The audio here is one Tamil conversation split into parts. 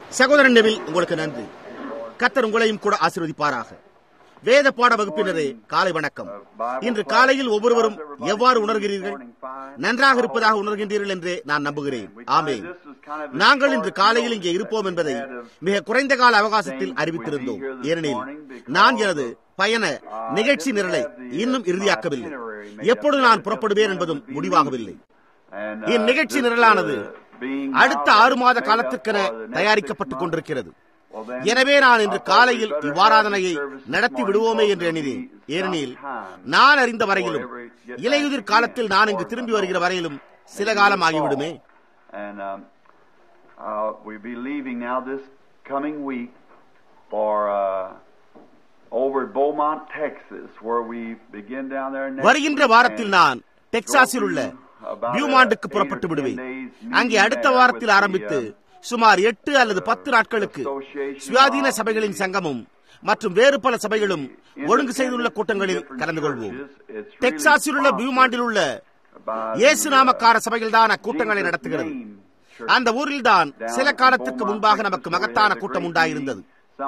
சகோதரன் நெவில் உங்களுக்கு நன்றி கத்தர் உங்களையும் கூட ஆசீர்வதிப்பாராக வேத பாட வகுப்பினரே காலை வணக்கம் இன்று காலையில் ஒவ்வொருவரும் எவ்வாறு உணர்கிறீர்கள் நன்றாக இருப்பதாக உணர்கின்றீர்கள் என்றே நான் நம்புகிறேன் ஆமேன் நாங்கள் இன்று காலையில் இங்கே இருப்போம் என்பதை மிக குறைந்த கால அவகாசத்தில் அறிவித்திருந்தோம் ஏனெனில் நான் எனது பயண நிகழ்ச்சி நிரலை இன்னும் இறுதியாக்கவில்லை எப்பொழுது நான் புறப்படுவேன் என்பதும் முடிவாகவில்லை இந்நிகழ்ச்சி நிரலானது அடுத்த ஆறு மாத காலத்திற்கென தயாரிக்கப்பட்டுக் கொண்டிருக்கிறது எனவே நான் இன்று காலையில் இவ்வாராதனையை நடத்தி விடுவோமே என்று எண்ணினேன் ஏனெனில் நான் அறிந்த வரையிலும் இலையுதிர் காலத்தில் நான் இங்கு திரும்பி வருகிற வரையிலும் சில காலம் ஆகிவிடுமே And um, uh, we'll be leaving now this coming week for uh, over at Beaumont, Texas, where we begin down there next வருகின்ற week வாரத்தில் and நான் டெக்சாஸில் உள்ள about, uh, பியூமாண்டுக்கு eight or புறப்பட்டு ten விடுவேன் days அங்கே meeting அடுத்த there வாரத்தில் with the, ஆரம்பித்து uh, சுமார் எட்டு அல்லது பத்து நாட்களுக்கு Association சுயாதீன of சபைகளின் the சங்கமும் மற்றும் வேறு பல சபைகளும் ஒழுங்கு செய்துள்ள கூட்டங்களில் கலந்து கொள்வோம் டெக்சாஸில் உள்ள பியூமாண்டில் உள்ள இயேசு நாமக்கார சபைகள் தான் அக்கூட்டங்களை நடத்துகிறது அந்த ஊரில் தான் சில காலத்திற்கு முன்பாக நமக்கு மகத்தான கூட்டம் உண்டாயிருந்தது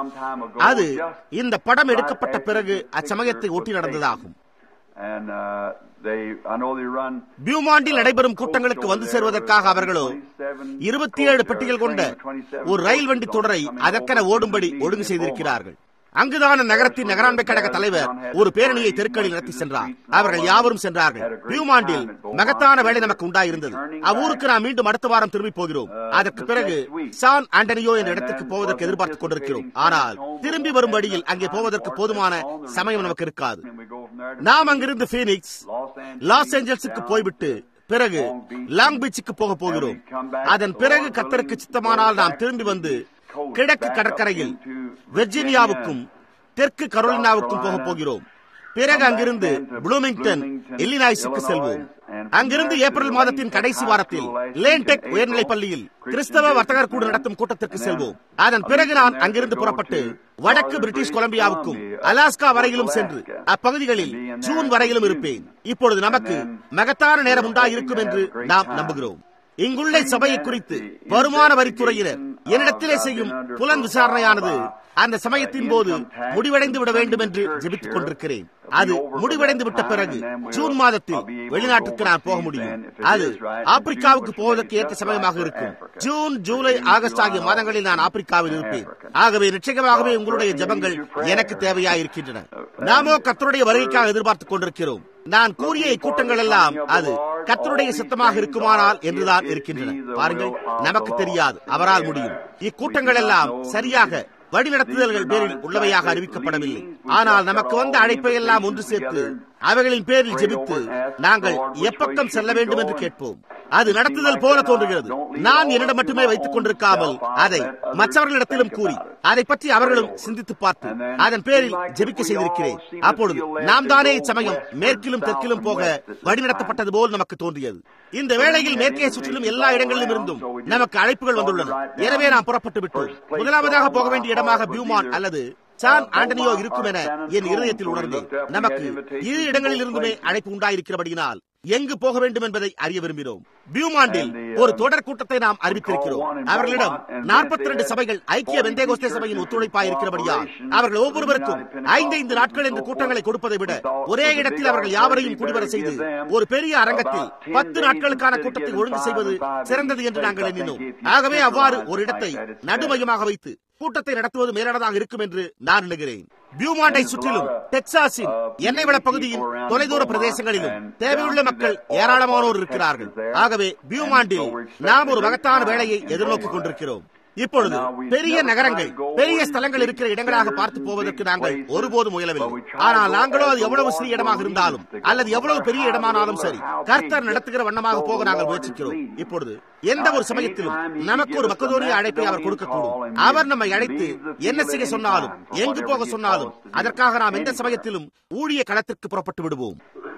அது இந்த படம் எடுக்கப்பட்ட பிறகு அச்சமயத்தை ஒட்டி நடந்ததாகும் And uh, they, I know they run பியூமாண்டில் நடைபெறும் கூட்டங்களுக்கு வந்து சேர்வதற்காக அவர்களோ இருபத்தி ஏழு பெட்டிகள் கொண்ட ஒரு ரயில் வண்டி தொடரை அதற்கென ஓடும்படி ஒழுங்கு செய்திருக்கிறார்கள் அங்குதான் நகரத்தின் நகராண்மை கழக தலைவர் ஒரு பேரணியை தெருக்களில் நடத்தி சென்றார் அவர்கள் யாவரும் சென்றார்கள் பியூமாண்டில் மகத்தான வேலை நமக்கு உண்டாயிருந்தது அவ்வூருக்கு நாம் மீண்டும் அடுத்த வாரம் திரும்பி போகிறோம் அதற்கு பிறகு சான் ஆண்டனியோ என்ற இடத்துக்கு போவதற்கு எதிர்பார்த்துக் கொண்டிருக்கிறோம் ஆனால் திரும்பி வரும் வழியில் அங்கே போவதற்கு போதுமான சமயம் நமக்கு இருக்காது and we go from there to நாம் அங்கிருந்து பீனிக்ஸ் Los Angeles, லாஸ் ஏஞ்சல்ஸுக்கு போய்விட்டு பிறகு லாங் பீச்சுக்கு போக போகிறோம் அதன் பிறகு கத்தருக்கு சித்தமானால் நாம் திரும்பி வந்து கிழக்கு கடற்கரையில் வெர்ஜீனியாவுக்கும் தெற்கு கரோலினாவுக்கும் போக போகிறோம் பிறகு அங்கிருந்து ப்ளூமிங்டன் இல்லினாய்ஸுக்கு செல்வோம் அங்கிருந்து ஏப்ரல் மாதத்தின் கடைசி வாரத்தில் லேன்டெக் உயர்நிலைப் பள்ளியில் கிறிஸ்தவ வர்த்தகர் கூட நடத்தும் கூட்டத்திற்கு செல்வோம் அதன் பிறகு நான் அங்கிருந்து புறப்பட்டு வடக்கு பிரிட்டிஷ் கொலம்பியாவுக்கும் அலாஸ்கா வரையிலும் சென்று அப்பகுதிகளில் ஜூன் வரையிலும் இருப்பேன் இப்பொழுது நமக்கு மகத்தான நேரம் உண்டாயிருக்கும் என்று நாம் நம்புகிறோம் இங்குள்ள சபையை குறித்து வருமான வரித்துறையினர் என்னிடத்திலே செய்யும் புலன் விசாரணையானது அந்த சமயத்தின் போது முடிவடைந்து விட வேண்டும் என்று ஜெபித்துக் கொண்டிருக்கிறேன் அது முடிவடைந்து விட்ட பிறகு ஜூன் மாதத்தில் வெளிநாட்டுக்கு நான் போக முடியும் அது ஆப்பிரிக்காவுக்கு போவதற்கு ஏற்ற சமயமாக இருக்கும் ஜூன் ஜூலை ஆகஸ்ட் ஆகிய மாதங்களில் நான் ஆப்பிரிக்காவில் இருப்பேன் ஆகவே நிச்சயமாகவே உங்களுடைய ஜெபங்கள் எனக்கு தேவையாயிருக்கின்றன நாமோ கத்தருடைய வருகைக்காக எதிர்பார்த்துக் கொண்டிருக்கிறோம் நான் கூறிய இக்கூட்டங்கள் எல்லாம் அது கத்தருடைய சித்தமாக இருக்குமானால் என்றுதான் இருக்கின்றன பாருங்கள் நமக்கு தெரியாது அவரால் முடியும் இக்கூட்டங்கள் எல்லாம் சரியாக வழிநடத்துதல்கள் பேரில் உள்ளவையாக அறிவிக்கப்படவில்லை ஆனால் நமக்கு வந்த அழைப்பை எல்லாம் ஒன்று சேர்த்து அவைகளின் பேரில் ஜெபித்து நாங்கள் எப்பக்கம் செல்ல வேண்டும் என்று கேட்போம் அது நடத்துதல் போல தோன்றுகிறது நான் என்னிடம் மட்டுமே வைத்துக் கொண்டிருக்காமல் அதை மற்றவர்களிடத்திலும் கூறி அதை பற்றி அவர்களும் சிந்தித்து பார்த்து அதன் பேரில் ஜெபிக்க செய்திருக்கிறேன் அப்பொழுது நாம் தானே இச்சமயம் மேற்கிலும் தெற்கிலும் போக வழிநடத்தப்பட்டது போல் நமக்கு தோன்றியது இந்த வேளையில் மேற்கே சுற்றிலும் எல்லா இடங்களிலும் இருந்தும் நமக்கு அழைப்புகள் வந்துள்ளன எனவே நாம் புறப்பட்டு விட்டோம் முதலாவதாக போக வேண்டிய இடமாக பியூமான் அல்லது சான் ஆண்டனியோ இருக்கும் என என் இருதயத்தில் உணர்ந்தேன் நமக்கு இரு இடங்களில் இருந்துமே அழைப்பு உண்டாயிருக்கிறபடியினால் எங்கு போக வேண்டும் என்பதை அறிய விரும்பினோம் பியூமாண்டில் ஒரு தொடர் கூட்டத்தை நாம் அறிவித்திருக்கிறோம் அவர்களிடம் நாற்பத்தி ரெண்டு சபைகள் ஐக்கிய வெந்தேகோஸ்தே சபையின் ஒத்துழைப்பாக இருக்கிறபடியால் அவர்கள் ஒவ்வொருவருக்கும் ஐந்தைந்து நாட்கள் என்று கூட்டங்களை கொடுப்பதை விட ஒரே இடத்தில் அவர்கள் யாவரையும் குடிவர செய்து ஒரு பெரிய அரங்கத்தில் பத்து நாட்களுக்கான கூட்டத்தை ஒழுங்கு செய்வது சிறந்தது என்று நாங்கள் எண்ணினோம் ஆகவே அவ்வாறு ஒரு இடத்தை நடுமையமாக வைத்து கூட்டத்தை நடத்துவது மேலானதாக இருக்கும் என்று நான் எண்ணுகிறேன் பியூமாண்டை சுற்றிலும் டெக்சாஸின் எண்ணெய் வள பகுதியின் தொலைதூர பிரதேசங்களிலும் தேவையுள்ள மக்கள் ஏராளமானோர் இருக்கிறார்கள் ஆகவே பியூமாண்டில் நாம் ஒரு மகத்தான வேலையை எதிர்நோக்கிக் கொண்டிருக்கிறோம் இப்பொழுது பெரிய நகரங்கள் பெரிய ஸ்தலங்கள் இருக்கிற இடங்களாக பார்த்து போவதற்கு நாங்கள் ஒருபோதும் முயலவில்லை ஆனால் நாங்களோ அது எவ்வளவு சிறிய இடமாக இருந்தாலும் அல்லது எவ்வளவு பெரிய இடமானாலும் சரி கர்த்தர் நடத்துகிற வண்ணமாக போக நாங்கள் முயற்சிக்கிறோம் இப்பொழுது எந்த ஒரு சமயத்திலும் நமக்கு ஒரு மக்கதோரிய அழைப்பை அவர் கொடுக்கக்கூடும் அவர் நம்மை அழைத்து என்ன செய்ய சொன்னாலும் எங்கு போக சொன்னாலும் அதற்காக நாம் எந்த சமயத்திலும் ஊழிய களத்திற்கு புறப்பட்டு விடுவோம்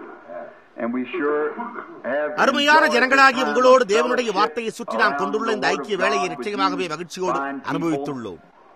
And we sure have அருமையான enjoyed ஜனங்களாகிய the time உங்களோடு of தேவனுடைய fellowship வார்த்தையை சுற்றி நாம் around கொண்டுள்ள இந்த the Lord's ஐக்கிய வேலையை God with நிச்சயமாகவே you மகிழ்ச்சியோடு fine people. அனுபவித்துள்ளோம்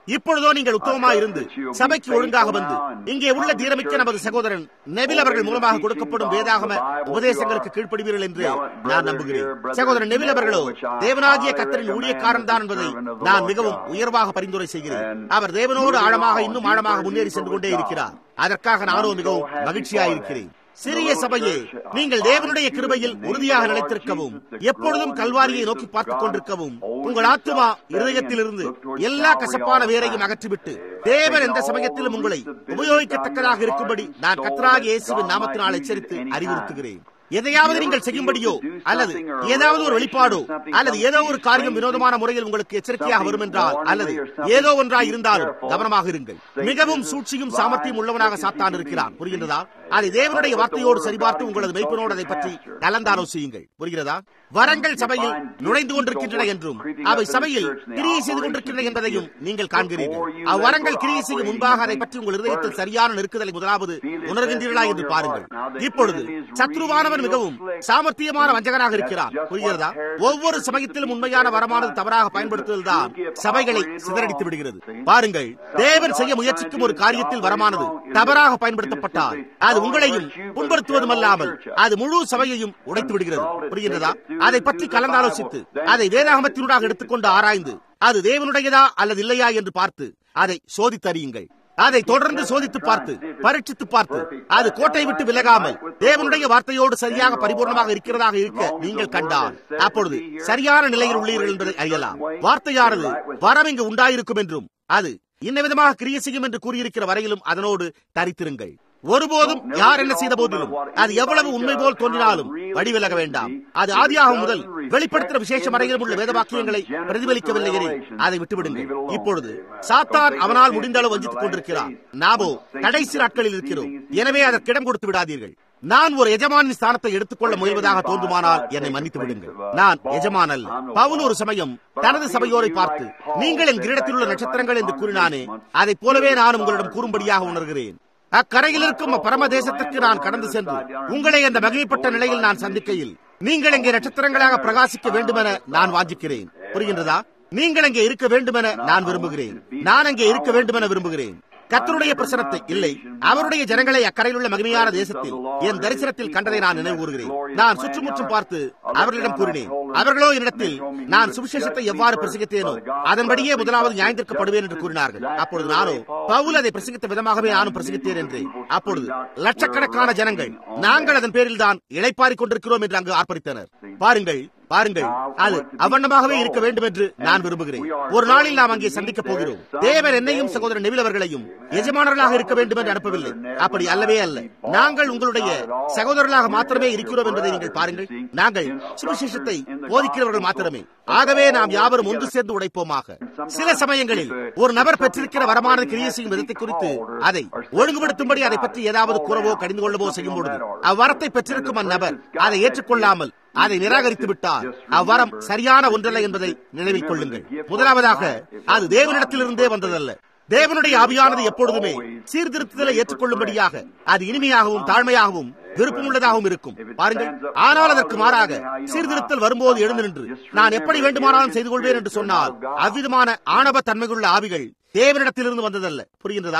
இப்பொழுதோ நீங்கள் உத்தமமா இருந்து சபைக்கு ஒழுங்காக வந்து இங்கே உள்ள தீரமிக்க நமது சகோதரன் நெவில் அவர்கள் மூலமாக கொடுக்கப்படும் வேதாகம உபதேசங்களுக்கு கீழ்ப்படுவீர்கள் என்று நான் நம்புகிறேன் சகோதரன் நெவில் அவர்களோ தேவனாகிய கத்தரின் ஊழியக்காரன் தான் என்பதை நான் மிகவும் உயர்வாக பரிந்துரை செய்கிறேன் அவர் தேவனோடு ஆழமாக இன்னும் ஆழமாக முன்னேறி சென்று கொண்டே இருக்கிறார் அதற்காக நானும் மிகவும் மகிழ்ச்சியாக இருக்கிறேன் சிறிய சபையே நீங்கள் தேவனுடைய கிருபையில் உறுதியாக நிலைத்திருக்கவும் எப்பொழுதும் கல்வாரியை நோக்கி பார்த்துக் கொண்டிருக்கவும் உங்கள் ஆத்துமா இருதயத்திலிருந்து எல்லா கசப்பான வேரையும் அகற்றிவிட்டு தேவன் எந்த சமயத்திலும் உங்களை உபயோகிக்கத்தக்கதாக இருக்கும்படி நான் கத்தராக இயேசுவின் நாமத்தினால் எச்சரித்து அறிவுறுத்துகிறேன் எதையாவது நீங்கள் செய்யும்படியோ அல்லது ஏதாவது ஒரு வெளிப்பாடோ அல்லது ஏதோ ஒரு காரியம் வினோதமான முறையில் உங்களுக்கு எச்சரிக்கையாக வரும் என்றால் அல்லது ஏதோ ஒன்றாய் இருந்தாலும் கவனமாக இருங்கள் மிகவும் சூழ்ச்சியும் சாமர்த்தியம் உள்ளவனாக சாத்தான் இருக்கிறான் புரிகின்றதா அதை தேவனுடைய வார்த்தையோடு சரிபார்த்து உங்களது மெய்ப்பனோடு அதை பற்றி கலந்தாலோசியுங்கள் புரிகிறதா வரங்கள் சபையில் நுழைந்து கொண்டிருக்கின்றன என்றும் அவை சபையில் கிரியை செய்து கொண்டிருக்கின்றன என்பதையும் நீங்கள் காண்கிறீர்கள் அவ்வரங்கள் கிரியை செய்யும் முன்பாக அதை பற்றி உங்கள் இதயத்தில் சரியான நெருக்குதலை முதலாவது உணர்கின்றீர்களா என்று பாருங்கள் இப்பொழுது சத்ருவானவன் மிகவும் சாமர்த்தியமான வஞ்சகனாக இருக்கிறார் புரிகிறதா ஒவ்வொரு சமயத்திலும் உண்மையான வரமானது தவறாக பயன்படுத்துவதுதான் சபைகளை சிதறடித்து விடுகிறது பாருங்கள் தேவன் செய்ய முயற்சிக்கும் ஒரு காரியத்தில் வரமானது தவறாக பயன்படுத்தப்பட்டால் அது உங்களையும் புண்படுத்துவதுமல்லாமல் அது முழு சபையையும் உடைத்து விடுகிறது புரிகின்றதா அதை பற்றி கலந்தாலோசித்து அதை வேதாகமத்தினூடாக எடுத்துக்கொண்டு ஆராய்ந்து அது தேவனுடையதா அல்லது இல்லையா என்று பார்த்து அதை சோதித்தறியுங்கள் அதை தொடர்ந்து சோதித்து பார்த்து பரீட்சித்து பார்த்து அது கோட்டை விட்டு விலகாமல் தேவனுடைய வார்த்தையோடு சரியாக பரிபூர்ணமாக இருக்கிறதாக இருக்க நீங்கள் கண்டால் அப்பொழுது சரியான நிலையில் உள்ளீர்கள் என்பதை அறியலாம் வார்த்தையானது வரம் இங்கு உண்டாயிருக்கும் என்றும் அது இன்ன விதமாக கிரிய செய்யும் என்று கூறியிருக்கிற வரையிலும் அதனோடு தரித்திருங்கள் ஒருபோதும் யார் என்ன செய்த போதிலும் அது எவ்வளவு உண்மை போல் தோன்றினாலும் வடிவிலக வேண்டாம் அது ஆதியாகும் முதல் வெளிப்படுத்துகிற விசேஷ வரையிலும் உள்ள வேத வாக்கியங்களை பிரதிபலிக்கவில்லை எனில் அதை விட்டுவிடுங்கள் இப்பொழுது சாத்தான் அவனால் முடிந்த அளவு வஞ்சித்துக் கொண்டிருக்கிறார் நாமோ கடைசி நாட்களில் இருக்கிறோம் எனவே அதற்கிடம் கொடுத்து விடாதீர்கள் நான் ஒரு எஜமானின் ஸ்தானத்தை எடுத்துக்கொள்ள முயல்வதாக தோன்றுமானால் என்னை மன்னித்து விடுங்கள் நான் எஜமான் அல்ல பவுல் ஒரு சமயம் தனது சபையோரை பார்த்து நீங்கள் என் கிரீடத்தில் உள்ள நட்சத்திரங்கள் என்று கூறினானே அதைப் போலவே நான் உங்களிடம் கூறும்படியாக உணர்கிறேன் அக்கரையில் இருக்கும் பரம தேசத்திற்கு நான் கடந்து சென்று உங்களை அந்த மகிழ்ப்பட்ட நிலையில் நான் சந்திக்கையில் நீங்கள் இங்கே நட்சத்திரங்களாக பிரகாசிக்க வேண்டுமென நான் வாஞ்சிக்கிறேன் புரிகின்றதா நீங்கள் அங்கே இருக்க வேண்டுமென நான் விரும்புகிறேன் நான் அங்கே இருக்க வேண்டுமென விரும்புகிறேன் கத்தருடைய பிரசனத்தை இல்லை அவருடைய ஜனங்களை அக்கறையில் உள்ள மகிமையான தேசத்தில் என் தரிசனத்தில் கண்டதை நான் நினைவு கூறுகிறேன் நான் சுற்றுமுற்றும் பார்த்து அவர்களிடம் கூறினேன் அவர்களோ என்னிடத்தில் நான் சுவிசேஷத்தை எவ்வாறு பிரசங்கித்தேனோ அதன்படியே முதலாவது நியாயந்திருக்கப்படுவேன் என்று கூறினார்கள் அப்பொழுது நானோ பவுல் அதை பிரசங்கித்த விதமாகவே நானும் பிரசங்கித்தேன் என்று அப்பொழுது லட்சக்கணக்கான ஜனங்கள் நாங்கள் அதன் பேரில் தான் இழைப்பாரிக் கொண்டிருக்கிறோம் என்று அங்கு ஆர்ப்பரித்தனர் பாருங்கள் பாருங்கள் அது அவண்ணமாகவே இருக்க வேண்டும் என்று நான் விரும்புகிறேன் ஒரு நாளில் நாம் அங்கே சந்திக்கப் போகிறோம் தேவர் என்னையும் சகோதரர் நெவில் அவர்களையும் எஜமானர்களாக இருக்க வேண்டும் என்று அனுப்பவில்லை அப்படி அல்லவே அல்ல நாங்கள் உங்களுடைய சகோதரர்களாக மாத்திரமே இருக்கிறோம் என்பதை நீங்கள் பாருங்கள் நாங்கள் சுவிசேஷத்தை போதிக்கிறவர்கள் மாத்திரமே ஆகவே நாம் யாவரும் ஒன்று சேர்ந்து உடைப்போமாக சில சமயங்களில் ஒரு நபர் பெற்றிருக்கிற வரமான கிரியை செய்யும் விதத்தை குறித்து அதை ஒழுங்குபடுத்தும்படி அதை பற்றி ஏதாவது கூறவோ கடிந்து கொள்ளவோ செய்யும் பொழுது அவ்வரத்தை பெற்றிருக்கும் அந்நபர் அதை ஏற்றுக்கொள்ளாமல் அதை நிராகரித்து விட்டார் அவ்வரம் சரியான ஒன்றல்ல என்பதை நினைவில் கொள்ளுங்கள் முதலாவதாக அது தேவனிடத்திலிருந்தே வந்ததல்ல தேவனுடைய ஆவியானது எப்பொழுதுமே சீர்திருத்தலை ஏற்றுக்கொள்ளும்படியாக அது இனிமையாகவும் தாழ்மையாகவும் விருப்பமுள்ளதாகவும் இருக்கும் பாருங்கள் ஆனால் அதற்கு மாறாக சீர்திருத்தல் வரும்போது எழுந்து நின்று நான் எப்படி வேண்டுமானாலும் செய்து கொள்வேன் என்று சொன்னால் அவ்விதமான ஆணவ தன்மையுள்ள ஆவிகள் தேவனிடத்திலிருந்து வந்ததல்ல புரிகின்றதா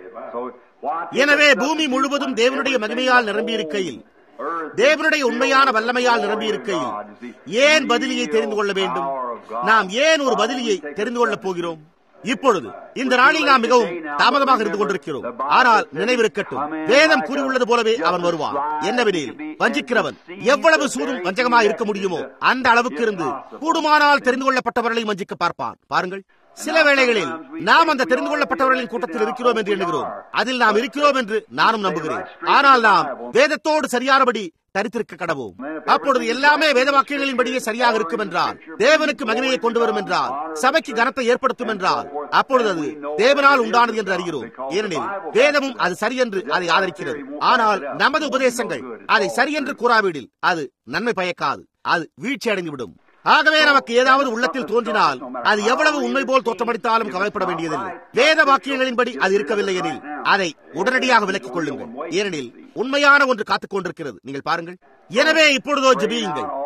எனவே பூமி முழுவதும் தேவனுடைய மகிமையால் நிரம்பியிருக்கையில் தேவனுடைய உண்மையான வல்லமையால் நிரம்பியிருக்கையில் ஏன் பதிலியை தெரிந்து கொள்ள வேண்டும் நாம் ஏன் ஒரு பதிலியை தெரிந்து கொள்ளப் போகிறோம் இப்பொழுது இந்த நாளில் நாம் மிகவும் தாமதமாக இருந்து கொண்டிருக்கிறோம் ஆனால் நினைவிருக்கட்டும் வேதம் கூறியுள்ளது போலவே அவன் வருவான் என்னவெனில் வஞ்சிக்கிறவன் எவ்வளவு சூதும் வஞ்சகமாக இருக்க முடியுமோ அந்த அளவுக்கு இருந்து கூடுமானால் தெரிந்து கொள்ளப்பட்டவர்களையும் வஞ்சிக்க பார்ப்பான் பாருங்கள் சில வேளைகளில் நாம் அந்த தெரிந்து கொள்ளப்பட்டவர்களின் கூட்டத்தில் இருக்கிறோம் என்று எண்ணுகிறோம் அதில் நாம் இருக்கிறோம் என்று நானும் நம்புகிறேன் ஆனால் நாம் வேதத்தோடு சரியானபடி தரித்திருக்க கடவோம் அப்பொழுது எல்லாமே வேத வாக்கியங்களின்படியே சரியாக இருக்கும் என்றால் தேவனுக்கு மகிமையை கொண்டு வரும் என்றால் சபைக்கு கனத்தை ஏற்படுத்தும் என்றால் அப்பொழுது அது தேவனால் உண்டானது என்று அறிகிறோம் ஏனெனில் வேதமும் அது சரி என்று அதை ஆதரிக்கிறது ஆனால் நமது உபதேசங்கள் அதை சரி என்று கூறாவிடில் அது நன்மை பயக்காது அது வீழ்ச்சி அடைந்துவிடும் ஆகவே நமக்கு ஏதாவது உள்ளத்தில் தோன்றினால் அது எவ்வளவு உண்மை போல் தோற்றமடித்தாலும் கவலைப்பட வேண்டியதில்லை வேத வாக்கியங்களின்படி அது இருக்கவில்லை எனில் அதை உடனடியாக விலக்கிக் கொள்ளுங்கள் ஏனெனில் உண்மையான ஒன்று காத்துக் கொண்டிருக்கிறது நீங்கள் பாருங்கள் எனவே இப்பொழுதோ ஜெபியுங்கள்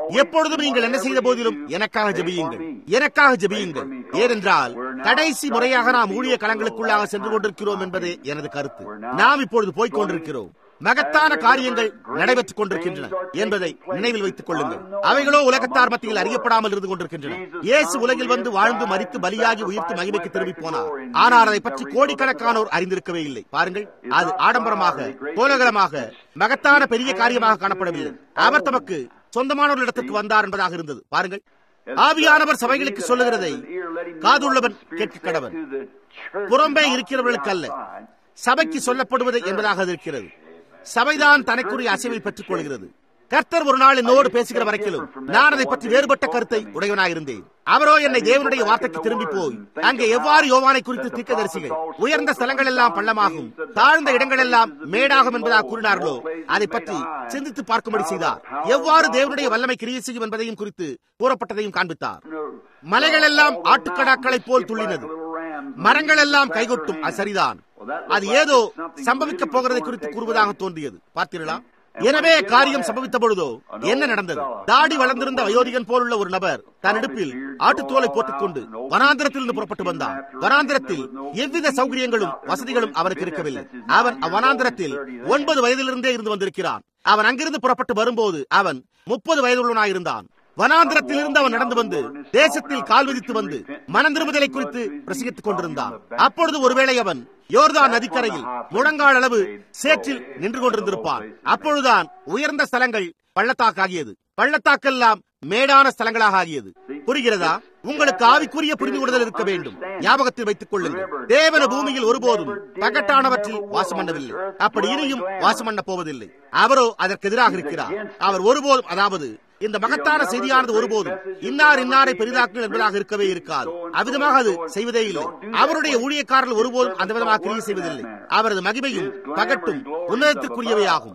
எப்பொழுதும் நீங்கள் என்ன செய்த போதிலும் எனக்காக ஜெபியுங்கள் எனக்காக ஜெபியுங்கள் ஏனென்றால் கடைசி முறையாக நாம் ஊழிய களங்களுக்குள்ளாக சென்று கொண்டிருக்கிறோம் என்பதே எனது கருத்து நாம் இப்பொழுது போய்க் கொண்டிருக்கிறோம் மகத்தான காரியங்கள் நடைபெற்றுக் கொண்டிருக்கின்றன என்பதை நினைவில் வைத்துக் கொள்ளுங்கள் அவைகளோ உலகத்தார் மத்தியில் அறியப்படாமல் இருந்து கொண்டிருக்கின்றன இயேசு உலகில் வந்து வாழ்ந்து மறித்து பலியாகி உயிர்த்து மகிமைக்கு திரும்பி போனார் ஆனால் அதை பற்றி கோடிக்கணக்கானோர் அறிந்திருக்கவே இல்லை பாருங்கள் அது ஆடம்பரமாக கோலகலமாக மகத்தான பெரிய காரியமாக காணப்படவில்லை அவர் தமக்கு சொந்தமானவர்களிடத்திற்கு வந்தார் என்பதாக இருந்தது பாருங்கள் ஆவியானவர் சபைகளுக்கு சொல்லுகிறதை காதுள்ளவன் கேட்க கடவன் புறம்பே இருக்கிறவர்களுக்கு அல்ல சபைக்கு சொல்லப்படுவது என்பதாக அது இருக்கிறது சபைதான் தனக்குரிய அசைவை பெற்றுக் கொள்கிறது கர்த்தர் ஒரு நாள் என்னோடு பேசுகிற வரைக்கிலும் நான் அதை பற்றி வேறுபட்ட கருத்தை உடையவனாயிருந்தேன் அவரோ என்னை தேவனுடைய வார்த்தைக்கு திரும்பி போய் அங்கே எவ்வாறு யோவானை குறித்து தீர்க்கதரிசிகள் உயர்ந்த ஸ்தலங்கள் எல்லாம் பள்ளமாகும் தாழ்ந்த இடங்கள் எல்லாம் மேடாகும் என்பதாக கூறினார்களோ அதை பற்றி சிந்தித்து பார்க்கும்படி செய்தார் எவ்வாறு தேவனுடைய வல்லமை கிரியை செய்யும் என்பதையும் குறித்து கூறப்பட்டதையும் காண்பித்தார் மலைகள் எல்லாம் ஆட்டுக்கடாக்களைப் போல் துள்ளினது மரங்கள் எல்லாம் கைகொட்டும் அது சரிதான் அது ஏதோ சம்பவிக்க போகிறதை குறித்து கூறுவதாக தோன்றியது பார்த்தீர்களா எனவே காரியம் சம்பவித்த பொழுதோ என்ன நடந்தது தாடி வளர்ந்திருந்த வயோதிகன் போலுள்ள ஒரு நபர் தன் இடுப்பில் ஆட்டுத்தோலை போட்டுக் கொண்டு வனாந்திரத்திலிருந்து புறப்பட்டு வந்தான் வனாந்திரத்தில் எவ்வித சௌகரியங்களும் வசதிகளும் அவனுக்கு இருக்கவில்லை அவன் அவ்வனாந்திரத்தில் ஒன்பது வயதிலிருந்தே இருந்து வந்திருக்கிறான் அவன் அங்கிருந்து புறப்பட்டு வரும்போது அவன் முப்பது வயதுள்ளவனாயிருந்தான் வனாந்திரத்தில் இருந்து அவன் நடந்து வந்து தேசத்தில் கால் விதித்து வந்து மனம் திரும்புதலை குறித்து பிரசங்கித்துக் கொண்டிருந்தான் அப்பொழுது ஒருவேளை அவன் யோர்தான் நதிக்கரையில் முழங்கால் அளவு சேற்றில் நின்று கொண்டிருந்திருப்பான் அப்பொழுதுதான் உயர்ந்த ஸ்தலங்கள் பள்ளத்தாக்காகியது பள்ளத்தாக்கெல்லாம் மேடான ஸ்தலங்களாக ஆகியது புரிகிறதா உங்களுக்கு ஆவிக்குரிய புரிந்து கொள்ளுதல் இருக்க வேண்டும் ஞாபகத்தில் வைத்துக் கொள்ளுங்கள் தேவன பூமியில் ஒருபோதும் பகட்டானவற்றில் வாசம் பண்ணவில்லை அப்படி இனியும் வாசம் பண்ண போவதில்லை அவரோ அதற்கு எதிராக இருக்கிறார் அவர் ஒருபோதும் அதாவது இந்த மகத்தான செய்தியானது ஒருபோதும் இன்னார் இன்னாரை பெரிதாக்குங்கள் என்பதாக இருக்கவே இருக்காது அவ்விதமாக அது செய்வதே இல்லை அவருடைய ஊழியக்காரர்கள் ஒருபோதும் அந்த விதமாக கிரியை செய்வதில்லை அவரது மகிமையும் பகட்டும் உன்னதத்திற்குரியவை ஆகும்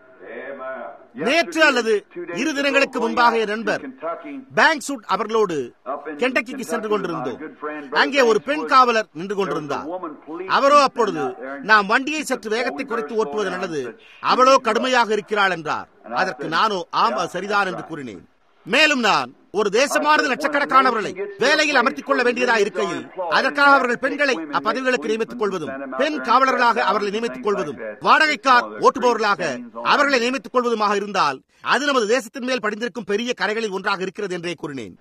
நேற்று அல்லது இரு தினங்களுக்கு முன்பாக என் நண்பர் பேங்க் சூட் அவர்களோடு கெண்டக்கிக்கு சென்று கொண்டிருந்தோம் அங்கே ஒரு பெண் காவலர் நின்று கொண்டிருந்தார் அவரோ அப்பொழுது நாம் வண்டியை சற்று வேகத்தை குறைத்து ஓட்டுவது நல்லது அவளோ கடுமையாக இருக்கிறாள் என்றார் அதற்கு நானோ ஆம் அது சரிதான் என்று கூறினேன் மேலும் நான் ஒரு தேசமானது லட்சக்கணக்கானவர்களை வேலையில் அமர்த்திக் கொள்ள வேண்டியதா இருக்கையில் அதற்காக அவர்கள் பெண்களை அப்பதவிகளுக்கு நியமித்துக் கொள்வதும் பெண் காவலர்களாக அவர்களை நியமித்துக் கொள்வதும் வாடகைக்கார் ஓட்டுபவர்களாக அவர்களை நியமித்துக் கொள்வதுமாக இருந்தால் அது நமது தேசத்தின் மேல் படிந்திருக்கும் பெரிய கரைகளில் ஒன்றாக இருக்கிறது என்றே கூறினேன்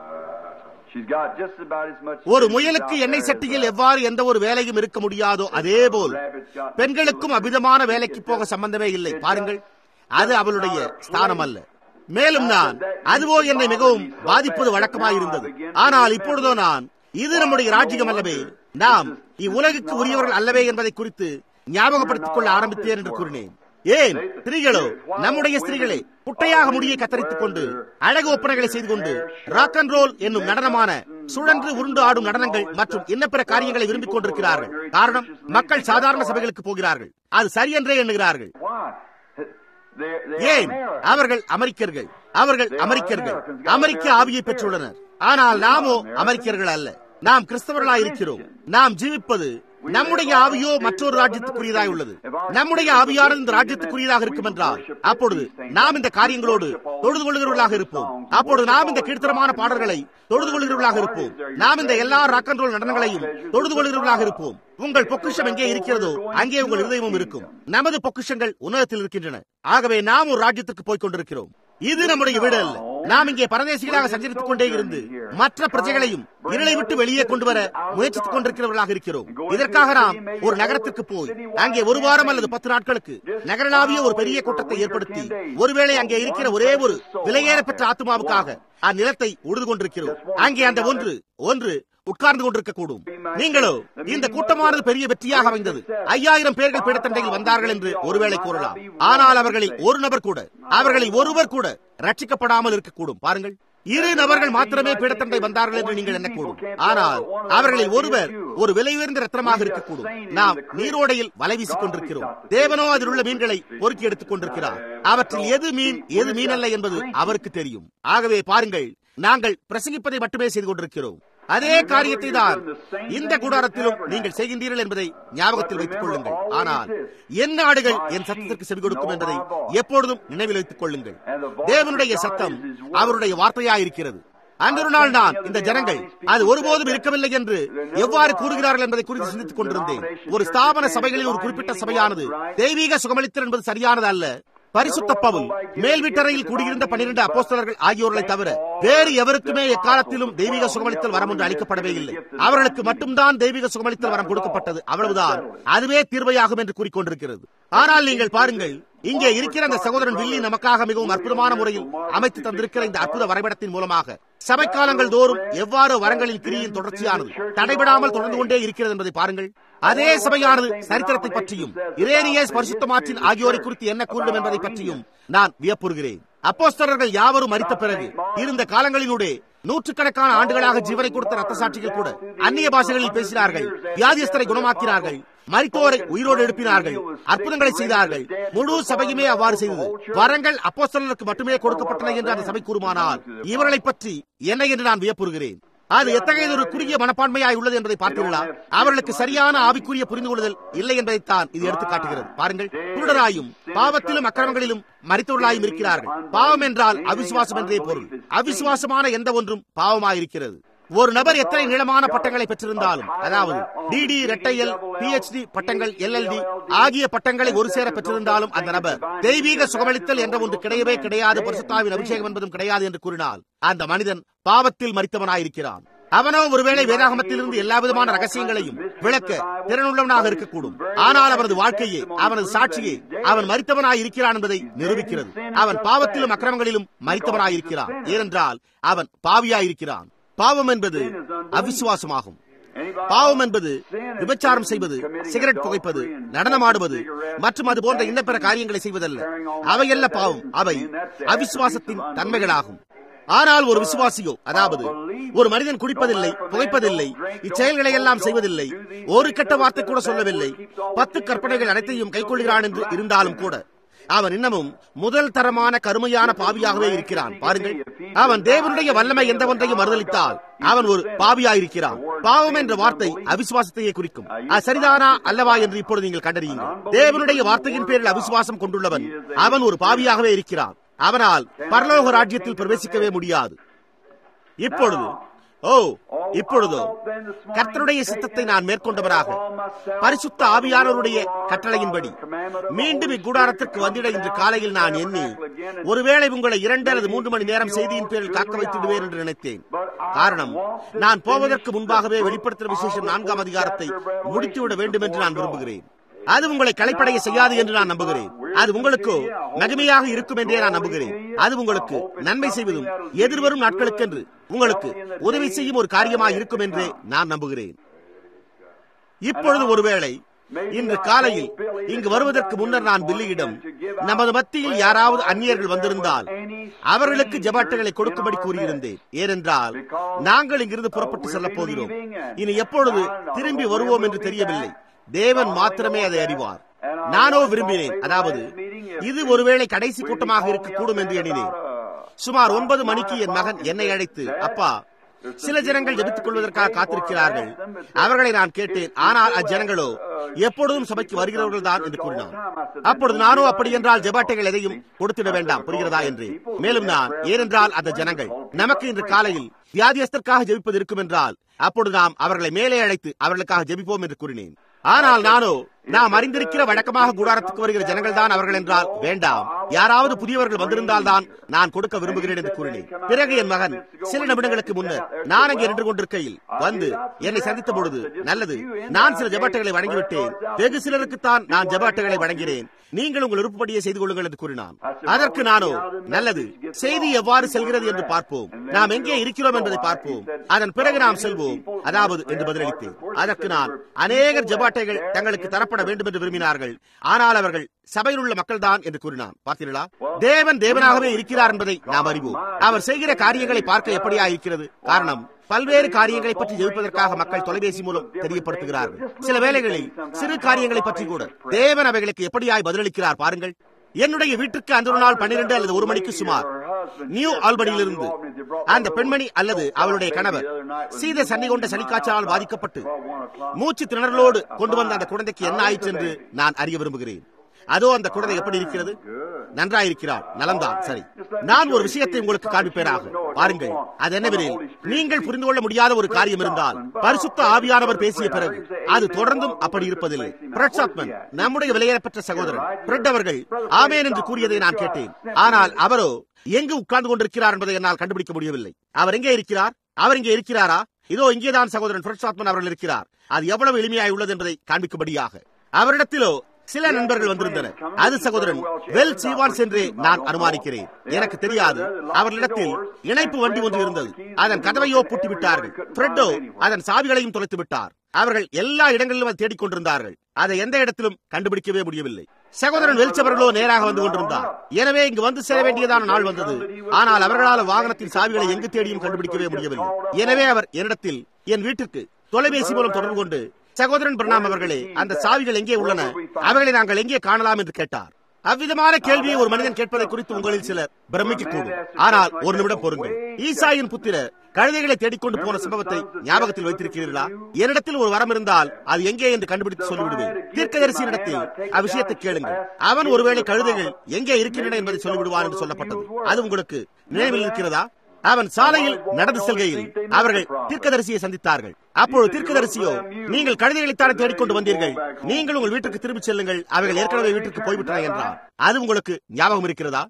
ஒரு முயலுக்கு எண்ணெய் சட்டியில் எவ்வாறு எந்த ஒரு வேலையும் இருக்க முடியாதோ அதேபோல் பெண்களுக்கும் அபிதமான வேலைக்கு போக சம்பந்தமே இல்லை பாருங்கள் அது அவளுடைய ஸ்தானம் அல்ல மேலும் நான் அதுவோ என்னை மிகவும் பாதிப்பது வழக்கமாயிருந்தது ஆனால் இப்பொழுதோ நான் இது நம்முடைய ராஜ்யம் அல்லவே நாம் இவ்வுலகுக்கு உரியவர்கள் அல்லவே என்பதை குறித்து ஞாபகப்படுத்திக் கொள்ள ஆரம்பித்தேன் என்று கூறினேன் ஏன் ஸ்திரீகளோ நம்முடைய ஸ்திரீகளே குட்டையாக முடியை கத்தரித்துக் கொண்டு அழகு ஒப்பனைகளை செய்து கொண்டு ராக் அண்ட் ரோல் என்னும் நடனமான சுழன்று உருண்டு ஆடும் நடனங்கள் மற்றும் இன்ன பிற காரியங்களை விரும்பிக் கொண்டிருக்கிறார்கள் காரணம் மக்கள் சாதாரண சபைகளுக்கு போகிறார்கள் அது சரியென்றே எண்ணுகிறார்கள் ஏன் அவர்கள் அமெரிக்கர்கள் அவர்கள் அமெரிக்கர்கள் அமெரிக்க ஆவியை பெற்றுள்ளனர் ஆனால் நாமோ அமெரிக்கர்கள் அல்ல நாம் கிறிஸ்தவர்களாய் இருக்கிறோம் நாம் ஜீவிப்பது நம்முடைய ஆவியோ மற்றொரு ராஜ்யத்துக்குரியதாக உள்ளது நம்முடைய ஆவியானது இந்த ராஜ்யத்துக்குரியதாக இருக்கும் என்றால் அப்பொழுது நாம் இந்த காரியங்களோடு தொழுது கொள்கிறவர்களாக இருப்போம் அப்பொழுது நாம் இந்த கீர்த்தனமான பாடல்களை தொழுது கொள்கிறவர்களாக இருப்போம் நாம் இந்த எல்லா ராக் அண்ட் ரோல் நடனங்களையும் தொழுது கொள்கிறவர்களாக இருப்போம் உங்கள் பொக்கிஷம் எங்கே இருக்கிறதோ அங்கே உங்கள் இருதயமும் இருக்கும் நமது பொக்கிஷங்கள் உன்னதத்தில் இருக்கின்றன ஆகவே நாம் ஒரு ராஜ்யத்துக்கு போய்க் கொண்டிருக்கிறோம் இது நம்முடைய வீடு அல்ல நாம் இங்கே பரதேசிகளாக சஞ்சரித்துக் கொண்டே இருந்து மற்ற பிரஜைகளையும் இருளை விட்டு வெளியே கொண்டு வர முயற்சித்துக் கொண்டிருக்கிறவர்களாக இருக்கிறோம் இதற்காக நாம் ஒரு நகரத்திற்கு போய் அங்கே ஒரு வாரம் அல்லது பத்து நாட்களுக்கு நகரளாவிய ஒரு பெரிய கூட்டத்தை ஏற்படுத்தி ஒருவேளை அங்கே இருக்கிற ஒரே ஒரு விலையேறப்பெற்ற ஆத்மாவுக்காக அந்நிலத்தை உழுது கொண்டிருக்கிறோம் அங்கே அந்த ஒன்று ஒன்று உட்கார்ந்து கொண்டிருக்க கூடும் நீங்களோ இந்த கூட்டமானது பெரிய வெற்றியாக அமைந்தது ஐயாயிரம் பேர்கள் பீடத்தண்டையில் வந்தார்கள் என்று ஒருவேளை கூறலாம் ஆனால் அவர்களில் ஒரு நபர் கூட அவர்களில் ஒருவர் கூட ரட்சிக்கப்படாமல் இருக்கக்கூடும் பாருங்கள் இரு நபர்கள் மாத்திரமே பீடத்தண்டை வந்தார்கள் என்று நீங்கள் எண்ணக்கூடும் ஆனால் அவர்களில் ஒருவர் ஒரு விலை உயர்ந்த ரத்தனமாக இருக்கக்கூடும் நாம் நீரோடையில் வலை வீசிக் கொண்டிருக்கிறோம் தேவனோ அதில் உள்ள மீன்களை பொறுக்கி எடுத்துக் கொண்டிருக்கிறார் அவற்றில் எது மீன் எது மீன் அல்ல என்பது அவருக்கு தெரியும் ஆகவே பாருங்கள் நாங்கள் பிரசங்கிப்பதை மட்டுமே செய்து கொண்டிருக்கிறோம் அதே காரியத்தை தான் இந்த கூடாரத்திலும் நீங்கள் செய்கின்றீர்கள் என்பதை ஞாபகத்தில் வைத்துக் கொள்ளுங்கள் ஆனால் என் நாடுகள் என் சத்தத்திற்கு செவி கொடுக்கும் என்பதை எப்பொழுதும் நினைவில் வைத்துக் கொள்ளுங்கள் தேவனுடைய சத்தம் அவருடைய வார்த்தையாயிருக்கிறது அன்றொரு நாள் நான் இந்த ஜனங்கள் அது ஒருபோதும் இருக்கவில்லை என்று எவ்வாறு கூறுகிறார்கள் என்பதை குறித்து சிந்தித்துக் கொண்டிருந்தேன் ஒரு ஸ்தாபன சபைகளில் ஒரு குறிப்பிட்ட சபையானது தெய்வீக சுகமளித்தல் என்பது சரியானது அல்ல பரிசுத்த பவுல் மேல் வீட்டறையில் கூடியிருந்த பன்னிரண்டு அப்போஸ்தலர்கள் ஆகியோர்களை தவிர வேறு எவருக்குமே எக்காலத்திலும் தெய்வீக சுகமளித்தல் வரம் ஒன்று அளிக்கப்படவே இல்லை அவர்களுக்கு மட்டும்தான் தெய்வீக சுகமளித்தல் வரம் கொடுக்கப்பட்டது அவ்வளவுதான் அதுவே தீர்வையாகும் என்று கூறிக்கொண்டிருக்கிறது ஆனால் நீங்கள் பாருங்கள் இங்கே இருக்கிற அந்த சகோதரன் வில்லி நமக்காக மிகவும் அற்புதமான முறையில் அமைத்து தந்திருக்கிற இந்த அற்புத வரைபடத்தின் மூலமாக சபை காலங்கள் தோறும் எவ்வாறு வரங்களின் கிரியின் தொடர்ச்சியானது தடைபடாமல் தொடர்ந்து கொண்டே இருக்கிறது என்பதை பாருங்கள் அதே சபையானது சரித்திரத்தை பற்றியும் இரேனியஸ் பரிசுத்தமாற்றின் ஆகியோரை குறித்து என்ன கூறும் என்பதை பற்றியும் நான் வியப்புறுகிறேன் அப்போஸ்தலர்கள் யாவரும் மறித்த பிறகு இருந்த காலங்களிலூடே நூற்றுக்கணக்கான ஆண்டுகளாக ஜீவனை கொடுத்த ரத்த சாட்சிகள் கூட அந்நிய பாஷைகளில் பேசினார்கள் வியாதியஸ்தரை குணமாக்கினார்கள் மரித்தோரை உயிரோடு எழுப்பினார்கள் அற்புதங்களை செய்தார்கள் முழு சபையுமே அவ்வாறு செய்தது வரங்கள் அப்போஸ்தலருக்கு மட்டுமே கொடுக்கப்பட்டன என்று அந்த சபை கூறுமானால் இவர்களை பற்றி என்ன என்று நான் வியப்புறுகிறேன் அது எத்தகைய ஒரு குறுகிய மனப்பான்மையாய் உள்ளது என்பதை பார்த்தீர்களா அவர்களுக்கு சரியான ஆவிக்குரிய புரிந்து கொள்ளுதல் இல்லை என்பதைத்தான் இது எடுத்து காட்டுகிறது பாருங்கள் குருடராயும் பாவத்திலும் அக்கிரமங்களிலும் மறித்தவர்களாயும் இருக்கிறார்கள் பாவம் என்றால் அவிசுவாசம் என்றே பொருள் அவிசுவாசமான எந்த ஒன்றும் பாவமாயிருக்கிறது ஒரு நபர் எத்தனை நீளமான பட்டங்களை பெற்றிருந்தாலும் அதாவது டிடி ரெட்டையல் பிஎச்டி பட்டங்கள் எல்எல்டி ஆகிய பட்டங்களை ஒரு சேர பெற்றிருந்தாலும் அந்த நபர் தெய்வீக சுகமளித்தல் என்ற ஒன்று கிடையவே கிடையாது பரிசுத்தாவின் அபிஷேகம் என்பதும் கிடையாது என்று கூறினால் அந்த மனிதன் பாவத்தில் மறித்தவனாயிருக்கிறான் அவனோ ஒருவேளை வேதாகமத்திலிருந்து எல்லா விதமான ரகசியங்களையும் விளக்க திறனுள்ளவனாக இருக்கக்கூடும் ஆனால் அவனது வாழ்க்கையே அவனது சாட்சியே அவன் மறித்தவனாய் இருக்கிறான் என்பதை நிரூபிக்கிறது அவன் பாவத்திலும் அக்கிரமங்களிலும் மறித்தவனாயிருக்கிறான் ஏனென்றால் அவன் பாவியாயிருக்கிறான் பாவம் என்பது அவிசுவாசமாகும் பாவம் என்பது விபச்சாரம் செய்வது சிகரெட் புகைப்பது நடனமாடுவது மற்றும் அது போன்ற இன்ன பிற காரியங்களை செய்வதல்ல அவையல்ல பாவம் அவை அவிசுவாசத்தின் தன்மைகளாகும் ஆனால் ஒரு விசுவாசியோ அதாவது ஒரு மனிதன் குடிப்பதில்லை புகைப்பதில்லை இச்செயல்களை எல்லாம் செய்வதில்லை ஒரு கெட்ட வார்த்தை கூட சொல்லவில்லை பத்து கற்பனைகள் அனைத்தையும் கைக்கொள்கிறான் என்று இருந்தாலும் கூட அவன் இன்னமும் முதல் தரமான கருமையான பாவியாகவே இருக்கிறான் பாருங்கள் அவன் தேவனுடைய வல்லமை எந்த ஒன்றையும் மறுதளித்தால் அவன் ஒரு பாவியாயிருக்கிறான் பாவம் என்ற வார்த்தை அவிசுவாசத்தையே குறிக்கும் அது சரிதானா அல்லவா என்று இப்பொழுது நீங்கள் கண்டறியுங்கள் தேவனுடைய வார்த்தையின் பேரில் அவிசுவாசம் கொண்டுள்ளவன் அவன் ஒரு பாவியாகவே இருக்கிறான் அவனால் பரலோக ராஜ்யத்தில் பிரவேசிக்கவே முடியாது இப்பொழுது ஓ இப்பொழுதோ கர்த்தருடைய சித்தத்தை நான் மேற்கொண்டவராக பரிசுத்த ஆவியானவருடைய கட்டளையின்படி மீண்டும் இக்கூடாரத்திற்கு வந்திட இன்று காலையில் நான் எண்ணி ஒருவேளை உங்களை இரண்டு அல்லது மூன்று மணி நேரம் செய்தியின் பேரில் காக்க வைத்துடுவேன் என்று நினைத்தேன் காரணம் நான் போவதற்கு முன்பாகவே வெளிப்படுத்தும் விசேஷம் நான்காம் அதிகாரத்தை முடித்துவிட வேண்டும் என்று நான் விரும்புகிறேன் அது உங்களை கலைப்படைய செய்யாது என்று நான் நம்புகிறேன் அது உங்களுக்கோ மகிமையாக இருக்கும் என்றே நான் நம்புகிறேன் அது உங்களுக்கு நன்மை செய்வதும் எதிர்வரும் நாட்களுக்கென்று உங்களுக்கு உதவி செய்யும் ஒரு காரியமாக இருக்கும் என்றே நான் நம்புகிறேன் இப்பொழுது ஒருவேளை இன்று காலையில் இங்கு வருவதற்கு முன்னர் நான் பில்லியிடம் நமது மத்தியில் யாராவது அந்நியர்கள் வந்திருந்தால் அவர்களுக்கு ஜபாட்டுகளை கொடுக்கும்படி கூறியிருந்தேன் ஏனென்றால் நாங்கள் இங்கிருந்து புறப்பட்டு செல்லப் போகிறோம் இனி எப்பொழுது திரும்பி வருவோம் என்று தெரியவில்லை தேவன் மாத்திரமே அதை அறிவார் நானோ விரும்பினேன் அதாவது இது ஒருவேளை கடைசி கூட்டமாக இருக்கக்கூடும் என்று எண்ணினேன் சுமார் ஒன்பது மணிக்கு என் மகன் என்னை அழைத்து அப்பா சில ஜனங்கள் ஜபித்துக் கொள்வதற்காக காத்திருக்கிறார்கள் அவர்களை நான் கேட்டேன் ஆனால் அஜனங்களோ எப்பொழுதும் சபைக்கு வருகிறவர்கள் தான் என்று கூறினார் அப்பொழுது நானோ அப்படி என்றால் ஜபாட்டைகள் எதையும் கொடுத்திட வேண்டாம் புரிகிறதா என்று மேலும் நான் ஏனென்றால் அந்த ஜனங்கள் நமக்கு இன்று காலையில் வியாதியஸ்தற்காக ஜெபிப்பது இருக்கும் என்றால் அப்பொழுது நாம் அவர்களை மேலே அழைத்து அவர்களுக்காக ஜெபிப்போம் என்று கூறினேன் ஆனால் நானோ நாம் அறிந்திருக்கிற வழக்கமாக கூடாரத்துக்கு வருகிற ஜனங்கள் தான் அவர்கள் என்றால் வேண்டாம் யாராவது புதியவர்கள் வந்திருந்தால் தான் நான் கொடுக்க விரும்புகிறேன் என்று கூறினேன் பிறகு என் மகன் சில நிமிடங்களுக்கு முன்னர் நான் அங்கே நின்று கொண்டிருக்கையில் வந்து என்னை சந்தித்த பொழுது நல்லது நான் சில ஜபாட்டைகளை வழங்கிவிட்டேன் வெகு சிலருக்குத்தான் நான் ஜபாட்டைகளை வழங்கினேன் நீங்கள் உங்கள் விருப்பப்படியே செய்து கொள்ளுங்கள் என்று கூறினான் அதற்கு நானோ நல்லது செய்தி எவ்வாறு செல்கிறது என்று பார்ப்போம் நாம் எங்கே இருக்கிறோம் என்பதை பார்ப்போம் அதன் பிறகு நாம் செல்வோம் அதாவது என்று பதிலளித்தேன் அதற்கு நான் அநேகர் ஜபாட்டைகள் தங்களுக்கு தரப்பட வேண்டும் என்று விரும்பினார்கள் ஆனால் அவர்கள் சபையில் உள்ள மக்கள் தான் என்று கூறினான் பார்த்தீர்களா தேவன் தேவனாகவே இருக்கிறார் என்பதை நாம் அறிவோம் அவர் செய்கிற காரியங்களை பார்க்க எப்படியா இருக்கிறது காரணம் பல்வேறு காரியங்களை பற்றி ஜெயிப்பதற்காக மக்கள் தொலைபேசி மூலம் தெரியப்படுத்துகிறார்கள் சில வேளைகளில் சிறு காரியங்களை பற்றி கூட தேவன் அவைகளுக்கு எப்படியாய் பதிலளிக்கிறார் பாருங்கள் என்னுடைய வீட்டுக்கு அந்த ஒரு நாள் பன்னிரண்டு அல்லது ஒரு மணிக்கு சுமார் நியூ ஆல்பனியிலிருந்து அந்த பெண்மணி அல்லது அவளுடைய கணவர் சீத சன்னி கொண்ட சளிக்காய்ச்சலால் பாதிக்கப்பட்டு மூச்சு திணறலோடு கொண்டு வந்த அந்த குழந்தைக்கு என்ன ஆயிற்று என்று நான் அறிய விரும்புகிறேன் அதோ அந்த குழந்தை எப்படி இருக்கிறது நன்றாயிருக்கிறாள் நலம்தான் சரி நான் ஒரு விஷயத்தை உங்களுக்கு காண்பிப்பேனாக பாருங்கள் அது என்னவெனில் நீங்கள் புரிந்து கொள்ள முடியாத ஒரு காரியம் இருந்தால் பரிசுத்த ஆவியானவர் பேசிய பிறகு அது தொடர்ந்தும் அப்படி இருப்பதில்லை பிரட்சாத்மன் நம்முடைய விலையேறப்பெற்ற சகோதரன் பிரெட் அவர்கள் ஆமேன் என்று கூறியதை நான் கேட்டேன் ஆனால் அவரோ எங்கு உட்கார்ந்து கொண்டிருக்கிறார் என்பதை என்னால் கண்டுபிடிக்க முடியவில்லை அவர் எங்கே இருக்கிறார் அவர் இங்கே இருக்கிறாரா இதோ இங்கேதான் சகோதரன் பிரட்சாத்மன் அவர்கள் இருக்கிறார் அது எவ்வளவு எளிமையாய் உள்ளது என்பதை காண்பிக்கும்படியாக அவரிடத்திலோ சில நண்பர்கள் வந்திருந்தனர் அது சகோதரன் வெல் சீவான்ஸ் என்றே நான் அனுமானிக்கிறேன் எனக்கு தெரியாது அவர்களிடத்தில் இணைப்பு வண்டி ஒன்று இருந்தது அதன் கதவையோ பூட்டி விட்டார்கள் பிரெட்டோ அதன் சாவிகளையும் தொலைத்து விட்டார் அவர்கள் எல்லா இடங்களிலும் அதை தேடிக் கொண்டிருந்தார்கள் அதை எந்த இடத்திலும் கண்டுபிடிக்கவே முடியவில்லை சகோதரன் வெளிச்சவர்களோ நேராக வந்து கொண்டிருந்தார் எனவே இங்கு வந்து சேர வேண்டியதான நாள் வந்தது ஆனால் அவர்களால் வாகனத்தின் சாவிகளை எங்கு தேடியும் கண்டுபிடிக்கவே முடியவில்லை எனவே அவர் என்னிடத்தில் என் வீட்டிற்கு தொலைபேசி மூலம் தொடர்பு கொண்டு சகோதரன் பிரணாம் அவர்களே அந்த சாவிகள் எங்கே உள்ளன அவைகளை நாங்கள் எங்கே காணலாம் என்று கேட்டார் அவ்விதமான கேள்வியை ஒரு மனிதன் கேட்பதை குறித்து உங்களில் சிலர் பிரமிக்க கூடும் ஆனால் ஒரு நிமிடம் பொருங்கள் ஈசாயின் புத்திரர் கழுதைகளை தேடிக்கொண்டு போன சம்பவத்தை ஞாபகத்தில் வைத்திருக்கிறீர்களா என்னிடத்தில் ஒரு வரம் இருந்தால் அது எங்கே என்று கண்டுபிடித்து சொல்லிவிடுவேன் தீர்க்கதரிசியினிடத்தில் அவ்விஷயத்தை கேளுங்கள் அவன் ஒருவேளை கழுதைகள் எங்கே இருக்கின்றன என்பதை சொல்லிவிடுவான் என்று சொல்லப்பட்டது அது உங்களுக்கு நினைவில் இருக்கிறதா அவன் சாலையில் நடந்து செல்கையில் அவர்கள் தீர்க்கதரிசியை சந்தித்தார்கள் அப்பொழுது தீர்க்கதரிசியோ நீங்கள் கழுதைகளைத்தானே தேடிக்கொண்டு வந்தீர்கள் நீங்கள் உங்கள் வீட்டுக்கு திரும்பிச் செல்லுங்கள் அவைகள் ஏற்கனவே வீட்டுக்கு போய்விட்டன என்றார் அது உங்களுக்கு ஞாபகம் இருக்கிறதா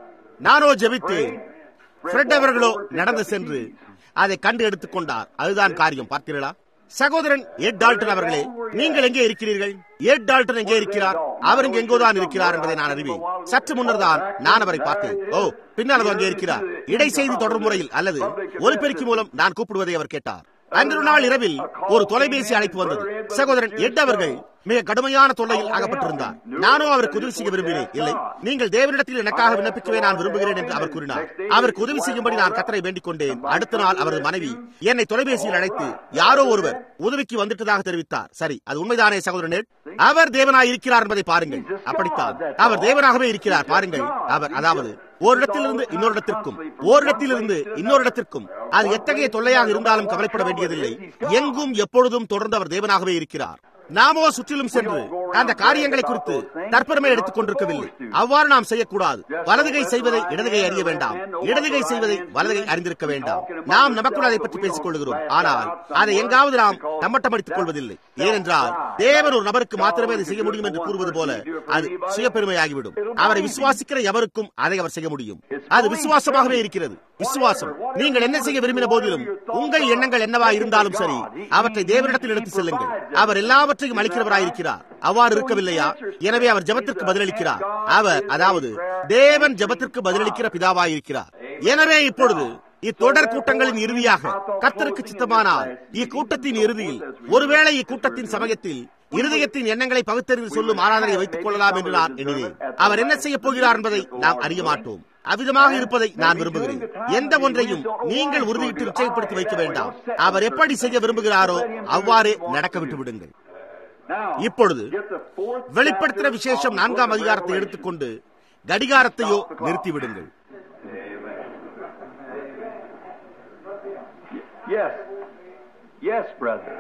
நானோ ஜெபித்தேன் ஃப்ரெட் அவர்களோ நடந்து சென்று அதை கண்டு எடுத்துக் கொண்டார் அதுதான் காரியம் பார்த்தீர்களா சகோதரன் எட் டால்டன் அவர்களே நீங்கள் எங்கே இருக்கிறீர்கள் எட் டால்டன் எங்கே இருக்கிறார் அவர் இங்கு எங்கோதான் இருக்கிறார் என்பதை நான் அறிவேன் சற்று முன்னர் தான் நான் அவரை பார்த்தேன் ஓ பின்னால் அது அங்கே இருக்கிறார் இடை செய்தி தொடர் முறையில் அல்லது ஒலிபெருக்கி மூலம் நான் கூப்பிடுவதை அவர் கேட்டார் அன்று நாள் இரவில் ஒரு தொலைபேசி அழைப்பு வந்தது சகோதரன் எட் அவர்கள் மிக கடுமையான தொல்லையில் அகப்பட்டிருந்தார் நானும் அவருக்கு உதவி செய்ய விரும்பினேன் இல்லை நீங்கள் தேவனிடத்தில் எனக்காக விண்ணப்பிக்கவே நான் விரும்புகிறேன் என்று அவர் கூறினார் அவருக்கு உதவி செய்யும்படி நான் கத்தரை வேண்டிக் கொண்டேன் அடுத்த நாள் அவரது மனைவி என்னை தொலைபேசியில் அழைத்து யாரோ ஒருவர் உதவிக்கு வந்துட்டதாக தெரிவித்தார் சரி அது உண்மைதானே சகோதரனே அவர் தேவனாய் இருக்கிறார் என்பதை பாருங்கள் அப்படித்தான் அவர் தேவனாகவே இருக்கிறார் பாருங்கள் அவர் அதாவது ஓரிடத்திலிருந்து இன்னொரு இடத்திற்கும் ஓரிடத்திலிருந்து இன்னொரு இடத்திற்கும் அது எத்தகைய தொல்லையாக இருந்தாலும் கவலைப்பட வேண்டியதில்லை எங்கும் எப்பொழுதும் தொடர்ந்து அவர் தேவனாகவே இருக்கிறார் நாமோ சுற்றிலும் சென்று அந்த காரியங்களை குறித்து தற்பெருமை எடுத்துக் கொண்டிருக்கவில்லை அவ்வாறு நாம் செய்யக்கூடாது வலதுகை செய்வதை இடதுகை அறிய வேண்டாம் இடதுகை செய்வதை வலதுகை அறிந்திருக்க வேண்டாம் நாம் நமக்குள் அதை பற்றி பேசிக் கொள்கிறோம் ஆனால் அதை எங்காவது நாம் தம்மட்டமடித்துக் கொள்வதில்லை ஏனென்றால் தேவன் ஒரு நபருக்கு மாத்திரமே அதை செய்ய முடியும் என்று கூறுவது போல அது சுயப்பெருமையாகிவிடும் அவரை விசுவாசிக்கிற எவருக்கும் அதை அவர் செய்ய முடியும் அது விசுவாசமாகவே இருக்கிறது விசுவாசம் நீங்கள் என்ன செய்ய விரும்பின போதிலும் உங்கள் எண்ணங்கள் என்னவா இருந்தாலும் சரி அவற்றை தேவனிடத்தில் எடுத்து செல்லுங்கள் அவர் எல்லாவற்றையும் அளிக்கிறவராயிருக்கிறார் அவ்வாறு இருக்கவில்லையா எனவே அவர் ஜபத்திற்கு பதிலளிக்கிறார் அவர் அதாவது தேவன் ஜபத்திற்கு பதிலளிக்கிற பிதாவாயிருக்கிறார் எனவே இப்பொழுது இத்தொடர் கூட்டங்களின் இறுதியாக கத்தருக்கு சித்தமானால் இக்கூட்டத்தின் இறுதியில் ஒருவேளை இக்கூட்டத்தின் சமயத்தில் இருதயத்தின் எண்ணங்களை பகுத்தறிந்து சொல்லும் ஆராதனை வைத்துக் கொள்ளலாம் என்று நான் எண்ணினேன் அவர் என்ன செய்ய போகிறார் என்பதை நாம் அறிய மாட்டோம் அவ்விதமாக இருப்பதை நான் விரும்புகிறேன் எந்த ஒன்றையும் நீங்கள் உறுதியிட்டு நிச்சயப்படுத்தி வைக்க வேண்டாம் அவர் எப்படி செய்ய விரும்புகிறாரோ அவ்வாறே நடக்க விட்டு விடுங்கள் இப்பொழுது வெளிப்படுத்தின விசேஷம் நான்காம் அதிகாரத்தை எடுத்துக்கொண்டு கடிகாரத்தையோ நிறுத்திவிடுங்கள் Yes. Yes, brother.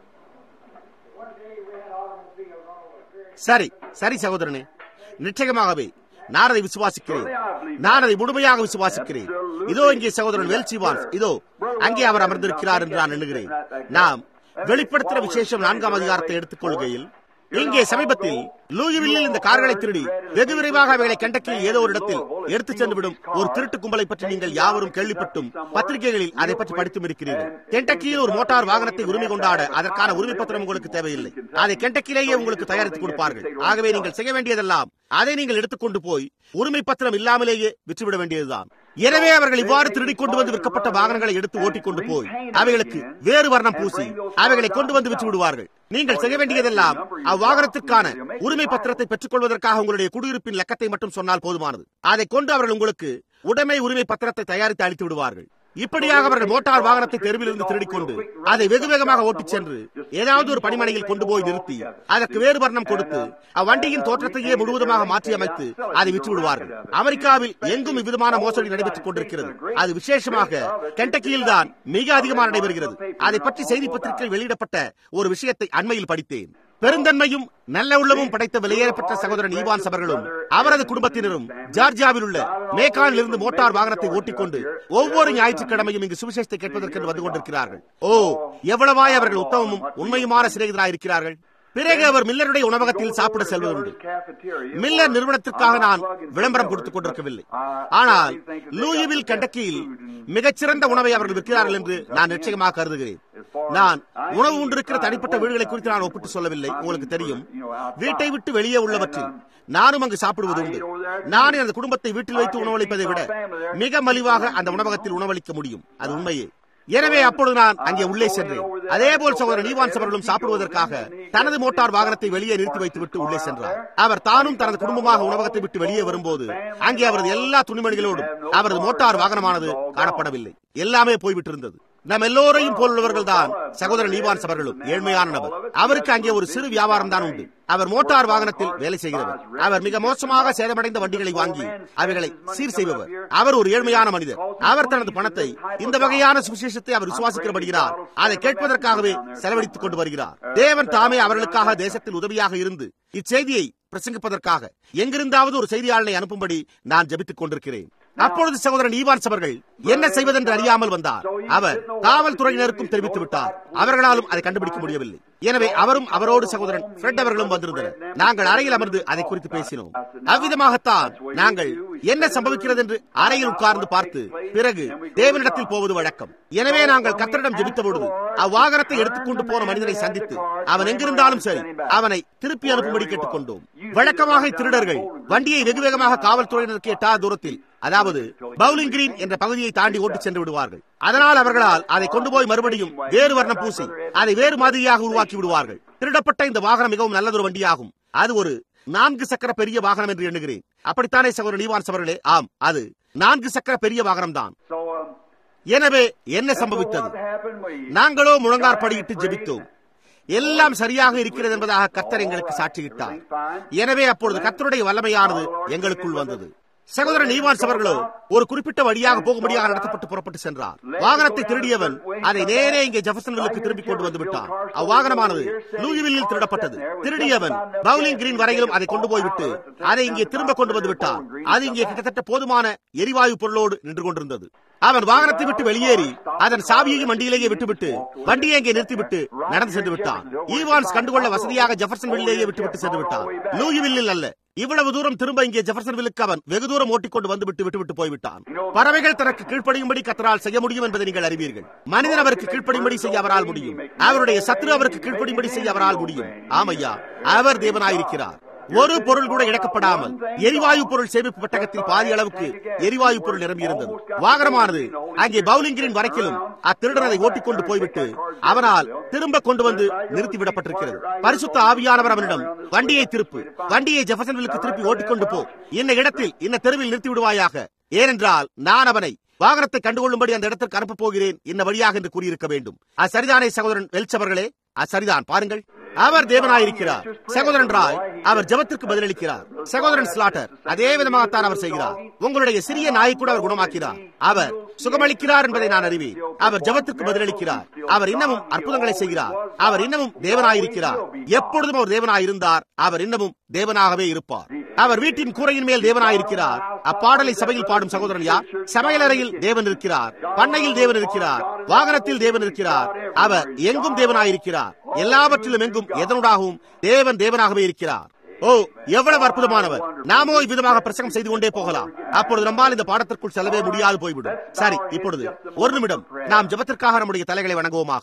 சரி சரி சகோதரனே நிச்சயமாகவே நான் அதை விசுவாசிக்கிறேன் நான் அதை முழுமையாக விசுவாசிக்கிறேன் இதோ இங்கே சகோதரன் வெல்சிவான்ஸ் இதோ அங்கே அவர் அமர்ந்திருக்கிறார் என்று நான் எண்ணுகிறேன் நாம் வெளிப்படுத்துகிற விசேஷம் நான்காம் அதிகாரத்தை எடுத்துக் கொள்கையில் இங்கே சமீபத்தில் லூயிவில்லில் இந்த கார்களை திருடி வெகு விரைவாக அவைகளை கண்டக்கியில் ஏதோ ஒரு இடத்தில் எடுத்துச் சென்றுவிடும் ஒரு திருட்டு கும்பலை பற்றி நீங்கள் யாவரும் கேள்விப்பட்டும் பத்திரிகைகளில் அதை பற்றி படித்தும் இருக்கிறீர்கள் கெண்டக்கியில் ஒரு மோட்டார் வாகனத்தை உரிமை கொண்டாட அதற்கான உரிமை பத்திரம் உங்களுக்கு தேவையில்லை அதை கெண்டக்கிலேயே உங்களுக்கு தயாரித்து கொடுப்பார்கள் ஆகவே நீங்கள் செய்ய வேண்டியதெல்லாம் அதை நீங்கள் எடுத்துக்கொண்டு போய் உரிமை பத்திரம் இல்லாமலேயே விற்றுவிட வேண்டியதுதான் எனவே அவர்கள் இவ்வாறு திருடிக் கொண்டு வந்து விற்கப்பட்ட வாகனங்களை எடுத்து ஓட்டிக் கொண்டு போய் அவைகளுக்கு வேறு வர்ணம் பூசி அவைகளை கொண்டு வந்து விற்று விடுவார்கள் நீங்கள் செய்ய வேண்டியதெல்லாம் அவ்வாகனத்திற்கான உரிமை பத்திரத்தை பெற்றுக் கொள்வதற்காக உங்களுடைய குடியிருப்பின் லக்கத்தை மட்டும் சொன்னால் போதுமானது அதை கொண்டு அவர்கள் உங்களுக்கு உடைமை உரிமை பத்திரத்தை தயாரித்து அளித்து விடுவார்கள் இப்படியாக அவர்கள் மோட்டார் வாகனத்தை தெருவிலிருந்து திருடிக் கொண்டு அதை வெகு வேகமாக ஓட்டிச் சென்று ஏதாவது ஒரு பணிமனையில் கொண்டு போய் நிறுத்தி அதற்கு வேறு வர்ணம் கொடுத்து அவ்வண்டியின் தோற்றத்தையே முழுவதுமாக மாற்றி அமைத்து அதை விற்று விடுவார்கள் அமெரிக்காவில் எங்கும் இவ்விதமான மோசடி நடைபெற்றுக் கொண்டிருக்கிறது அது விசேஷமாக கெண்டக்கியில் தான் மிக அதிகமாக நடைபெறுகிறது அதை பற்றி செய்தி பத்திரிகையில் வெளியிடப்பட்ட ஒரு விஷயத்தை அண்மையில் படித்தேன் பெருந்தன்மையும் நல்ல உள்ளமும் படைத்த வெளியேறப்பட்ட சகோதரன் ஈவான்ஸ் அவர்களும் அவரது குடும்பத்தினரும் ஜார்ஜியாவில் உள்ள மேகானில் இருந்து மோட்டார் வாகனத்தை ஓட்டிக்கொண்டு ஒவ்வொரு ஞாயிற்றுக்கிழமையும் இங்கு சுவிசேஷத்தை கேட்பதற்கு வந்து கொண்டிருக்கிறார்கள் ஓ எவ்வளவாய் அவர்கள் உத்தமமும் உண்மையுமான சிநேகிதராக இருக்கிறார்கள் பிறகு அவர் மில்லருடைய உணவகத்தில் சாப்பிட செல்வதுண்டு மில்லர் நிறுவனத்திற்காக நான் விளம்பரம் கொடுத்துக் கொண்டிருக்கவில்லை ஆனால் லூயிவில் கண்டக்கியில் மிகச்சிறந்த உணவை அவர்கள் விற்கிறார்கள் என்று நான் நிச்சயமாக கருதுகிறேன் நான் உணவு உண்டிருக்கிற தனிப்பட்ட வீடுகளை குறித்து நான் ஒப்பிட்டு சொல்லவில்லை உங்களுக்கு தெரியும் வீட்டை விட்டு வெளியே உள்ளவற்றில் நானும் அங்கு சாப்பிடுவது உண்டு நான் எனது குடும்பத்தை வீட்டில் வைத்து உணவளிப்பதை விட மிக மலிவாக அந்த உணவகத்தில் உணவளிக்க முடியும் அது உண்மையே எனவே அப்பொழுது நான் அங்கே உள்ளே சென்றேன் அதேபோல் சகோதரர் ஈவான்ஸ் அவர்களும் சாப்பிடுவதற்காக தனது மோட்டார் வாகனத்தை வெளியே நிறுத்தி வைத்துவிட்டு உள்ளே சென்றார் அவர் தானும் தனது குடும்பமாக உணவகத்தை விட்டு வெளியே வரும்போது அங்கே அவரது எல்லா துணிமணிகளோடும் அவரது மோட்டார் வாகனமானது காணப்படவில்லை எல்லாமே போய்விட்டிருந்தது நம் எல்லோரையும் போலுள்ளவர்கள் தான் சகோதரர் ஈவான்ஸ் அவர்களும் ஏழ்மையான நபர் அவருக்கு அங்கே ஒரு சிறு வியாபாரம் தான் உண்டு அவர் மோட்டார் வாகனத்தில் வேலை செய்கிறவர் அவர் மிக மோசமாக சேதமடைந்த வண்டிகளை வாங்கி அவைகளை சீர் செய்பவர் அவர் ஒரு ஏழ்மையான மனிதர் அவர் தனது பணத்தை இந்த வகையான சுவிசேஷத்தை அவர் விசுவாசிக்கிறபடுகிறார் அதை கேட்பதற்காகவே செலவழித்துக் கொண்டு வருகிறார் தேவன் தாமே அவர்களுக்காக தேசத்தில் உதவியாக இருந்து இச்செய்தியை பிரசங்கிப்பதற்காக எங்கிருந்தாவது ஒரு செய்தியாளனை அனுப்பும்படி நான் ஜபித்துக் கொண்டிருக்கிறேன் அப்பொழுது சகோதரன் ஈவான்ஸ் அவர்கள் என்ன செய்வதென்று அறியாமல் வந்தார் அவர் காவல்துறையினருக்கும் தெரிவித்து விட்டார் அவர்களாலும் அதை கண்டுபிடிக்க முடியவில்லை எனவே அவரும் அவரோடு சகோதரன் ஃப்ரெட் அவர்களும் வந்திருந்தனர் நாங்கள் அறையில் அமர்ந்து அதை குறித்து பேசினோம் அவ்விதமாகத்தான் நாங்கள் என்ன சம்பவிக்கிறது என்று அறையில் உட்கார்ந்து பார்த்து பிறகு தேவனிடத்தில் போவது வழக்கம் எனவே நாங்கள் கத்தரிடம் ஜெபித்த பொழுது அவ்வாகனத்தை எடுத்துக்கொண்டு போன மனிதனை சந்தித்து அவன் எங்கிருந்தாலும் சரி அவனை திருப்பி அனுப்பும்படி கேட்டுக்கொண்டோம் வழக்கமாக திருடர்கள் வண்டியை வெகு வேகமாக காவல்துறையினருக்கு எட்டாத தூரத்தில் அதாவது பவுலிங் கிரீன் என்ற பகுதியை தாண்டி ஓட்டி சென்று விடுவார்கள் அதனால் அவர்களால் அதை கொண்டு போய் மறுபடியும் வேறு வர்ணம் பூசி அதை வேறு மாதிரியாக உருவாக்கி விடுவார்கள் திருடப்பட்ட இந்த வாகனம் மிகவும் நல்லதொரு வண்டியாகும் அது ஒரு நான்கு சக்கர பெரிய வாகனம் என்று எண்ணுகிறேன் அப்படித்தானே சகோதரர் நீவான்ஸ் அவர்களே ஆம் அது நான்கு சக்கர பெரிய வாகனம் தான் எனவே என்ன சம்பவித்தது நாங்களோ முழங்கார் படியிட்டு ஜெபித்தோம் எல்லாம் சரியாக இருக்கிறது என்பதாக கத்தர் எங்களுக்கு சாட்சியிட்டார் எனவே அப்பொழுது கத்தருடைய வல்லமையானது எங்களுக்குள் வந்தது சகோதரன் ஈவான்ஸ் அவர்களோ ஒரு குறிப்பிட்ட வழியாக போகும்படியாக நடத்தப்பட்டு புறப்பட்டு சென்றார் வாகனத்தை திருடியவன் அதை நேரே இங்கே ஜெஃபர்சன்வில்லுக்கு திரும்பி கொண்டு வந்து விட்டான் அவ்வாகனமானது லூயிவில்லில் திருடப்பட்டது திருடியவன் பவுலிங் கிரீன் வரையிலும் அதை கொண்டு போய்விட்டு அதை இங்கே திரும்ப கொண்டு வந்து விட்டான் அது இங்கே கிட்டத்தட்ட போதுமான எரிவாயு பொருளோடு நின்று கொண்டிருந்தது அவன் வாகனத்தை விட்டு வெளியேறி அதன் சாவியையும் வண்டியிலேயே விட்டுவிட்டு வண்டியை அங்கே நிறுத்திவிட்டு நடந்து சென்று விட்டான் ஈவான்ஸ் கண்டுகொள்ள வசதியாக ஜெஃபர்சன் வில்லேயே விட்டுவிட்டு சென்று விட்டான் லூயிவில்லில் அல்ல இவ்வளவு தூரம் திரும்ப இங்கே ஜெஃபர்சன் வில்லுக்கு அவன் வெகு தூரம் ஓட்டிக்கொண்டு வந்து விட்டு விட்டு விட்டு போய்விட்டான் பறவைகள் தனக்கு கீழ்ப்படியும்படி கத்தரால் செய்ய முடியும் என்பதை நீங்கள் அறிவீர்கள் மனிதன் அவருக்கு கீழ்ப்படியும்படி செய்ய அவரால் முடியும் அவருடைய சத்ரு அவருக்கு கீழ்ப்படியும்படி செய்ய அவரால் முடியும் ஆமையா அவர் தேவனாயிருக்கிறார் ஒரு பொருள் கூட இழக்கப்படாமல் எரிவாயு பொருள் சேமிப்பு பெட்டகத்தில் பாதி அளவுக்கு எரிவாயு பொருள் நிரம்பியிருந்தது வாகனமானது அங்கே பவுலிங்கிரின் வரைக்கிலும் அத்திருடனை ஓட்டிக்கொண்டு போய்விட்டு அவனால் திரும்ப கொண்டு வந்து நிறுத்திவிடப்பட்டிருக்கிறது பரிசுத்த ஆவியானவர் அவனிடம் வண்டியை திருப்பு வண்டியை ஜெஃபசன்விலுக்கு திருப்பி ஓட்டிக்கொண்டு போ இன்ன இடத்தில் இன்ன தெருவில் நிறுத்தி விடுவாயாக ஏனென்றால் நான் அவனை வாகனத்தை கண்டுகொள்ளும்படி அந்த இடத்திற்கு அனுப்பப் போகிறேன் இந்த வழியாக என்று கூறியிருக்க வேண்டும் அச்சரிதானே சகோதரன் வெல்ச் அவர்களே அச்சரிதான் பாருங்கள் அவர் தேவனாயிருக்கிறார் சகோதரன் ராய் அவர் ஜபத்திற்கு பதிலளிக்கிறார் சகோதரன் ஸ்லாட்டர் அதே விதமாகத்தான் அவர் செய்கிறார் உங்களுடைய சிறிய நாயை கூட அவர் குணமாக்கிறார் அவர் சுகமளிக்கிறார் என்பதை நான் அறிவேன் அவர் ஜபத்திற்கு பதிலளிக்கிறார் அவர் இன்னமும் அற்புதங்களை செய்கிறார் அவர் இன்னமும் தேவனாயிருக்கிறார் எப்பொழுதும் அவர் தேவனாயிருந்தார் அவர் இன்னமும் தேவனாகவே இருப்பார் அவர் வீட்டின் கூரையின் மேல் தேவனாயிருக்கிறார் அப்பாடலை சபையில் பாடும் சகோதரன் யார் சமையலறையில் தேவன் இருக்கிறார் பண்ணையில் தேவன் இருக்கிறார் வாகனத்தில் தேவன் இருக்கிறார் அவர் எங்கும் தேவனாயிருக்கிறார் எல்லாவற்றிலும் எங்கும் எதனூடாகவும் தேவன் தேவனாகவே இருக்கிறார் ஓ எவ்வளவு அற்புதமானவர் நாமோ இவ்விதமாக பிரசங்கம் செய்து கொண்டே போகலாம் அப்பொழுது நம்மால் இந்த பாடத்திற்குள் செல்லவே முடியாது போய்விடும் சரி இப்பொழுது ஒரு நிமிடம் நாம் ஜபத்திற்காக நம்முடைய தலைகளை வணங்குவோமாக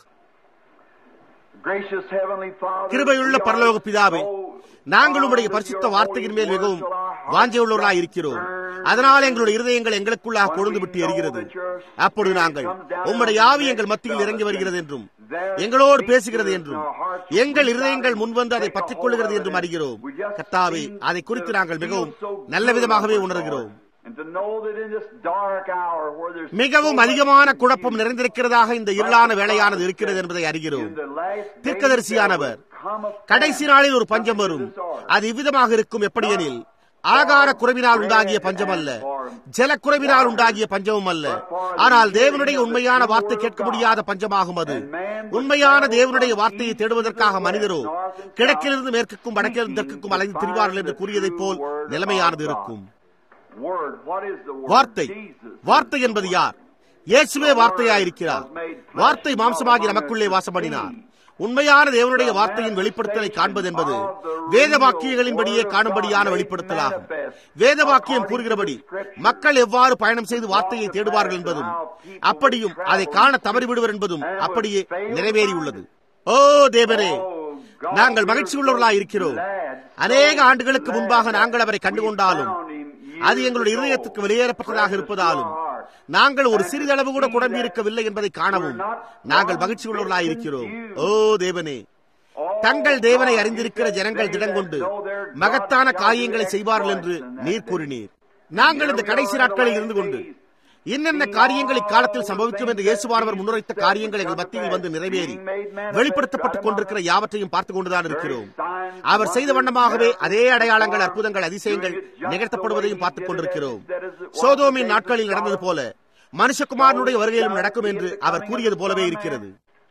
கிருபையுள்ள பரலோக பிதாவே நாங்கள் உடைய பரிசுத்த வார்த்தையின் மேல் மிகவும் வாஞ்சையுள்ளவர்களாய் இருக்கிறோம் அதனால் எங்களுடைய இருதயங்கள் எங்களுக்குள்ளாக கொழுந்து விட்டு எரிகிறது அப்பொழுது நாங்கள் உம்முடைய ஆவி எங்கள் மத்தியில் இறங்கி வருகிறது என்றும் எங்களோடு பேசுகிறது என்றும் எங்கள் இருதயங்கள் முன்வந்து அதை பற்றிக் கொள்ளுகிறது என்றும் அறிகிறோம் கத்தாவே அதை குறித்து நாங்கள் மிகவும் நல்ல விதமாகவே உணர்கிறோம் And to know that in this dark hour where there's மிகவும் அதிகமான குழப்பம் நிறைந்திருக்கிறதாக இந்த இருளான வேலையானது இருக்கிறது என்பதை அறிகிறோம் in the last days தீர்க்கதரிசியானவர் there will come a கடைசி நாளில் ஒரு பஞ்சம் வரும் அது இவ்விதமாக இருக்கும் எப்படியெனில் ஆகார குறைவினால் உண்டாகிய பஞ்சம் அல்ல ஜலக்குறைவினால் உண்டாகிய பஞ்சமும் அல்ல ஆனால் தேவனுடைய உண்மையான வார்த்தை கேட்க முடியாத பஞ்சமாகும் அது உண்மையான தேவனுடைய வார்த்தையை தேடுவதற்காக மனிதரோ கிழக்கிலிருந்து மேற்குக்கும் வடக்கிலிருந்து தெற்குக்கும் அலைந்து திரிவார்கள் என்று கூறியதைப் போல் நிலைமையானது இருக்கும் word. What is the word? வார்த்தை Jesus. வார்த்தை என்பது யார் இயேசுவே வார்த்தையாயிருக்கிறார் வார்த்தை மாம்சமாகி நமக்குள்ளே வாசப்படினார் உண்மையான தேவனுடைய வார்த்தையின் வெளிப்படுத்தலை காண்பது என்பது வேத வாக்கியங்களின்படியே காணும்படியான வெளிப்படுத்தலாகும் வேத வாக்கியம் கூறுகிறபடி மக்கள் எவ்வாறு பயணம் செய்து வார்த்தையை தேடுவார்கள் என்பதும் அப்படியும் அதை காண தவறிவிடுவர் என்பதும் அப்படியே நிறைவேறியுள்ளது ஓ தேவனே நாங்கள் மகிழ்ச்சி உள்ளவர்களாய் இருக்கிறோம் அநேக ஆண்டுகளுக்கு முன்பாக நாங்கள் அவரை கண்டுகொண்டாலும் அது எங்களுடைய இருதயத்துக்கு வெளியேறப்பட்டதாக இருப்பதாலும் நாங்கள் ஒரு சிறிதளவு கூட குழம்பி இருக்கவில்லை என்பதை காணவும் நாங்கள் மகிழ்ச்சி உள்ளவர்களாய் இருக்கிறோம் ஓ தேவனே தங்கள் தேவனை அறிந்திருக்கிற ஜனங்கள் திடங்கொண்டு மகத்தான காரியங்களை செய்வார்கள் என்று நீர் கூறினீர் நாங்கள் இந்த கடைசி நாட்களில் இருந்து கொண்டு என்னென்ன காரியங்கள் இக்காலத்தில் சம்பவிக்கும் என்று இயேசுவானவர் முன்னுரைத்த காரியங்கள் எங்கள் மத்தியில் வந்து நிறைவேறி வெளிப்படுத்தப்பட்டுக் கொண்டிருக்கிற யாவற்றையும் பார்த்துக் கொண்டுதான் இருக்கிறோம் அவர் செய்த வண்ணமாகவே அதே அடையாளங்கள் அற்புதங்கள் அதிசயங்கள் நிகழ்த்தப்படுவதையும் பார்த்துக் கொண்டிருக்கிறோம் சோதோமின் நாட்களில் நடந்தது போல மனுஷகுமாரனுடைய வருகையிலும் நடக்கும் என்று அவர் கூறியது போலவே இருக்கிறது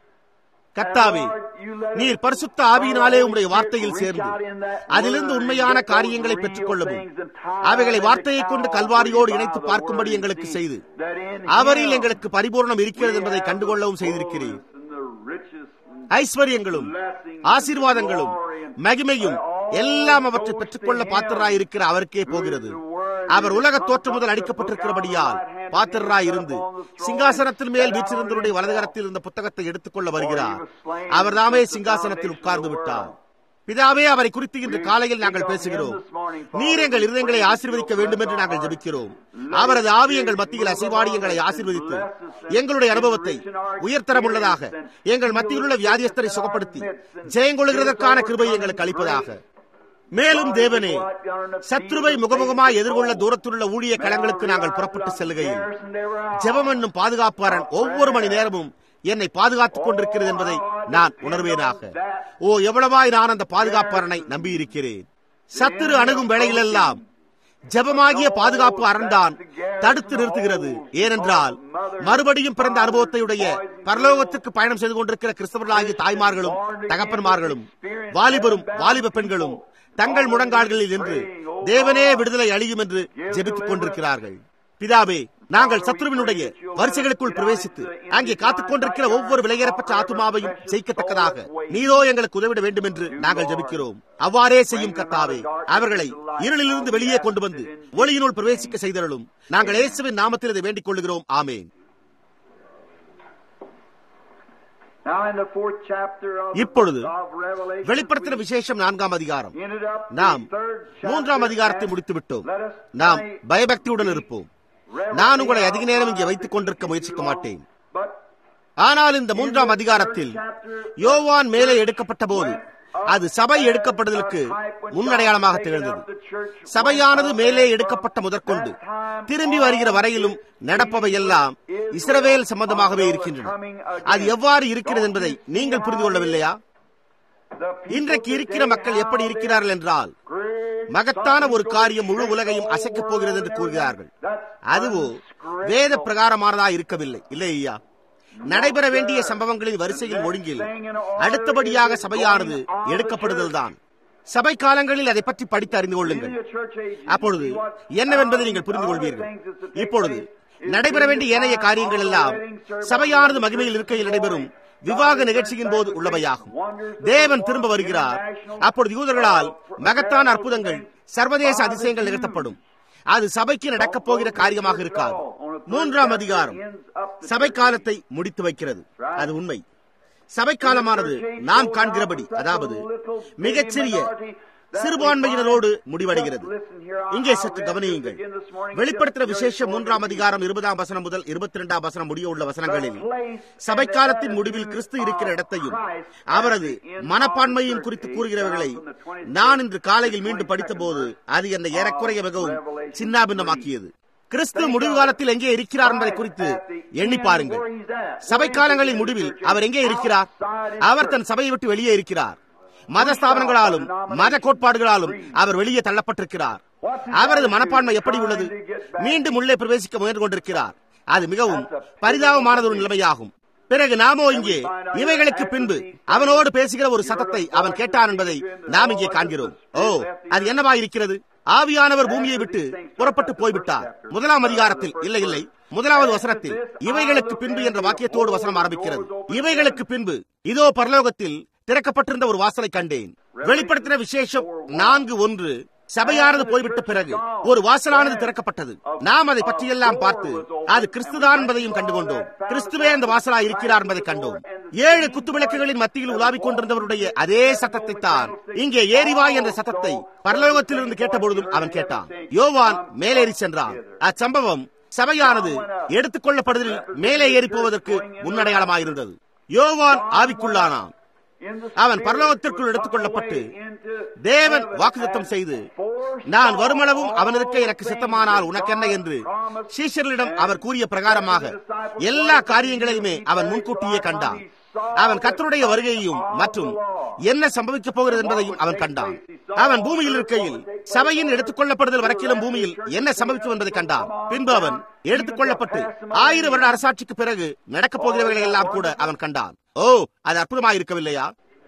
கத்தாவே நீர் பரிசுத்த ஆவியினாலே உம்முடைய வார்த்தையில் சேர்ந்து அதிலிருந்து உண்மையான காரியங்களை பெற்றுக் கொள்ளவும் அவைகளை வார்த்தையை கொண்டு கல்வாரியோடு இணைத்து பார்க்கும்படி எங்களுக்கு செய்து அவரில் எங்களுக்கு பரிபூர்ணம் இருக்கிறது என்பதை கண்டுகொள்ளவும் செய்திருக்கிறீர் ஐஸ்வர்யங்களும் ஆசீர்வாதங்களும் மகிமையும் எல்லாம் அவற்றை பெற்றுக்கொள்ள பாத்திரராய் இருக்கிற அவருக்கே போகிறது அவர் உலக தோற்றம் முதல் அடிக்கப்பட்டிருக்கிறபடியால் பாத்திரராய் இருந்து சிங்காசனத்தின் மேல் வீச்சிருந்தவருடைய வலதுகரத்தில் இருந்த புத்தகத்தை எடுத்துக்கொள்ள வருகிறார் அவர் தாமே சிங்காசனத்தில் உட்கார்ந்து விட்டார் பிதாவே அவரை குறித்து இன்று காலையில் நாங்கள் பேசுகிறோம் நீர் எங்கள் இருதயங்களை ஆசீர்வதிக்க வேண்டும் என்று நாங்கள் ஜெபிக்கிறோம் அவரது ஆவி எங்கள் மத்தியில் அசைவாடி எங்களை ஆசீர்வதித்து எங்களுடைய அனுபவத்தை உயர்தரமுள்ளதாக எங்கள் மத்தியில் உள்ள வியாதியஸ்தரை சுகப்படுத்தி ஜெயங்கொள்கிறதற்கான கிருபை எங்களுக்கு அளிப்பதாக மேலும் தேவனே சத்ருவை முகமுகமாய் எதிர்கொள்ள தூரத்திலுள்ள ஊழிய களங்களுக்கு நாங்கள் புறப்பட்டு செல்லுகையில் ஜெபம் என்னும் பாதுகாப்பாரன் ஒவ்வொரு மணி நேரமும் என்னை பாதுகாத்துக் கொண்டிருக்கிறது என்பதை நான் உணர்வேனாக ஓ எவ்வளவாய் நான் அந்த பாதுகாப்பாரனை நம்பியிருக்கிறேன் சத்துரு அணுகும் வேளையிலெல்லாம் ஜபமாகிய பாதுகாப்பு அரண்தான் தடுத்து நிறுத்துகிறது ஏனென்றால் மறுபடியும் பிறந்த அனுபவத்தையுடைய பரலோகத்திற்கு பயணம் செய்து கொண்டிருக்கிற கிறிஸ்தவர்களாகிய தாய்மார்களும் தகப்பன்மார்களும் வாலிபரும் வாலிப பெண்களும் தங்கள் முழங்கால்களில் நின்று தேவனே விடுதலை அழியும் என்று ஜெபித்துக் கொண்டிருக்கிறார்கள் பிதாவே நாங்கள் சத்ருவினுடைய வரிசைகளுக்குள் பிரவேசித்து அங்கே காத்துக் கொண்டிருக்கிற ஒவ்வொரு விலையேறப்பட்ட ஆத்மாவையும் ஜெயிக்கத்தக்கதாக நீரோ எங்களுக்கு உதவிட வேண்டும் என்று நாங்கள் ஜபிக்கிறோம் அவ்வாறே செய்யும் கர்த்தாவே அவர்களை இருளிலிருந்து வெளியே கொண்டு வந்து ஒளியினுள் பிரவேசிக்க செய்தருளும் நாங்கள் இயேசுவின் நாமத்தில் இதை வேண்டிக் கொள்கிறோம் ஆமேன் இப்பொழுது வெளிப்படுத்தின விசேஷம் நான்காம் அதிகாரம் நாம் மூன்றாம் அதிகாரத்தை முடித்து விட்டோம் நாம் பயபக்தியுடன் இருப்போம் நான் உங்களை அதிக நேரம் இங்கே வைத்துக் கொண்டிருக்க முயற்சிக்க மாட்டேன் ஆனால் இந்த மூன்றாம் அதிகாரத்தில் யோவான் மேலே எடுக்கப்பட்ட போது அது சபை எடுக்கப்படுதலுக்கு முன்னடையாளமாக திகழ்ந்தது சபையானது மேலே எடுக்கப்பட்ட முதற்கொண்டு திரும்பி வருகிற வரையிலும் நடப்பவை எல்லாம் இஸ்ரவேல் சம்பந்தமாகவே இருக்கின்றன அது எவ்வாறு இருக்கிறது என்பதை நீங்கள் புரிந்து கொள்ளவில்லையா இன்றைக்கு இருக்கிற மக்கள் எப்படி இருக்கிறார்கள் என்றால் மகத்தான ஒரு காரியம் முழு உலகையும் அசைக்கப் போகிறது என்று கூறுகிறார்கள் அதுவோ வேத பிரகாரமானதா இருக்கவில்லை இல்லை ஐயா நடைபெற வேண்டிய சம்பவங்களின் வரிசையில் ஒழுங்கில் அடுத்தபடியாக சபையானது எடுக்கப்படுதல் தான் சபை காலங்களில் அதை பற்றி படித்து அறிந்து கொள்ளுங்கள் அப்பொழுது என்னவென்பதை நீங்கள் புரிந்து கொள்வீர்கள் இப்பொழுது நடைபெற வேண்டிய ஏனைய காரியங்கள் எல்லாம் சபையானது மகிமையில் இருக்கையில் நடைபெறும் விவாக நிகழ்ச்சியின் போது உள்ளவையாகும் தேவன் திரும்ப வருகிறார் அப்பொழுது யூதர்களால் மகத்தான அற்புதங்கள் சர்வதேச அதிசயங்கள் நிகழ்த்தப்படும் அது சபைக்கு நடக்கப் போகிற காரியமாக இருக்காது மூன்றாம் அதிகாரம் சபை காலத்தை முடித்து வைக்கிறது அது உண்மை சபை காலமானது நாம் காண்கிறபடி அதாவது மிகச்சிறிய சிறுபான்மையினரோடு முடிவடைகிறது இங்கே சற்று கவனியுங்கள் வெளிப்படுத்துகிற விசேஷ மூன்றாம் அதிகாரம் இருபதாம் வசனம் முதல் இருபத்தி இரண்டாம் வசனம் முடிய உள்ள வசனங்களில் சபை காலத்தின் முடிவில் கிறிஸ்து இருக்கிற இடத்தையும் அவரது மனப்பான்மையும் குறித்து கூறுகிறவர்களை நான் இன்று காலையில் மீண்டும் படித்த போது அது என்னை ஏறக்குறைய மிகவும் சின்னாபின்னமாக்கியது கிறிஸ்து முடிவு காலத்தில் எங்கே இருக்கிறார் என்பதை குறித்து எண்ணி பாருங்கள் சபை காலங்களின் முடிவில் அவர் எங்கே இருக்கிறார் அவர் தன் சபையை விட்டு வெளியே இருக்கிறார் மத ஸ்தாபனங்களாலும் மத கோட்பாடுகளாலும் அவர் வெளியே தள்ளப்பட்டிருக்கிறார் அவரது மனப்பான்மை எப்படி உள்ளது மீண்டும் உள்ளே பிரவேசிக்க முயன்று கொண்டிருக்கிறார் அது மிகவும் பரிதாபமானது ஒரு நிலைமையாகும் பிறகு நாமோ இங்கே இவைகளுக்கு பின்பு அவனோடு பேசுகிற ஒரு சத்தத்தை அவன் கேட்டான் என்பதை நாம் இங்கே காண்கிறோம் ஓ அது என்னவா இருக்கிறது ஆவியானவர் பூமியை விட்டு புறப்பட்டு போய்விட்டார் முதலாம் அதிகாரத்தில் இல்லை இல்லை முதலாவது வசனத்தில் இவைகளுக்கு பின்பு என்ற வாக்கியத்தோடு வசனம் ஆரம்பிக்கிறது இவைகளுக்கு பின்பு இதோ பரலோகத்தில் திறக்கப்பட்டிருந்த ஒரு வாசலை கண்டேன் வெளிப்படுத்தின விசேஷம் நான்கு ஒன்று சபையானது போய்விட்ட பிறகு ஒரு வாசலானது திறக்கப்பட்டது நாம் அதை பற்றியெல்லாம் பார்த்து அது கிறிஸ்துதான் என்பதையும் கண்டுகொண்டோம் கிறிஸ்துவே அந்த வாசலா இருக்கிறார் என்பதை கண்டோம் ஏழு குத்துவிளக்குகளின் மத்தியில் உலாவிக் கொண்டிருந்தவருடைய அதே சத்தத்தை தான் இங்கே ஏறிவாய் என்ற சத்தத்தை பரலோகத்திலிருந்து கேட்டபொழுதும் அவன் கேட்டான் யோவான் மேலேறி சென்றான் அச்சம்பவம் சபையானது எடுத்துக் கொள்ளப்படுவதில் மேலே ஏறி போவதற்கு முன்னடையாளமாயிருந்தது யோவான் ஆவிக்குள்ளானான் அவன் பரலோகத்திற்குள் எடுத்துக் கொள்ளப்பட்டு தேவன் வாக்குத்தம் செய்து நான் வருமளவும் அவனிருக்க எனக்கு சித்தமானால் உனக்கென்ன என்று சீஷர்களிடம் அவர் கூறிய பிரகாரமாக எல்லா காரியங்களையுமே அவன் முன்கூட்டியே கண்டான் அவன் கத்தருடைய வருகையையும் மற்றும் என்ன சம்பவிக்கப் போகிறது என்பதையும் அவன் கண்டான் அவன் பூமியில் இருக்கையில் சபையின் எடுத்துக் கொள்ளப்படுதல் வரைக்கிலும் பூமியில் என்ன சம்பவிக்கும் என்பதை கண்டான் பின்பு அவன் எடுத்துக் கொள்ளப்பட்டு ஆயிரம் வருட அரசாட்சிக்கு பிறகு நடக்கப் போகிறவர்களை எல்லாம் கூட அவன் கண்டான் ஓ அது அற்புதமாக இருக்கவில்லையா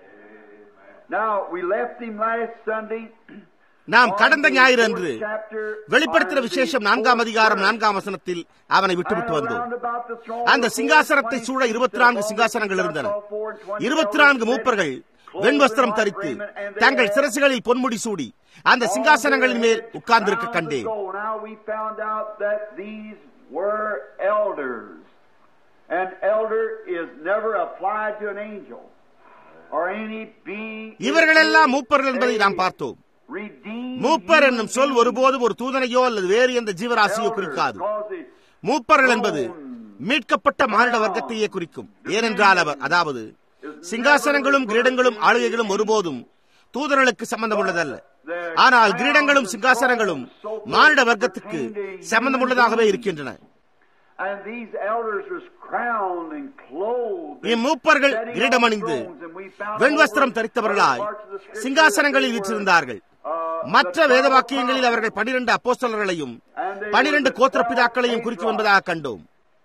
Now, we left him last Sunday. நாம் கடந்த ஞாயிறு அன்று வெளிப்படுத்தின விசேஷம் நான்காம் அதிகாரம் நான்காம் வசனத்தில் அவனை விட்டுவிட்டு வந்தோம் அந்த சிங்காசனத்தை சூழ இருபத்தி நான்கு சிங்காசனங்கள் இருந்தன இருபத்தி நான்கு மூப்பர்கள் வெண்வஸ்திரம் தரித்து தங்கள் சிரசுகளில் பொன்முடி சூடி அந்த சிங்காசனங்களின் மேல் உட்கார்ந்திருக்க கண்டேன் So now we found out that these were elders. An elder is never applied to an angel or any being. இவர்களெல்லாம் மூப்பர்கள் என்பதை நாம் பார்த்தோம் Redeemed மூப்பர் என்னும் சொல் ஒருபோதும் ஒரு தூதனையோ அல்லது வேறு எந்த ஜீவராசியோ குறிக்காது மூப்பர்கள் என்பது மீட்கப்பட்ட மானிட வர்க்கத்தையே குறிக்கும் ஏனென்றால் அவர் அதாவது சிங்காசனங்களும் கிரீடங்களும் ஆளுகைகளும் ஒருபோதும் தூதர்களுக்கு சம்பந்தம் உள்ளதல்ல ஆனால் கிரீடங்களும் சிங்காசனங்களும் மானிட வர்க்கத்துக்கு சம்பந்தமுள்ளதாகவே இருக்கின்றன And these elders was crowned and clothed. இம்மூப்பர்கள் கிரீடமணிந்து வெண்வஸ்திரம் தரித்தவர்களாய் சிங்காசனங்களில் வீற்றிருந்தார்கள் மற்ற வேத வாக்கியங்களில் அவர்கள் பனிரெண்டு அப்போஸ்தலர்களையும் பனிரெண்டு கோத்திரப்பிதாக்களையும் குறிக்கும் என்பதாக கண்டோம்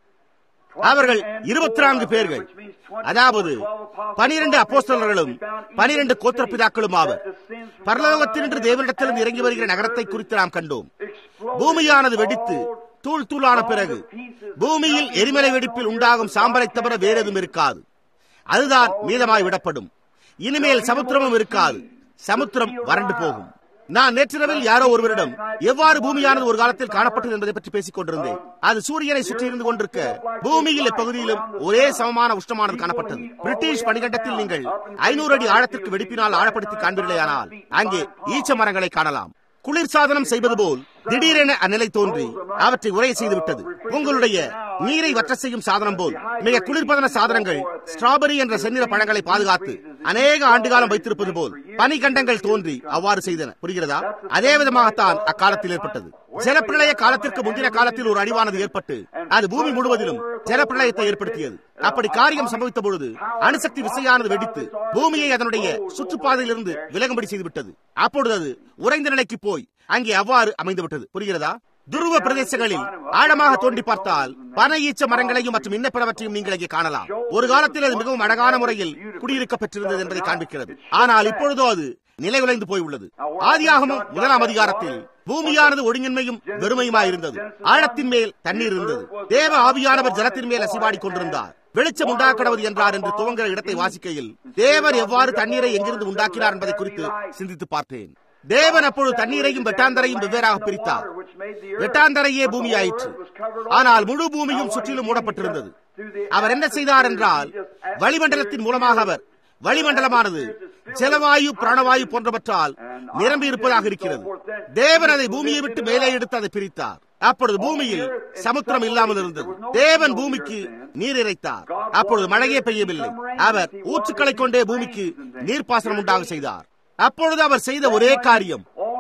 அவர்கள் இருபத்தி நான்கு பேர்கள் அதாவது பனிரெண்டு அப்போஸ்தலர்களும் பனிரெண்டு கோத்திரப்பிதாக்களும் ஆவர் பரலோகத்தினின்று தேவனிடத்திலிருந்து இறங்கி வருகிற நகரத்தை குறித்து நாம் கண்டோம் பூமியானது வெடித்து தூள் தூளான பிறகு பூமியில் எரிமலை வெடிப்பில் உண்டாகும் சாம்பலை தவிர வேறு எதுவும் இருக்காது அதுதான் மீதமாய் விடப்படும் இனிமேல் சமுத்திரமும் இருக்காது சமுத்திரம் வறண்டு போகும் நான் நேற்றிரவில் யாரோ ஒருவரிடம் எவ்வாறு பூமியானது ஒரு காலத்தில் காணப்பட்டது என்பதை பற்றி பேசிக் கொண்டிருந்தேன் அது சூரியனை சுற்றி இருந்து கொண்டிருக்க பூமியில் எப்பகுதியிலும் ஒரே சமமான உஷ்ணமானது காணப்பட்டது பிரிட்டிஷ் பனிகண்டத்தில் நீங்கள் ஐநூறு அடி ஆழத்திற்கு வெடிப்பினால் ஆழப்படுத்தி காண்பீர்களேயானால் அங்கே ஈச்ச மரங்களை காணலாம் குளிர்சாதனம் செய்வது போல் திடீரென அந்நிலை தோன்றி அவற்றை உரைய செய்துவிட்டது உங்களுடைய நீரை வற்ற செய்யும் சாதனம் போல் மிக குளிர்பதன சாதனங்கள் ஸ்ட்ராபெரி என்ற செந்நிற பழங்களை பாதுகாத்து அநேக ஆண்டுகாலம் வைத்திருப்பது போல் பனிகண்டங்கள் தோன்றி அவ்வாறு செய்தன புரிகிறதா அதே விதமாகத்தான் அக்காலத்தில் ஏற்பட்டது ஜலப்பிரளய காலத்திற்கு முந்தின காலத்தில் ஒரு அழிவானது ஏற்பட்டு அது பூமி முழுவதிலும் ஜலப்பிரளயத்தை ஏற்படுத்தியது அப்படி காரியம் சம்பவித்த பொழுது அணுசக்தி விசையானது வெடித்து பூமியை அதனுடைய சுற்றுப்பாதையிலிருந்து விலகும்படி செய்துவிட்டது அப்பொழுது அது உறைந்த நிலைக்கு போய் அங்கே அவ்வாறு அமைந்துவிட்டது புரிகிறதா துருவ பிரதேசங்களில் ஆழமாக தோண்டி பார்த்தால் பனை ஈச்ச மரங்களையும் மற்றும் இன்ன பிறவற்றையும் நீங்கள் இங்கே காணலாம் ஒரு காலத்தில் அது மிகவும் அழகான முறையில் குடியிருக்க பெற்றிருந்தது என்பதை காண்பிக்கிறது ஆனால் இப்பொழுதோ அது நிலை உலைந்து போய் உள்ளது ஆதியாகமும் முதலாம் அதிகாரத்தில் பூமியானது ஒழுங்கின்மையும் வெறுமையுமாய் இருந்தது ஆழத்தின் மேல் தண்ணீர் இருந்தது தேவ ஆவியானவர் ஜலத்தின் மேல் அசிவாடி கொண்டிருந்தார் வெளிச்சம் உண்டாக்கடவது என்றார் என்று துவங்குற இடத்தை வாசிக்கையில் தேவன் எவ்வாறு தண்ணீரை எங்கிருந்து உண்டாக்கினார் என்பதை குறித்து சிந்தித்து பார்த்தேன் தேவன் அப்பொழுது தண்ணீரையும் வெட்டாந்தரையும் வெவ்வேறாக பிரித்தார் வெட்டாந்தரையே பூமியாயிற்று ஆனால் முழு பூமியும் சுற்றிலும் மூடப்பட்டிருந்தது அவர் என்ன செய்தார் என்றால் வளிமண்டலத்தின் மூலமாக அவர் வளிமண்டலமானது ஜலவாயு பிராணவாயு போன்றவற்றால் நிரம்பி இருப்பதாக இருக்கிறது தேவன் அதை பூமியை விட்டு மேலே எடுத்து அதை பிரித்தார் அப்பொழுது பூமியில் சமுத்திரம் இல்லாமல் இருந்தது தேவன் பூமிக்கு நீர் இறைத்தார் அப்பொழுது மழையே பெய்யவில்லை அவர் ஊற்றுக்களை கொண்டே பூமிக்கு நீர்ப்பாசனம் உண்டாக செய்தார் அப்பொழுது அவர் செய்த ஒரே காரியம்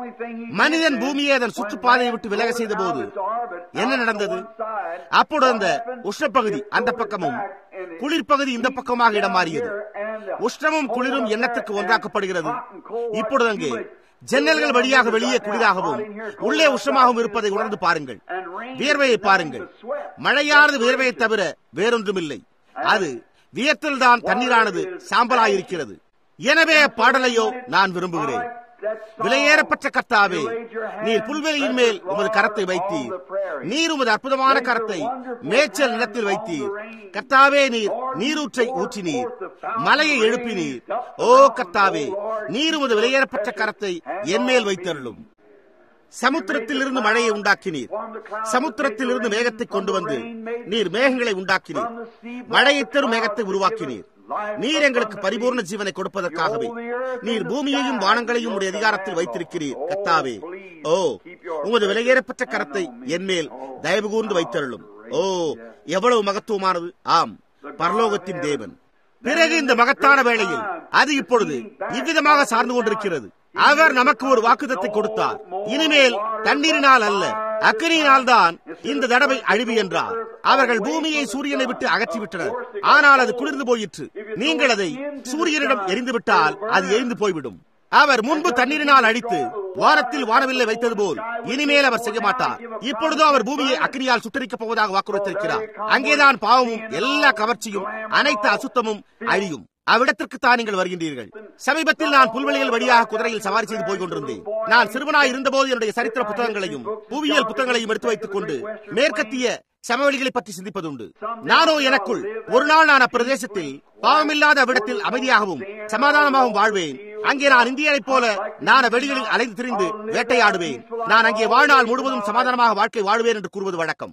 மனிதன் பூமியை அதன் சுற்றுப்பாதையை விட்டு விலக செய்த போது என்ன நடந்தது அப்பொழுது அந்த உஷ்ணப்பகுதி அந்த பக்கமும் குளிர்பகுதி இந்த பக்கமாக இடம் மாறியது உஷ்ணமும் குளிரும் எண்ணத்திற்கு ஒன்றாக்கப்படுகிறது இப்பொழுது அங்கே ஜன்னல்கள் வழியாக வெளியே குளிராகவும் உள்ளே உஷ்ணமாகவும் இருப்பதை உணர்ந்து பாருங்கள் வியர்வையை பாருங்கள் மழையானது வியர்வையை தவிர வேறொன்றுமில்லை அது வியர்த்தல் தான் தண்ணீரானது சாம்பலாயிருக்கிறது எனவே பாடலையோ நான் விரும்புகிறேன் விலையேறப்பட்ட கர்த்தாவே நீர் புல்வெளியின் மேல் உமது கரத்தை வைத்தீர் நீர் உமது அற்புதமான கரத்தை மேய்ச்சல் நிலத்தில் வைத்தீர் கர்த்தாவே நீர் நீரூற்றை ஊற்றினீர் மலையை எழுப்பினீர் ஓ கர்த்தாவே நீர் உமது விலையேறப்பட்ட கரத்தை என்மேல் வைத்தருளும் சமுத்திரத்தில் இருந்து மழையை உண்டாக்கினீர் சமுத்திரத்தில் இருந்து மேகத்தை கொண்டு வந்து நீர் மேகங்களை உண்டாக்கினீர் மழையை தரும் மேகத்தை உருவாக்கினீர் நீர் எங்களுக்கு பரிபூர்ண ஜீவனை கொடுப்பதற்காகவே நீர் பூமியையும் வானங்களையும் உடைய அதிகாரத்தில் வைத்திருக்கிறீர் கத்தாவே ஓ உமது விலையேறப்பட்ட கரத்தை என்மேல் தயவு கூர்ந்து வைத்தருளும் ஓ எவ்வளவு மகத்துவமானது ஆம் பரலோகத்தின் தேவன் பிறகு இந்த மகத்தான வேளையில் அது இப்பொழுது இவ்விதமாக சார்ந்து கொண்டிருக்கிறது அவர் நமக்கு ஒரு வாக்குதத்தை கொடுத்தார் இனிமேல் தண்ணீரினால் அல்ல அக்கனியினால் தான் இந்த தடவை அழிவு என்றார் அவர்கள் பூமியை சூரியனை விட்டு அகற்றிவிட்டனர் ஆனால் அது குளிர்ந்து போயிற்று நீங்கள் அதை சூரியனிடம் எரிந்துவிட்டால் அது எரிந்து போய்விடும் அவர் முன்பு தண்ணீரினால் அடித்து வானத்தில் வானவில்லை வைத்தது போல் இனிமேல் அவர் செய்ய மாட்டார் இப்பொழுதோ அவர் பூமியை அக்னியால் சுட்டரிக்கப் போவதாக வாக்குறுத்திருக்கிறார் அங்கேதான் பாவமும் எல்லா கவர்ச்சியும் அனைத்து அசுத்தமும் அழியும் அவ்விடத்திற்கு தான் நீங்கள் வருகின்றீர்கள் சமீபத்தில் நான் புல்வெளிகள் வழியாக குதிரையில் சவாரி செய்து போய் கொண்டிருந்தேன் நான் சிறுவனாய் இருந்தபோது என்னுடைய சரித்திர புத்தகங்களையும் புவியியல் புத்தகங்களையும் எடுத்து வைத்துக் கொண்டு மேற்கத்திய சமவெளிகளை பற்றி சிந்திப்பதுண்டு நானோ எனக்குள் ஒரு நாள் நான் அப்பிரதேசத்தில் பாவமில்லாத அவ்விடத்தில் அமைதியாகவும் சமாதானமாகவும் வாழ்வேன் அங்கே நான் இந்தியனைப் போல நான் வெளிகளில் அலைந்து திரிந்து வேட்டையாடுவேன் நான் அங்கே வாழ்நாள் முழுவதும் சமாதானமாக வாழ்க்கை வாழ்வேன் என்று கூறுவது வழக்கம்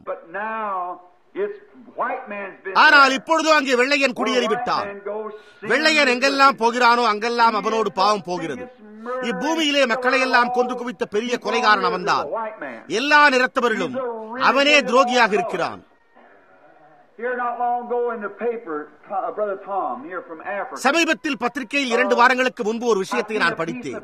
ஆனால் இப்பொழுதோ அங்கே வெள்ளையன் குடியேறிவிட்டான் வெள்ளையன் எங்கெல்லாம் போகிறானோ அங்கெல்லாம் அவனோடு பாவம் போகிறது இப்பூமியிலே மக்களை எல்லாம் கொன்று குவித்த பெரிய கொலைகாரன் அவன்தான் எல்லா நிறத்தவரிலும் அவனே துரோகியாக இருக்கிறான் சமீபத்தில் பத்திரிகையில் இரண்டு வாரங்களுக்கு முன்பு ஒரு விஷயத்தை நான் படித்தேன்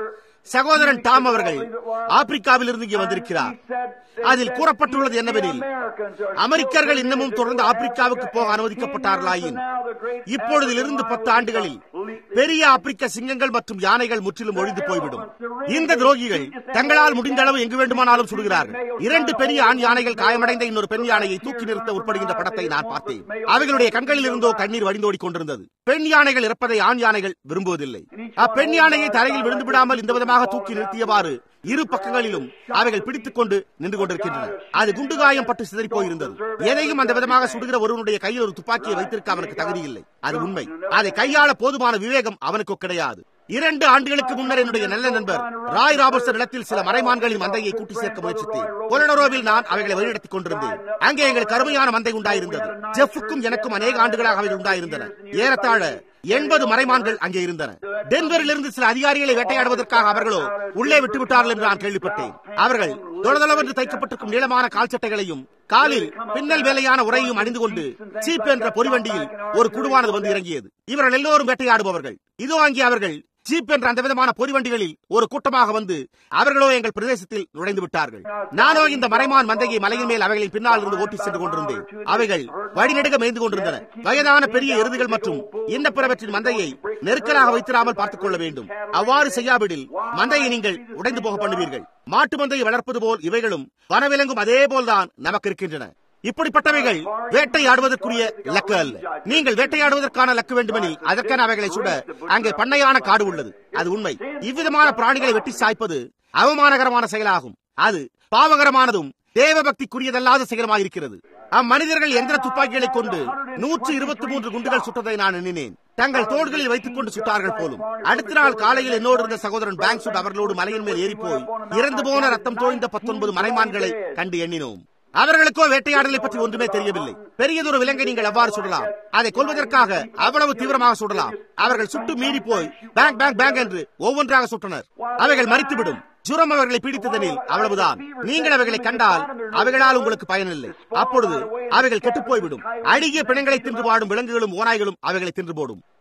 சகோதரன் டாம் அவர்கள் ஆப்பிரிக்காவில் இருந்து இங்கே வந்திருக்கிறார் அதில் கூறப்பட்டுள்ளது என்னவெனில் அமெரிக்கர்கள் இன்னமும் தொடர்ந்து ஆப்பிரிக்காவுக்கு போக அனுமதிக்கப்பட்டார்களாயின் இப்பொழுதிலிருந்து பத்து ஆண்டுகளில் பெரிய ஆப்பிரிக்க சிங்கங்கள் மற்றும் யானைகள் முற்றிலும் ஒழிந்து போய்விடும் இந்த துரோகிகள் தங்களால் முடிந்த அளவு எங்கு வேண்டுமானாலும் சுடுகிறார்கள் இரண்டு பெரிய ஆண் யானைகள் காயமடைந்த இன்னொரு பெண் யானையை தூக்கி நிறுத்த உட்படுகின்ற படத்தை நான் பார்த்தேன் அவைகளுடைய கண்களில் இருந்தோ கண்ணீர் வடிந்தோடி கொண்டிருந்தது பெண் யானைகள் இறப்பதை ஆண் யானைகள் விரும்புவதில்லை அப்பெண் யானையை தரையில் விழுந்து விடாமல் இந்த விதமாக தூக்கி நிறுத்தியவாறு இரு பக்கங்களிலும் அவைகள் பிடித்துக் கொண்டு நின்று கொண்டிருக்கின்றன அது குண்டு காயம் பட்டு சிதறி போயிருந்தது எதையும் அந்த விதமாக சுடுகிற ஒருவனுடைய கையில் ஒரு துப்பாக்கியை வைத்திருக்க அவனுக்கு தகுதி இல்லை அது உண்மை அதை கையாள போதுமான விவேகம் அவனுக்கு கிடையாது இரண்டு ஆண்டுகளுக்கு முன்னர் என்னுடைய நல்ல நண்பர் ராய் ராபர்ட்சன் இடத்தில் சில மறைமான்களின் மந்தையை கூட்டி சேர்க்க முயற்சித்தேன் கொலனரோவில் நான் அவைகளை வழிநடத்திக் கொண்டிருந்தேன் அங்கே எங்களுக்கு அருமையான மந்தை உண்டாயிருந்தது ஜெஃபுக்கும் எனக்கும் அநேக ஆண்டுகளாக அவைகள் உண்டாயிருந்தன ஏறத்தாழ எண்பது மறைமான்கள் அங்கே இருந்தன டென்வரில் இருந்து சில அதிகாரிகளை வேட்டையாடுவதற்காக அவர்களோ உள்ளே விட்டு விட்டார்கள் என்று நான் கேள்விப்பட்டேன் அவர்கள் தொலைதளவென்று தைக்கப்பட்டிருக்கும் நீளமான கால் சட்டைகளையும் காலில் பின்னல் வேலையான உரையும் அணிந்து கொண்டு சீப் என்ற பொறிவண்டியில் ஒரு குழுவானது வந்து இறங்கியது இவர்கள் எல்லோரும் வேட்டையாடுபவர்கள் இதோ அங்கே அவர்கள் ஜீப் என்ற அந்த விதமான பொறிவண்டிகளில் ஒரு கூட்டமாக வந்து அவர்களோ எங்கள் பிரதேசத்தில் நுழைந்து விட்டார்கள் நானோ இந்த மறைமான் மந்தையை மலையின் மேல் அவைகளின் பின்னால் இருந்து ஓட்டி சென்று கொண்டிருந்தேன் அவைகள் வழிநெடுக மேய்ந்து கொண்டிருந்தன வயதான பெரிய எருதுகள் மற்றும் இந்த பிறவற்றின் மந்தையை நெருக்கலாக வைத்திராமல் பார்த்துக் கொள்ள வேண்டும் அவ்வாறு செய்யாவிடில் மந்தையை நீங்கள் உடைந்து போக பண்ணுவீர்கள் மாட்டு மந்தையை வளர்ப்பது போல் இவைகளும் வனவிலங்கும் அதே போல்தான் நமக்கு இருக்கின்றன இப்படிப்பட்டவைகள் வேட்டையாடுவதற்குரிய லக்கு அல்ல நீங்கள் வேட்டையாடுவதற்கான லக்கு வேண்டுமெனில் அதற்கான அவைகளை சுட அங்கே பண்ணையான காடு உள்ளது அது உண்மை இவ்விதமான பிராணிகளை வெட்டி சாய்ப்பது அவமானகரமான செயலாகும் அது பாவகரமானதும் தேவபக்திக்குரியதல்லாத செயலமாயிருக்கிறது அம்மனிதர்கள் எந்திர துப்பாக்கிகளை கொண்டு நூற்று இருபத்தி மூன்று குண்டுகள் சுட்டதை நான் எண்ணினேன் தங்கள் தோள்களில் வைத்துக் கொண்டு சுட்டார்கள் போலும் அடுத்த நாள் காலையில் என்னோடு இருந்த சகோதரன் பேங்க் சுட் அவர்களோடு மலையின் மேல் ஏறி போய் இறந்து போன ரத்தம் தோய்ந்த பத்தொன்பது மலைமான்களை கண்டு எண்ணினோம் அவர்களுக்கோ வேட்டையாடலை பற்றி ஒன்றுமே தெரியவில்லை பெரியதொரு விலங்கை நீங்கள் எவ்வாறு சுடலாம் அதை கொள்வதற்காக அவ்வளவு தீவிரமாக சுடலாம் அவர்கள் சுட்டு மீறி போய் பேங்க் பேங்க் பேங்க் என்று ஒவ்வொன்றாக சுட்டனர் அவைகள் மறித்துவிடும் ஜுரம் அவர்களை பீடித்ததனில் அவ்வளவுதான் நீங்கள் அவைகளை கண்டால் அவைகளால் உங்களுக்கு பயனில்லை அப்பொழுது அவைகள் கெட்டுப் போய்விடும் அழுகிய பிணங்களை தின்று வாடும் விலங்குகளும் ஓநாய்களும் அவைகளை தின்று போடும்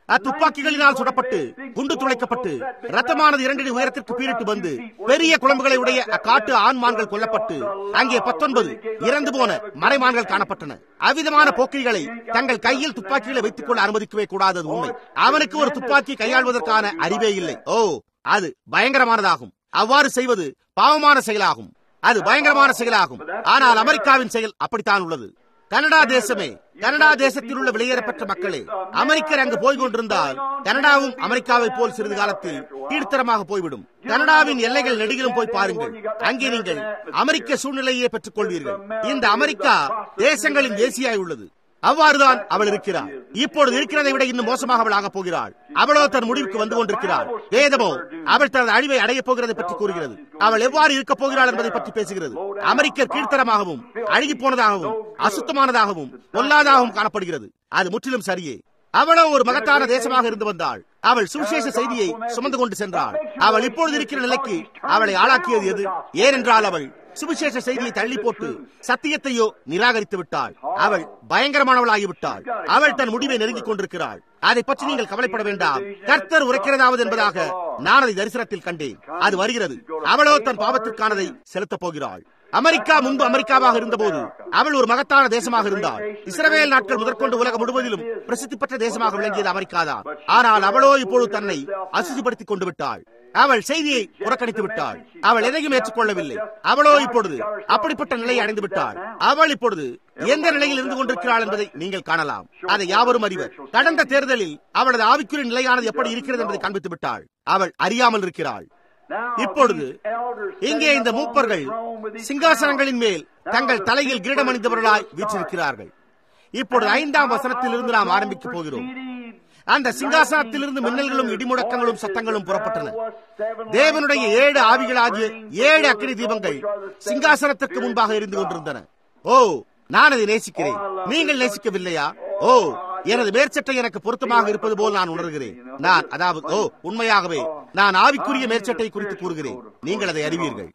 அத்துப்பாக்கிகளினால் சுடப்பட்டு குண்டு துளைக்கப்பட்டு ரத்தமானது இரண்டடி உயரத்திற்கு பீரிட்டு வந்து பெரிய குழம்புகளை உடைய அக்காட்டு ஆண்மான்கள் கொல்லப்பட்டு அங்கே பத்தொன்பது இறந்து போன மறைமான்கள் காணப்பட்டன அவ்விதமான போக்கிரிகளை தங்கள் கையில் துப்பாக்கிகளை வைத்துக் கொள்ள அனுமதிக்கவே கூடாதது உண்மை அவனுக்கு ஒரு துப்பாக்கி கையாள்வதற்கான அறிவே இல்லை ஓ அது பயங்கரமானதாகும் அவ்வாறு செய்வது பாவமான செயலாகும் அது பயங்கரமான செயலாகும் ஆனால் அமெரிக்காவின் செயல் அப்படித்தான் உள்ளது கனடா தேசமே கனடா தேசத்தில் உள்ள வெளியேறப்பட்ட மக்களே அமெரிக்கர் அங்கு போய் கொண்டிருந்தால் கனடாவும் அமெரிக்காவை போல் சிறிது காலத்தில் கீழ்த்தரமாக போய்விடும் கனடாவின் எல்லைகள் நெடுகிலும் போய் பாருங்கள் அங்கே நீங்கள் அமெரிக்க சூழ்நிலையை பெற்றுக் கொள்வீர்கள் இந்த அமெரிக்கா தேசங்களின் தேசியாய் உள்ளது அவ்வாறுதான் அவள் இருக்கிறார் இப்பொழுது இருக்கிறதை விட இன்னும் மோசமாக அவள் ஆகப் போகிறாள் அவளோ தன் முடிவுக்கு வந்து கொண்டிருக்கிறாள் வேதமோ அவள் தனது அழிவை அடையப் போகிறதை பற்றி கூறுகிறது அவள் எவ்வாறு இருக்கப் போகிறாள் என்பதை பற்றி பேசுகிறது அமெரிக்கர் கீழ்த்தரமாகவும் அழுகி போனதாகவும் அசுத்தமானதாகவும் பொல்லாதாகவும் காணப்படுகிறது அது முற்றிலும் சரியே அவளோ ஒரு மகத்தான தேசமாக இருந்து வந்தாள் அவள் சுவிசேஷ செய்தியை சுமந்து கொண்டு சென்றாள் அவள் இப்பொழுது இருக்கிற நிலைக்கு அவளை ஆளாக்கியது எது ஏனென்றால் அவள் சுவிசேஷ செய்தியை தள்ளி போட்டு சத்தியத்தையோ நிராகரித்து விட்டாள் அவள் பயங்கரமானவளாகிவிட்டாள் அவள் தன் முடிவை நெருங்கிக் கொண்டிருக்கிறாள் அதை பற்றி நீங்கள் கவலைப்பட வேண்டாம் கர்த்தர் உரைக்கிறதாவது என்பதாக நான் அதை தரிசனத்தில் கண்டேன் அது வருகிறது அவளோ தன் பாவத்திற்கானதை செலுத்தப் போகிறாள் அமெரிக்கா முன்பு அமெரிக்காவாக இருந்தபோது அவள் ஒரு மகத்தான தேசமாக இருந்தாள் இஸ்ரவேல் நாட்கள் முதற்கொண்டு உலகம் முழுவதிலும் பிரசித்தி பெற்ற தேசமாக விளங்கியது அமெரிக்கா தான் ஆனால் அவளோ இப்பொழுது தன்னை அசுதிப்படுத்திக் கொண்டு விட்டாள் அவள் செய்தியை புறக்கணித்து விட்டாள் அவள் எதையும் ஏற்றுக்கொள்ளவில்லை அவளோ இப்பொழுது அப்படிப்பட்ட நிலையை அடைந்து விட்டாள் அவள் இப்பொழுது எந்த நிலையில் இருந்து கொண்டிருக்கிறாள் என்பதை நீங்கள் காணலாம் அதை யாவரும் அறிவர் கடந்த தேர்தலில் அவளது ஆவிக்குரிய நிலையானது எப்படி இருக்கிறது என்பதை காண்பித்து விட்டாள் அவள் அறியாமல் இருக்கிறாள் இப்பொழுது இங்கே இந்த மூப்பர்கள் சிங்காசனங்களின் மேல் தங்கள் தலையில் கிரீடம் அணிந்தவர்களாய் வீற்றிருக்கிறார்கள் இப்பொழுது ஐந்தாம் வசனத்திலிருந்து நாம் ஆரம்பிக்கப் போகிறோம் அந்த சிங்காசனத்திலிருந்து மின்னல்களும் இடிமுழக்கங்களும் சத்தங்களும் புறப்பட்டன தேவனுடைய ஏழு ஆவிகளாகிய ஏழு அக்கினி தீபங்கள் சிங்காசனத்திற்கு முன்பாக இருந்து கொண்டிருந்தன ஓ நான் அதை நேசிக்கிறேன் நீங்கள் நேசிக்கவில்லையா ஓ எனது மேற்சட்டை எனக்கு பொருத்தமாக இருப்பது போல் நான் உணர்கிறேன் நான் அதாவது ஓ உண்மையாகவே நான் ஆவிக்குரிய மேற்சட்டை குறித்து கூறுகிறேன் நீங்கள் அதை அறிவீர்கள்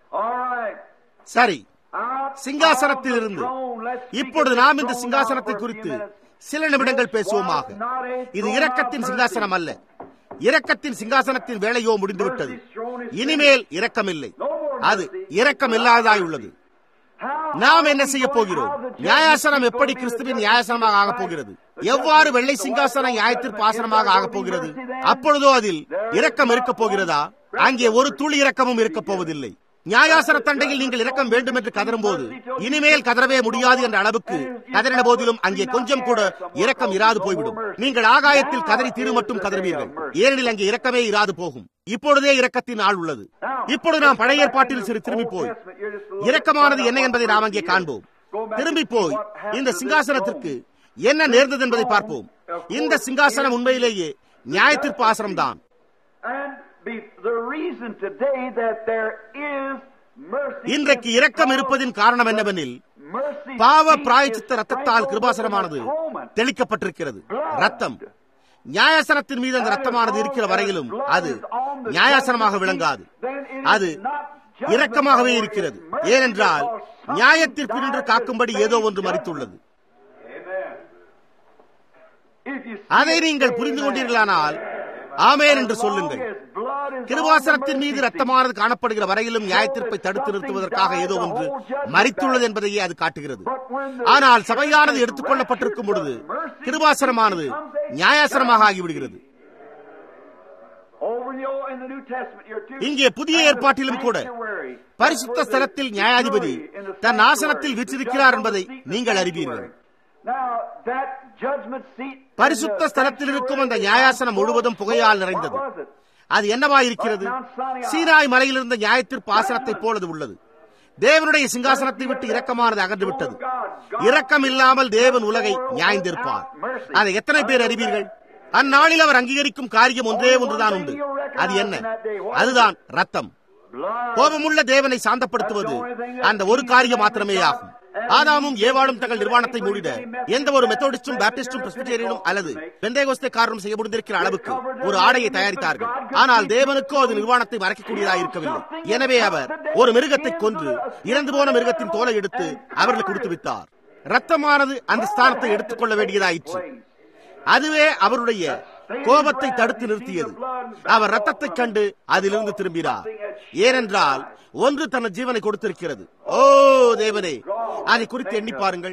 சரி சிங்காசனத்தில் இருந்து இப்பொழுது நாம் இந்த சிங்காசனத்தை குறித்து சில நிமிடங்கள் பேசுவோமாக இது இரக்கத்தின் சிங்காசனம் அல்ல இரக்கத்தின் சிங்காசனத்தின் வேலையோ முடிந்துவிட்டது இனிமேல் இரக்கமில்லை அது இரக்கம் இல்லாததாய் உள்ளது நாம் என்ன செய்ய போகிறோம் நியாயாசனம் எப்படி கிறிஸ்துவின் நியாயாசனமாக ஆகப் போகிறது எவ்வாறு வெள்ளை சிங்காசனம் நியாயத்திற்கு ஆசனமாக ஆகப் போகிறது அப்பொழுதோ அதில் இரக்கம் இருக்கப் போகிறதா அங்கே ஒரு துளி இரக்கமும் இருக்கப் போவதில்லை நியாயாசன தண்டையில் நீங்கள் இரக்கம் வேண்டும் என்று கதரும் போது இனிமேல் கதறவே முடியாது என்ற அளவுக்கு கதறின போதிலும் அங்கே கொஞ்சம் கூட இரக்கம் இராது போய்விடும் நீங்கள் ஆகாயத்தில் கதறி தீரு மட்டும் கதறுவீர்கள் ஏனெனில் அங்கே இரக்கமே இராது போகும் இப்பொழுதே இரக்கத்தின் ஆள் உள்ளது இப்பொழுது நாம் பழைய ஏற்பாட்டில் சிறு திரும்பி போய் இரக்கமானது என்ன என்பதை நாம் அங்கே காண்போம் திரும்பி போய் இந்த சிங்காசனத்திற்கு என்ன நேர்ந்தது என்பதை பார்ப்போம் இந்த சிங்காசனம் உண்மையிலேயே நியாயத்திற்பு ஆசனம் தான் இன்றைக்கு இரக்கம் இருப்பதின் காரணம் என்னவெனில் பாவ பிராயச்சித்த ரத்தத்தால் கிருபாசனமானது தெளிக்கப்பட்டிருக்கிறது ரத்தம் நியாயாசனத்தின் மீது அந்த ரத்தமானது இருக்கிற வரையிலும் அது நியாயாசனமாக விளங்காது அது இரக்கமாகவே இருக்கிறது ஏனென்றால் நியாயத்திற்கு நின்று காக்கும்படி ஏதோ ஒன்று மறித்துள்ளது அதை நீங்கள் புரிந்து கொண்டீர்களானால் ஆமேன் என்று சொல்லுங்கள் கிருபாசனத்தின் மீது ரத்தமானது காணப்படுகிற வரையிலும் நியாயத்திற்பை தடுத்து நிறுத்துவதற்காக ஏதோ ஒன்று மறித்துள்ளது என்பதையே அது காட்டுகிறது ஆனால் சபையானது எடுத்துக் கொள்ளப்பட்டிருக்கும் பொழுது கிருபாசனமானது நியாயாசனமாக ஆகிவிடுகிறது இங்கே புதிய ஏற்பாட்டிலும் கூட பரிசுத்த ஸ்தலத்தில் நியாயாதிபதி தன் ஆசனத்தில் வீற்றிருக்கிறார் என்பதை நீங்கள் அறிவீர்கள் பரிசுத்த ஸ்தலத்தில் இருக்கும் அந்த நியாயாசனம் முழுவதும் புகையால் நிறைந்தது அது என்னவாயிருக்கிறது சீனாய் மலையில் இருந்த நியாயத்திற்கு ஆசனத்தை போலது உள்ளது தேவனுடைய சிங்காசனத்தை விட்டு இரக்கமானது அகன்று விட்டது இரக்கம் இல்லாமல் தேவன் உலகை நியாய்ந்திருப்பார் அதை எத்தனை பேர் அறிவீர்கள் அந்நாளில் அவர் அங்கீகரிக்கும் காரியம் ஒன்றே ஒன்றுதான் உண்டு அது என்ன அதுதான் ரத்தம் கோபமுள்ள தேவனை சாந்தப்படுத்துவது அந்த ஒரு காரியம் மாத்திரமே ஆகும் ஆதாமும் ஏவாளும் தங்கள் நிர்வாணத்தை மூடிட எந்த ஒரு மெத்தோடிஸ்டும் பாப்டிஸ்டும் பிரஸ்பிட்டேரியனும் அல்லது பெந்தேகோஸ்தே காரணம் செய்ய முடிந்திருக்கிற அளவுக்கு ஒரு ஆடையை தயாரித்தார்கள் ஆனால் தேவனுக்கோ அது நிர்வாணத்தை மறைக்கக்கூடியதாக இருக்கவில்லை எனவே அவர் ஒரு மிருகத்தை கொன்று இறந்து போன மிருகத்தின் தோலை எடுத்து அவர்களுக்கு கொடுத்து விட்டார் ரத்தமானது அந்த ஸ்தானத்தை எடுத்துக்கொள்ள வேண்டியதாயிற்று அதுவே அவருடைய கோபத்தை தடுத்து நிறுத்தியது அவர் ரத்தத்தைக் கண்டு அதிலிருந்து திரும்பினார் ஏனென்றால் ஒன்று தன் ஜீவனை கொடுத்திருக்கிறது ஓ தேவனே அதை குறித்து எண்ணி பாருங்கள்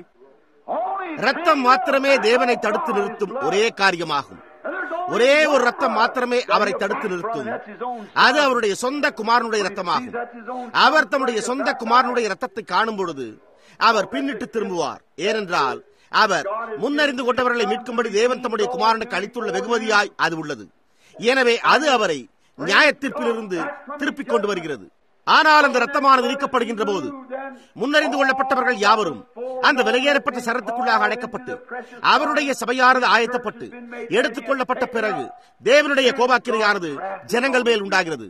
ரத்தம் மாத்திரமே தேவனை தடுத்து நிறுத்தும் ஒரே காரியமாகும் ஒரே ஒரு ரத்தம் மாத்திரமே அவரை தடுத்து நிறுத்தும் அது அவருடைய சொந்த குமாரனுடைய ரத்தமாகும் அவர் தம்முடைய சொந்த குமாரனுடைய ரத்தத்தை காணும் பொழுது அவர் பின்னிட்டு திரும்புவார் ஏனென்றால் அவர் முன்னறிந்து கொண்டவர்களை மீட்கும்படி தேவன் தம்முடைய குமாரனுக்கு அளித்துள்ள வெகுமதியாய் அது உள்ளது எனவே அது அவரை நியாயத்தீர்ப்பிலிருந்து திருப்பிக் கொண்டு வருகிறது ஆனால் அந்த ரத்தமானது நீக்கப்படுகின்ற போது முன்னறிந்து கொள்ளப்பட்டவர்கள் யாவரும் அந்த விலையேறப்பட்ட சரத்துக்குள்ளாக அழைக்கப்பட்டு அவருடைய சபையானது ஆயத்தப்பட்டு எடுத்துக் கொள்ளப்பட்ட பிறகு தேவனுடைய கோபாக்கிரையானது ஜனங்கள் மேல் உண்டாகிறது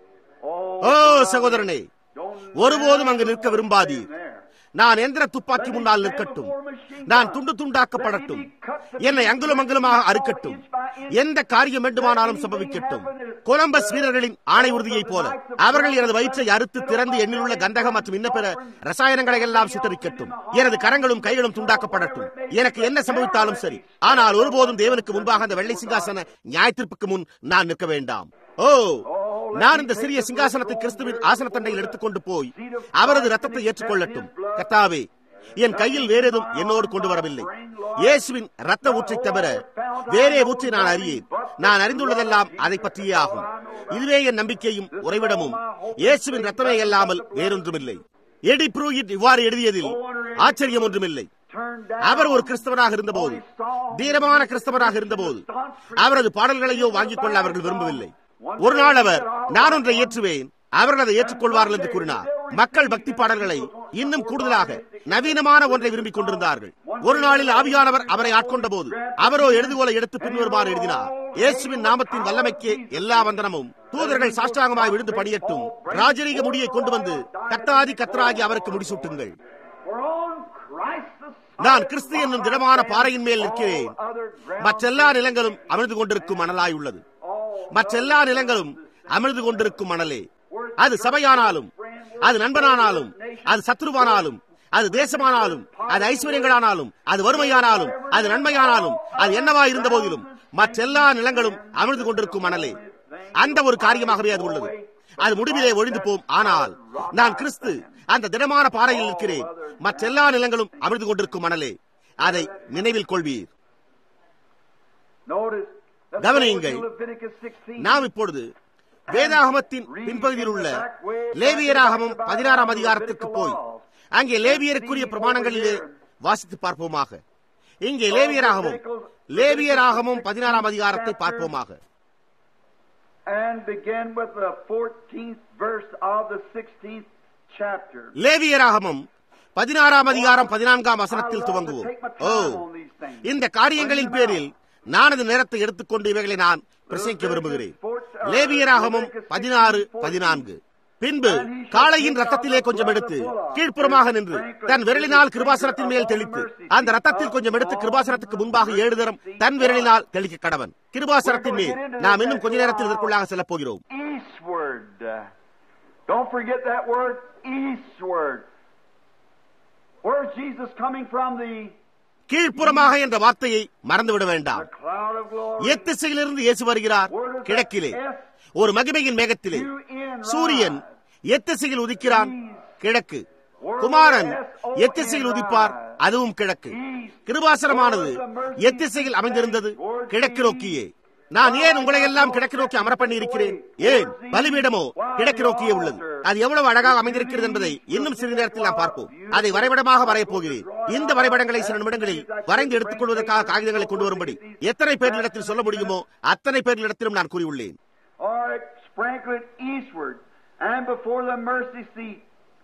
ஓ சகோதரனே ஒருபோதும் அங்கு நிற்க விரும்பாதீர் நான் எந்திர துப்பாக்கி முன்னால் நிற்கட்டும் நான் துண்டு துண்டாக்கப்படட்டும் என்னை அங்குலம் அங்குலமாக அறுக்கட்டும் எந்த காரியம் வேண்டுமானாலும் சம்பவிக்கட்டும் கொலம்பஸ் வீரர்களின் ஆணை உறுதியைப் போல அவர்கள் எனது வயிற்றை அறுத்து திறந்து எண்ணிலுள்ள கந்தகம் மற்றும் இன்ன பிற ரசாயனங்களை எல்லாம் சுட்டரிக்கட்டும் எனது கரங்களும் கைகளும் துண்டாக்கப்படட்டும் எனக்கு என்ன சம்பவித்தாலும் சரி ஆனால் ஒருபோதும் தேவனுக்கு முன்பாக அந்த வெள்ளை சிங்காசன நியாயத்திற்புக்கு முன் நான் நிற்க வேண்டாம் ஓ நான் இந்த சிறிய சிங்காசனத்தை கிறிஸ்துவின் ஆசனத்தண்டையில் எடுத்துக்கொண்டு போய் அவரது ரத்தத்தை ஏற்றுக்கொள்ளட்டும் கத்தாவே என் கையில் வேற எதுவும் என்னோடு கொண்டு வரவில்லை இயேசுவின் ரத்த ஊற்றை தவிர வேறே ஊற்றை நான் அறியேன் நான் அறிந்துள்ளதெல்லாம் அதை பற்றியே ஆகும் இதுவே என் நம்பிக்கையும் உறைவிடமும் இயேசுவின் ரத்தமே அல்லாமல் வேறொன்றுமில்லை எடி ப்ரூயிட் இவ்வாறு எழுதியதில் ஆச்சரியம் ஒன்றுமில்லை அவர் ஒரு கிறிஸ்தவராக இருந்தபோது தீரமான கிறிஸ்தவராக இருந்தபோது அவரது பாடல்களையோ வாங்கிக் கொள்ள அவர்கள் விரும்பவில்லை ஒரு நாள் அவர் நான் ஒன்றை ஏற்றுவேன் அவர்கள் அதை ஏற்றுக்கொள்வார்கள் என்று கூறினார் மக்கள் பக்தி பாடல்களை இன்னும் கூடுதலாக நவீனமான ஒன்றை விரும்பிக் கொண்டிருந்தார்கள் ஒரு நாளில் ஆவியானவர் அவரை ஆட்கொண்ட போது அவரோ எழுதுகோலை எடுத்து பின்வருமாறு எழுதினார் இயேசுவின் நாமத்தின் வல்லமைக்கு எல்லா வந்தனமும் தூதர்கள் சாஷ்டாங்கமாய் விழுந்து பணியட்டும் ராஜரீக முடியை கொண்டு வந்து கத்தாதி கத்தராகி அவருக்கு முடிசூட்டுங்கள் நான் கிறிஸ்து என்னும் திடமான பாறையின் மேல் நிற்கிறேன் மற்றெல்லா நிலங்களும் அமிழ்ந்து கொண்டிருக்கும் மணலாய் உள்ளது மற்றெல்லா நிலங்களும் அமிழ்ந்து கொண்டிருக்கும் மணலே அது சபையானாலும் அது நண்பனானாலும் அது சத்ருவானாலும் அது தேசமானாலும் அது ஐஸ்வர்யங்களானாலும் அது வறுமையானாலும் அது நன்மையானாலும் அது என்னவா இருந்த போதிலும் மற்றெல்லா நிலங்களும் அமிழ்ந்து கொண்டிருக்கும் மணலே அந்த ஒரு காரியமாகவே அது உள்ளது அது முடிவிலே ஒழிந்து போம் ஆனால் நான் கிறிஸ்து அந்த திடமான பாறையில் இருக்கிறேன் மற்றெல்லா நிலங்களும் அமிழ்ந்து கொண்டிருக்கும் மணலே அதை நினைவில் கொள்வீர் கவனியுங்கள் நாம் இப்பொழுது வேதாகமத்தின் பின்பகுதியில் உள்ள லேவியராகமம் பதினாறாம் அதிகாரத்திற்கு போய் அங்கே லேவியருக்குரிய பிரமாணங்களிலே வாசித்து பார்ப்போமாக இங்கே லேவியராகமும் லேவியராகமும் பதினாறாம் அதிகாரத்தை பார்ப்போமாக and begin with the 14th verse of the 16th chapter. லேவியராகமம் பதினாறாம் அதிகாரம் பதினான்காம் வசனத்தில் துவங்குவோம் ஓ இந்த காரியங்களின் பேரில் நானது நேரத்தை எடுத்துக்கொண்டு இவைகளை நான் பிரசங்கிக்க விரும்புகிறேன் லேவியராகமும் பதினாறு பதினான்கு பின்பு காளையின் ரத்தத்திலே கொஞ்சம் எடுத்து கீழ்ப்புறமாக நின்று தன் விரலினால் கிருபாசனத்தின் மேல் தெளித்து அந்த ரத்தத்தில் கொஞ்சம் எடுத்து கிருபாசனத்துக்கு முன்பாக ஏழு தரம் தன் விரலினால் தெளிக்க கடவன் கிருபாசனத்தின் மேல் நாம் இன்னும் கொஞ்ச நேரத்தில் இதற்குள்ளாக செல்லப் போகிறோம் Eastward. Don't forget that word, eastward. Where is Jesus coming from? The, கீழ்ப்புறமாக என்ற வார்த்தையை மறந்துவிட வேண்டாம் the cloud of glory. எத்திசையிலிருந்து இயேசு வருகிறார் கிழக்கிலே ஒரு மகிமையின் மேகத்திலே சூரியன் எத்திசையில் உதிக்கிறான் கிழக்கு குமாரன் எத்திசையில் உதிப்பார் அதுவும் கிழக்கு கிருபாசனமானது எத்திசையில் அமைந்திருந்தது கிழக்கு நோக்கியே நான் ஏன் உங்களை எல்லாம் கிழக்கு நோக்கி அமர பண்ணி இருக்கிறேன் ஏன் பலிபீடமோ கிழக்கு நோக்கியே உள்ளது அது எவ்வளவு அழகாக அமைந்திருக்கிறது என்பதை இன்னும் சிறிது நேரத்தில் நாம் பார்ப்போம் அதை வரைபடமாக வரையப் போகிறேன் இந்த வரைபடங்களை சில நிமிடங்களில் வரைந்து எடுத்துக் கொள்வதற்காக காகிதங்களை கொண்டு வரும்படி எத்தனை பேர்களிடத்தில் சொல்ல முடியுமோ அத்தனை பேர்களிடத்திலும் நான் கூறியுள்ளேன் All right, sprinkle it eastward. And before the mercy seat,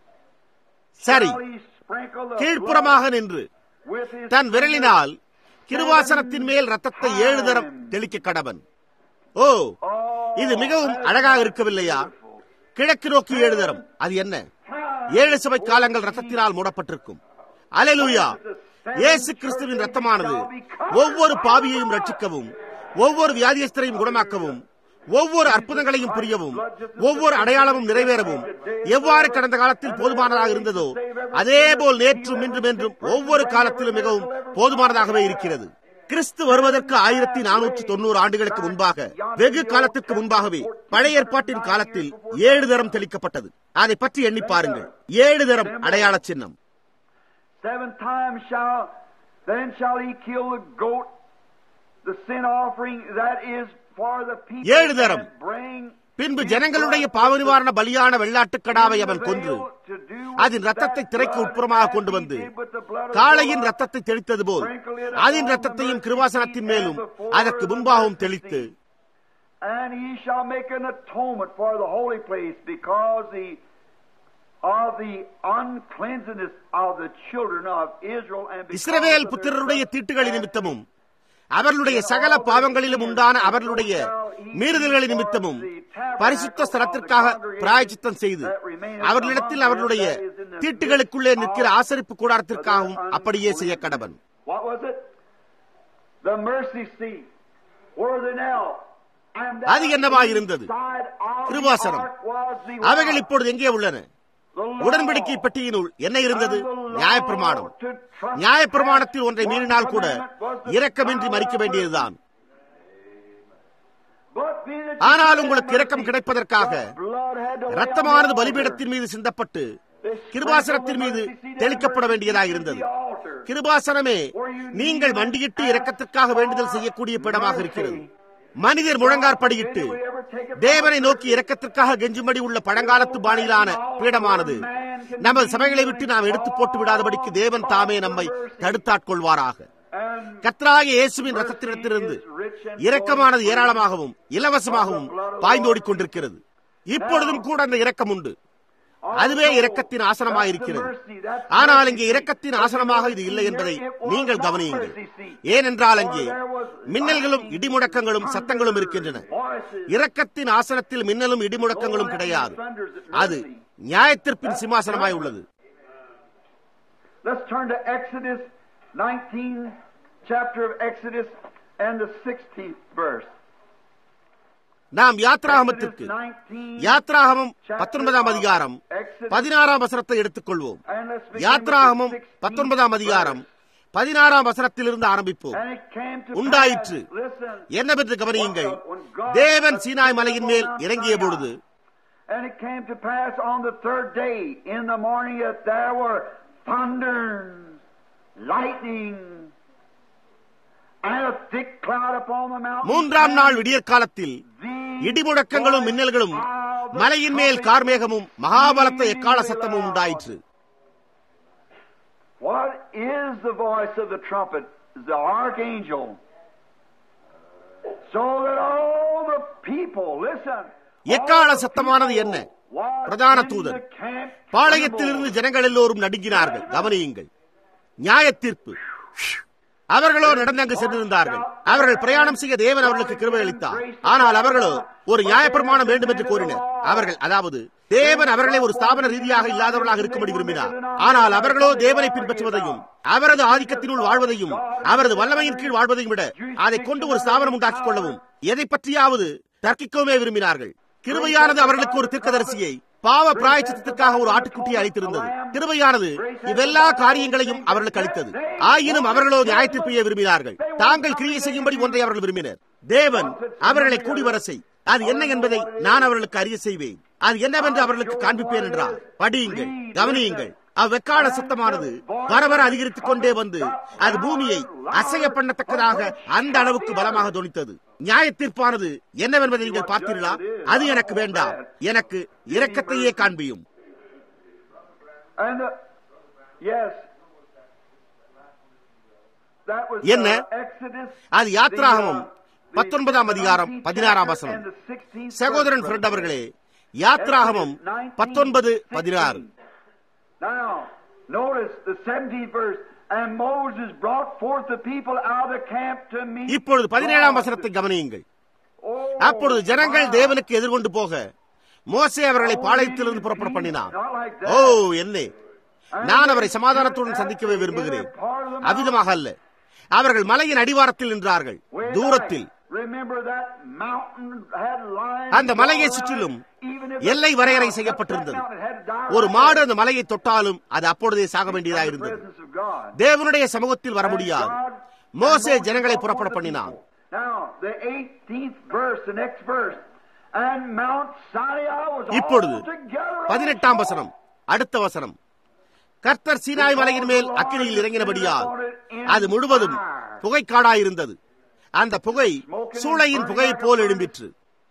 சரி shall he sprinkle the கீழ்ப்புறமாக நின்று blood with his தன் விரலினால் கிருவாசனத்தின் மேல் ரத்தத்தை ஏழு தரம் தெளிக்க கடவன் ஓ இது மிகவும் அழகாக இருக்கவில்லையா கிழக்கு நோக்கி ஏழு தரம் அது என்ன ஏழு சபை காலங்கள் ரத்தத்தினால் மூடப்பட்டிருக்கும் அலலூயா இயேசு கிறிஸ்துவின் ரத்தமானது ஒவ்வொரு பாவியையும் ரட்சிக்கவும் ஒவ்வொரு வியாதியஸ்தரையும் குணமாக்கவும் ஒவ்வொரு அற்புதங்களையும் புரியவும் ஒவ்வொரு அடையாளமும் நிறைவேறவும் எவ்வாறு கடந்த காலத்தில் போதுமானதாக இருந்ததோ அதே போல் நேற்றும் இன்றும் என்றும் ஒவ்வொரு காலத்திலும் மிகவும் போதுமானதாகவே இருக்கிறது கிறிஸ்து வருவதற்கு ஆயிரத்தி நானூற்றி தொண்ணூறு ஆண்டுகளுக்கு முன்பாக வெகு காலத்திற்கு முன்பாகவே பழைய ஏற்பாட்டின் காலத்தில் ஏழு தரம் தெளிக்கப்பட்டது அதை பற்றி எண்ணி பாருங்கள் ஏழு தரம் அடையாள சின்னம் Seven times shall then shall he kill the goat, the sin offering that is for the people ஏழு தரம். that bring பின்பு ஜனங்களுடைய பாவநிவாரண பலியான வெள்ளாட்டுக்கடாவை அவன் கொன்று அதன் ரத்தத்தை திரைக்கு உட்புறமாக கொண்டு வந்து காளையின் ரத்தத்தை தெளித்தது போல் அதன் ரத்தத்தையும் கிருவாசனத்தின் மேலும் அதற்கு முன்பாகவும் தெளித்து And he shall make an atonement for the holy place because the of the uncleanness of the children of Israel and because Israel of their புத்திரருடைய தீட்டுகளின் நிமித்தமும் அவர்களுடைய சகல பாவங்களிலும் உண்டான அவர்களுடைய மீறுதல்களின் நிமித்தமும் பரிசுத்த ஸ்தலத்திற்காக பிராயச்சித்தம் செய்து அவர்களிடத்தில் அவர்களுடைய தீட்டுகளுக்குள்ளே நிற்கிற ஆசரிப்பு கூடாரத்திற்காகவும் அப்படியே செய்ய கடவன் What was it? The mercy seat. Where the knelt. And that அது என்னவாய் இருந்தது? side of the கிருபாசனம். ark was the அவைகள் law. இப்பொழுது எங்கே உள்ளன The law. உடன்படிக்கை பெட்டியினுள் என்ன இருந்தது And the law நியாயப்பிரமாணம் to trust நியாயப்பிரமாணத்தில் ஒன்றை one மீறினால் கூட commandment was the இரக்கமின்றி power மறிக்க of வேண்டியதுதான் But be that ஆனால் you உங்களுக்கு have இரக்கம் mercy, கிடைப்பதற்காக the blood had to lay on ரத்தமானது the altar. பலிபீடத்தின் மீது சிந்தப்பட்டு They கிருபாசனத்தின் sprinkled மீது the mercy seat தெளிக்கப்பட and வேண்டியதாக mercy இருந்தது seat to the altar. கிருபாசனமே நீங்கள் மண்டியிட்டு இரக்கத்திற்காக வேண்டுதல் செய்யக்கூடிய பீடமாக இருக்கிறது மனிதர் முழங்காற்படியிட்டு தேவனை நோக்கி இரக்கத்திற்காக கெஞ்சும்படி உள்ள பழங்காலத்து பாணியிலான பீடமானது நமது சபைகளை விட்டு நாம் எடுத்து போட்டு விடாதபடிக்கு தேவன் தாமே நம்மை தடுத்தாட்கொள்வாராக And கத்ராகிய இயேசுவின் ரத்தத்திடத்திலிருந்து இரக்கமானது ஏராளமாகவும் இலவசமாகவும் பாய்ந்தோடிக் கொண்டிருக்கிறது இப்பொழுதும் கூட அந்த இரக்கம் உண்டு அதுவே இரக்கத்தின் ஆசனமாயிருக்கிறது ஆனால் இங்கே இரக்கத்தின் ஆசனமாக இது இல்லை என்பதை நீங்கள் கவனியுங்கள் ஏனென்றால் அங்கே மின்னல்களும் இடிமுழக்கங்களும் சத்தங்களும் இருக்கின்றன இரக்கத்தின் ஆசனத்தில் மின்னலும் இடிமுழக்கங்களும் கிடையாது அது நியாயத்திற்பின் சிம்மாசனமாய் உள்ளது Let's turn to Exodus 19, chapter of Exodus, and the 16th verse. நாம் யாத்ராகமத்திற்கு Exodus 19, யாத்ராகமம் பத்தொன்பதாம் அதிகாரம் பதினாறாம் வசனத்தை எடுத்துக்கொள்வோம் யாத்ராகமம் பத்தொன்பதாம் அதிகாரம் பதினாறாம் வசனத்திலிருந்து ஆரம்பிப்போம் And it came to உண்டாயிற்று. pass, listen, என்னவென்று கவனியுங்கள் தேவன் சீனாய் மலையின் மேல் இறங்கிய பொழுது And it came to pass on the third day in the morning that there were thunders, lightning, and a thick cloud upon the mountain. மூன்றாம் நாள் விடியற் காலத்தில் இடிமுழக்கங்களும் மின்னல்களும் மலையின் மேல் கார்மேகமும் மகாபலத்த எக்கால சத்தமும் உண்டாயிற்று What is the voice of the trumpet? The archangel. So that all the people, listen. எக்கால all the சத்தமானது people என்ன? was பிரதான in தூதன். the camp பாளையத்திலிருந்து ஜனங்கள் எல்லோரும் நடுங்கினார்கள் கவனியுங்கள் நியாய தீர்ப்பு அவர்களோ நடந்தங்கு சென்றிருந்தார்கள் அவர்கள் பிரயாணம் செய்ய தேவன் அவர்களுக்கு கிருபை அளித்தார் ஆனால் அவர்களோ ஒரு நியாயப்பிரமாணம் வேண்டும் என்று கோரினர் அவர்கள் அதாவது தேவன் அவர்களை ஒரு ஸ்தாபன ரீதியாக இல்லாதவர்களாக இருக்கும்படி விரும்பினார் ஆனால் அவர்களோ தேவனை பின்பற்றுவதையும் அவரது ஆதிக்கத்தினுள் வாழ்வதையும் அவரது வல்லமையின் கீழ் வாழ்வதையும் விட அதை கொண்டு ஒரு ஸ்தாபனம் உண்டாக்கிக் கொள்ளவும் எதை பற்றியாவது தர்க்கிக்கவுமே விரும்பினார்கள் கிருபையானது அவர்களுக்கு ஒரு தீர்க்கதரிசியை பாவ பிராயச்சித்தத்திற்காக ஒரு ஆட்டுக்குட்டியை அளித்திருந்தது கிருபையானது இவ்வெல்லா காரியங்களையும் அவர்களுக்கு அளித்தது ஆயினும் அவர்களோ நியாயத்தீர்ப்பையே விரும்பினார்கள் தாங்கள் கிரியை செய்யும்படி ஒன்றை அவர்கள் விரும்பினர் தேவன் அவர்களை கூடி வர செய் அது என்ன என்பதை நான் அவர்களுக்கு அறிய செய்வேன் அது என்னவென்று அவர்களுக்கு காண்பிப்பேன் என்றார் படியுங்கள் கவனியுங்கள் அவ்வெக்கால சத்தமானது வர வர அதிகரித்துக் கொண்டே வந்து அது பூமியை அசைய பண்ணத்தக்கதாக அந்த அளவுக்கு பலமாக தொனித்தது நியாய தீர்ப்பானது என்னவென்பதை நீங்கள் பார்த்தீர்களா அது எனக்கு வேண்டாம் எனக்கு இரக்கத்தையே காண்பியும் And the, yes. That was என்ன? uh, Exodus. அது யாத்ராகமம் the, uh, பத்தொன்பதாம் அதிகாரம் 19th பதினாறாம் chapter வசனம் and the 16th சகோதரன் verse, ஃப்ரெண்ட் brother. அவர்களே யாத்ராகமம் பத்தொன்பது பதினாறு Now, notice the 17th verse. And Moses brought forth the people out of the camp to meet இப்பொழுது பதினேழாம் God. வசனத்தை கவனியுங்கள் Oh, அப்பொழுது ஜனங்கள் wow. தேவனுக்கு எதிர்கொண்டு போக மோசே அவர்களை பாளையத்திலிருந்து புறப்பட பண்ணினான் Not like that. ஓ என்னே நான் அவரை சமாதானத்துடன் சந்திக்கவே விரும்புகிறேன் அவ்விதமாக அல்ல அவர்கள் மலையின் அடிவாரத்தில் நின்றார்கள் Way back. தூரத்தில் Remember that mountain had lines அந்த மலையை all சுற்றிலும் around. Even if எல்லை the வரையறை mountain செய்யப்பட்டிருந்தது touched that mountain, it had to die ஒரு right மாடு there. அந்த மலையை தொட்டாலும் அது அப்பொழுதே சாக In வேண்டியதாக the இருந்தது presence of God. தேவனுடைய சமூகத்தில் வர முடியாது மோசே ஜனங்களை புறப்பட பண்ணினான் Now, the 18th verse, the next verse. And Mount Sinai was இப்பொழுது altogether பதினெட்டாம் வசனம் அடுத்த வசனம் கர்த்தர் சீனாய் மலையின் மேல் அக்கினியில் இறங்கினபடியால் அது முழுவதும் புகைக்காடாயிருந்தது அந்த புகை சூளையின் புகை போல் எழும்பிற்று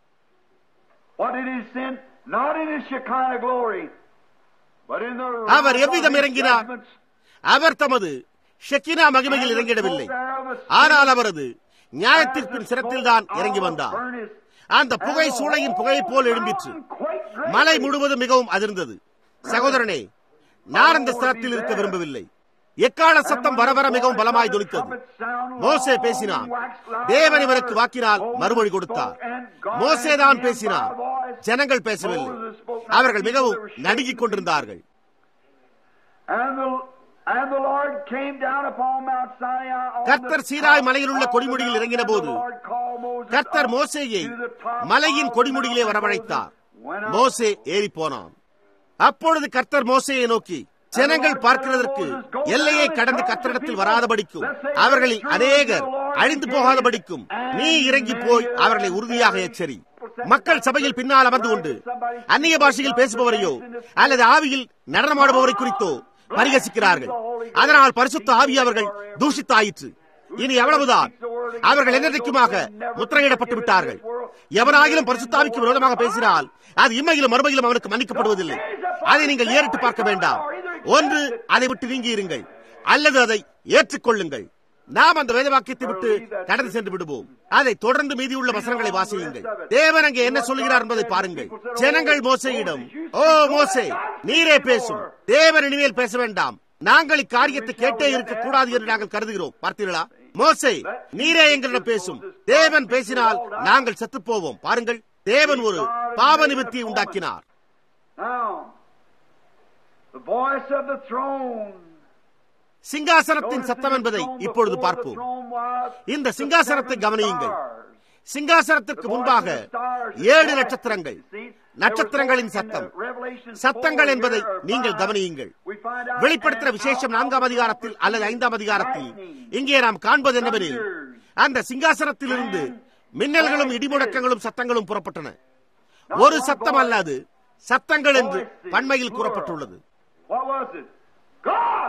What did he send? Not in his Shekinah glory, but in the அவர் எவ்விதம் இறங்கினார் judgments. அவர் தமது ஷெக்கினா மகிமையில் இறங்கிடவில்லை ஆனால் அவரது நியாயத்திற்பின் சிரத்தில் தான் இறங்கி வந்தார் அந்த புகை சூளையின் புகையை போல் எழும்பிற்று மலை முழுவதும் மிகவும் அதிர்ந்தது சகோதரனே நான் அந்த ஸ்தலத்தில் இருக்க விரும்பவில்லை எக்கால சத்தம் வர வர மிகவும் பலமாய் துணித்தது மோசே பேசினான் தேவன் இவனுக்கு வாக்கினால் மறுமொழி கொடுத்தார் மோசே தான் பேசினார் ஜனங்கள் பேசவில்லை அவர்கள் மிகவும் நடுங்கிக் கொண்டிருந்தார்கள் And the, and the Lord came down upon Mount Sinai on கர்த்தர் the சீனாய் top மலையில் உள்ள of கொடிமுடியில் the இறங்கின mountain, போது and the Lord called Moses கர்த்தர் up மோசேயை to the top மலையின் of the கொடிமுடியிலே mountain. வரவழைத்தார் Went up. மோசே ஏறி போனான் அப்பொழுது கர்த்தர் மோசேயை நோக்கி ஜனங்கள் பார்க்கிறதற்கு எல்லையை கடந்து கர்த்தரிடத்தில் வராதபடிக்கும் அவர்களில் அநேகர் அழிந்து போகாதபடிக்கும் நீ இறங்கி போய் அவர்களை உறுதியாக எச்சரி மக்கள் சபையில் பின்னால் அமர்ந்து கொண்டு அந்நிய பாஷையில் பேசுபவரையோ அல்லது ஆவியில் நடனமாடுபவரை குறித்தோ பரிகசிக்கிறார்கள் அதனால் பரிசுத்த ஆவி அவர்கள் தூஷித்தாயிற்று இனி எவ்வளவுதான் அவர்கள் என்னென்றைக்குமாக முத்திரையிடப்பட்டு விட்டார்கள் எவனாகிலும் பரிசுத்தாவிக்கு விரோதமாக பேசினால் அது இம்மையிலும் மறுமையிலும் அவனுக்கு மன்னிக்கப்படுவதில்லை அதை நீங்கள் ஏறிட்டு பார்க்க வேண்டாம் ஒன்று அதை விட்டு நீங்கி இருங்கள் அல்லது அதை ஏற்றுக்கொள்ளுங்கள் நாம் அந்த வேதவாக்கியத்தை விட்டு கடந்து சென்று விடுவோம் அதை தொடர்ந்து மீதியுள்ள வசனங்களை வாசியுங்கள் தேவன் அங்கே என்ன சொல்கிறார் என்பதை பாருங்கள் ஜனங்கள் மோசையிடம் ஓ மோசே நீரே பேசும் தேவன் இனிமேல் பேச வேண்டாம் நாங்கள் இக்காரியத்தை கேட்டே இருக்க கூடாது என்று நாங்கள் கருதுகிறோம் பார்த்தீர்களா மோசே நீரே எங்களிடம் பேசும் தேவன் பேசினால் நாங்கள் செத்துப் போவோம் பாருங்கள் தேவன் ஒரு பாவ நிவர்த்தியை உண்டாக்கினார் Now, the voice of the throne. சிங்காசனத்தின் சத்தம் என்பதை இப்பொழுது பார்ப்போம் இந்த சிங்காசனத்தை கவனியுங்கள் சிங்காசனத்திற்கு முன்பாக ஏழு நட்சத்திரங்கள் நட்சத்திரங்களின் சத்தம் சத்தங்கள் என்பதை நீங்கள் கவனியுங்கள் வெளிப்படுத்துகிற விசேஷம் நான்காம் அதிகாரத்தில் அல்லது ஐந்தாம் அதிகாரத்தில் இங்கே நாம் காண்பது என்னவெனில் அந்த சிங்காசனத்திலிருந்து மின்னல்களும் இடிமுழக்கங்களும் சத்தங்களும் புறப்பட்டன ஒரு சத்தம் அல்லது சத்தங்கள் என்று பண்மையில் கூறப்பட்டுள்ளது What was it? God!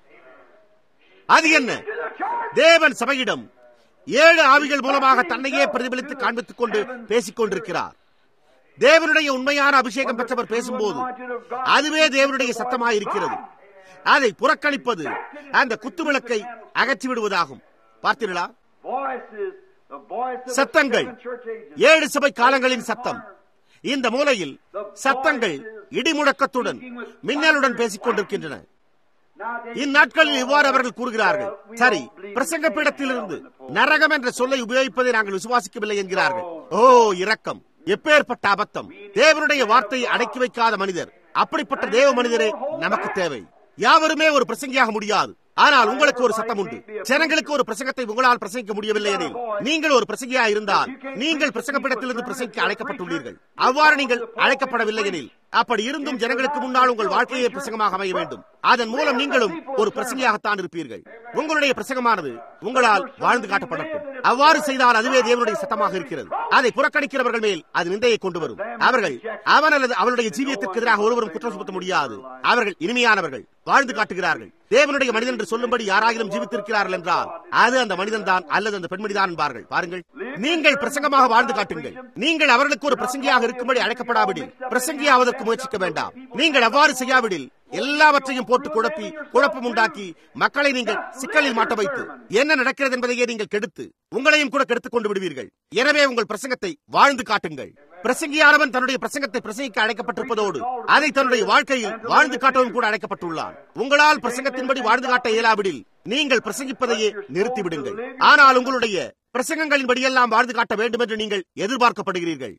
அது என்ன To the church! தேவன் சபையிடம் ஏழு ஆவிகள் மூலமாக தன்னையே பிரதிபலித்து காண்பித்துக் கொண்டு பேசிக் கொண்டிருக்கிறார் தேவனுடைய உண்மையான அபிஷேகம் பெற்றவர் பேசும்போது அதுவே தேவனுடைய சத்தமாய் இருக்கிறது அதை புறக்கணிப்பது அந்த குத்துவிளக்கை அகற்றி விடுவதாகும் பார்த்தீர்களா Voices, the voice of the சத்தங்கள் seven church ages. ஏழு சபை காலங்களின் சத்தம் இந்த மூலையில் சத்தங்கள் இடிமுழக்கத்துடன் மின்னலுடன் பேசிக் கொண்டிருக்கின்றன Now, they- இந்நாட்களில் இவ்வாறு அவர்கள் கூறுகிறார்கள் சரி பிரசங்க பீடத்திலிருந்து நரகம் என்ற சொல்லை உபயோகிப்பதை நாங்கள் விசுவாசிக்கவில்லை என்கிறார்கள் ஓ இரக்கம் எப்பேற்பட்ட அபத்தம் தேவனுடைய வார்த்தையை அடக்கி வைக்காத மனிதர் அப்படிப்பட்ட தேவ மனிதரே நமக்கு தேவை யாவருமே ஒரு பிரசங்கியாக முடியாது ஆனால் உங்களுக்கு ஒரு சத்தம் உண்டு ஜனங்களுக்கு ஒரு பிரசங்கத்தை உங்களால் பிரசங்கிக்க முடியவில்லை எனில் நீங்கள் ஒரு பிரசங்கியா இருந்தால் நீங்கள் பிரசங்கப்படத்திலிருந்து பிரசங்கிக்க அழைக்கப்பட்டுள்ளீர்கள் அவ்வாறு நீங்கள் அழைக்கப்படவில்லை எனில் அப்படி இருந்தும் ஜனங்களுக்கு முன்னால் உங்கள் வாழ்க்கையை பிரசங்கமாக அமைய வேண்டும் அதன் மூலம் நீங்களும் ஒரு பிரசங்கியாகத்தான் இருப்பீர்கள் உங்களுடைய பிரசங்கமானது உங்களால் வாழ்ந்து காட்டப்படட்டும் அவ்வாறு செய்தால் அதுவே தேவனுடைய சத்தமாக இருக்கிறது அதை புறக்கணிக்கிறவர்கள் மேல் அது நிந்தையை கொண்டு வரும் அவர்கள் அவன் அல்லது அவருடைய ஜீவியத்திற்கு எதிராக ஒருவரும் குற்றம் சுமத்த முடியாது அவர்கள் இனிமையானவர்கள் வாழ்ந்து காட்டுகிறார்கள் தேவனுடைய மனிதன் என்று சொல்லும்படி யாராயிலும் ஜீவித்திருக்கிறார்கள் என்றால் அது அந்த மனிதன் தான் அல்லது அந்த பெண்மணி தான் என்பார்கள் பாருங்கள் நீங்கள் பிரசங்கமாக வாழ்ந்து காட்டுங்கள் நீங்கள் அவர்களுக்கு ஒரு பிரசங்கியாக இருக்கும்படி அழைக்கப்படாவிடில் பிரசங்கியாவதற்கு முயற்சிக்க வேண்டாம் நீங்கள் அவ்வாறு செய்யாவிடில் எல்லாவற்றையும் போட்டு குழப்பி குழப்பம் உண்டாக்கி மக்களை நீங்கள் சிக்கலில் மாட்ட வைத்து என்ன நடக்கிறது என்பதையே நீங்கள் கெடுத்து உங்களையும் கூட கெடுத்துக் கொண்டு விடுவீர்கள் எனவே உங்கள் பிரசங்கத்தை வாழ்ந்து காட்டுங்கள் பிரசங்கியானவன் தன்னுடைய பிரசங்கத்தை பிரசங்கிக்க அழைக்கப்பட்டிருப்பதோடு அதை தன்னுடைய வாழ்க்கையில் வாழ்ந்து காட்டவும் கூட அழைக்கப்பட்டுள்ளான் உங்களால் பிரசங்கத்தின்படி வாழ்ந்து காட்ட இயலாவிடில் நீங்கள் பிரசங்கிப்பதையே நிறுத்திவிடுங்கள் ஆனால் உங்களுடைய பிரசங்கங்களின்படியெல்லாம் வாழ்ந்து காட்ட வேண்டும் என்று நீங்கள் எதிர்பார்க்கப்படுகிறீர்கள்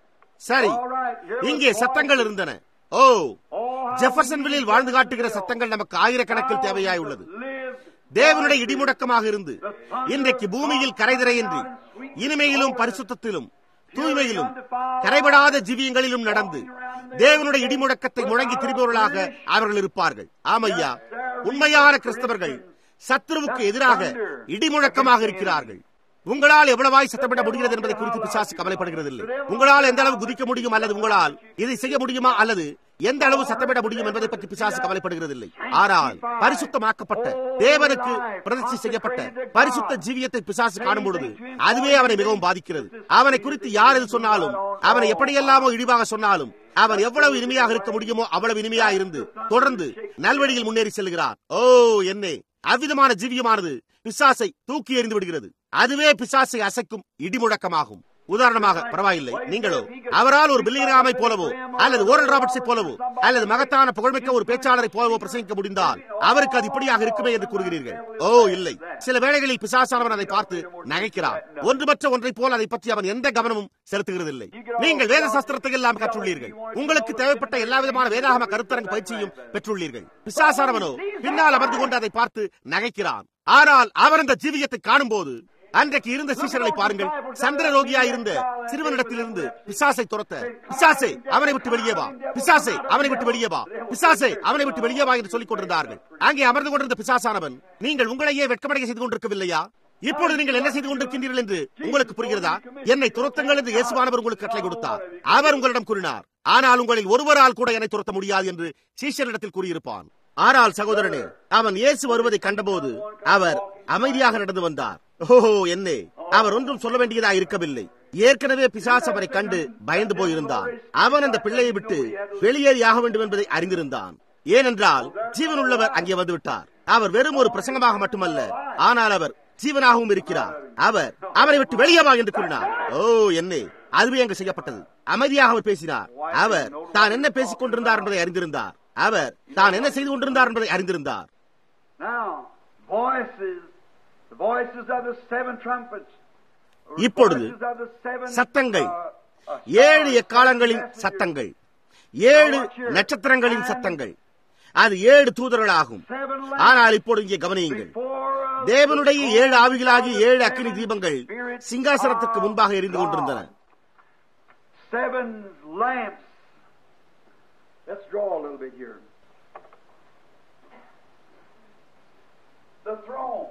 சரி All right, here இங்கே was சத்தங்கள் இருந்தன ஓ Oh, how ஜெஃபர்சன்வில்லில் வாழ்ந்து காட்டுகிற சத்தங்கள் நமக்கு ஆயிரக்கணக்கில் தேவையாய் உள்ளது lived தேவனுடைய இடிமுடக்கமாக இருந்து இன்றைக்கு பூமியில் கரைதிரையின்றி இனிமையிலும் பரிசுத்தத்திலும் தூய்மையிலும் கரைபடாத ஜீவியங்களிலும் நடந்து தேவனுடைய இடிமுடக்கத்தை முழங்கி திரிபவர்களாக அவர்கள் இருப்பார்கள் ஆமையா உண்மையான கிறிஸ்தவர்கள் சத்ருவுக்கு எதிராக இடிமுழக்கமாக இருக்கிறார்கள் உங்களால் எவ்வளவாய் சத்தமிட முடிகிறது என்பதை குறித்து பிசாசு கவலைப்படுகிறதில்லை உங்களால் எந்த அளவு குதிக்க முடியும் அல்லது உங்களால் இதை செய்ய முடியுமா அல்லது எந்த அளவு சத்தமிட முடியும் என்பதை பற்றி பிசாசு கவலைப்படுகிறதில்லை ஆனால் பரிசுத்தமாக்கப்பட்ட தேவனுக்கு பிரதிஷ்டை செய்யப்பட்ட பரிசுத்த ஜீவியத்தை பிசாசு காணும் பொழுது அதுவே அவனை மிகவும் பாதிக்கிறது அவனை குறித்து யார் எது சொன்னாலும் அவனை எப்படியெல்லாமோ இழிவாக சொன்னாலும் அவன் எவ்வளவு இனிமையாக இருக்க முடியுமோ அவ்வளவு இனிமையாக இருந்து தொடர்ந்து நல்வழியில் முன்னேறி செல்கிறான் ஓ என்னே அவ்விதமான ஜீவியமானது பிசாசை தூக்கி எறிந்து விடுகிறது அதுவே பிசாசை அசைக்கும் இடிமுழக்கமாகும் உதாரணமாக பரவாயில்லை நீங்களோ அவரால் ஒரு பில்லியராமை போலவோ அல்லது ஓரல் ராபர்ட்ஸை போலவோ அல்லது மகத்தான புகழ்மிக்க ஒரு பேச்சாளரை போலவோ பிரசங்கிக்க முடிந்தால் அவருக்கு அது இப்படியாக இருக்குமே என்று கூறுகிறீர்கள் ஓ இல்லை சில வேளைகளில் பிசாசானவன் அதை பார்த்து நகைக்கிறான் ஒன்றுமற்ற ஒன்றை போல் அதை பற்றி அவன் எந்த கவனமும் செலுத்துகிறதில்லை நீங்கள் வேத சாஸ்திரத்தை எல்லாம் கற்றுள்ளீர்கள் உங்களுக்கு தேவைப்பட்ட எல்லா விதமான வேதாகம கருத்தரங்கு பயிற்சியும் பெற்றுள்ளீர்கள் பிசாசானவனோ பின்னால் அமர்ந்து கொண்டு அதை பார்த்து நகைக்கிறான் ஆனால் அவர் அந்த ஜீவியத்தை காணும் போது அன்றைக்கு இருந்த சீசர்களை பாருங்கள் சந்திர ரோகியா இருந்த சிறுவனிடத்திலிருந்து பிசாசை துரத்த பிசாசை அவனை விட்டு வெளியே வா பிசாசை அவனை விட்டு வெளியே வா பிசாசை அவனை விட்டு வெளியே வா என்று சொல்லிக் கொண்டிருந்தார்கள் அங்கே அமர்ந்து கொண்டிருந்த பிசாசானவன் நீங்கள் உங்களையே வெட்கமடைய செய்து கொண்டிருக்கவில்லையா இப்பொழுது நீங்கள் என்ன செய்து கொண்டிருக்கின்றீர்கள் என்று உங்களுக்கு புரிகிறதா என்னை துரத்துங்கள் என்று இயேசுவானவர் உங்களுக்கு கட்டளை கொடுத்தார் அவர் உங்களிடம் கூறினார் ஆனால் உங்களில் ஒருவரால் கூட என்னை துரத்த முடியாது என்று சீஷரிடத்தில் கூறியிருப்பான் ஆனால் சகோதரனே அவன் இயேசு வருவதை கண்டபோது அவர் அமைதியாக நடந்து வந்தார் ஓஹோ என்னே அவர் ஒன்றும் சொல்ல வேண்டியதா இருக்கவில்லை ஏற்கனவே பிசாசு அவரை கண்டு பயந்து போயிருந்தான் அவன் அந்த பிள்ளையை விட்டு வெளியேறியாக வேண்டும் என்பதை அறிந்திருந்தான் ஏனென்றால் ஜீவன் உள்ளவர் அங்கே வந்துவிட்டார் அவர் வெறும் ஒரு பிரசங்கமாக மட்டுமல்ல ஆனால் அவர் ஜீவனாகவும் இருக்கிறார் அவர் அவரை விட்டு வெளியே வா என்று கூறினார் ஓ என்னே அதுவே அங்கு செய்யப்பட்டது அமைதியாக அவர் பேசினார் அவர் தான் என்ன பேசிக் கொண்டிருந்தார் என்பதை அறிந்திருந்தார் அவர் தான் என்ன செய்து கொண்டிருந்தார் என்பதை அறிந்திருந்தார் Now, voices, the voices of the seven trumpets. இப்பொழுது voices of the seven, சத்தங்கள் uh, uh, ஏழு எக்காலங்களின் சத்தங்கள் ஏழு நட்சத்திரங்களின் சத்தங்கள் அது ஏழு தூதர்களாகும் seven ஆனால் இப்பொழுது இங்கே கவனியுங்கள் before of தேவனுடைய ஏழு ஆவிகளாகி ஏழு அக்கினி தீபங்கள் சிங்காசனத்துக்கு முன்பாக எரிந்து கொண்டிருந்தன seven lamps. Let's draw a little bit here. The throne.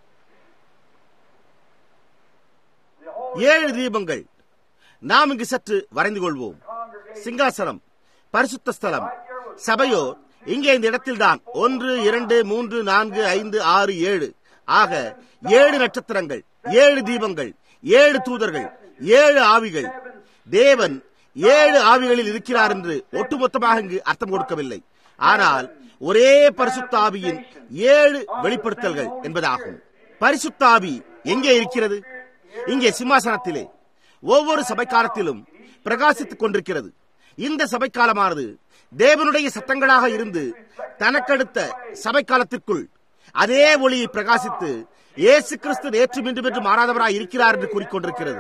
The whole ஏழு தீபங்கள் நாம் இங்கு சற்று வரைந்து கொள்வோம் congregation. சிங்காசனம் பரிசுத்த ஸ்தலம் சபையோ இங்கே இந்த இடத்தில்தான் ஒன்று இரண்டு மூன்று நான்கு ஐந்து ஆறு ஏழு ஆக ஏழு நட்சத்திரங்கள் ஏழு தீபங்கள் ஏழு தூதர்கள் ஏழு ஆவிகள் தேவன் ஏழு ஆவிகளில் இருக்கிறார் என்று ஒட்டுமொத்தமாக இங்கு அர்த்தம் கொடுக்கவில்லை ஆனால் ஒரே பரிசுத்த ஆவியின் ஏழு வெளிப்படுத்தல்கள் என்பதாகும் பரிசுத்த ஆவி எங்கே இருக்கிறது இங்கே சிம்மாசனத்திலே ஒவ்வொரு சபைக்காலத்திலும் பிரகாசித்துக் கொண்டிருக்கிறது இந்த சபைக்காலமானது தேவனுடைய சத்தங்களாக இருந்து தனக்கடுத்த சபைக்காலத்திற்குள் அதே ஒளியை பிரகாசித்து இயேசு கிறிஸ்து நேற்று இன்றும் என்று மாறாதவராய் இருக்கிறார் என்று கூறிக்கொண்டிருக்கிறது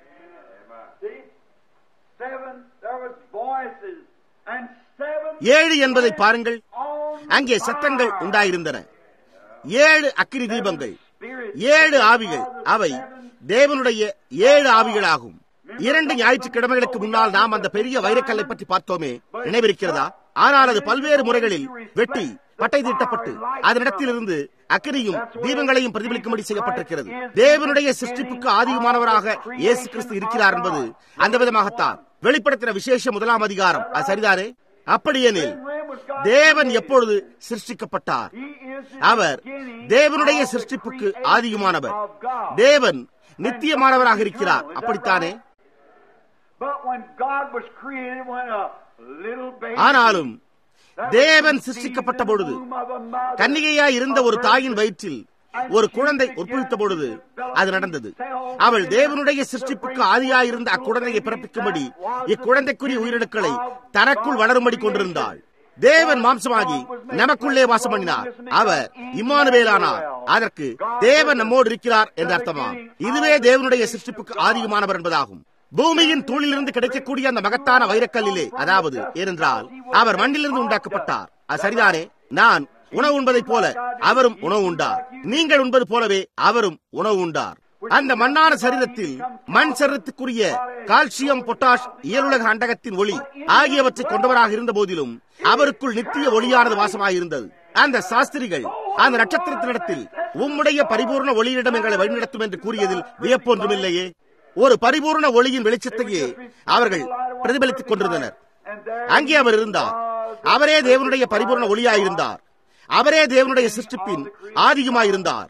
See? Seven, there was voices and seven ஏழு என்பதை பாருங்கள் on அங்கே சத்தங்கள் உண்டாயிருந்தன ஏழு அக்கினி தீபங்கள் ஏழு ஆவிகள் அவை தேவனுடைய ஏழு ஆவிகளாகும் இரண்டு ஞாயிற்றுக்கிழமைகளுக்கு முன்னால் நாம் அந்த பெரிய வைரக்கல்லை பற்றி பார்த்தோமே நினைவிருக்கிறதா ஆனால் அது பல்வேறு முறைகளில் வெட்டி பட்டை தீட்டப்பட்டு அதனிடத்திலிருந்து அக்கினியும் தீபங்களையும் பிரதிபலிக்கும்படி செய்யப்பட்டிருக்கிறது தேவனுடைய சிருஷ்டிப்புக்கு ஆதிகமானவராக இயேசு கிறிஸ்து இருக்கிறார் என்பது அந்த விதமாகத்தான் வெளிப்படுத்தின விசேஷ முதலாம் அதிகாரம் அது சரிதானே அப்படியெனில் தேவன் எப்பொழுது சிருஷ்டிக்கப்பட்டார் He is in our the beginning தேவனுடைய of the சிருஷ்டிப்புக்கு creation ஆதியுமானவர் of God. தேவன் நித்தியமானவராக இருக்கிறார் அப்படித்தானே But when God was created, when a little baby ஆனாலும் that தேவன் was சிருஷ்டிக்கப்பட்ட conceived in பொழுது the womb of a mother, கன்னிகையாய் இருந்த ஒரு தாயின் வயிற்றில் ஒரு குழந்தை உற்பவித்த பொழுது அது நடந்தது அவள் தேவனுடைய சிருஷ்டிப்புக்கு ஆதியாயிருந்த அக்குழந்தையை பிறப்பிக்கும்படி இக்குழந்தைக்குரிய உயிரிழக்களை தனக்குள் வளரும்படி கொண்டிருந்தாள் தேவன் மாம்சமாகி நமக்குள்ளே வாசம் பண்ணினார் அவர் இம்மானுவேலானார் அதற்கு தேவன் நம்மோடு இருக்கிறார் என்று அர்த்தமா இதுவே தேவனுடைய சிருஷ்டிப்புக்கு ஆதியுமானவர் என்பதாகும் பூமியின் தூளிலிருந்து கிடைக்கக்கூடிய அந்த மகத்தான வைரக்கல்லிலே அதாவது ஏனென்றால் அவர் மண்ணிலிருந்து உண்டாக்கப்பட்டார் அது சரிதானே நான் உணவு உண்பதைப் போல அவரும் உணவு உண்டார் நீங்கள் உண்பது போலவே அவரும் உணவு உண்டார் அந்த மண்ணான சரீரத்தில் மண் சரீரத்துக்குரிய கால்சியம் பொட்டாஷ் இயலுலக அண்டகத்தின் ஒளி ஆகியவற்றை கொண்டவராக இருந்த போதிலும் அவருக்குள் நித்திய ஒளியானது வாசமாயிருந்தது அந்த சாஸ்திரிகள் அந்த நட்சத்திரத்தினிடத்தில் உம்முடைய பரிபூர்ண ஒளியிடம் எங்களை வழிநடத்தும் என்று கூறியதில் வியப்பொன்றுமில்லையே ஒரு பரிபூர்ண ஒளியின் வெளிச்சத்தையே அவர்கள் பிரதிபலித்துக் கொண்டிருந்தனர் அங்கே அவர் இருந்தார் அவரே தேவனுடைய பரிபூர்ண ஒளியாயிருந்தார் அவரே தேவனுடைய சிருஷ்டிப்பின் ஆதியுமாயிருந்தார்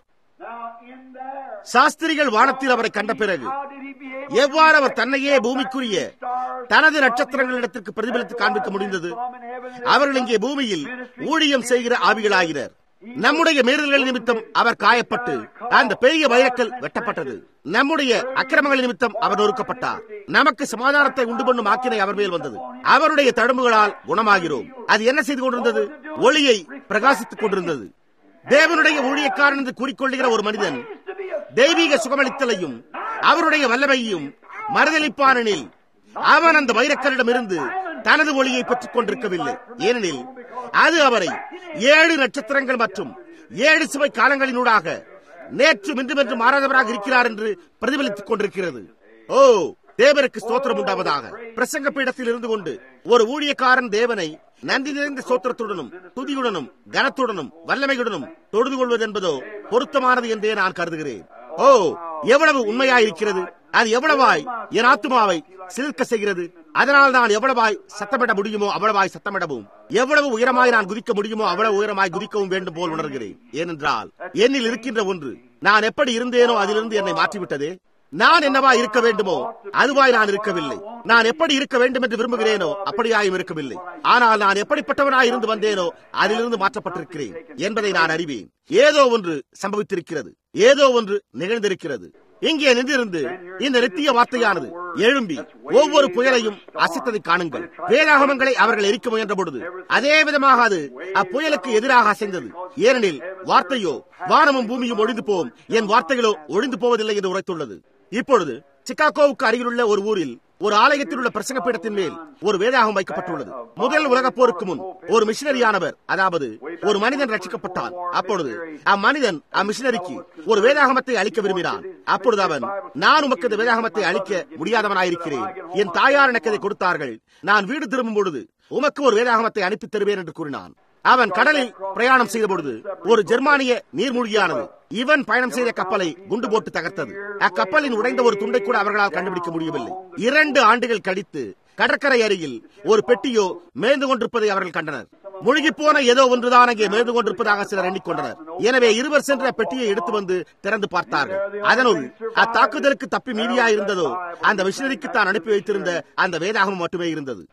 சாஸ்திரிகள் வானத்தில் அவரை கண்ட பிறகு எவ்வாறு அவர் தன்னையே பூமிக்குரிய தனது நட்சத்திரங்களிடத்திற்கு பிரதிபலித்து காண்பிக்க முடிந்தது அவர்கள் இங்கே பூமியில் ஊழியம் செய்கிற ஆவிகளாகினர் நம்முடைய மீறல்கள் நிமித்தம் அவர் காயப்பட்டு அந்த பெரிய வைரக்கல் வெட்டப்பட்டது நம்முடைய அக்கிரமங்கள் நிமித்தம் அவர் நொறுக்கப்பட்டார் நமக்கு சமாதானத்தை உண்டு பண்ணும் ஆக்கினை அவர் மேல் வந்தது அவருடைய தழும்புகளால் குணமாகிறோம் அது என்ன செய்து கொண்டிருந்தது ஒளியை பிரகாசித்துக் கொண்டிருந்தது தேவனுடைய ஊழியக்காரன் என்று கூறிக்கொள்ளுகிற ஒரு மனிதன் தெய்வீக சுகமளித்தலையும் அவருடைய வல்லமையையும் மறுதளிப்பானெனில் அவன் அந்த வைரக்கரிடம் இருந்து தனது ஒளியை பெற்றுக் கொண்டிருக்கவில்லை ஏனெனில் அது அவரை ஏழு நட்சத்திரங்கள் மற்றும் ஏழு சுவை காலங்களினூடாக நேற்று இன்றும் என்று மாறாதவராக இருக்கிறார் என்று பிரதிபலித்துக் கொண்டிருக்கிறது ஓ தேவருக்கு ஸ்தோத்திரம் உண்டாவதாக பிரசங்க பீடத்தில் இருந்து கொண்டு ஒரு ஊழியக்காரன் தேவனை நன்றி நிறைந்த சோத்திரத்துடனும் துதியுடனும் கனத்துடனும் வல்லமையுடனும் தொழுது கொள்வது என்பதோ பொருத்தமானது என்றே நான் கருதுகிறேன் ஓ எவ்வளவு உண்மையாயிருக்கிறது அது எவ்வளவாய் என் ஆத்மாவை சிலிர்க்க செய்கிறது அதனால் நான் எவ்வளவாய் சத்தமிட முடியுமோ அவ்வளவாய் சத்தமிடவும் எவ்வளவு உயரமாய் நான் குதிக்க முடியுமோ அவ்வளவு உயரமாய் குதிக்கவும் வேண்டும் போல் உணர்கிறேன் ஏனென்றால் என்னில் இருக்கின்ற ஒன்று நான் எப்படி இருந்தேனோ அதிலிருந்து என்னை மாற்றிவிட்டதே நான் என்னவா இருக்க வேண்டுமோ அதுவாய் நான் இருக்கவில்லை நான் எப்படி இருக்க வேண்டும் என்று விரும்புகிறேனோ அப்படியாயும் இருக்கவில்லை ஆனால் நான் எப்படிப்பட்டவனாய் இருந்து வந்தேனோ அதிலிருந்து மாற்றப்பட்டிருக்கிறேன் என்பதை நான் அறிவேன் ஏதோ ஒன்று சம்பவித்திருக்கிறது ஏதோ ஒன்று நிகழ்ந்திருக்கிறது இங்கே நின்றிருந்து இந்த நித்திய வார்த்தையானது எழும்பி ஒவ்வொரு புயலையும் அசைத்ததை காணுங்கள் வேதாகமங்களை அவர்கள் எரிக்க முயன்ற பொழுது அதே விதமாக அது அப்புயலுக்கு எதிராக அசைந்தது ஏனெனில் வார்த்தையோ வானமும் பூமியும் ஒழிந்து போம் என் வார்த்தைகளோ ஒழிந்து போவதில்லை என்று உரைத்துள்ளது இப்பொழுது சிக்காகோவுக்கு அருகிலுள்ள ஒரு ஊரில் ஒரு ஆலயத்தில் உள்ள பிரசங்க பீடத்தின் மேல் ஒரு வேதாகம் வைக்கப்பட்டுள்ளது முதல் உலகப் போருக்கு முன் ஒரு மிஷினரியானவர் அதாவது ஒரு மனிதன் ரட்சிக்கப்பட்டான் அப்பொழுது அம்மனிதன் அம்மிஷனரிக்கு ஒரு வேதாகமத்தை அளிக்க விரும்பினான் அப்பொழுது அவன் நான் உமக்கு இந்த வேதாகமத்தை அளிக்க முடியாதவனாயிருக்கிறேன் என் தாயார் எனக்கு இதை கொடுத்தார்கள் நான் வீடு திரும்பும் பொழுது உமக்கு ஒரு வேதாகமத்தை அனுப்பி தருவேன் என்று கூறினான் அவன் கடலில் பிரயாணம் செய்த பொழுது ஒரு ஜெர்மானிய நீர்மூழ்கியானது இவன் பயணம் செய்த கப்பலை குண்டு போட்டு தகர்த்தது அக்கப்பலின் உடைந்த ஒரு துண்டை கூட அவர்களால் கண்டுபிடிக்க முடியவில்லை இரண்டு ஆண்டுகள் கழித்து கடற்கரை அருகில் ஒரு பெட்டியோ மேய்ந்து கொண்டிருப்பதை அவர்கள் கண்டனர் முழுகி போன ஏதோ ஒன்றுதான் அங்கே மேய்ந்து கொண்டிருப்பதாக சிலர் எண்ணிக்கொண்டனர் எனவே இருவர் சென்ற பெட்டியை எடுத்து வந்து திறந்து பார்த்தார்கள் அதனுள் அத்தாக்குதலுக்கு தப்பி மீதியா இருந்ததோ அந்த மிஷனரிக்கு தான் அனுப்பி வைத்திருந்த அந்த வேதாகமம் மட்டுமே இருந்தது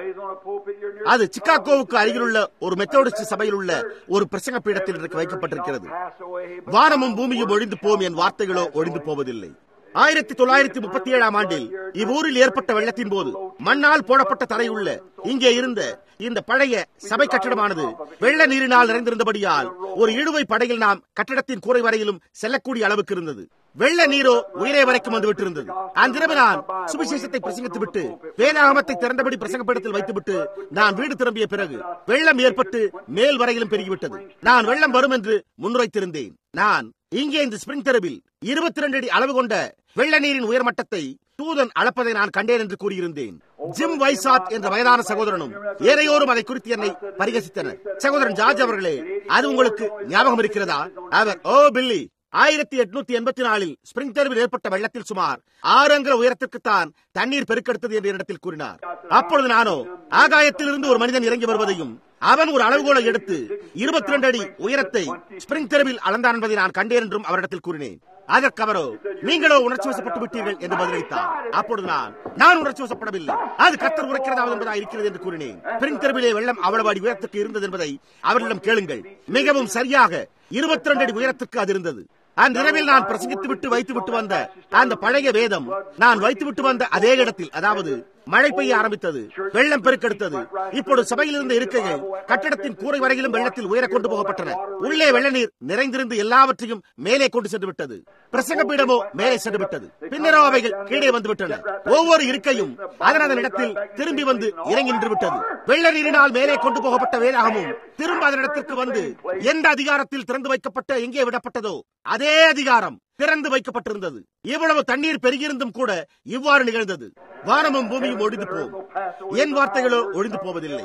அது சிக்காகோவுக்கு அருகிலுள்ள ஒரு மெத்தோடிஸ்ட் சபையில் உள்ள ஒரு பிரசங்க பீடத்தில் இன்றைக்கு வைக்கப்பட்டிருக்கிறது வானமும் பூமியும் ஒழிந்து போம் என் வார்த்தைகளோ ஒழிந்து போவதில்லை ஆயிரத்தி தொள்ளாயிரத்தி முப்பத்தி ஏழாம் ஆண்டில் இவ்வூரில் ஏற்பட்ட வெள்ளத்தின் போது மண்ணால் போடப்பட்ட தரையுள்ள இங்கே இருந்த இந்த பழைய சபை கட்டிடமானது வெள்ள நீரினால் நிறைந்திருந்தபடியால் ஒரு இழுவை படையில் நாம் கட்டிடத்தின் கூரை வரையிலும் செல்லக்கூடிய அளவுக்கு இருந்தது வெள்ள நீரோ உயிரே வரைக்கும் வந்து விட்டிருந்தது அன்றிரவு நான் சுவிசேஷத்தை பிரசங்கித்து விட்டு வேதாகமத்தை திறந்தபடி பிரசங்கப்படத்தில் வைத்துவிட்டு நான் வீடு திரும்பிய பிறகு வெள்ளம் ஏற்பட்டு மேல் வரையிலும் பெருகிவிட்டது நான் வெள்ளம் வரும் என்று முன்னுரைத்திருந்தேன் நான் இங்கே இந்த ஸ்பிரிங் தெருவில் இருபத்தி ரெண்டு அடி அளவு கொண்ட வெள்ள நீரின் உயர்மட்டத்தை தூதன் அளப்பதை நான் கண்டேன் என்று கூறியிருந்தேன் ஜிம் வைசாட் என்ற வயதான சகோதரனும் ஏறையோரும் அதை குறித்து என்னை பரிகசித்தனர் சகோதரன் ஜார்ஜ் அவர்களே அது உங்களுக்கு ஞாபகம் இருக்கிறதா அவர் ஓ பில்லி ஆயிரத்தி எட்நூத்தி எண்பத்தி நாலில் ஸ்பிரிங் தெருவில் ஏற்பட்ட வெள்ளத்தில் சுமார் ஆறு அங்குல உயரத்திற்குத்தான் தண்ணீர் பெருக்கெடுத்தது என்று இடத்தில் கூறினார் அப்பொழுது நானோ ஆகாயத்திலிருந்து ஒரு மனிதன் இறங்கி வருவதையும் அவன் ஒரு அளவுகோலை எடுத்து இருபத்தி ரெண்டு அடி உயரத்தை ஸ்பிரிங் தெருவில் அளந்தான் என்பதை நான் கண்டேன் என்றும் அவரிடத்தில் கூறினேன் அதற்கு அவரோ நீங்களோ உணர்ச்சி வசப்பட்டு விட்டீர்கள் என்று பதிலளித்தார் அப்பொழுது நான் நான் உணர்ச்சி வசப்படவில்லை அது கத்தர் உரைக்கிறதாவது என்பதா இருக்கிறது என்று கூறினேன் பெண் தெருவிலே வெள்ளம் அவ்வளவு அடி உயரத்துக்கு இருந்தது என்பதை அவர்களிடம் கேளுங்கள் மிகவும் சரியாக இருபத்தி ரெண்டு அடி உயரத்துக்கு அது இருந்தது அந்த இரவில் நான் பிரசங்கித்து விட்டு வைத்து விட்டு வந்த அந்த பழைய வேதம் நான் வைத்து விட்டு வந்த அதே இடத்தில் அதாவது மழை பெய்ய ஆரம்பித்தது வெள்ளம் பெருக்கெடுத்தது இப்பொழுது சபையில் இருந்த இருக்கைகள் கட்டடத்தின் கூரை வரையிலும் வெள்ளத்தில் உயர கொண்டு போகப்பட்டன உள்ளே வெள்ள நீர் நிறைந்திருந்து எல்லாவற்றையும் மேலே கொண்டு சென்று விட்டது பிரசங்க பீடமோ மேலே சென்று விட்டது பின்னரோ அவைகள் கீழே வந்து விட்டன ஒவ்வொரு இருக்கையும் அதன் அதன் இடத்தில் திரும்பி வந்து இறங்கி நின்று விட்டது வெள்ள நீரினால் மேலே கொண்டு போகப்பட்ட வேதாகமும் திரும்ப அதன் இடத்திற்கு வந்து எந்த அதிகாரத்தில் திறந்து வைக்கப்பட்ட எங்கே விடப்பட்டதோ அதே அதிகாரம் திறந்து வைக்கப்பட்டிருந்தது இவ்வளவு தண்ணீர் பெருகியிருந்தும் கூட இவ்வாறு நிகழ்ந்தது வானமும் பூமியும் ஒழிந்து போகும் என் வார்த்தைகளோ ஒழிந்து போவதில்லை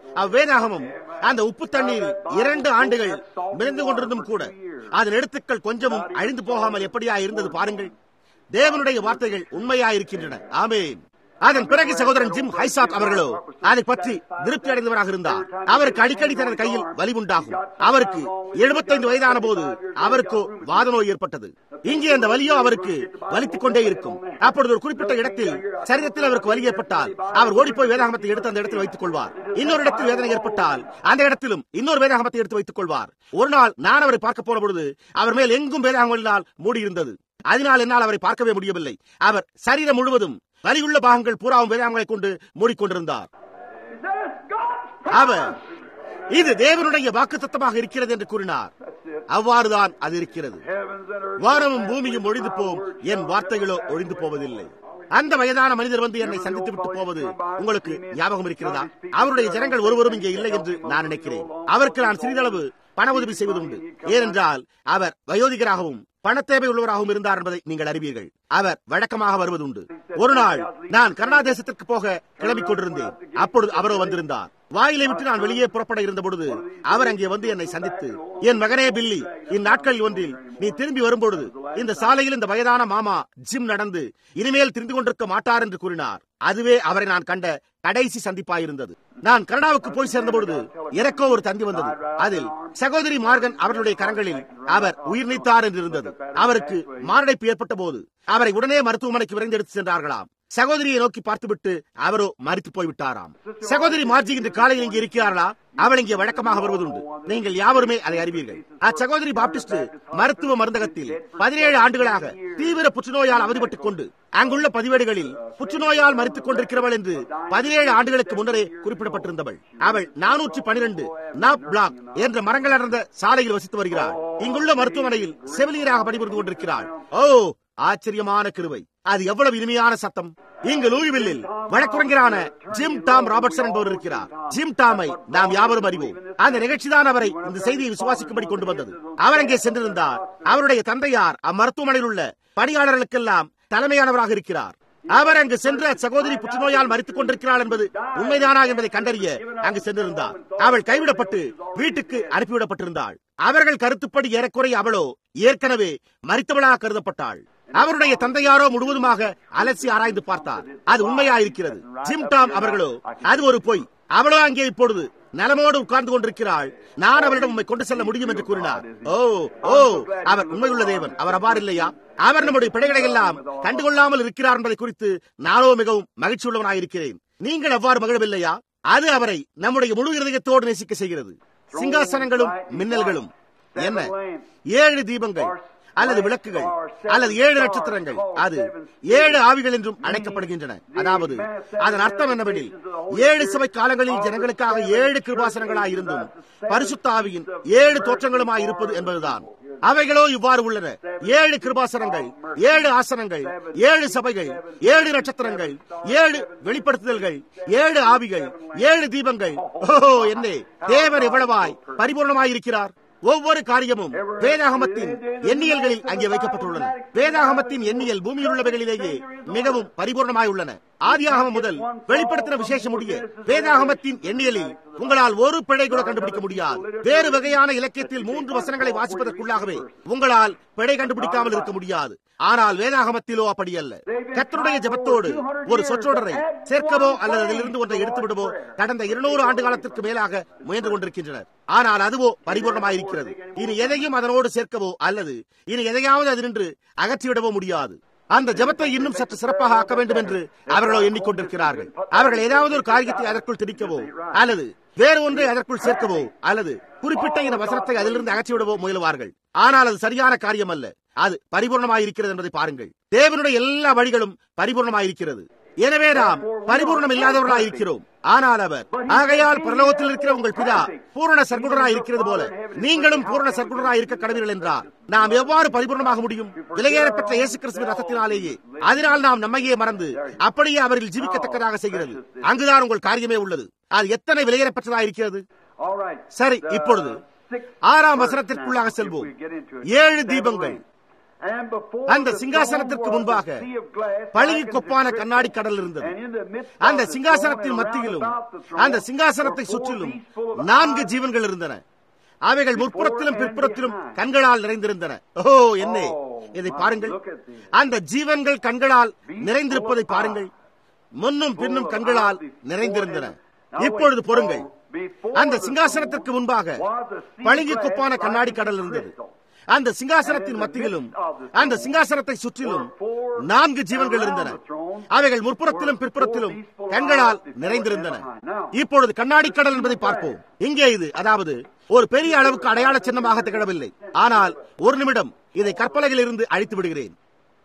அவ்வேதாகமும் அந்த உப்பு தண்ணீர் இரண்டு ஆண்டுகள் மிதந்து கொண்டிருந்தும் கூட அதன் எழுத்துக்கள் கொஞ்சமும் அழிந்து போகாமல் எப்படியா இருந்தது பாருங்கள் தேவனுடைய வார்த்தைகள் உண்மையாயிருக்கின்றன ஆமேன் அதன் பிறகு சகோதரன் ஜிம் ஹைசாட் அவர்களோ அதை பற்றி திருப்தி அடைந்தவராக இருந்தார் அவருக்கு அடிக்கடி தனது கையில் வலி உண்டாகும் அவருக்கு எழுபத்தைந்து வயதான போது அவருக்கு வாத நோய் ஏற்பட்டது இங்கே அந்த வலியோ அவருக்கு வலித்துக் கொண்டே இருக்கும் அப்பொழுது ஒரு குறிப்பிட்ட இடத்தில் சரீரத்தில் அவருக்கு வலி ஏற்பட்டால் அவர் ஓடிப்போய் வேதாகமத்தை எடுத்து அந்த இடத்தில் வைத்துக் கொள்வார் இன்னொரு இடத்தில் வேதனை ஏற்பட்டால் அந்த இடத்திலும் இன்னொரு வேதாகமத்தை எடுத்து வைத்துக் கொள்வார் ஒரு நாள் நான் அவரை பார்க்க போன பொழுது அவர் மேல் எங்கும் வேதாகமங்களினால் மூடியிருந்தது அதனால் என்னால் அவரை பார்க்கவே முடியவில்லை அவர் சரீரம் முழுவதும் வலியுள்ள பாகங்கள் பூராவும் வேதாங்களை கொண்டு மூடிக்கொண்டிருந்தார் அவர் இது தேவனுடைய வாக்கு தத்தமாக இருக்கிறது என்று கூறினார் அவ்வாறுதான் அது இருக்கிறது வானமும் பூமியும் ஒழிந்து போம் என் வார்த்தைகளோ ஒழிந்து போவதில்லை அந்த வயதான மனிதர் வந்து என்னை சந்தித்து விட்டு போவது உங்களுக்கு ஞாபகம் இருக்கிறதா அவருடைய ஜனங்கள் ஒருவரும் இங்கே இல்லை என்று நான் நினைக்கிறேன் அவருக்கு நான் சிறிதளவு பண உதவி செய்வதுண்டு ஏனென்றால் அவர் வயோதிகராகவும் பணத்தேவை உள்ளவராகவும் இருந்தார் என்பதை நீங்கள் அறிவீர்கள் அவர் வழக்கமாக வருவதுண்டு ஒரு நாள் நான் கனடா தேசத்திற்கு போக கிளம்பிக் கொண்டிருந்தேன் அப்பொழுது அவரோ வந்திருந்தார் வாயிலை விட்டு நான் வெளியே புறப்பட இருந்த பொழுது அவர் அங்கே வந்து என்னை சந்தித்து என் மகனே பில்லி இந்நாட்களில் ஒன்றில் நீ திரும்பி வரும்பொழுது இந்த சாலையில் இந்த வயதான மாமா ஜிம் நடந்து இனிமேல் திரிந்து கொண்டிருக்க மாட்டார் என்று கூறினார் அதுவே அவரை நான் கண்ட கடைசி சந்திப்பாயிருந்தது நான் கனடாவுக்கு போய் சேர்ந்த பொழுது எனக்கோ ஒரு தந்தி வந்தது அதில் சகோதரி மார்கன் அவர்களுடைய கரங்களில் அவர் உயிர் நீத்தார் என்று இருந்தது அவருக்கு மாரடைப்பு ஏற்பட்ட போது அவரை உடனே மருத்துவமனைக்கு விரைந்து எடுத்து சென்றார்களாம் சகோதரியை நோக்கி பார்த்துவிட்டு அவரோ மறித்து போய்விட்டாராம் சகோதரி மார்ஜி இன்று காலையில் இங்கே இருக்கிறார்களா அவள் இங்கே வழக்கமாக வருவதுண்டு நீங்கள் யாவருமே அதை அறிவீர்கள் அச்சகோதரி பாப்டிஸ்ட் மருத்துவ மருந்தகத்தில் பதினேழு ஆண்டுகளாக தீவிர புற்றுநோயால் அவதிப்பட்டுக் கொண்டு அங்குள்ள பதிவேடுகளில் புற்றுநோயால் மறித்துக் கொண்டிருக்கிறவள் என்று பதினேழு ஆண்டுகளுக்கு முன்னரே குறிப்பிடப்பட்டிருந்தவள் அவள் நானூற்றி பனிரெண்டு நாப் பிளாக் என்ற மரங்கள் அடர்ந்த சாலையில் வசித்து வருகிறாள் இங்குள்ள மருத்துவமனையில் செவிலியராக பணிபுரிந்து கொண்டிருக்கிறாள் ஓ ஆச்சரியமான கிருவை அது எவ்வளவு இனிமையான சத்தம் இங்கு லூயிவில்லில் வழக்குரைஞரான ஜிம் டாம் ராபர்ட்சன் என்பவர் இருக்கிறார் ஜிம் டாமை நாம் யாவரும் அறிவோம் அந்த நிகழ்ச்சிதான் அவரை இந்த செய்தியை விசுவாசிக்கும்படி கொண்டு வந்தது அவர் அங்கே சென்றிருந்தார் அவருடைய தந்தையார் அம்மருத்துவமனையில் உள்ள பணியாளர்களுக்கெல்லாம் தலைமையானவராக இருக்கிறார் அவர் அங்கு சென்று சகோதரி புற்றுநோயால் மறித்துக் கொண்டிருக்கிறாள் என்பது உண்மைதானா என்பதை கண்டறிய அங்கு சென்றிருந்தார் அவள் கைவிடப்பட்டு வீட்டுக்கு அனுப்பிவிடப்பட்டிருந்தாள் அவர்கள் கருத்துப்படி ஏறக்குறை அவளோ ஏற்கனவே மறித்தவளாக கருதப்பட்டாள் அவருடைய தந்தையாரோ முழுவதுமாக அலசி ஆராய்ந்து பார்த்தார் அது உண்மையா இருக்கிறது ஜிம் டாம் அவர்களோ அது ஒரு பொய் அவளோ அங்கே இப்பொழுது நலமோடு உட்கார்ந்து கொண்டிருக்கிறாள் நான் அவரிடம் உண்மை கொண்டு செல்ல முடியும் என்று கூறினார் ஓ ஓ அவர் உண்மையுள்ள தேவன் அவர் அவ்வாறு இல்லையா அவர் நம்முடைய பிழைகளை எல்லாம் கண்டுகொள்ளாமல் இருக்கிறார் என்பதை குறித்து நானோ மிகவும் மகிழ்ச்சி உள்ளவனாயிருக்கிறேன் நீங்கள் அவ்வாறு மகிழவில்லையா அது அவரை நம்முடைய முழு இருதயத்தோடு நேசிக்க செய்கிறது சிங்காசனங்களும் மின்னல்களும் என்ன ஏழு தீபங்கள் அல்லது விளக்குகள் அல்லது ஏழு நட்சத்திரங்கள் அது ஏழு ஆவிகள் என்றும் அழைக்கப்படுகின்றன அதாவது அதன் அர்த்தம் என்னவெனில் ஏழு சபை காலங்களில் ஜனங்களுக்காக ஏழு கிருபாசனங்களாய் இருந்தும் பரிசுத்த ஆவியின் ஏழு தோற்றங்களுமாய் இருப்பது என்பதுதான் அவைகளோ இவ்வாறு உள்ளன ஏழு கிருபாசனங்கள் ஏழு ஆசனங்கள் ஏழு சபைகள் ஏழு நட்சத்திரங்கள் ஏழு வெளிப்படுத்துதல்கள் ஏழு ஆவிகள் ஏழு தீபங்கள் ஓ என்னே தேவன் எவ்வளவாய் பரிபூர்ணமாயிருக்கிறார் ஒவ்வொரு காரியமும் வேதாகமத்தின் எண்ணியல்களில் அங்கே வைக்கப்பட்டுள்ளன வேதாகமத்தின் எண்ணியல் பூமியில் உள்ளவைகளிலேயே மிகவும் பரிபூர்ணமாய் உள்ளன ஆதியாகமம் முதல் வெளிப்படுத்தின விசேஷம் முடிய வேதாகமத்தின் எண்ணியலில் உங்களால் ஒரு பிழை கூட கண்டுபிடிக்க முடியாது வேறு வகையான இலக்கியத்தில் மூன்று வசனங்களை வாசிப்பதற்குள்ளாகவே உங்களால் பிழை கண்டுபிடிக்காமல் இருக்க முடியாது ஆனால் வேதாகமத்திலோ அப்படி அல்ல கத்தருடைய ஜபத்தோடு ஒரு சொற்றொடரை சேர்க்கவோ அல்லது அதிலிருந்து ஒன்றை எடுத்து விடவோ கடந்த இருநூறு ஆண்டு காலத்திற்கு மேலாக முயன்று கொண்டிருக்கின்றனர் ஆனால் அதுவோ பரிபூர்ணமாயிருக்கிறது இனி எதையும் அதனோடு சேர்க்கவோ அல்லது இனி எதையாவது அதினின்று அகற்றிவிடவோ முடியாது அந்த ஜபத்தை இன்னும் சற்று சிறப்பாக ஆக்க வேண்டும் என்று அவர்களோ எண்ணிக்கொண்டிருக்கிறார்கள் அவர்கள் ஏதாவது ஒரு காரியத்தை அதற்குள் திணிக்கவோ அல்லது வேறு ஒன்றை அதற்குள் சேர்க்கவோ அல்லது குறிப்பிட்ட இந்த வசனத்தை அதிலிருந்து அகற்றிவிடவோ முயலுவார்கள் ஆனால் அது சரியான காரியம் அல்ல அது பரிபூர்ணமாயிருக்கிறது என்பதை பாருங்கள் தேவனுடைய எல்லா வழிகளும் பரிபூர்ணமாயிருக்கிறது எனவே நாம் பரிபூர்ணம் இல்லாதவர்களாய் இருக்கிறோம் ஆனால் அவர் ஆகையால் பரலோகத்தில் இருக்கிற உங்கள் பிதா பூரண சர்க்குடராய் இருக்கிறது போல நீங்களும் பூரண சர்க்குடராய் இருக்க கடவீர்கள் என்றார் நாம் எவ்வாறு பரிபூர்ணமாக முடியும் விலையேறப்பட்ட இயேசு கிறிஸ்துவின் ரத்தத்தினாலேயே அதனால் நாம் நம்மையே மறந்து அப்படியே அவரில் ஜீவிக்கத்தக்கதாக செய்கிறது அங்குதான் உங்கள் காரியமே உள்ளது அது எத்தனை விலையேறப்பட்டதாக இருக்கிறது சரி இப்பொழுது ஆறாம் வசனத்திற்குள்ளாக செல்வோம் ஏழு தீபங்கள் And before அந்த the சிங்காசனத்திற்கு throne was முன்பாக a sea of glass பளிங்கு like unto கொப்பான crystal. கண்ணாடி கடல் இருந்தது And in the midst of அந்த the சிங்காசனத்தின் throne and மத்தியிலும் round about the throne அந்த சிங்காசனத்தை were four சுற்றிலும் beasts full of நான்கு eyes. ஜீவன்கள் இருந்தன அவைகள் முற்புறத்திலும் பிற்புறத்திலும் கண்களால் நிறைந்திருந்தன ஓ என்னே இதை பாருங்கள் அந்த ஜீவன்கள் கண்களால் நிறைந்திருப்பதை பாருங்கள் முன்னும் பின்னும் கண்களால் நிறைந்திருந்தன இப்பொழுது பொறுங்கள் அந்த சிங்காசனத்திற்கு முன்பாக பளிங்கு குப்பான கண்ணாடி கடல் இருந்தது அந்த சிங்காசனத்தின் மத்தியிலும் அந்த சிங்காசனத்தை சுற்றிலும் நான்கு ஜீவன்கள் இருந்தன அவைகள் முற்புறத்திலும் பிற்புறத்திலும் கண்களால் நிறைந்திருந்தன இப்பொழுது கண்ணாடி கடல் என்பதை பார்ப்போம் இங்கே இது அதாவது ஒரு பெரிய அளவுக்கு அடையாள சின்னமாக திகழவில்லை ஆனால் ஒரு நிமிடம் இதை கற்பலகையில் இருந்து அழித்து விடுகிறேன்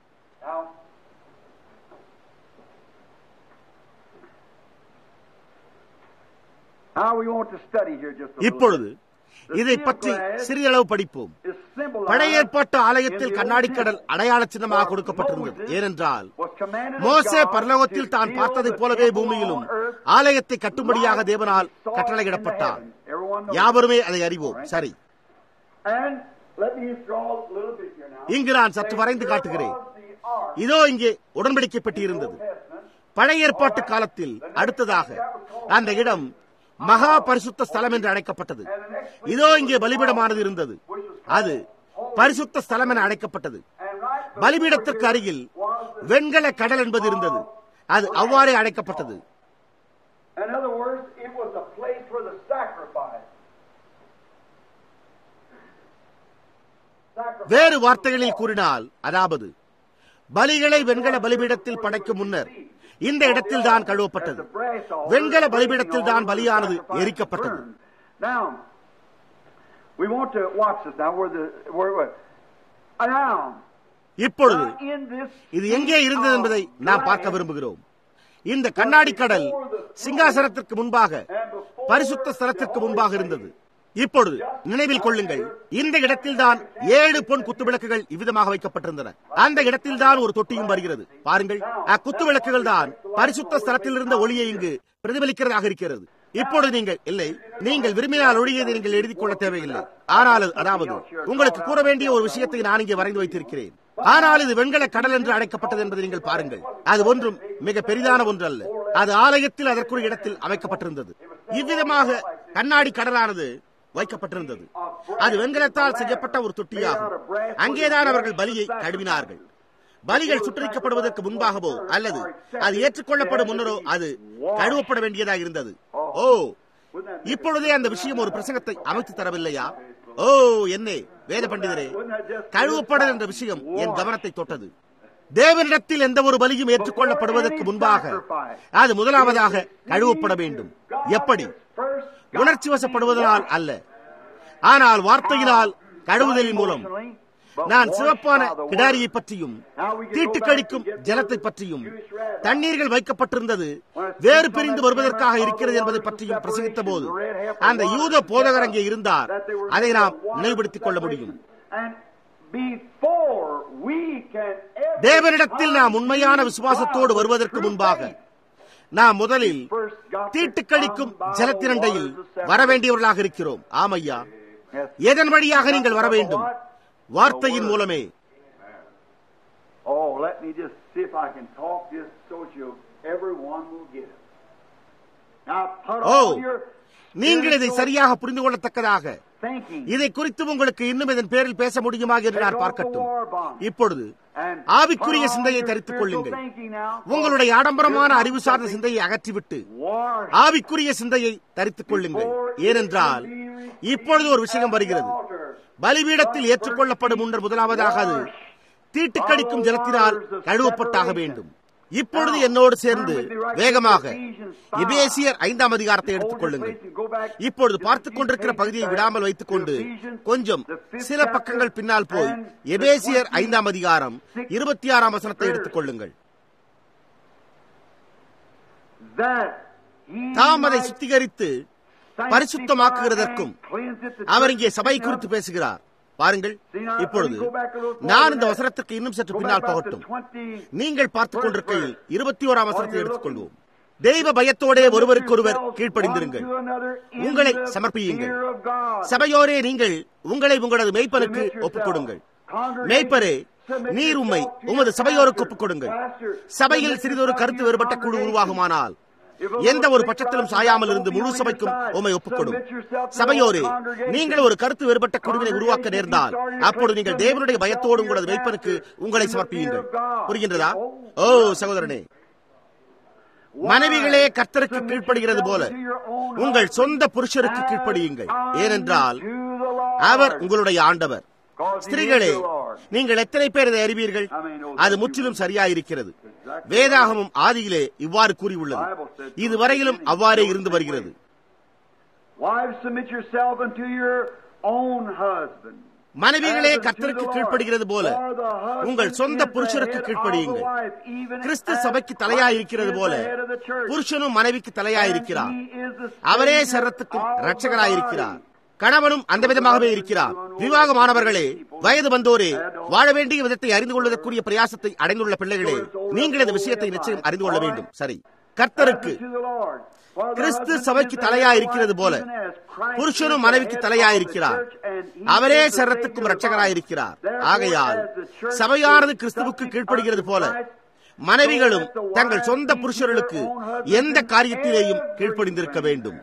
Now we want to study here just a little இப்பொழுது bit. இதை பற்றி சிறிதளவு படிப்போம் Is symbolized பழைய ஏற்பாட்டு in ஆலயத்தில் the கண்ணாடி Old கடல் Testament. அடையாள சின்னமாக For கொடுக்கப்பட்டிருந்தது Moses ஏனென்றால் was commanded of மோசே God பரலோகத்தில் to தான் build பார்த்ததைப் the போலவே temple பூமியிலும் on earth ஆலயத்தை கட்டும்படியாக like தேவனால் he saw it கட்டளையிடப்பட்டார் in the heaven. Everyone knows யாவருமே அதை அறிவோம் சரி And let me just draw a little bit here now. இங்கு நான் சற்று வரைந்து காட்டுகிறேன் There was the ark இதோ இங்கே உடன்படிக்கை பெட்டி இருந்தது of the Testament. பழைய ஏற்பாட்டு காலத்தில் அடுத்ததாக அந்த இடம் மகா பரிசுத்த ஸ்தலம் என்று அழைக்கப்பட்டது இதோ இங்கே பலிபீடமானது இருந்தது அது பரிசுத்த ஸ்தலம் என அழைக்கப்பட்டது And right before பலிபீடத்திற்கு here அருகில் was the- வெண்கல கடல் என்பது இருந்தது அது அவ்வாறே அழைக்கப்பட்டது In other words, it was a place for the sacrifice. Sacrifice. வேறு வார்த்தைகளில் கூறினால் அதாவது பலிகளை வெண்கல பலிபீடத்தில் படைக்கும் முன்னர் இந்த இடத்தில் தான் கழுவப்பட்டது At the brass altar, வெண்கல the பலிபீடத்தில் brazen தான் altar, பலியானது the sacrifice எரிக்கப்பட்டது burned. Now, we want to watch this now. Where the where, where now, இப்பொழுது now in this இது எங்கே இருந்தது என்பதை நாம் பார்க்க விரும்புகிறோம் இந்த கண்ணாடி கடல் சிங்காசனத்திற்கு முன்பாக பரிசுத்த ஸ்தலத்திற்கு முன்பாக இருந்தது இப்பொழுது நினைவில் கொள்ளுங்கள் இந்த இடத்தில்தான் ஏழு பொன் குத்துவிளக்குகள் இவ்விதமாக வைக்கப்பட்டிருந்தன அந்த இடத்தில்தான் ஒரு தொட்டியும் வருகிறது பாருங்கள் அக்குத்து விளக்குகள் தான் பரிசுத்த ஸ்தலத்தில் இருந்த ஒளியை இங்கு பிரதிபலிக்கிறதாக இருக்கிறது இப்பொழுது நீங்கள் இல்லை நீங்கள் விரும்பினால் ஒழியதை நீங்கள் எழுதிக் கொள்ள தேவையில்லை ஆனால் அது- அதாவது உங்களுக்கு கூற வேண்டிய ஒரு விஷயத்தை நான் இங்கே வரைந்து வைத்திருக்கிறேன் ஆனால் இது வெண்கல கடல் என்று அழைக்கப்பட்டது என்பதை நீங்கள் பாருங்கள் அது ஒன்றும் மிக பெரிதான ஒன்று அல்ல அது ஆலயத்தில் அதற்குரிய இடத்தில் அமைக்கப்பட்டிருந்தது இவ்விதமாக கண்ணாடி கடலானது வைக்கப்பட்டிருந்தது அது வெண்கலத்தால் செய்யப்பட்ட ஒரு தொட்டியாகும் அங்கேதான் அவர்கள் பலியை கழுவினார்கள் பலிகள் சுற்றறிக்கப்படுவதற்கு முன்பாகவோ அல்லது அது ஏற்றுக்கொள்ளப்படும் முன்னரோ அது கழுவப்பட வேண்டியதாக இருந்தது ஓ இப்பொழுதே அந்த விஷயம் ஒரு பிரசங்கத்தை அமைத்து தரவில்லையா ஓ என்னே வேத பண்டிதரே கழுவப்படல் என்ற விஷயம் என் கவனத்தை தொட்டது தேவனிடத்தில் எந்த ஒரு பலியும் ஏற்றுக்கொள்ளப்படுவதற்கு முன்பாக அது முதலாவதாக கழுவப்பட வேண்டும் எப்படி உணர்ச்சி வசப்படுவதனால் அல்ல ஆனால் வார்த்தையினால் கழுவுதலின் மூலம் நான் சிவப்பான கிடாரியை பற்றியும் தீட்டு கழிக்கும் ஜலத்தை பற்றியும் தண்ணீர்கள் வைக்கப்பட்டிருந்தது வேறு பிரிந்து வருவதற்காக இருக்கிறது என்பதை பற்றியும் பிரசங்கித்த போது அந்த யூத போதகர் அங்கே இருந்தார் அதை நாம் நினைவுபடுத்திக் கொள்ள முடியும் And before we can ever தேவனிடத்தில் நாம் உண்மையான விசுவாசத்தோடு வருவதற்கு முன்பாக நாம் முதலில் தீட்டு கழிக்கும் ஜலத்திரண்டையில் வர வேண்டியவர்களாக இருக்கிறோம் ஆமையா எதன் வழியாக நீங்கள் வர வேண்டும் வார்த்தையின் மூலமே Oh, let me just see if I can talk this so that you everyone will get it. Now put Oh, all your நீங்கள் இதை சரியாக புரிந்து கொள்ளத்தக்கதாக thinking இதை குறித்து உங்களுக்கு இன்னும் இதன் பேரில் பேச முடியுமா என்று நான் பார்க்கட்டும் இப்பொழுது and ஆவிக்குரிய put on சிந்தையை your தரித்துக் spiritual கொள்ளுங்கள் thinking now. உங்களுடைய ஆடம்பரமான அறிவு சார்ந்த சிந்தையை அகற்றிவிட்டு War ஆவிக்குரிய சிந்தையை தரித்துக் கொள்ளுங்கள் ஏனென்றால் இப்பொழுது ஒரு விஷயம் வருகிறது பலிபீடத்தில் ஏற்றுக்கொள்ளப்படும் முன்னர் முதலாவதாக அது தீட்டுக்கடிக்கும் ஜலத்தினால் கழுவப்பட்டாக வேண்டும் இப்பொழுது என்னோடு சேர்ந்து வேகமாக எபேசியர் ஐந்தாம் அதிகாரத்தை எடுத்துக் கொள்ளுங்கள் இப்பொழுது பார்த்துக் கொண்டிருக்கிற பகுதியை விடாமல் வைத்துக் கொண்டு கொஞ்சம் சில பக்கங்கள் பின்னால் போய் எபேசியர் ஐந்தாம் அதிகாரம் இருபத்தி ஆறாம் வசனத்தை எடுத்துக் கொள்ளுங்கள் that he தாம் அதை might சுத்திகரித்து sanctify பரிசுத்தமாக்குகிறதற்கும் and cleanse it to அவர் இங்கே church சபை now. குறித்து பேசுகிறார் பாருங்கள் See, now, இப்பொழுது let me go back a little forward நான் இந்த there. வசனத்துக்கு இன்னும் சற்று Go பின்னால் back up to போகட்டும் 20 நீங்கள் பார்த்துக் கொண்டிருக்கையில் இருபத்தி ஓராம் வசனத்தை you're எடுத்துக்கொள்வோம் தெய்வ பயத்தோடே ஒருவருக்கொருவர் கீழ்ப்படிந்திருங்கள் one to another in உங்களை the சமர்ப்பியுங்கள். fear of God. சபையோரே நீங்கள் உங்களை உங்களது மெய்ப்பனுக்கு ஒப்புக் கொடுங்கள் Congregation, மேய்ப்பரே நீர் உம்மை உமது சபையோருக்கு ஒப்புக் கொடுங்கள் சபையில் சிறிதொரு கருத்து வேறுபட்ட குழு உருவாகுமானால் எந்த ஒரு பட்சத்திலும் சாயாமல் இருந்து முழு சபைக்கும் உம்மை ஒப்புக்கொடும் சபையோரே நீங்கள் ஒரு கருத்து வேறுபட்ட குழுவினை உருவாக்க நேர்ந்தால் அப்பொழுது நீங்கள் தேவனுடைய பயத்தோடு உங்களது வைப்பனுக்கு உங்களை சமர்ப்பியுங்கள் புரிகின்றதா ஓ சகோதரனே மனைவிகளே கர்த்தருக்கு கீழ்ப்படுகிறது போல உங்கள் சொந்த புருஷருக்கு கீழ்ப்படியுங்கள் ஏனென்றால் அவர் உங்களுடைய ஆண்டவர் ஸ்திரீகளே நீங்கள் எத்தனை பேர் இதை அறிவீர்கள் அது முற்றிலும் சரியாயிருக்கிறது வேதாகமும் ஆதியிலே இவ்வாறு கூறியுள்ளது இதுவரையிலும் அவ்வாறே இருந்து வருகிறது Wives, submit yourself unto your own husband. மனைவிகளே கர்த்தருக்கு கீழ்ப்படுகிறது போல உங்கள் சொந்த புருஷருக்கு கீழ்ப்படியுங்கள் கிறிஸ்து சபைக்கு தலையாயிருக்கிறது போல புருஷனும் மனைவிக்கு தலையாயிருக்கிறார் அவரே சரத்துக்கும் ரட்சகராயிருக்கிறார் கணவனும் அந்த விதமாகவே இருக்கிறார் விவாகமானவர்களே வயது வந்தோரே வாழ வேண்டிய விதத்தை அறிந்து கொள்வதற்குரிய பிரயாசத்தை அடைந்துள்ள பிள்ளைகளே நீங்கள் இந்த விஷயத்தை நிச்சயம் அறிந்து கொள்ள வேண்டும் சரி கர்த்தருக்கு கிறிஸ்து சபைக்கு தலையாயிருக்கிறது போல புருஷனும் மனைவிக்கு தலையாயிருக்கிறார் அவரே சரத்துக்கும் ரட்சகராயிருக்கிறார் ஆகையால் சபையானது கிறிஸ்துவுக்கு கீழ்ப்படுகிறது போல மனைவிகளும் தங்கள் சொந்த புருஷர்களுக்கு எந்த காரியத்திலேயும் கீழ்ப்படிந்திருக்க வேண்டும்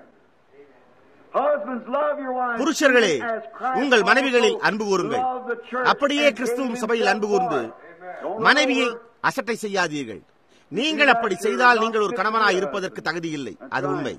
புருஷர்களே உங்கள் மனைவிகளில் அன்பு கூறுங்கள் அப்படியே கிறிஸ்துவும் சபையில் அன்பு கூர்ந்து மனைவியை அசட்டை செய்யாதீர்கள் நீங்கள் அப்படி செய்தால் நீங்கள் ஒரு கணவனாய் இருப்பதற்கு தகுதி இல்லை அது உண்மை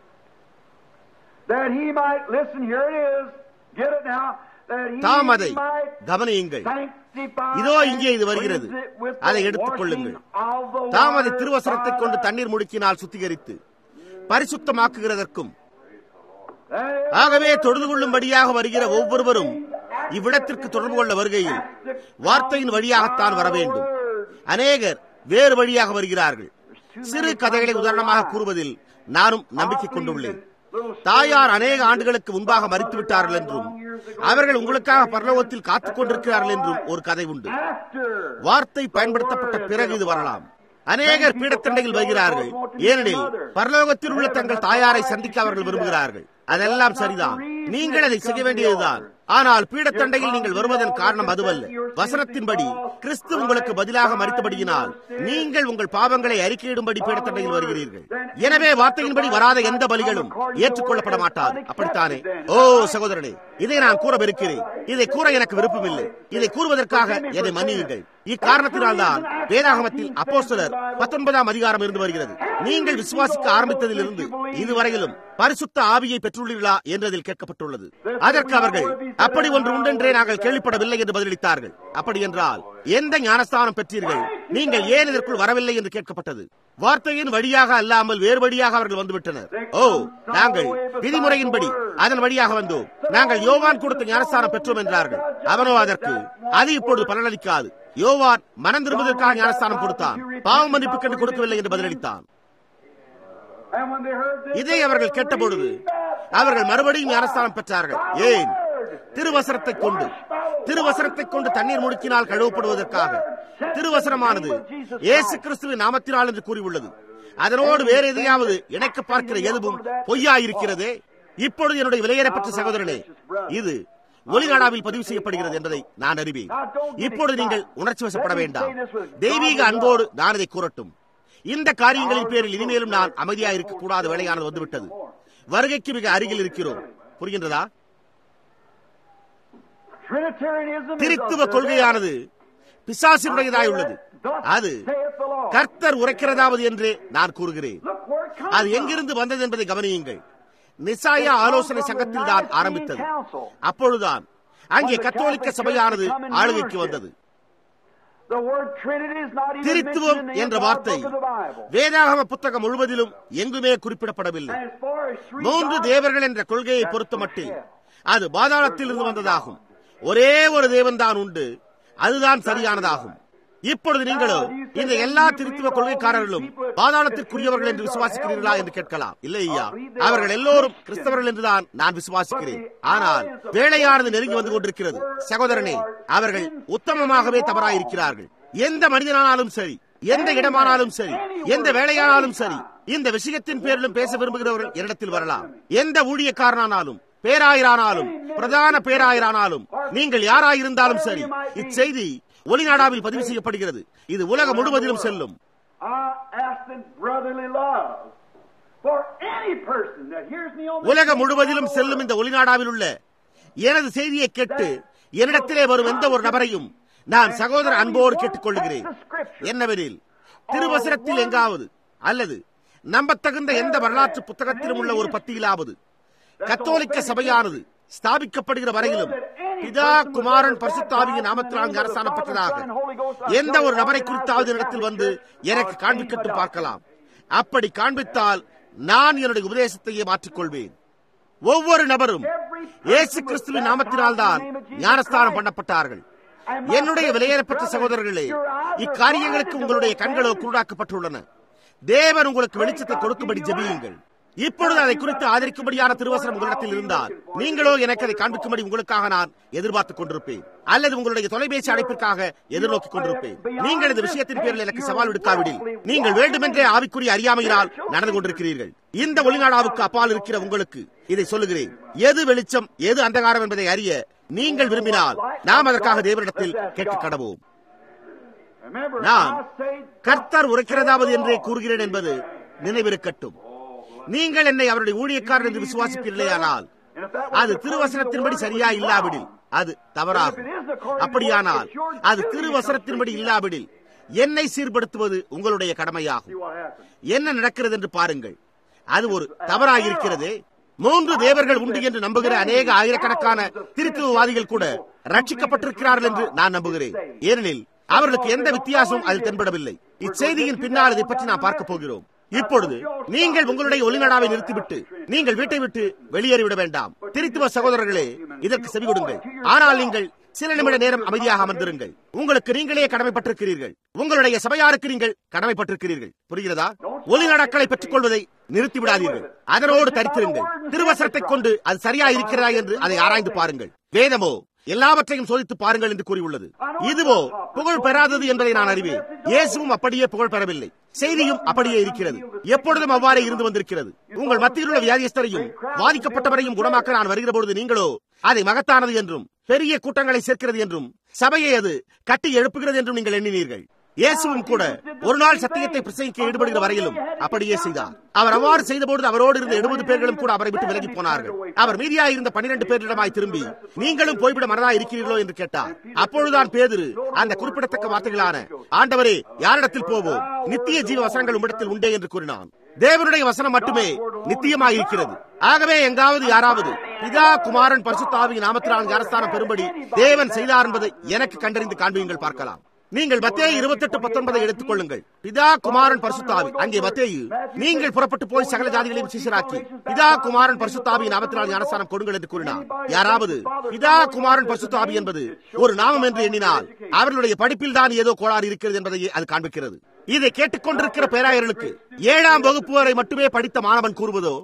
தாம் அதை கவனியுங்கள் இதோ இங்கே இது வருகிறது அதை எடுத்துக் கொள்ளுங்கள் தாம் அதை திருவசனத்தை கொண்டு தண்ணீர் முடுக்கினால் சுத்திகரித்து பரிசுத்தமாக்குகிறதற்கும் ஆகவே தொழுது கொள்ளும்படியாக வருகிற ஒவ்வொருவரும் இவ்விடத்திற்கு தொடர்பு கொள்ள வருகையில் வார்த்தையின் வழியாகத்தான் வர வேண்டும் அநேகர் வேறு வழியாக வருகிறார்கள் சிறு கதைகளை உதாரணமாக கூறுவதில் நானும் நம்பிக்கை கொண்டுள்ளேன் தாயார் அநேக ஆண்டுகளுக்கு முன்பாக மறித்து விட்டார்கள் என்றும் அவர்கள் உங்களுக்காக பரலோகத்தில் காத்துக் கொண்டிருக்கிறார்கள் என்றும் ஒரு கதை உண்டு வார்த்தை பயன்படுத்தப்பட்ட பிறகு இது வரலாம் அநேகர் பீடத்தண்டையில் வருகிறார்கள் ஏனெனில் பரலோகத்தில் உள்ள தங்கள் தாயாரை சந்திக்க அவர்கள் விரும்புகிறார்கள் அதெல்லாம் சரிதான் நீங்கள் அதை செய்ய வேண்டியதுதான் ஆனால் பீடத்தண்டையில் நீங்கள் வருவதன் காரணம் அதுவல்ல வசனத்தின்படி கிறிஸ்து உங்களுக்கு பதிலாக மறித்தபடியினால் நீங்கள் உங்கள் பாவங்களை அறிக்கையிடும்படி பீடத்தண்டையில் வருகிறீர்கள் எனவே வார்த்தையின்படி வராத எந்த பலிகளும் ஏற்றுக்கொள்ளப்பட மாட்டாது அப்படித்தானே ஓ சகோதரனே இதை நான் கூறவிருக்கிறேன் இதை கூற எனக்கு விருப்பமில்லை இதை கூறுவதற்காக என்னை மன்னியுங்கள் இக்காரணத்தினால்தான் வேதாகமத்தில் அப்போஸ்தலர் பத்தொன்பதாம் அதிகாரம் இருந்து வருகிறது நீங்கள் விசுவாசிக்க ஆரம்பித்ததிலிருந்து இதுவரையிலும் பரிசுத்த ஆவியை பெற்றுள்ளீர்களா என்றதில் கேட்கப்பட்டுள்ளது அதற்கு அவர்கள் அப்படி ஒன்று உண்டென்றே நாங்கள் கேள்விப்படவில்லை என்று பதிலளித்தார்கள் அப்படி என்றால் எந்த ஞானஸ்தானம் பெற்றீர்கள் நீங்கள் ஏன் இதற்குள் வரவில்லை என்று கேட்கப்பட்டது வார்த்தையின் வழியாக அல்லாமல் வேறு வழியாக அவர்கள் வந்துவிட்டனர் ஓ நாங்கள் விதிமுறையின்படி அதன் வழியாக வந்தோம் நாங்கள் யோவான் கொடுத்த ஞானஸ்தானம் பெற்றோம் என்றார்கள் அவனோ அதற்கு அது இப்பொழுது பலனளிக்காது யோவான் மனம் திரும்புவதற்காக ஞானஸ்தானம் கொடுத்தான் பாவ மன்னிப்பு கண்டு கொடுக்கவில்லை என்று பதிலளித்தான் இதை அவர்கள் கேட்டபொழுது அவர்கள் மறுபடியும் ஞானஸ்தானம் பெற்றார்கள் ஏன் திருவசனத்தை கொண்டு திருவசனத்தை கொண்டு தண்ணீர் முடுக்கினால் கழுவப்படுவதற்காக திருவசனமானது இயேசு கிறிஸ்துவின் நாமத்தினால் என்று கூறியுள்ளது அதனோடு வேற எதையாவது இணைக்க பார்க்கிற எதுவும் பொய்யாயிருக்கிறதே இப்பொழுது என்னுடைய விலையேறப்பட்ட சகோதரனே இது ஒலிநாடாவில் பதிவு செய்யப்படுகிறது என்பதை நான் அறிவேன் இப்பொழுது நீங்கள் உணர்ச்சி வசப்பட வேண்டாம் தெய்வீக அன்போடு நான் இதை கூறட்டும் இந்த காரியங்களின் பேரில் இனிமேலும் நான் அமைதியாக இருக்கக்கூடாத வேலையானது வந்துவிட்டது வருகைக்கு மிக அருகில் இருக்கிறோம் புரிகின்றதா திருத்துவ கொள்கையானது பிசாசினுடையதாய் உள்ளது அது கர்த்தர் உரைக்கிறதாவது என்றே நான் கூறுகிறேன் அது எங்கிருந்து வந்தது என்பதை கவனியுங்கள் நிசாயா ஆலோசனை சங்கத்தில் தான் ஆரம்பித்தது அப்பொழுதுதான் அங்கே கத்தோலிக்க சபையானது ஆளுகைக்கு வந்தது திருத்துவம் என்ற வார்த்தை வேதாகம புத்தகம் முழுவதிலும் எங்குமே குறிப்பிடப்படவில்லை மூன்று தேவர்கள் என்ற கொள்கையை பொறுத்த மட்டில் அது பாதாளத்தில் இருந்து வந்ததாகும் ஒரே ஒரு தேவன் தான் உண்டு அதுதான் சரியானதாகும் இப்பொழுது நீங்களோ இந்த எல்லா திருத்துவ கொள்கைக்காரர்களும் பாதாளத்திற்குரியவர்கள் என்று விசுவாசிக்கிறீர்களா என்று கேட்கலாம் இல்லை ஐயா அவர்கள் எல்லோரும் கிறிஸ்தவர்கள் என்றுதான் நான் விசுவாசிக்கிறேன் ஆனால் வேலையானது நெருங்கி வந்து கொண்டிருக்கிறது சகோதரனே அவர்கள் உத்தமமாகவே தவறாயிருக்கிறார்கள் எந்த மனிதனானாலும் சரி எந்த இடமானாலும் சரி எந்த வேலையானாலும் சரி இந்த விஷயத்தின் பேரிலும் பேச விரும்புகிறவர்கள் என்னிடத்தில் வரலாம் எந்த ஊழியக்காரனானாலும் பேராயரானாலும் பிரதான பேராயரானாலும் நீங்கள் யாராயிருந்தாலும் சரி இச்செய்தி ஒளிநாடாவில் பதிவு செய்யப்படுகிறது இது உலகம் முழுவதிலும் செல்லும் I ask in brotherly love for any person that hears me on this உலகம் முழுவதிலும் செல்லும் இந்த ஒளிநாடாவில் உள்ள எனது செய்தியை கேட்டு என்னிடத்திலே வரும் எந்த ஒரு நபரையும் நான் சகோதர அன்போடு கேட்டுக்கொள்கிறேன் என்னவெனில் திருவசனத்தில் எங்காவது அல்லது நம்பத்தகுந்த எந்த வரலாற்று புத்தகத்திலும் உள்ள ஒரு பத்தியிலாவது கத்தோலிக்க சபையானது ஸ்தாபிக்கப்படுகிற வரையிலும் பிதா குமாரன் பரிசுத்தாவியின் நாமத்தினால் அரசாணம் பெற்றதாக எந்த ஒரு நபரை குறித்தாவது இடத்தில் வந்து எனக்கு காண்பிக்கட்டும் பார்க்கலாம் அப்படி காண்பித்தால் நான் என்னுடைய உபதேசத்தையே மாற்றிக்கொள்வேன் ஒவ்வொரு நபரும் இயேசு கிறிஸ்துவின் நாமத்தினால்தான் ஞானஸ்தானம் பண்ணப்பட்டார்கள் என்னுடைய விலையேறப்பட்ட சகோதரர்களே இக்காரியங்களுக்கு உங்களுடைய கண்களோ குருடாக்கப்பட்டுள்ளன தேவன் உங்களுக்கு வெளிச்சத்தை கொடுக்கும்படி ஜெபியுங்கள் இப்பொழுது அதை குறித்து ஆதரிக்கும்படியான திருவசனம் உங்களிடத்தில் இருந்தால் நீங்களோ எனக்கு அதை காண்பிக்கும்படி உங்களுக்காக நான் எதிர்பார்த்துக் கொண்டிருப்பேன் அல்லது உங்களுடைய தொலைபேசி அழைப்பிற்காக எதிர்நோக்கிக் கொண்டிருப்பேன் நீங்கள் இந்த விஷயத்தின் பேரில் எனக்கு சவால் விடுக்காவிடில் நீங்கள் வேண்டுமென்றே ஆவிக்குரிய அறியாமையினால் நடந்து கொண்டிருக்கிறீர்கள் இந்த ஒளிநாடாவுக்கு அப்பால் இருக்கிற உங்களுக்கு இதை சொல்லுகிறேன் எது வெளிச்சம் எது அந்தகாரம் என்பதை அறிய நீங்கள் விரும்பினால் நாம் அதற்காக தேவனிடத்தில் கேட்க கடவோம் Remember, நான் I say, கர்த்தர் உரைக்கிறதாவது என்றே கூறுகிறேன் என்பது நினைவிருக்கட்டும் நீங்கள் என்னை அவருடைய ஊழியக்காரர் என்று விசுவாசிப்பீர்களேயானால் அது திருவசனத்தின்படி சரியா இல்லாவிடில் அது தவறாகும் அப்படியானால் அது திருவசனத்தின்படி இல்லாவிடில் என்னை சீர்படுத்துவது உங்களுடைய கடமையாகும் see what happens. என்ன நடக்கிறது என்று பாருங்கள் அது ஒரு தவறாயிருக்கிறதே மூன்று தேவர்கள் உண்டு என்று நம்புகிற அநேக ஆயிரக்கணக்கான திருத்துவவாதிகள் கூட ரட்சிக்கப்பட்டிருக்கிறார்கள் என்று நான் நம்புகிறேன் ஏனெனில் அவர்களுக்கு எந்த வித்தியாசமும் அதில் தென்படவில்லை இச்செய்தியின் பின்னால் இதை பற்றி நாம் பார்க்க போகிறோம் இப்பொழுது நீங்கள் உங்களுடைய ஒளிநடாவை நிறுத்திவிட்டு நீங்கள் வீட்டை விட்டு வெளியேறிவிட வேண்டாம் திருத்துவ சகோதரர்களே இதற்கு செவி கொடுங்கள் ஆனால் நீங்கள் சில நிமிட நேரம் அமைதியாக அமர்ந்திருங்கள் உங்களுக்கு நீங்களே கடமைப்பட்டிருக்கிறீர்கள் உங்களுடைய சபையாருக்கு நீங்கள் கடமைப்பட்டிருக்கிறீர்கள் புரிகிறதா ஒளி நடக்களை பெற்றுக் கொள்வதை நிறுத்தி விடாதீர்கள் அதனோடு தரித்திருங்கள் திருவசனத்தை கொண்டு அது சரியா இருக்கிறதா என்று அதை ஆராய்ந்து பாருங்கள் வேதமோ எல்லாவற்றையும் சோதித்து பாருங்கள் என்று கூறியுள்ளது இதுவோ புகழ் பெறாதது என்பதை நான் அறிவேன் இயேசுவும் அப்படியே புகழ் பெறவில்லை செய்தியும் அப்படியே இருக்கிறது எப்பொழுதும் அவ்வாறே இருந்து வந்திருக்கிறது உங்கள் மத்தியில் உள்ள வியாதியஸ்தரையும் பாதிக்கப்பட்டவரையும் குணமாக்க நான் வருகிற பொழுது நீங்களோ அதை மகத்தானது என்றும் பெரிய கூட்டங்களை சேர்க்கிறது என்றும் சபையை அது கட்டி எழுப்புகிறது என்றும் நீங்கள் எண்ணினீர்கள் இயேசுவும் கூட ஒரு நாள் சத்தியத்தை பிரசங்கிக்க ஈடுபடுகிற வரையிலும் அப்படியே செய்தார் அவர் அவ்வாறு செய்தபோது அவரோடு இருந்த எழுபது பேர்களும் கூட அவரை விட்டு விலகி போனார்கள் அவர் மீதியா இருந்த பன்னிரண்டு பேரிடமாய் திரும்பி நீங்களும் போய்விட மனதா இருக்கிறீர்களோ என்று கேட்டார் அப்பொழுதுதான் பேதுரு அந்த குறிப்பிடத்தக்க வார்த்தைகளான ஆண்டவரே யாரிடத்தில் போவோம் நித்திய ஜீவ வசனங்கள் உம்மிடத்தில் உண்டே என்று கூறினான் தேவனுடைய வசனம் மட்டுமே நித்தியமாக இருக்கிறது ஆகவே எங்காவது யாராவது பிதா குமாரன் பரிசுத்தாவின் நாமத்தினால் ஞானஸ்தானம் பெறும்படி தேவன் செய்தார் என்பதை எனக்கு கண்டறிந்து காண்பியுங்கள் பார்க்கலாம் நீங்கள் மத்தேயு இருபத்தெட்டு பத்தொன்பதை எடுத்துக் கொள்ளுங்கள் பிதா குமாரன் பரிசுத்தாவி அங்கே மத்தேயு நீங்கள் புறப்பட்டு போய் சகல ஜாதிகளையும் சீசராக்கி பிதா குமாரன் பரிசுத்தாவி நாமத்தினால் ஞானஸ்தானம் கொடுங்கள் என்று கூறினார் யாராவது பிதா குமாரன் பரிசுத்தாவி என்பது ஒரு நாமம் என்று எண்ணினால் அவர்களுடைய படிப்பில் தான் ஏதோ கோளாறு இருக்கிறது என்பதை அது காண்பிக்கிறது இதை கேட்டுக்கொண்டிருக்கிற பேராயர்களுக்கு ஏழாம் வகுப்பு வரை மட்டுமே படித்த மாணவன் கூறுவதோ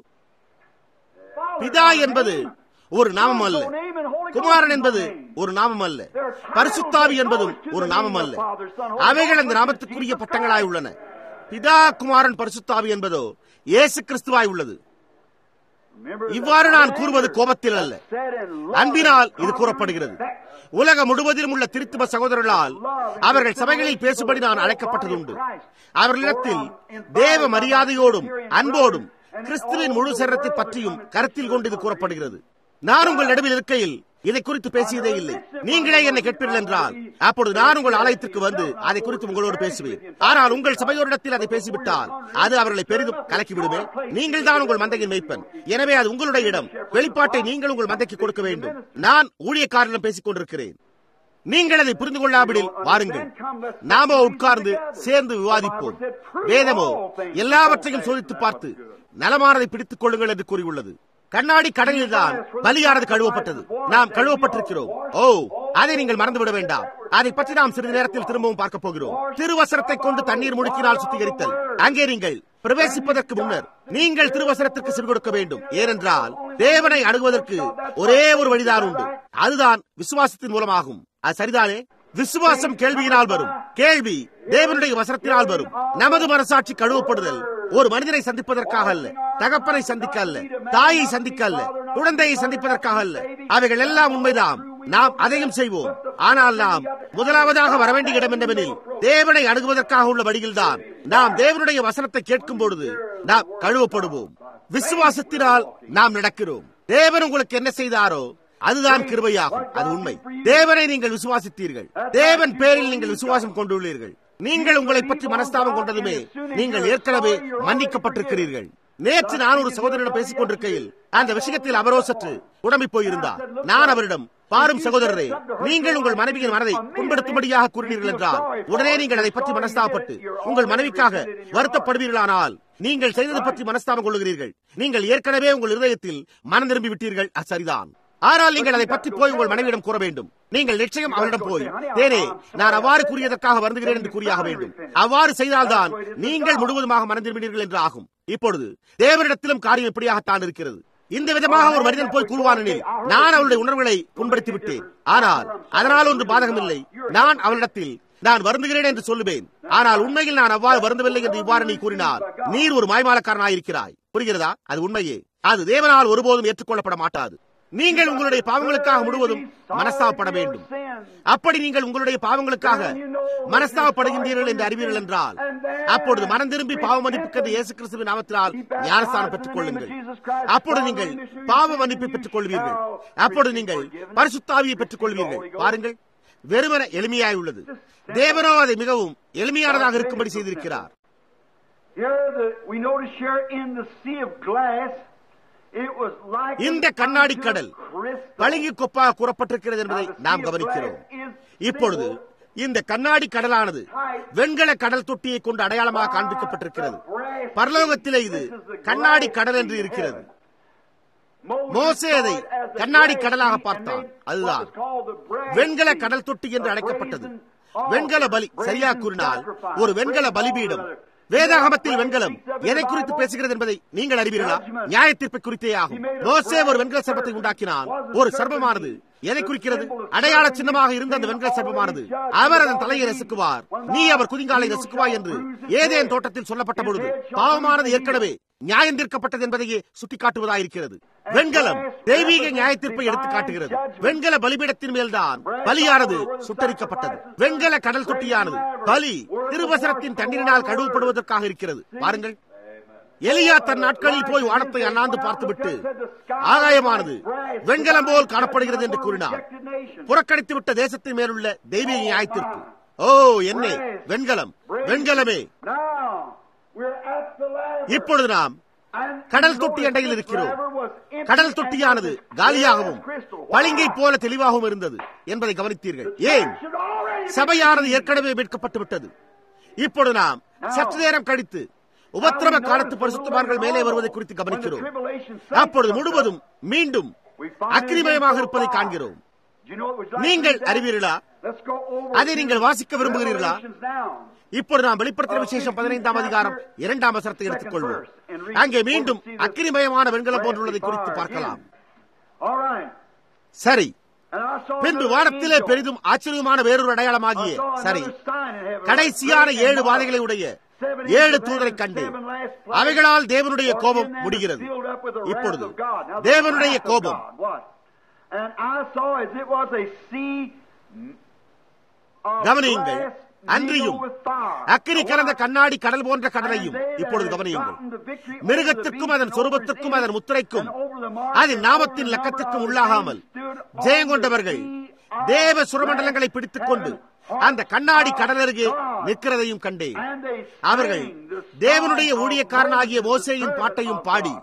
பிதா என்பது ஒரு நாமம் அல்ல குமாரன் என்பது ஒரு நாமம் அல்ல பரிசுத்தாவி என்பதும் ஒரு நாமம் அல்ல அவைகள் அந்த நாமத்துக்குரிய பட்டங்களாய் உள்ளன பிதா குமாரன் பரிசுத்தாவி என்பதோ இயேசு கிறிஸ்துவாய் உள்ளது இவ்வாறு நான் கூறுவது கோபத்தில் அல்ல அன்பினால் இது கூறப்படுகிறது உலகம் முழுவதிலும் உள்ள திருத்துவ சகோதரர்களால் அவர்கள் சபைகளில் பேசும்படி நான் அழைக்கப்பட்டதுண்டு அவர்களிடத்தில் தேவ மரியாதையோடும் அன்போடும் கிறிஸ்துவின் முழு சரத்தை பற்றியும் கருத்தில் கொண்டு இது கூறப்படுகிறது நான் உங்கள் நடுவில் இருக்கையில் இதை குறித்து பேசியதே இல்லை நீங்களே என்னை கேட்பீர்கள் என்றால் அப்பொழுது நான் உங்கள் ஆலயத்திற்கு வந்து அதை குறித்து உங்களோடு பேசுவேன் ஆனால் உங்கள் சபையோரிடத்தில் அதை பேசிவிட்டால் அது அவர்களை பெரிதும் கலக்கிவிடுமே நீங்கள் தான் உங்கள் மந்தையின் மெய்ப்பன் எனவே அது உங்களுடைய இடம் வெளிப்பாட்டை நீங்கள் உங்கள் மந்தைக்கு கொடுக்க வேண்டும் நான் ஊழியக்காரரிடம் பேசிக் கொண்டிருக்கிறேன் நீங்கள் அதை புரிந்து கொள்ளாவிடில் வாருங்கள் நாமோ உட்கார்ந்து சேர்ந்து விவாதிப்போம் வேதமோ எல்லாவற்றையும் சோதித்து பார்த்து நலமானதை பிடித்துக் கொள்ளுங்கள் என்று கூறியுள்ளது கண்ணாடி கடலில் தான் பலியானது கழுவப்பட்டது நாம் கழுவப்பட்டிருக்கிறோம் ஓ அதை நீங்கள் மறந்துவிட வேண்டாம் அதை பற்றி நாம் சிறிது நேரத்தில் திரும்பவும் பார்க்க போகிறோம் திருவசனத்தை கொண்டு தண்ணீர் முடுக்கினால் சுத்திகரித்தல் அங்கே நீங்கள் பிரவேசிப்பதற்கு முன்னர் நீங்கள் திருவசனத்திற்கு செவி கொடுக்க வேண்டும் ஏனென்றால் தேவனை அணுகுவதற்கு ஒரே ஒரு வழிதான் உண்டு அதுதான் விசுவாசத்தின் மூலமாகும் அது சரிதானே விசுவாசம் கேள்வியினால் வரும் கேள்வி தேவனுடைய வசனத்தினால் வரும் நமது மனசாட்சி கழுவப்படுதல் ஒரு மனிதனை சந்திப்பதற்காக அல்ல தகப்பனை சந்திக்க அல்ல தாயை சந்திக்க அல்ல குழந்தையை சந்திப்பதற்காக அல்ல அவைகள் எல்லாம் உண்மைதான் நாம் அதையும் செய்வோம் ஆனால் நாம் முதலாவதாக வரவேண்டிய இடம் என்னவெனில் தேவனை அணுகுவதற்காக உள்ள வழியில்தான் நாம் தேவனுடைய வசனத்தை கேட்கும் பொழுது நாம் கழுவப்படுவோம் விசுவாசத்தினால் நாம் நடக்கிறோம் தேவன் உங்களுக்கு என்ன செய்தாரோ அதுதான் கிருபையாகும் அது உண்மை தேவனை நீங்கள் விசுவாசித்தீர்கள் தேவன் பேரில் நீங்கள் விசுவாசம் கொண்டுள்ளீர்கள் நீங்கள் உங்களை பற்றி மனஸ்தாபம் கொண்டதுமே நீங்கள் ஏற்கனவே மன்னிக்கப்பட்டிருக்கிறீர்கள் நேற்று நான் ஒரு சகோதரனிடம் பேசிக் கொண்டிருக்கையில் அந்த விஷயத்தில் அவரோ சற்று உடம்பி போயிருந்தார் நான் அவரிடம் பாரும் சகோதரரே நீங்கள் உங்கள் மனைவியின் மனதை புண்படுத்தும்படியாக கூறினீர்கள் என்றால் உடனே நீங்கள் அதை பற்றி மனஸ்தாபப்பட்டு உங்கள் மனைவிக்காக வருத்தப்படுவீர்களானால் நீங்கள் செய்தது பற்றி மனஸ்தாபம் கொள்ளுகிறீர்கள் நீங்கள் ஏற்கனவே உங்கள் இருதயத்தில் மனம் திரும்பி விட்டீர்கள் அது சரிதான் ஆனால் நீங்கள் அதை பற்றி போய் உங்கள் மனைவியிடம் கூற வேண்டும் நீங்கள் நிச்சயம் அவரிடம் போய் தேனே நான் அவ்வாறு கூறியதற்காக வருந்துகிறேன் என்று கூறியாக வேண்டும் அவ்வாறு செய்தால்தான் நீங்கள் முழுவதுமாக மனம் திரும்பினீர்கள் என்று ஆகும் இப்பொழுது தேவனிடத்திலும் காரியம் இப்படியாகத்தான் இருக்கிறது இந்த விதமாக ஒரு மனிதன் போய் கூறுவானெனில் நான் அவளுடைய உணர்வுகளை புண்படுத்தி விட்டேன் ஆனால் அதனால் ஒன்று பாதகமில்லை நான் அவளிடத்தில் நான் வருந்துகிறேன் என்று சொல்லுவேன் ஆனால் உண்மையில் நான் அவ்வாறு வருந்தவில்லை என்று இவ்வாறு நீ கூறினார் நீர் ஒரு மாய்மாலக்காரனாயிருக்கிறாய் புரிகிறதா அது உண்மையே அது தேவனால் ஒருபோதும் ஏற்றுக்கொள்ளப்பட மாட்டாது நீங்கள் உங்களுடைய பாவங்களுக்காக முழுவதும் மனஸ்தாபப்பட வேண்டும் அப்படி நீங்கள் உங்களுடைய பாவங்களுக்காக மனஸ்தாபப்படுகின்றீர்கள் என்று அறிவீர்கள் என்றால் அப்பொழுது மனம் திரும்பி பாவ மன்னிப்புக்கு இயேசு கிறிஸ்துவின் நாமத்தினால் ஞானஸ்தானம் பெற்றுக் கொள்ளுங்கள் அப்பொழுது நீங்கள் பாவ மன்னிப்பை பெற்றுக் கொள்வீர்கள் அப்பொழுது நீங்கள் பரிசுத்தாவியை பெற்றுக் கொள்வீர்கள் பாருங்கள் வெறுமன எளிமையாய் உள்ளது தேவனோ அதை மிகவும் எளிமையானதாக இருக்கும்படி செய்திருக்கிறார் இந்த கண்ணாடி கடல் பளிங்கு கொப்பாக கூறப்பட்டிருக்கிறது என்பதை நாம் கவனிக்கிறோம் இப்பொழுது இந்த கண்ணாடி கடலானது வெண்கல கடல் தொட்டியை கொண்டு அடையாளமாக காண்பிக்கப்பட்டிருக்கிறது பரலோகத்திலே இது கண்ணாடி கடல் என்று இருக்கிறது மோசே அதை கண்ணாடி கடலாக பார்த்தான் அதுதான் வெண்கல கடல் தொட்டி என்று அழைக்கப்பட்டது வெண்கல பலி சரியா கூறினால் ஒரு வெண்கல பலிபீடம் வேதாகமத்தில் வெண்கலம் எதை குறித்து பேசுகிறது என்பதை நீங்கள் அறிவீர்களா நியாய தீர்ப்பை குறித்தே ஆகும் மோசே ஒரு வெண்கல சர்பத்தை உண்டாக்கினான் ஒரு சர்பமானது எதை குறிக்கிறது அடையாள சின்னமாக இருந்த அந்த வெண்கல சர்பமானது அவர் அதன் தலையை ரசிக்குவார் நீ அவர் குதிங்காலை ரசிக்குவாய் என்று ஏதேன் தோட்டத்தில் சொல்லப்பட்ட பொழுது பாவமானது ஏற்கனவே நியாயம் தீர்க்கப்பட்டது என்பதையே சுட்டிக்காட்டுவதாயிருக்கிறது வெண்கலம் தெய்வீக நியாய தீர்ப்பை எடுத்து காட்டுகிறது வெண்கல பலிபீடத்தின் மேல்தான் பலியானது சுட்டரிக்கப்பட்டது வெண்கல கடல் தொட்டியானது பலி திருவசனத்தின் தண்ணீரினால் கழுவப்படுவதற்காக இருக்கிறது பாருங்கள் எலியா தன் நாட்களில் போய் வானத்தை அண்ணாந்து பார்த்துவிட்டு ஆகாயமானது வெண்கலம் போல் காணப்படுகிறது என்று கூறினார் புறக்கணித்து விட்ட தேசத்தின் மேலுள்ள தெய்வீக நியாயத்திற்கு ஓ என்ன வெண்கலம் வெண்கலமே இப்பொழுது நாம் கடல் தொட்டி அண்டையில் இருக்கிறோம் கடல் தொட்டியானது காலியாகவும் பளிங்கை போல தெளிவாகவும் இருந்தது என்பதை கவனித்தீர்கள் ஏன் சபையானது ஏற்கனவே மீட்கப்பட்டு விட்டது இப்பொழுது நாம் சற்று நேரம் கழித்து உபத்திரவ காலத்து பரிசுத்தமார்கள் மேலே வருவதை குறித்து கவனிக்கிறோம் அப்பொழுது முழுவதும் மீண்டும் அக்கிரிமயமாக இருப்பதை காண்கிறோம் நீங்கள் அறிவீர்களா அதை நீங்கள் வாசிக்க விரும்புகிறீர்களா இப்பொழுது நாம் வெளிப்படுத்தின விசேஷம் பதினைந்தாம் அதிகாரம் இரண்டாம் வசனத்தை எடுத்துக்கொள்வோம் அங்கே மீண்டும் அக்கிரிமயமான வெண்கலம் போன்றுள்ளதை குறித்து பார்க்கலாம் சரி பின்பு வானத்திலே பெரிதும் ஆச்சரியமான வேறொரு அடையாளமாகிய சரி கடைசியான ஏழு வாதைகளை உடைய ஏழு தூதரை கண்டு அவைகளால் தேவனுடைய கோபம் முடிகிறது இப்பொழுது தேவனுடைய கோபம் கவனியுங்கள் அன்றியும் அக்கினி கலந்த கண்ணாடி கடல் போன்ற கடலையும் இப்பொழுது கவனியுங்கள் மிருகத்திற்கும் அதன் சொரூபத்திற்கும் அதன் முத்திரைக்கும் அதன் நாமத்தின் லக்கத்திற்கும் உள்ளாகாமல் ஜெயங்கொண்டவர்கள் தேவ சுரமண்டலங்களை பிடித்துக் கொண்டு அந்த கண்ணாடி கடல் அருகே நிற்கிறதையும் கண்டேன் அவர்கள் தேவனுடைய ஊழியக்காரனாகிய மோசையின் பாட்டையும் பாடி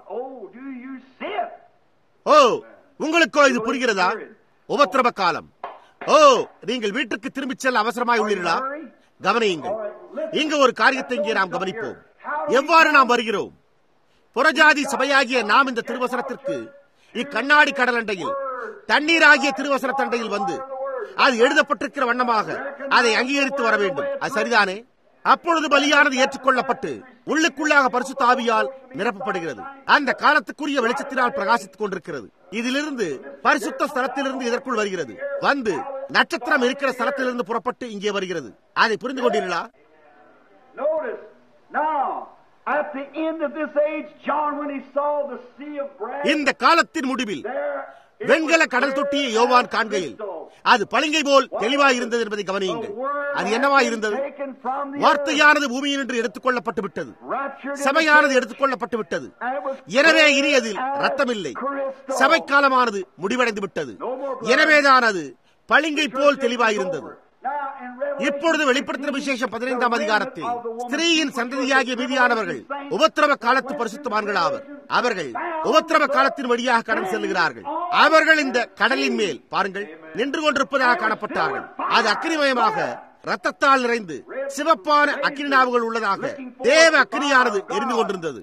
ஓ உங்களுக்கோ இது புரிகிறதா உபத்திரவ காலம் ஓ நீங்கள் வீட்டுக்கு திரும்பிச் செல்ல அவசரமாய் உள்ளீர்களா கவனியுங்கள் இங்கு ஒரு காரியத்தை இங்கே நாம் கவனிப்போம் எவ்வாறு நாம் வருகிறோம் புறஜாதி சபையாகிய நாம் இந்த திருவசனத்திற்கு இக்கண்ணாடி கடல் அண்டையில் தண்ணீராகிய திருவசன தண்டையில் வந்து அது எழுதப்பட்டிருக்கிற வண்ணமாக அதை அங்கீகரித்து வர வேண்டும் அது சரிதானே அப்பொழுது பலியானது ஏற்றுக்கொள்ளப்பட்டு உள்ளுக்குள்ளாக பரிசுத்த ஆவியால் நிரப்பப்படுகிறது அந்த காலத்துக்குரிய வெளிச்சத்தினால் பிரகாசித்துக் கொண்டிருக்கிறது இதிலிருந்து பரிசுத்த ஸ்தலத்திலிருந்து இதற்குள் வருகிறது வந்து நட்சத்திரம் இருக்கிற ஸ்தலத்திலிருந்து புறப்பட்டு இங்கே வருகிறது அதை புரிந்து கொண்டீர்களா இந்த காலத்தின் முடிவில் வெண்கல கடல் தொட்டியை யோவான் காண்கையில் அது பளிங்கை போல் தெளிவாய் இருந்தது என்பதை கவனியுங்கள் அது என்னவா இருந்தது வார்த்தையானது பூமியினின்று எடுத்துக் கொள்ளப்பட்டு விட்டது சபையானது எடுத்துக் கொள்ளப்பட்டு விட்டது எனவே இனி அதில் ரத்தமில்லை சபை காலமானது முடிவடைந்து விட்டது எனவேதான் அது பளிங்கை போல் தெளிவாயிருந்தது இப்பொழுது வெளிப்படுத்தின விசேஷம் பதினைந்தாம் அதிகாரத்தில் ஸ்திரீயின் சந்ததியாகிய மீதியானவர்கள் உபத்திரவ காலத்து பரிசுத்தமான்கள் ஆவர் அவர்கள் உபத்திரவ காலத்தின் வழியாக கடந்து செல்லுகிறார்கள் அவர்கள் இந்த கடலின் மேல் பாருங்கள் நின்று கொண்டிருப்பதாக காணப்பட்டார்கள் அது அக்கினிமயமாக ரத்தத்தால் நிறைந்து சிவப்பான அக்கினி நாவுகள் உள்ளதாக தேவ அக்கினியானது எரிந்து கொண்டிருந்தது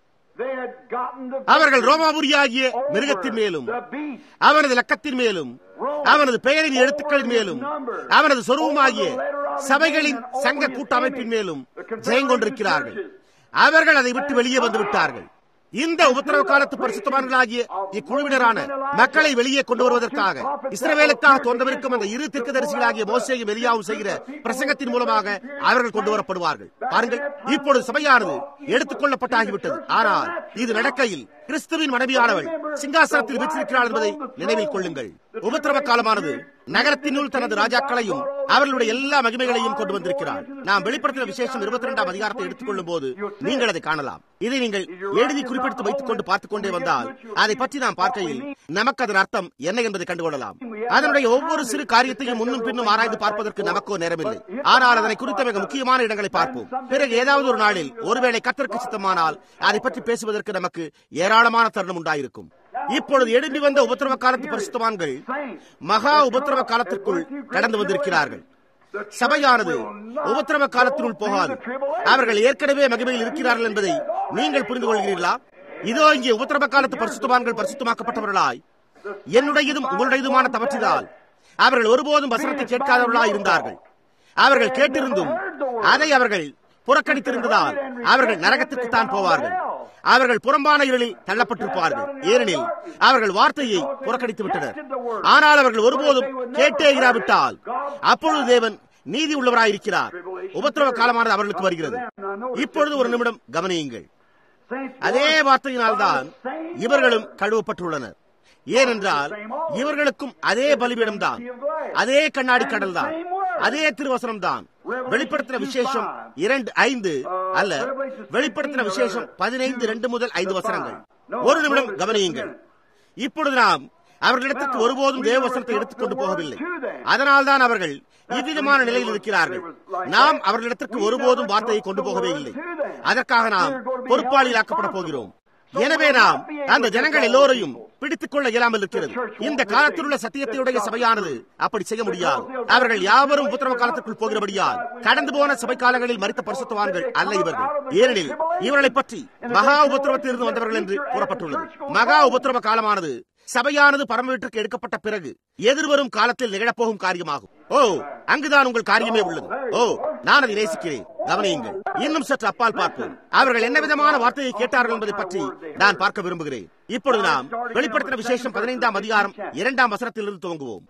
அவர்கள் ரோமாபுரியாகிய மிருகத்தின் மேலும் அவனது லக்கத்தின் மேலும் அவனது பெயரின் எழுத்துக்களின் மேலும் அவனது சொருவமாகிய சபைகளின் சங்க கூட்டமைப்பின் மேலும் ஜெயங்கொண்டிருக்கிறார்கள் அவர்கள் அதை விட்டு வெளியே வந்து விட்டார்கள் இந்த உபத்திரவ காலத்து பரிசுத்தமான்களாகிய இக்குழுவினரான மக்களை வெளியே கொண்டு வருவதற்காக இஸ்ரவேலுக்காக தோன்றவிருக்கும் அந்த இரு திர்க்கதரிசிகளாகிய மோசையும் எலியாவும் செய்கிற பிரசங்கத்தின் மூலமாக அவர்கள் கொண்டு வரப்படுவார்கள் பாருங்கள் இப்பொழுது சபையானது எடுத்துக் கொள்ளப்பட்டாகிவிட்டது ஆனால் இது நடக்கையில் கிறிஸ்துவின் மனைவியானவள் சிங்காசனத்தில் வீற்றிருக்கிறாள் என்பதை நினைவில் கொள்ளுங்கள் உபத்திரவ காலமானது நகரத்தினுள் தனது ராஜாக்களையும் அவர்களுடைய எல்லா மகிமைகளையும் கொண்டு வந்திருக்கிறார் நாம் வெளிப்படுத்தின விசேஷம் இருபத்தி இரண்டாம் அதிகாரத்தை எடுத்துக் கொள்ளும் போது நீங்கள் அதை காணலாம் இதை நீங்கள் எழுதி குறிப்பிட்டு வைத்துக் கொண்டு பார்த்துக் கொண்டே வந்தால் அதை பற்றி நாம் பார்க்கையில் நமக்கு அதன் அர்த்தம் என்ன என்பதை கண்டுகொள்ளலாம் அதனுடைய ஒவ்வொரு சிறு காரியத்தையும் முன்னும் பின்னும் ஆராய்ந்து பார்ப்பதற்கு நமக்கோ நேரமில்லை ஆனால் அதனை குறித்த மிக முக்கியமான இடங்களை பார்ப்போம் பிறகு ஏதாவது ஒரு நாளில் ஒருவேளை கத்தருக்கு சித்தமானால் அதை பற்றி பேசுவதற்கு நமக்கு ஏராளமான தருணம் உண்டாயிருக்கும் இப்பொழுது எழும்பி வந்த உபத்திரவ காலத்து பரிசுத்தவான்கள் மகா உபத்திரவ காலத்திற்குள் கடந்து வந்திருக்கிறார்கள் சபையானது உபத்திரவ காலத்தினுள் போகாது அவர்கள் ஏற்கனவே மகிமையில் இருக்கிறார்கள் என்பதை நீங்கள் புரிந்து கொள்கிறீர்களா இதோ இங்கே உபத்திரவ காலத்து பரிசுத்தவான்கள் பரிசுத்தமாக்கப்பட்டவர்களாய் என்னுடையதும் உங்களுடையதுமான தவற்றிதால் அவர்கள் ஒருபோதும் வசனத்தை கேட்காதவர்களாய் இருந்தார்கள் அவர்கள் கேட்டிருந்தும் அதை அவர்கள் புறக்கணித்திருந்ததால் அவர்கள் நரகத்திற்கு தான் போவார்கள் அவர்கள் புறம்பான இருளில் தள்ளப்பட்டிருப்பார்கள் ஏனெனில் அவர்கள் வார்த்தையை புறக்கணித்து விட்டனர் ஆனால் அவர்கள் ஒருபோதும் கேட்டே இராவிட்டால் அப்பொழுது தேவன் நீதி உள்ளவராயிருக்கிறார் உபத்திரவ காலமானது அவர்களுக்கு வருகிறது இப்பொழுது ஒரு நிமிடம் கவனியுங்கள் அதே வார்த்தையினால்தான் இவர்களும் கழுவப்பட்டுள்ளனர் ஏனென்றால் இவர்களுக்கும் அதே பலிபீடம் தான் அதே கண்ணாடி கடல் தான் அதே திருவசனம் தான் வெளிப்படுத்தின விசேஷம் இரண்டு ஐந்து அல்ல வெளிப்படுத்தின விசேஷம் பதினைந்து ரெண்டு முதல் ஐந்து வசனங்கள் ஒரு நிமிடம் கவனியுங்கள் இப்பொழுது நாம் அவர்களிடத்திற்கு ஒருபோதும் தேவவசனத்தை எடுத்துக்கொண்டு போகவில்லை அதனால்தான் அவர்கள் இவ்விதமான நிலையில் இருக்கிறார்கள் நாம் அவர்களிடத்திற்கு ஒருபோதும் வார்த்தையை கொண்டு போகவே இல்லை அதற்காக நாம் பொறுப்பாளியாக்கப்பட போகிறோம் எனவே நாம் அந்த ஜனங்கள் எல்லோரையும் பிடித்துக் கொள்ள இயலாமல் இருக்கிறது இந்த காலத்தில் உள்ள சத்தியத்தையுடைய சபையானது அப்படி செய்ய முடியாது அவர்கள் யாவரும் உத்தரவ காலத்திற்குள் போகிறபடியால் கடந்து போன சபை காலங்களில் மறித்த பரிசுத்தவான்கள் அல்ல இவர்கள் ஏனெனில் இவர்களை பற்றி மகா உபத்திரவத்திலிருந்து வந்தவர்கள் என்று கூறப்பட்டுள்ளது மகா உபத்திரவ காலமானது சபையானது பரம வீட்டிற்கு எடுக்கப்பட்ட பிறகு எதிர்வரும் காலத்தில் நிகழப்போகும் காரியமாகும் ஓ அங்குதான் உங்கள் காரியமே உள்ளது ஓ நான் அதை நேசிக்கிறேன் கவனியுங்கள் இன்னும் சற்று அப்பால் பார்ப்போம் அவர்கள் என்ன விதமான வார்த்தையை கேட்டார்கள் என்பதை பற்றி நான் பார்க்க விரும்புகிறேன் இப்பொழுது நாம் வெளிப்படுத்தின விசேஷம் பதினைந்தாம் அதிகாரம் இரண்டாம் வசனத்திலிருந்து துவங்குவோம்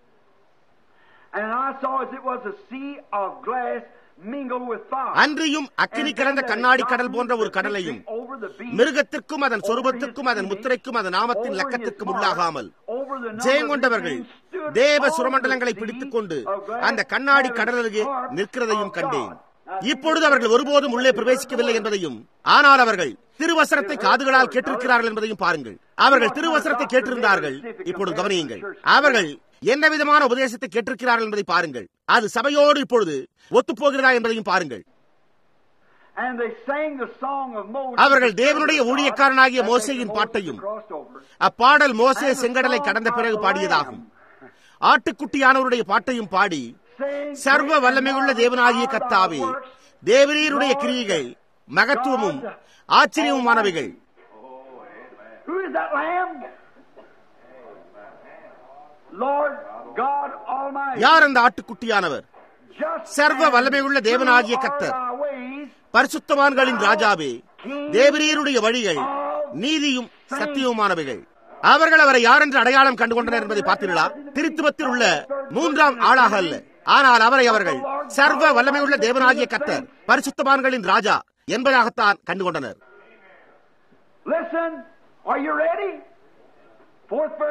And I saw as it was a sea of glass mingled with fire. அன்றியும் அக்கினி கலந்த கண்ணாடி கடல் போன்ற ஒரு கடலையும் மிருகத்திற்கும் அதன் சொருபத்திற்கும் அதன் முத்திரைக்கும் அதன் நாமத்தின் லக்கத்திற்கும் உள்ளாகாமல் ஜெயங்கொண்டவர்கள் தேவ சுரமண்டலங்களை பிடித்துக் கொண்டு அந்த கண்ணாடி கடல் அருகே நிற்கிறதையும் கண்டேன் இப்பொழுது அவர்கள் ஒருபோதும் உள்ளே பிரவேசிக்கவில்லை என்பதையும் ஆனால் அவர்கள் திருவசனத்தை காதுகளால் கேட்டிருக்கிறார்கள் என்பதையும் பாருங்கள் அவர்கள் திருவசனத்தை கேட்டிருந்தார்கள் இப்பொழுது கவனியுங்கள் அவர்கள் என்ன விதமான உபதேசத்தை கேட்டிருக்கிறார்கள் என்பதை பாருங்கள் அது சபையோடு இப்பொழுது ஒத்துப்போகிறதா என்பதையும் பாருங்கள் அவர்கள் தேவனுடைய ஊழியக்காரனாகிய மோசையின் பாட்டையும் அப்பாடல் மோசே செங்கடலை கடந்த பிறகு பாடியதாகும் ஆட்டுக்குட்டியானவருடைய பாட்டையும் பாடி சர்வ வல்லமையுள்ள தேவனாகிய கத்தாவே தேவரீருடைய கிரியைகள் மகத்துவமும் ஆச்சரியமுமானவைகள் Who is that lamb? Lord God Almighty. யார் அந்த ஆட்டுக்குட்டியானவர் Just சர்வ and வல்லமையுள்ள தேவனாகிய true are கர்த்தர். thy ways, பரிசுத்தவான்களின் ராஜாவே தேவரீருடைய வழிகள் நீதியும் சத்தியவுமானவைகள் அவர்கள் அவரை யார் என்று அடையாளம் கண்டுகொண்டனர் என்பதை பார்த்தீர்களா திருத்துவத்தில் உள்ள மூன்றாம் ஆளாக அல்ல ஆனால் அவரை அவர்கள் சர்வ வல்லமையுள்ள தேவனாகிய கர்த்தர் பரிசுத்தவான்களின் ராஜா என்பதாகத்தான் கண்டுகொண்டனர் Listen, are you ready? Fourth verse.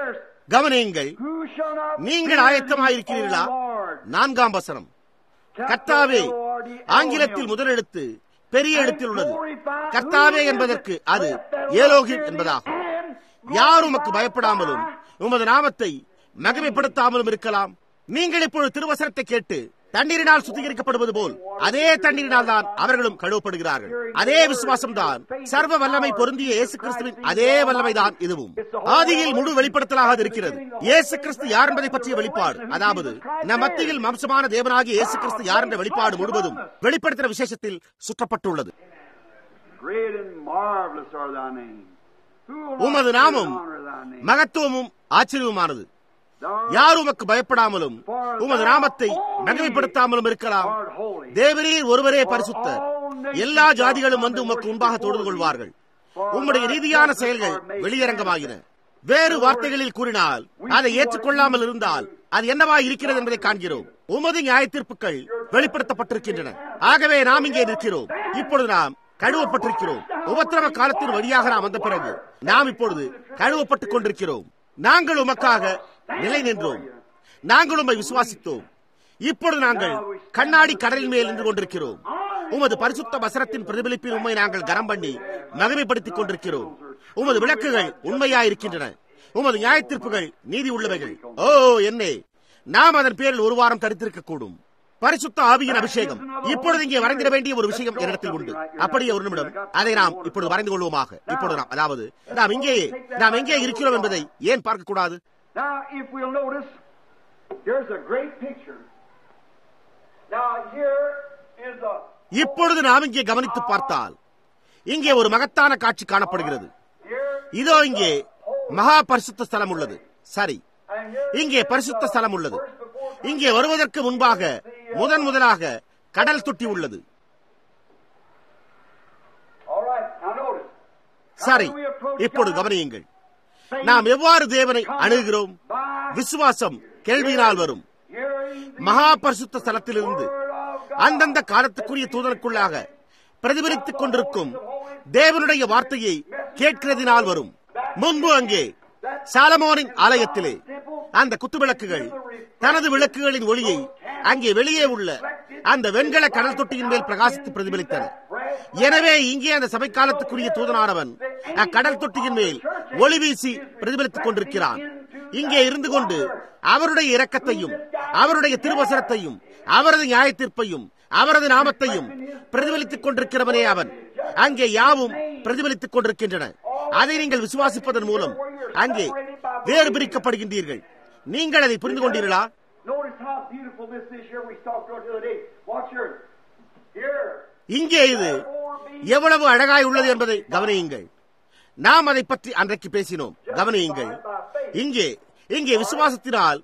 கவனியுங்கள் Who shall not நீங்கள் ஆயத்தமாயிருக்கிறீர்களா O Lord? நான்காம் வசனம் கர்த்தாவே Capital Lord, ஆங்கிலத்தில் Elohim. முதல் எழுத்து பெரிய எழுத்தில் உள்ளது கர்த்தாவே என்பதற்கு அது ஏலோகிம் என்பதாகும் யார் உமக்கு பயப்படாமலும் உமது நாமத்தை மகிமைப்படுத்தாமலும் இருக்கலாம் நீங்கள் இப்பொழுது திருவசனத்தை கேட்டு தண்ணீரினால் சுத்திகரிக்கப்படுவது போல் அதே தண்ணீரினால் தான் அவர்களும் கழுவப்படுகிறார்கள் அதே விசுவாசம் தான் சர்வ வல்லமை பொருந்திய இயேசு கிறிஸ்துவின் அதே வல்லமை தான் இதுவும் ஆதியில் முழு வெளிப்படுத்தலாக இருக்கிறது இயேசு கிறிஸ்து யார் என்பதை பற்றிய வெளிப்பாடு அதாவது நம் மத்தியில் மாம்சமான தேவனாகிய இயேசு கிறிஸ்து யார் என்ற வெளிப்பாடு முழுவதும் வெளிப்படுத்தின விசேஷத்தில் சுற்றப்பட்டுள்ளது Great and marvelous are thy name. Who will உமது not நாமம் honor thy name? மகத்துவமும் ஆச்சரியமானது Thou யார் உமக்கு பயப்படாமலும் உமது நாமத்தை மகிமைப்படுத்தாமலும் இருக்கலாம் art holy. தேவரீர் ஒருவரே பரிசுத்தர் எல்லா ஜாதிகளும் வந்து உமக்கு முன்பாக தொழுது கொள்வார்கள் உம்முடைய ரீதியான செயல்கள் வெளியரங்கமாகின வேறு வார்த்தைகளில் கூறினால் அதை ஏற்றுக்கொள்ளாமல் இருந்தால் அது என்னவாய் இருக்கிறது என்பதை காண்கிறோம் உமது நியாய தீர்ப்புகள் வெளிப்படுத்தப்பட்டிருக்கின்றன ஆகவே நாம் இங்கே நிற்கிறோம் இப்பொழுது நாம் கழுவப்பட்டிருக்கிறோம் உபத்திரவ காலத்தின் வழியாக நாம் வந்த பிறகு நாம் இப்பொழுது கழுவப்பட்டுக் கொண்டிருக்கிறோம் நாங்கள் உமக்காக நிலை நின்றோம் நாங்கள் உம்மை விசுவாசித்தோம் இப்பொழுது நாங்கள் கண்ணாடி கடலின் மேல் நின்று கொண்டிருக்கிறோம் உமது பரிசுத்த வசனத்தின் பிரதிபலிப்பில் உண்மை நாங்கள் கரம் பண்ணி மகிமைப்படுத்திக் கொண்டிருக்கிறோம் உமது விளக்குகள் உண்மையாயிருக்கின்றன உமது நியாயத்தீர்ப்புகள் நீதி உள்ளவைகள் ஓ என்னே நாம் அதன் பேரில் ஒரு வாரம் தடுத்திருக்க கூடும் பரிசுத்த ஆவியின் அபிஷேகம் இப்பொழுது இங்கே வரைந்திட வேண்டிய ஒரு விஷயம் என்னிடத்தில் உண்டு அப்படியே ஒரு நிமிடம் அதை நாம் இப்பொழுது வரைந்து கொள்வோமாக இப்பொழுது நாம் அதாவது நாம் இங்கேயே நாம் எங்கே இருக்கிறோம் என்பதை ஏன் பார்க்க கூடாது Now, if we'll notice, here's a great picture. Now, here is a. இப்பொழுது நாம் இங்கே கவனித்து பார்த்தால் இங்கே ஒரு மகத்தான காட்சி காணப்படுகிறது Here, இதோ இங்கே மகா பரிசுத்த ஸ்தலம் உள்ளது சரி and here. இங்கே பரிசுத்த ஸ்தலம் உள்ளது இங்கே வருவதற்கு முன்பாக முதன் முதலாக கடல் தொட்டி உள்ளது All right, now notice. சரி இப்பொழுது கவனியுங்கள் நாம் எவ்வாறு தேவனை அணுகுகிறோம் By விசுவாசம் கேள்வியினால் வரும் hearing the மகா பரிசுத்த ஸ்தலத்திலிருந்து word of God. அந்தந்த காலத்துக்குரிய தூதனுக்குள்ளாக பிரதிபலித்துக் கொண்டிருக்கும் தேவனுடைய வார்த்தையை கேட்கிறதினால் வரும் முன்பு அங்கே சாலமோனின் ஆலயத்திலே அந்த குத்துவிளக்குகள் தனது விளக்குகளின் ஒளியை அங்கே வெளியே உள்ள அந்த வெண்கல கடல் தொட்டியின் மேல் பிரகாசித்து பிரதிபலித்தன எனவே இங்கே அந்த சபை காலத்துக்குரிய தூதனானவன் அக்கடல் தொட்டியின் மேல் ஒளி வீசி பிரதிபலித்துக் கொண்டிருக்கிறான் இங்கே இருந்து கொண்டு அவருடைய இரக்கத்தையும் அவருடைய திருவசனத்தையும் அவரது நியாயத்தீர்ப்பையும் அவரது நாமத்தையும் பிரதிபலித்துக் கொண்டிருக்கிறவனே அவன் அங்கே யாவும் பிரதிபலித்துக் கொண்டிருக்கின்றன அதை நீங்கள் விசுவாசிப்பதன் மூலம் அங்கே வேறு பிரிக்கப்படுகின்றீர்கள் நீங்கள் அதை புரிந்து கொண்டீர்களா Notice how beautiful this is here. We talked about the other day. Watch here. Here. இங்கே இது எவ்வளவு அழகாய் உள்ளது என்பதை கவனியுங்கள் நாம் அதை பற்றி அன்றைக்கு பேசினோம் கவனியுங்கள் இங்கே இங்கே விசுவாசத்தினால்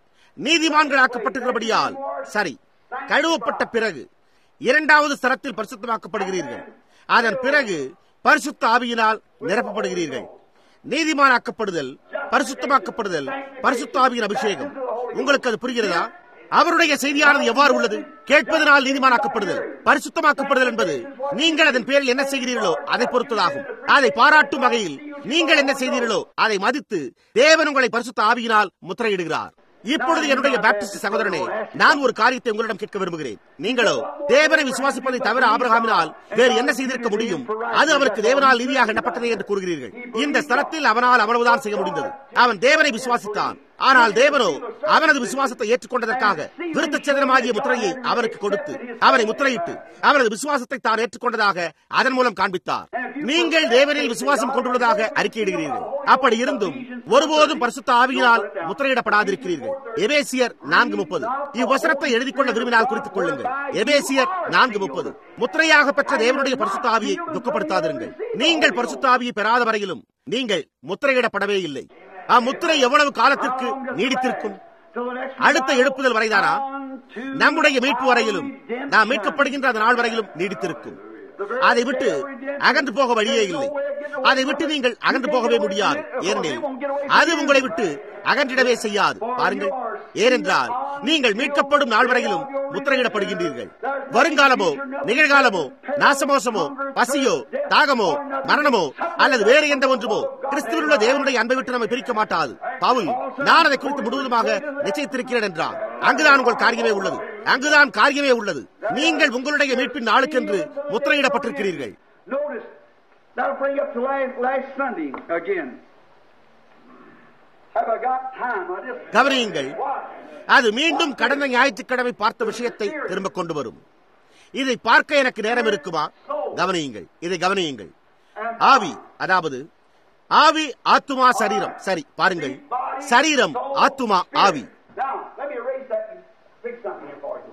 நீதிமான்களாக்கப்பட்டிருக்கிறபடியால் சரி கழுவப்பட்ட பிறகு இரண்டாவது ஸ்தலத்தில் பரிசுத்தமாக்கப்படுகிறீர்கள் அதன் பிறகு பரிசுத்த ஆவியினால் நிரப்பப்படுகிறீர்கள் நீதிமானாக்கப்படுதல் பரிசுத்தமாக்கப்படுதல் பரிசுத்த ஆவியின் அபிஷேகம் உங்களுக்கு அது புரிகிறதா அவருடைய செய்தியானது எவ்வாறு உள்ளது கேட்பதனால் நீதிமானாக்கப்படுதல் பரிசுத்தமாக்கப்படுதல் என்பது நீங்கள் அதன் பேரில் என்ன செய்கிறீர்களோ அதை பொறுத்ததாகும் அதை பாராட்டும் வகையில் நீங்கள் என்ன செய்தீர்களோ அதை மதித்து தேவன் உங்களை பரிசுத்த ஆவியினால் முத்திரையிடுகிறார் இப்பொழுது என்னுடைய பாப்டிஸ்ட் சகோதரனே நான் ஒரு காரியத்தை உங்களிடம் கேட்க விரும்புகிறேன் நீங்களோ தேவனை விசுவாசிப்பதை தவிர ஆபிரகாமினால் வேறு என்ன செய்திருக்க முடியும் அது அவருக்கு தேவனால் நீதியாக எண்ணப்பட்டது என்று கூறுகிறீர்கள் இந்த ஸ்தலத்தில் அவனால் அவ்வளவுதான் செய்ய முடிந்தது அவன் தேவனை விசுவாசித்தான் ஆனால் தேவனோ அவனது விசுவாசத்தை ஏற்றுக்கொண்டதற்காக விருத்த சேதனமாகிய முத்திரையை அவனுக்கு கொடுத்து அவனை முத்திரையிட்டு அவனது விசுவாசத்தை தான் ஏற்றுக்கொண்டதாக அதன் மூலம் காண்பித்தார் நீங்கள் தேவனில் விசுவாசம் கொண்டுள்ளதாக அறிக்கையிடுகிறீர்கள் அப்படி இருந்தும் ஒருபோதும் பரிசுத்த ஆவியினால் முத்திரையிடப்படாதிருக்கிறீர்கள் எபேசியர் நான்கு முப்பது இவ்வசனத்தை எழுதிக் கொள்ள விரும்பினால் குறித்துக் கொள்ளுங்கள் எபேசியர் நான்கு முப்பது முத்திரையாக பெற்ற தேவனுடைய பரிசுத்த ஆவியை துக்கப்படுத்தாதிருங்கள் நீங்கள் பரிசுத்த ஆவியை பெறாத வரையிலும் நீங்கள் முத்திரையிடப்படவே இல்லை அம்முத்திரை எவ்வளவு காலத்திற்கு நீடித்திருக்கும் அடுத்த எழுப்புதல் வரைதானா நம்முடைய மீட்பு வரையிலும் நாம் மீட்கப்படுகின்ற அந்த நாள் வரையிலும் நீடித்திருக்கும் அதை விட்டு அகன்று போக வழியே இல்லை அதை விட்டு நீங்கள் அகன்று போகவே முடியாது ஏனெனில் அது உங்களை விட்டு அகன்றிடவே செய்யாது பாருங்கள் ஏனென்றால் நீங்கள் மீட்கப்படும் நாள் வரையிலும் முத்திரையிடப்படுகின்றீர்கள் வருங்காலமோ நிகழ்காலமோ நாசமோசமோ பசியோ தாகமோ மரணமோ அல்லது வேறு எந்த ஒன்றுமோ கிறிஸ்துவில் உள்ள தேவனுடைய அன்பை விட்டு நம்மை பிரிக்க மாட்டாது பவுல் நான் அதை குறித்து முழுவதுமாக நிச்சயித்திருக்கிறேன் என்றார் அங்குதான் உங்கள் காரியமே உள்ளது அங்குதான் காரியமே உள்ளது நீங்கள் உங்களுடைய மீட்பின் நாளுக்கென்று முத்திரையிடப்பட்டிருக்கிறீர்கள் Notice, that'll bring up to last, last Sunday again. Have I got time? I just. கவனியுங்கள் What? அது மீண்டும் கடந்த ஞாயிற்றுக்கிழமை பார்த்த விஷயத்தை திரும்ப கொண்டு வரும் இதை பார்க்க எனக்கு நேரம் இருக்குமா கவனியுங்கள் இதை கவனியுங்கள் ஆவி அதாவது ஆவி ஆத்துமா சரீரம் சரி பாருங்கள் சரீரம் ஆத்துமா ஆவி Now, let me erase that and fix something here for you.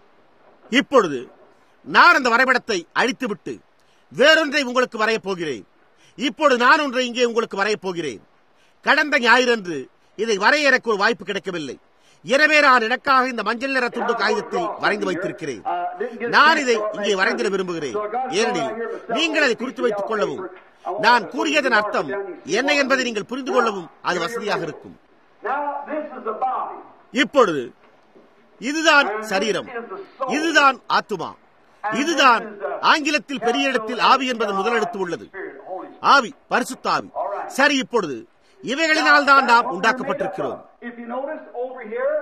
இப்பொழுது நான் அந்த வரைபடத்தை அழித்துவிட்டு வேறொன்றை உங்களுக்கு வரையப் போகிறேன் இப்பொழுது நான் ஒன்றை இங்கே உங்களுக்கு வரையப் போகிறேன் கடந்த ஞாயிறன்று இதை வரைய எனக்கு ஒரு வாய்ப்பு கிடைக்கவில்லை எனவே நான் எனக்காக இந்த மஞ்சள் நிற துண்டு காகிதத்தில் வரைந்து வைத்திருக்கிறேன் நான் இதை இங்கே வரைந்திட விரும்புகிறேன் ஏனெனில் நீங்கள் அதை குறித்து வைத்துக் கொள்ளவும் நான் கூறியதன் அர்த்தம் என்ன என்பதை நீங்கள் புரிந்து கொள்ளவும் அது வசதியாக இருக்கும் Now, this is the body. இப்பொழுது இதுதான் சரீரம் இதுதான் ஆத்துமா இதுதான் ஆங்கிலத்தில் பெரிய இடத்தில் ஆவி என்பது முதலெடுத்து உள்ளது Spirit, Holy Spirit. ஆவி பரிசுத்த ஆவி சரி இப்பொழுது இவைகளினால் தான் நாம் உண்டாக்கப்பட்டிருக்கிறோம் If you notice over here,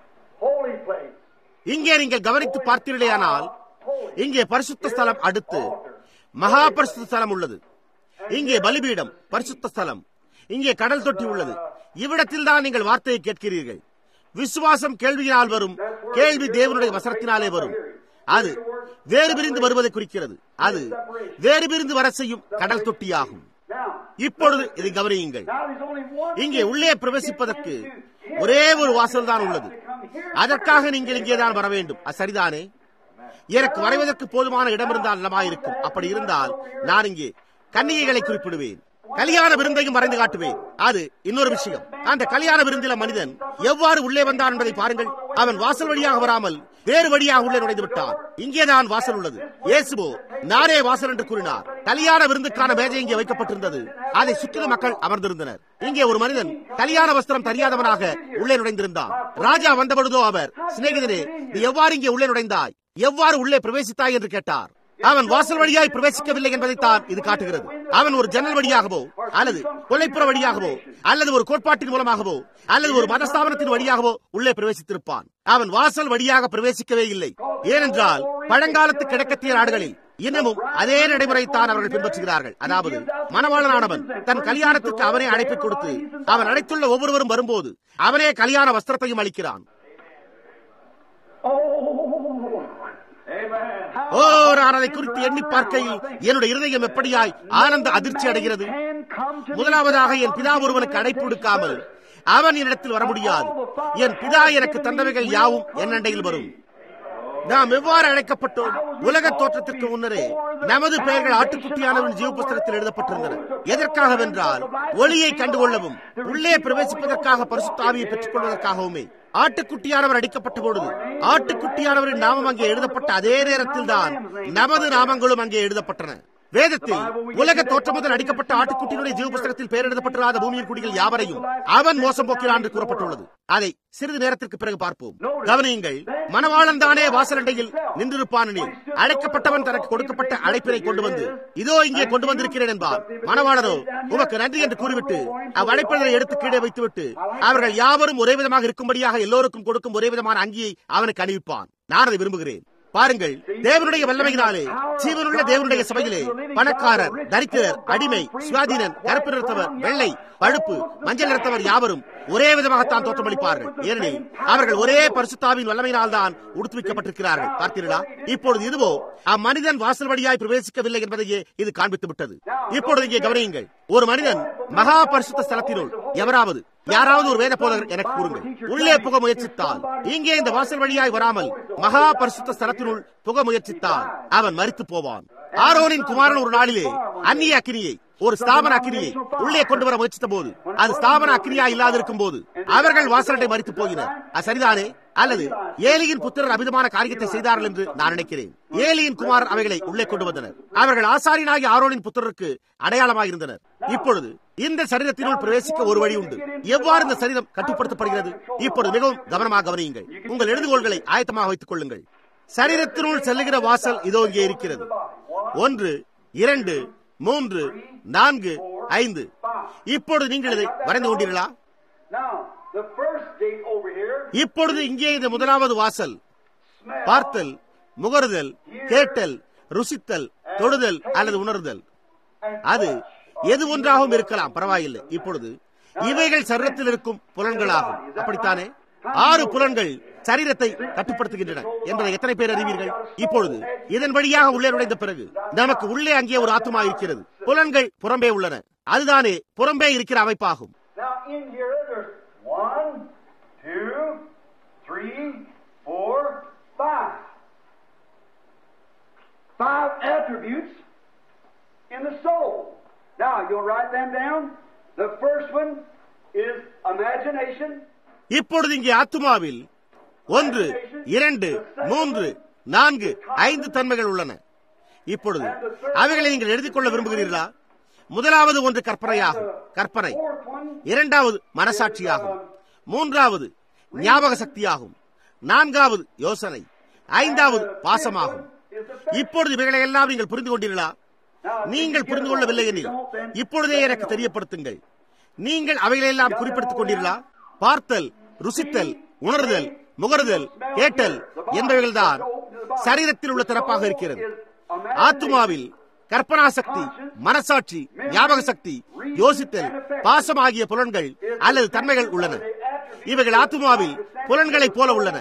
holy place. இங்கே நீங்கள் கவனித்து பார்த்தீர்களேயானால் இங்கே பரிசுத்த ஸ்தலம் அடுத்து மகா பரிசுத்த ஸ்தலம் உள்ளது இங்கே பலிபீடம் பரிசுத்த ஸ்தலம் இங்கே கடல் தொட்டி உள்ளது இவ்விடத்தில் தான் நீங்கள் வார்த்தையை கேட்கிறீர்கள் விசுவாசம் கேள்வியினால் வரும் கேள்வி தேவனுடைய வசனத்தினாலே வரும் அது வேறு பிரிந்து வருவதை குறிக்கிறது அது வேறு பிரிந்து வர செய்யும் கடல் தொட்டியாகும் Now, இப்பொழுது இதை கவனியுங்கள் now there's only one. இங்கே உள்ளே பிரவேசிப்பதற்கு ஒரே ஒரு வாசல் தான் உள்ளது அதற்காக நீங்கள் இங்கே தான் வர வேண்டும் அது சரிதானே எனக்கு வரைவதற்கு போதுமான இடம் இருந்தால் நலமாயிருக்கும் அப்படி இருந்தால் நான் இங்கே கன்னிகைகளை குறிப்பிடுவேன் கல்யாண விருந்தையும் வரைந்து காட்டுவேன் அது இன்னொரு விஷயம் அந்த கல்யாண விருந்தில மனிதன் எவ்வாறு உள்ளே வந்தான் என்பதை பாருங்கள் அவன் வாசல் வழியாக வராமல் வேறு வழியாக உள்ளே நுழைந்து விட்டான் இங்கேதான் வாசல் உள்ளது இயேசுவோ நானே வாசல் என்று கூறினார் கல்யாண விருந்துக்கான மேஜை இங்கே வைக்கப்பட்டிருந்தது அதை சுற்றிலும் மக்கள் அமர்ந்திருந்தனர் இங்கே ஒரு மனிதன் கல்யாண வஸ்திரம் தெரியாதவனாக உள்ளே நுழைந்திருந்தான் ராஜா வந்தபொழுதோ அவர் சிநேகிதனே நீ எவ்வாறு இங்கே உள்ளே நுழைந்தாய் எவ்வாறு உள்ளே பிரவேசித்தாய் என்று கேட்டார் அவன் வாசல் வழியாய் பிரவேசிக்கவில்லை என்பதைத்தான் இது காட்டுகிறது அவன் ஒரு ஜன்னல் வழியாகவோ அல்லது கொல்லைப்புற வழியாகவோ அல்லது ஒரு கோட்பாட்டின் மூலமாகவோ அல்லது ஒரு மதஸ்தாபனத்தின் வழியாகவோ உள்ளே பிரவேசித்திருப்பான் அவன் வாசல் வழியாக பிரவேசிக்கவே இல்லை ஏனென்றால் பழங்காலத்து கிழக்கத்திய நாடுகளில் இன்னமும் அதே நடைமுறைத்தான் அவர்கள் பின்பற்றுகிறார்கள் அதாவது மணவாளனானவன் தன் கல்யாணத்திற்கு அவனே அழைப்பை கொடுத்து அவன் அழைத்துள்ள ஒவ்வொருவரும் வரும்போது அவனே கல்யாண வஸ்திரத்தையும் அளிக்கிறான் Oh, Amen. ஓ நான் அதை குறித்து எண்ணி பார்க்கையில் என்னுடைய இருதயம் எப்படியாய் ஆனந்த அதிர்ச்சி அடைகிறது Can come to முதலாவதாக என் பிதா ஒருவனுக்கு அழைப்பு கொடுக்காமல் அவன் என்னிடத்தில் வர முடியாது என் பிதா எனக்கு தந்தவைகள் யாவும் என் அண்டையில் வரும் நாம் எவ்வாறு அழைக்கப்பட்டோம் உலக தோற்றத்திற்கு முன்னரே நமது பெயர்கள் ஆட்டுக்குட்டியானவன் ஜீவ புஸ்தகத்தில் எழுதப்பட்டிருந்தன எதற்காகவென்றால் ஒளியை கண்டுகொள்ளவும் உள்ளே பிரவேசிப்பதற்காக பரிசுத்தாவியை பெற்றுக் கொள்வதற்காகவுமே ஆட்டுக்குட்டியானவர் அடிக்கப்பட்ட பொழுது ஆட்டுக்குட்டியானவரின் நாமம் அங்கே எழுதப்பட்ட அதே நேரத்தில் தான் நமது நாமங்களும் அங்கே எழுதப்பட்டன வேதத்தில் உலக தோற்றம் முதல் அடிக்கப்பட்ட ஆட்டுக்குட்டியினுடைய ஜீவ புஸ்தகத்தில் பெயர் எழுதப்பட்டிராத பூமியின் குடிகள் யாவரையும் அவன் மோசம் போக்கிறான் என்று கூறப்பட்டுள்ளது அதை சிறிது நேரத்திற்கு பிறகு பார்ப்போம் கவனியுங்கள் மணவாளன் தானே வாசலண்டையில் நின்றிருப்பானெனில் அழைக்கப்பட்டவன் தனக்கு கொடுக்கப்பட்ட அழைப்பினை கொண்டு வந்து இதோ இங்கே கொண்டு வந்திருக்கிறேன் என்பார் மணவாளனோ உமக்கு நன்றி என்று கூறிவிட்டு அவ்வழைப்பினரை எடுத்து கீழே வைத்துவிட்டு அவர்கள் யாவரும் ஒரே விதமாக இருக்கும்படியாக எல்லோருக்கும் கொடுக்கும் ஒரே விதமான அங்கியை அவனுக்கு அணிவிப்பான் நான் அதை விரும்புகிறேன் பாருங்கள் தேவனுடைய வல்லமையினாலே ஜீவனுள்ள தேவனுடைய சபையிலே பணக்காரர் தரித்திரர் அடிமை சுவாதீனன் கருப்பு நிறத்தவர் வெள்ளை பழுப்பு மஞ்சள் நிறத்தவர் யாவரும் ஒரே விதமாகத்தான் தோற்றமளிப்பார்கள் ஏனெனில் அவர்கள் ஒரே பரிசுத்தாவின் வல்லமையினால் தான் உடுத்துவிக்கப்பட்டிருக்கிறார்கள் பார்த்தீர்களா இப்பொழுது இதுவோ அம்மனிதன் வாசல் வழியாய் பிரவேசிக்கவில்லை என்பதையே இது காண்பித்து விட்டது இப்பொழுது இங்கே கவனியுங்கள் ஒரு மனிதன் மகா பரிசுத்த ஸ்தலத்தினுள் எவராவது யாராவது ஒரு வேத போதகர் எனக்கு கூறுங்கள் உள்ளே புக முயற்சித்தால் இங்கே இந்த வாசல் வழியாய் வராமல் மகா பரிசுத்த ஸ்தலத்தினுள் புக முயற்சித்தால் அவன் மறித்து போவான் ஆரோனின் குமாரன் ஒரு நாளிலே அந்நிய அக்கினியை ஒரு ஸ்தாபன அக்கினியை உள்ளே கொண்டு வர முயற்சித்த போது அது ஸ்தாபன அக்கினியா இல்லாதிருக்கும் போது அவர்கள் வாசலட்டை மறித்து போகினர் அது சரிதானே அல்லது ஏலியின் புத்திரர் அபிதமான காரியத்தை செய்தார்கள் என்று நான் நினைக்கிறேன் ஏலியின் குமார் அவைகளை உள்ளே கொண்டு வந்தனர் அவர்கள் ஆசாரியனாகிய ஆரோனின் புத்திரருக்கு அடையாளமாக இருந்தனர் இப்பொழுது இந்த சரீரத்தினுள் பிரவேசிக்க ஒரு வழி உண்டு எவ்வாறு இந்த சரீரம் கட்டுப்படுத்தப்படுகிறது இப்பொழுது மிகவும் கவனமாக கவனியுங்கள் உங்கள் எழுதுகோள்களை ஆயத்தமாக வைத்துக் கொள்ளுங்கள் சரீரத்தினுள் செல்லுகிற வாசல் இதோ இங்கே இருக்கிறது ஒன்று இரண்டு மூன்று நான்கு ஐந்து இப்பொழுது நீங்கள் இதை வரைந்து கொண்டீர்களா Now, the first gate over here, இப்பொழுது இங்கே இந்த முதலாவது வாசல் பார்த்தல் முகருதல் கேட்டல் ருசித்தல் தொடுதல் அல்லது உணர்தல் அது எது ஒன்றாகவும் இருக்கலாம் பரவாயில்லை இப்பொழுது இவைகள் சரீரத்தில் இருக்கும் புலன்களாகும் அப்படித்தானே ஆறு புலன்கள் சரீரத்தை கட்டுப்படுத்துகின்றன என்பதை எத்தனை பேர் அறிவீர்கள் இப்பொழுது இதன் வழியாக உள்ளே நுழைந்த பிறகு நமக்கு உள்ளே அங்கே ஒரு ஆத்மா இருக்கிறது புலன்கள் புறம்பே உள்ளன அதுதானே புறம்பே இருக்கிற அமைப்பாகும் now in here, there's one, two, three, four, five. Five attributes in the soul. Now, you'll write them down. The first one is imagination. இப்பொழுது இங்கே ஆத்மாவில் ஒன்று இரண்டு மூன்று நான்கு ஐந்து தன்மைகள் உள்ளன இப்பொழுது அவைகளை நீங்கள் எழுதிக் கொள்ள விரும்புகிறீர்களா முதலாவது ஒன்று கற்பனையாகும் கற்பனை Fourth one இரண்டாவது மனசாட்சியாகும் மூன்றாவது ஞாபக சக்தியாகும் நான்காவது யோசனை ஐந்தாவது பாசமாகும் இப்பொழுது இவைகளை எல்லாம் நீங்கள் புரிந்து கொண்டீர்களா நீங்கள் புரிந்து கொள்ளவில்லை எனில் இப்பொழுதே எனக்கு தெரியப்படுத்துங்கள் நீங்கள் அவைகளெல்லாம் குறிப்பிடுத்துக் கொண்டீர்களா பார்த்தல் ருசித்தல் உணர்தல் முகர்தல் கேட்டல் என்பவைகள்தான் சரீரத்தில் உள்ள திறப்பாக இருக்கிறது ஆத்மாவில் கற்பனா சக்தி மனசாட்சி ஞாபக சக்தி யோசித்தல் பாசம் ஆகிய புலன்கள் அல்லது தன்மைகள் உள்ளன இவைகள் ஆத்மாவில் புலன்களைப் போல உள்ளன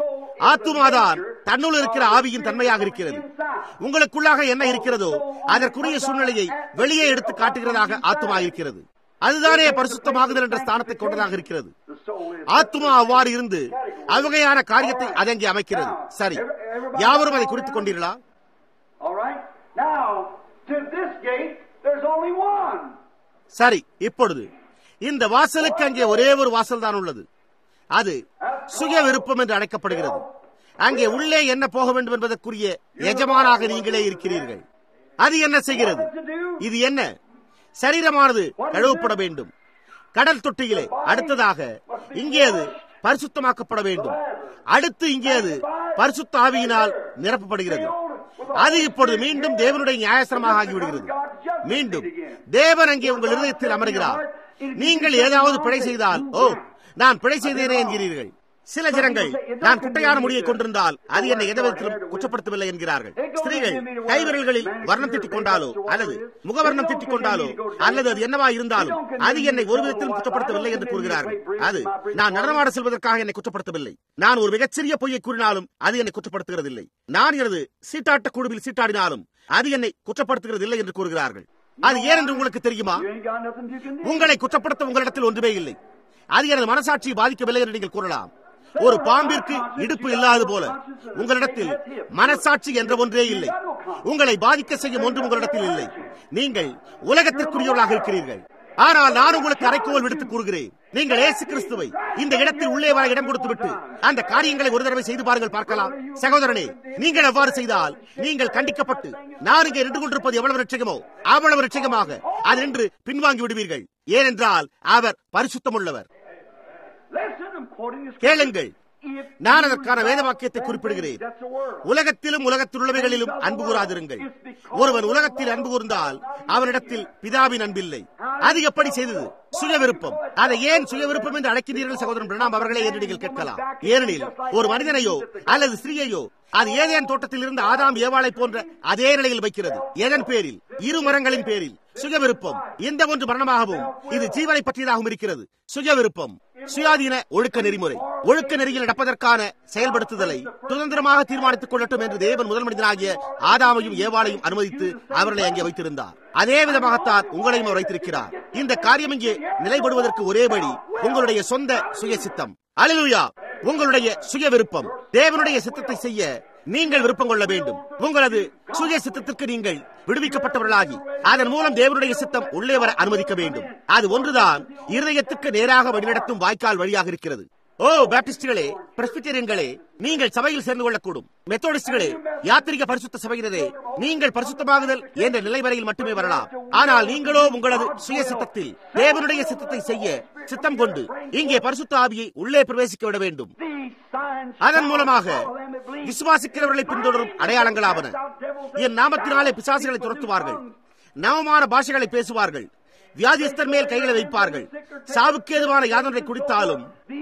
ஆத்துமாதான் தன்னுள் இருக்கிற ஆவியின் தன்மையாக இருக்கிறது உங்களுக்குள்ளாக என்ன இருக்கிறதோ அதற்குரிய சூழ்நிலையை வெளியே எடுத்து காட்டுகிறதாக ஆத்மா இருக்கிறது அதுதானே பரிசுத்தமாகுதல் என்ற ஸ்தானத்தை கொண்டதாக இருக்கிறது the soul is. ஆத்மா அவ்வாறு இருந்து அவ்வகையான காரியத்தை அதங்கே அமைக்கிறது சரி யாவரும் அதை குறித்துக் கொண்டீர்களா All right? Now, to this gate, there's only one. சரி இப்பொழுது இந்த வாசலுக்கு அங்கே ஒரே ஒரு வாசல் தான் உள்ளது அது சுய விருப்பம் என்று அழைக்கப்படுகிறது அங்கே உள்ளே என்ன போக வேண்டும் என்பதற்குரிய எஜமானாக நீங்களே இருக்கிறீர்கள் அது என்ன செய்கிறது இது என்ன சரீரமானது கழுவப்பட வேண்டும் கடல் தொட்டியிலே அடுத்ததாக இங்கே அது பரிசுத்தமாக்கப்பட வேண்டும் அடுத்து இங்கே அது பரிசுத்த ஆவியினால் நிரப்பப்படுகிறது அது இப்பொழுது மீண்டும் தேவனுடைய நியாயசனமாக ஆகிவிடுகிறது மீண்டும் தேவன் அங்கே உங்கள் இருதயத்தில் அமர்கிறார் நீங்கள் ஏதாவது பிழை செய்தால் ஓ நான் பிழை செய்தேனே என்கிறீர்கள் சில ஜனங்கள் நான் குட்டையான முடியை கொண்டிருந்தால் அது என்னை எந்த விதத்திலும் குற்றப்படுத்தவில்லை என்கிறார்கள் ஸ்திரீகள் கைவிரல்களில் வர்ணம் திட்டிக் கொண்டாலோ அல்லது முகவர்ணம் திட்டிக் கொண்டாலோ அல்லது அது என்னவா இருந்தாலும் அது என்னை ஒரு விதத்திலும் குற்றப்படுத்தவில்லை என்று கூறுகிறார்கள் அது நான் நடனமாட செல்வதற்காக என்னை குற்றப்படுத்தவில்லை நான் ஒரு மிகச்சிறிய பொய்யை கூறினாலும் அது என்னை குற்றப்படுத்துகிறதில்லை நான் எனது சீட்டாட்ட குழுவில் சீட்டாடினாலும் அது என்னை குற்றப்படுத்துகிறதில்லை என்று கூறுகிறார்கள் அது ஏன் என்று உங்களுக்கு தெரியுமா You ain't got nothing you can do. உங்களை குற்றப்படுத்த உங்களிடத்தில் ஒன்றுமே இல்லை அது எனது மனசாட்சியை பாதிக்கவில்லை என்று நீங்கள் கூறலாம் ஒரு பாம்பிற்கு இடுப்பு இல்லாது போல உங்களிடத்தில் மனசாட்சி என்ற ஒன்றே இல்லை உங்களை பாதிக்க செய்யும் ஒன்றும் உங்களிடத்தில் இல்லை நீங்கள் உலகத்திற்குரியவர்களாக இருக்கிறீர்கள் ஆனால் நான் உங்களுக்கு அரைக்கோல் விடுத்து கூறுகிறேன் நீங்கள் ஏசு கிறிஸ்துவை இந்த இடத்தில் உள்ளே வர இடம் கொடுத்து விட்டு அந்த காரியங்களை ஒரு தடவை செய்து பாருங்கள் பார்க்கலாம் சகோதரனே நீங்கள் அவ்வாறு செய்தால் நீங்கள் கண்டிக்கப்பட்டு நான் இங்கே நின்று கொண்டிருப்பது எவ்வளவு ரட்சகமோ அவ்வளவு ரட்சகமாக அது நின்று பின்வாங்கி விடுவீர்கள் ஏனென்றால் அவர் பரிசுத்தமுள்ளவர் Listen, I'm quoting this. கேளுங்கள் If நான் அதற்கான வேத வாக்கியத்தை குறிப்பிடுகிறேன் that's the word. உலகத்திலும் உலகத்தில் உள்ளவைகளிலும் அன்பு கூறாதிருங்கள் ஒருவன் உலகத்தில் அன்பு கூர்ந்தால் அவனிடத்தில் பிதாவின் அன்பில்லை அது எப்படி செய்தது சுய விருப்பம் அதை ஏன் சுய விருப்பம் என்று அழைக்கிறீர்கள் சகோதரன் பிரணாம் அவர்களே என்று நீங்கள் கேட்கலாம் ஏனெனில் ஒரு மனிதனையோ அல்லது ஸ்திரீயையோ அது ஏதேன் தோட்டத்தில் இருந்து ஆதாம் ஏவாளை போன்ற அதே நிலையில் வைக்கிறது எதன் பேரில் இரு மரங்களின் பேரில் சுய விருப்பம் எந்த ஒன்று மரணமாகவும் இது ஜீவனை பற்றியதாகவும் இருக்கிறது சுய விருப்பம் சுயாதீன ஒழுக்க நெறிமுறை ஒழுக்க நெறியில் நடப்பதற்கான செயல்படுத்துதலை சுதந்திரமாக தீர்மானித்துக் கொள்ளட்டும் என்று தேவன் முதல் மனிதனாகிய ஆதாமையும் ஏவாளையும் அனுமதித்து அவர்களை அங்கே வைத்திருந்தார் அதே விதமாகத்தான் உங்களையும் அவர் வைத்திருக்கிறார் இந்த காரியம் இங்கே நிலைப்படுவதற்கு ஒரே வழி உங்களுடைய சொந்த சுய சித்தம் அலிலுயா உங்களுடைய சுய விருப்பம் தேவனுடைய சித்தத்தை செய்ய நீங்கள் விருப்பம் கொள்ள வேண்டும் உங்களது சுய சித்தத்திற்கு நீங்கள் விடுவிக்கப்பட்டவர்களாகி அதன் மூலம் தேவனுடைய சித்தம் உள்ளே வர அனுமதிக்க வேண்டும் அது ஒன்றுதான் இருதயத்துக்கு நேராக வழிநடத்தும் வாய்க்கால் வழியாக இருக்கிறது ஓ பேப்டிஸ்டுகளே பிரஸ்பிட்டரியன்களே நீங்கள் சபையில் சேர்ந்து கொள்ளக்கூடும் மெத்தோடிஸ்டுகளே யாத்திரிக பரிசுத்த சபையினரே நீங்கள் பரிசுத்தமாகுதல் என்ற நிலை வரையில் மட்டுமே வரலாம் ஆனால் நீங்களோ உங்களது சுய சித்தத்தில் தேவனுடைய சித்தத்தை செய்ய சித்தம் கொண்டு இங்கே பரிசுத்த ஆவியை உள்ளே பிரவேசிக்க விட வேண்டும் அதன் மூலமாக விசுவாசிக்கிறவர்களை பின்தொடரும் அடையாளங்களாவன என் நாமத்தினாலே பிசாசுகளை துரத்துவார்கள் நவமான பாஷைகளை பேசுவார்கள் வியாதிஸ்தர் மேல் கைகளை வைப்பார்கள் சாவுக்கு ஏதுவான யாதனை குடித்தாலும்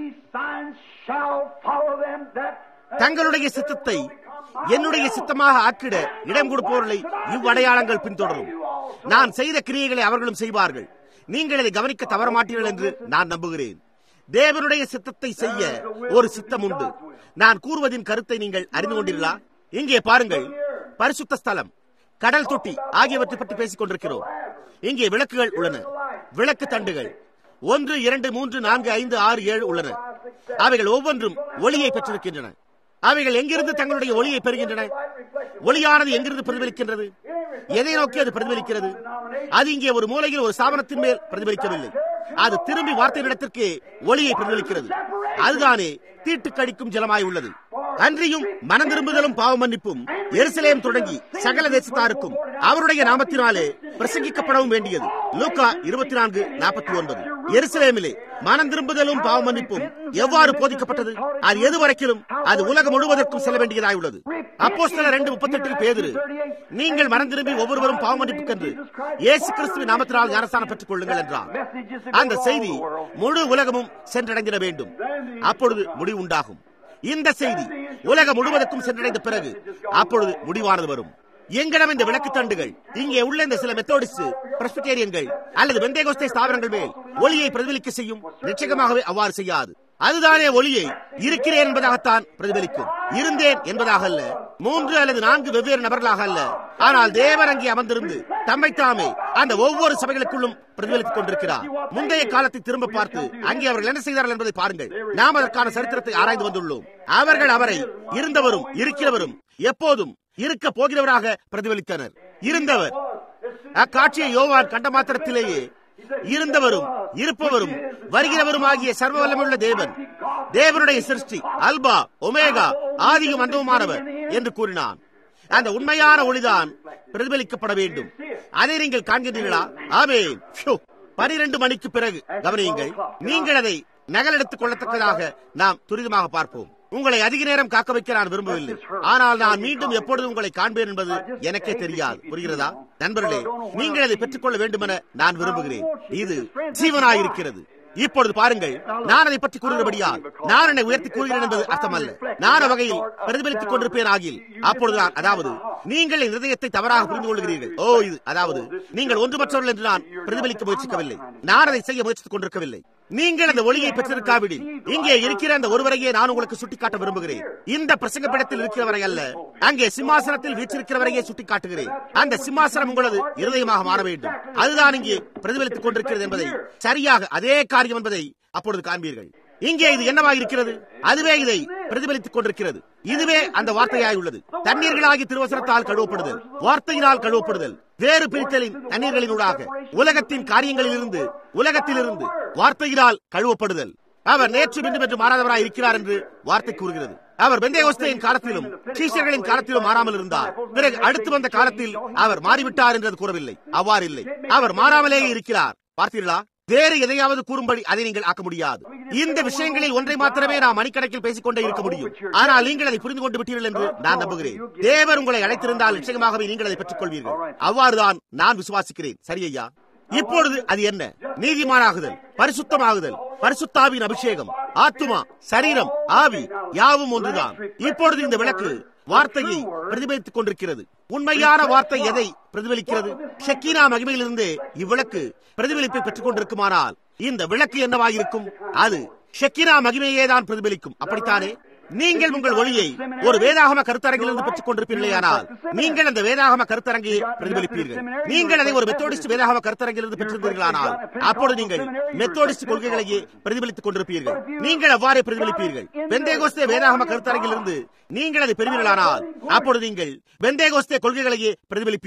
தங்களுடைய சித்தத்தை என்னுடைய சித்தமாக ஆக்கிட இடம் கொடுப்பவர்களை இவ்வடையாளங்கள் பின்தொடரும் நான் செய்த கிரியைகளை அவர்களும் செய்வார்கள் நீங்கள் இதை கவனிக்க தவற மாட்டீர்கள் என்று நான் நம்புகிறேன் தேவனுடைய சித்தத்தை செய்ய ஒரு சித்தம் உண்டு நான் கூறுவதின் கருத்தை நீங்கள் அறிந்து கொண்டீர்களா இங்கே பாருங்கள் பரிசுத்த ஸ்தலம் கடல் தொட்டி ஆகியவற்றை பற்றி பேசிக் கொண்டிருக்கிறோம் இங்கே விளக்குகள் உள்ளன விளக்கு தண்டுகள் ஒன்று இரண்டு மூன்று நான்கு ஐந்து ஆறு ஏழு உள்ளன அவைகள் ஒவ்வொன்றும் ஒளியை பெற்றிருக்கின்றன அவைகள் எங்கிருந்து தங்களுடைய ஒளியை பெறுகின்றன ஒளியானது எங்கிருந்து பிரதிபலிக்கின்றது எதை நோக்கி அது பிரதிபலிக்கிறது அது இங்கே ஒரு மூலையில் ஒரு சாபனத்தின் மேல் பிரதிபலிக்கவில்லை அது திரும்பி வார்த்தையிடத்திற்கு ஒளியை பிரதிபலிக்கிறது அதுதானே தீட்டு கடிக்கும் ஜலமாய் உள்ளது அன்றியும் மனம் திரும்புதலும் பாவ மன்னிப்பும் எருசலேம் தொடங்கி சகல தேசத்தாருக்கும் அவருடைய நாமத்தினாலே பிரசங்கிக்கப்படவும் வேண்டியது லூக்கா இருபத்தி நான்கு நாற்பத்தி ஒன்பது எருசலேமிலே மனம் திரும்புதலும் பாவ மன்னிப்பும் எவ்வாறு போதிக்கப்பட்டது அது எது வரைக்கிலும் அது உலகம் முழுவதற்கும் செல்ல வேண்டியதாய் உள்ளது அப்போ சில ரெண்டு முப்பத்தி எட்டில் பேதிரு நீங்கள் மனம் திரும்பி ஒவ்வொருவரும் பாவ மன்னிப்புக்கென்று இயேசு கிறிஸ்துவின் நாமத்தினால் ஞானஸ்தானம் பெற்றுக் கொள்ளுங்கள் என்றார் அந்த செய்தி முழு உலகமும் சென்றடைந்திட வேண்டும் அப்பொழுது முடிவு உண்டாகும் இந்த செய்தி உலகம் முழுவதற்கும் சென்றடைந்த பிறகு அப்பொழுது முடிவானது வரும் எங்களிடம் இந்த விளக்கு தண்டுகள் இங்கே உள்ள இந்த சில மெத்தோடிஸ்ட் பிரஸ்பிட்டேரியன்கள் அல்லது வெந்தேகோஸ்தே ஸ்தாபனங்கள் மேல் ஒளியை பிரதிபலிக்க செய்யும் நிச்சயமாகவே அவ்வாறு செய்யாது அதுதானே ஒளியை இருக்கிறேன் என்பதாகத்தான் பிரதிபலிக்கும் இருந்தேன் என்பதாக அல்ல மூன்று அல்லது நான்கு வெவ்வேறு நபர்களாக அல்ல ஆனால் தேவர் அங்கே அமர்ந்திருந்து தம்மை தாமே அந்த ஒவ்வொரு சபைகளுக்குள்ளும் பிரதிபலித்துக் கொண்டிருக்கிறார் முந்தைய காலத்தை திரும்ப பார்த்து அங்கே அவர்கள் என்ன செய்தார்கள் என்பதை பாருங்கள் நாம் அதற்கான சரித்திரத்தை ஆராய்ந்து வந்துள்ளோம் அவர்கள் அவரை இருந்தவரும் இருக்கிறவரும் எப்போதும் இருக்க போகிறவராக பிரதிபலித்தனர் இருந்தவர் அக்காட்சியை யோவான் கண்ட மாத்திரத்திலேயே இருந்தவரும் இருப்பவரும் வருகிறவரும் ஆகிய சர்வ வல்லமுள்ள தேவன் தேவனுடைய சிருஷ்டி அல்பா ஒமேகா ஆதியும் அந்தவுமானவர் என்று கூறினான் அந்த உண்மையான ஒளிதான் பிரதிபலிக்கப்பட வேண்டும் அதை நீங்கள் காண்கின்றீர்களா ஆமே பனிரெண்டு மணிக்கு பிறகு கவனியுங்கள் நீங்கள் அதை நகலெடுத்துக் கொள்ளத்தக்கதாக நாம் துரிதமாக பார்ப்போம் உங்களை அதிக நேரம் காக்க வைக்க நான் விரும்பவில்லை ஆனால் நான் மீண்டும் எப்பொழுது உங்களை காண்பேன் என்பது எனக்கே தெரியாது புரிகிறதா நண்பர்களே நீங்கள் அதை பெற்றுக்கொள்ள வேண்டும் என நான் விரும்புகிறேன் இது ஜீவனாயிருக்கிறது இப்பொழுது பாருங்கள் நான் அதை பற்றி கூறுகிறபடியால் நான் என்னை உயர்த்தி கூறுகிறேன் என்பது அர்த்தமல்ல நான் வகையில் பிரதிபலித்துக் கொண்டிருப்பேன் ஆகில் அப்பொழுது நான் அதாவது நீங்கள் என் இதயத்தை தவறாக புரிந்து கொள்கிறீர்கள் ஓ இது அதாவது நீங்கள் ஒன்றுமற்றவர்கள் என்று நான் பிரதிபலிக்க முயற்சிக்கவில்லை நான் அதை செய்ய முயற்சித்துக் கொண்டிருக்கவில்லை நீங்கள் அந்த ஒளியை பெற்றிருக்காவிடில் இங்கே இருக்கிற அந்த ஒருவரையே நான் உங்களுக்கு சுட்டிக்காட்ட விரும்புகிறேன் இந்த பிரசங்க பீடத்தில் இருக்கிறவரை அல்ல அங்கே சிம்மாசனத்தில் வீச்சிருக்கிறவரையே சுட்டிக்காட்டுகிறேன் அந்த சிம்மாசனம் உங்களது இருதயமாக மாற வேண்டும் அதுதான் இங்கே பிரதிபலித்துக் கொண்டிருக்கிறது என்பதை சரியாக அதே காரியம் என்பதை அப்பொழுது காண்பீர்கள் இங்கே இது என்னவாக இருக்கிறது அதுவே இதை பிரதிபலித்துக் கொண்டிருக்கிறது இதுவே அந்த வார்த்தையாய் உள்ளது தண்ணீர்களாகி திருவசனத்தால் கழுவப்படுதல் வார்த்தையினால் கழுவப்படுதல் வேறு பிரித்தலின் தண்ணீர்களினூடாக உலகத்தின் காரியங்களிலிருந்து உலகத்திலிருந்து வார்த்தையினால் கழுவப்படுதல் அவர் நேற்று மீண்டும் என்று மாறாதவராய் இருக்கிறார் என்று வார்த்தை கூறுகிறது அவர் பெந்தேகோஸ்தையின் காலத்திலும் சீஷர்களின் காலத்திலும் மாறாமல் இருந்தார் பிறகு அடுத்து வந்த காலத்தில் அவர் மாறிவிட்டார் என்று கூறவில்லை அவ்வாறு இல்லை அவர் மாறாமலேயே இருக்கிறார் பார்த்தீர்களா வேறு எதையாவது கூறும்படி அதை நீங்கள் ஆக்க முடியாது இந்த விஷயங்களில் ஒன்றை மாத்திரமே நாம் மணிக்கணக்கில் பேசிக்கொண்டே இருக்க முடியும் ஆனால் நீங்கள் அதை புரிந்து கொண்டு விட்டீர்கள் என்று நான் நம்புகிறேன் தேவர் உங்களை அழைத்திருந்தால் நிச்சயமாகவே நீங்கள் அதை பெற்றுக் கொள்வீர்கள் அவ்வாறுதான் நான் விசுவாசிக்கிறேன் சரி ஐயா இப்பொழுது அது என்ன நீதிமானாகுதல் பரிசுத்தமாகுதல் பரிசுத்தாவின் அபிஷேகம் ஆத்துமா சரீரம் ஆவி யாவும் ஒன்றுதான் இப்பொழுது இந்த விளக்கு வார்த்தையை பிரதிபலித்துக் கொண்டிருக்கிறது உண்மையான வார்த்தை எதை பிரதிபலிக்கிறது ஷக்கீனா மகிமையிலிருந்து இவ்விளக்கு பிரதிபலிப்பை பெற்றுக் கொண்டிருக்குமானால் இந்த விளக்கு என்னவாயிருக்கும் அது ஷக்கீனா மகிமையே தான் பிரதிபலிக்கும் அப்படித்தானே நீங்கள் உங்கள் ஒளியை ஒரு வேதாகம கருத்தரங்கிலிருந்து பெற்றுக் கொண்டிருப்பீர்களேயானால் நீங்கள் அந்த வேதாகம கருத்தரங்கையை பிரதிபலிப்பீர்கள் நீங்கள் அதை ஒரு மெத்தோடிஸ்ட் வேதாகம கருத்தரங்கிலிருந்து பெற்றிருந்தீர்களானால் அப்பொழுது நீங்கள் மெத்தோடிஸ்ட் கொள்கைகளையே பிரதிபலித்துக் கொண்டிருப்பீர்கள் நீங்கள் அவ்வாறே பிரதிபலிப்பீர்கள் வெந்தேகோஸ்தே வேதாகம கருத்தரங்கிலிருந்து நீங்கள் அதை பெறுவீர்களானால் அப்பொழுது நீங்கள் வெந்தேகோஸ்தே கொள்கைகளையே பிரதிபலிப்பீர்கள்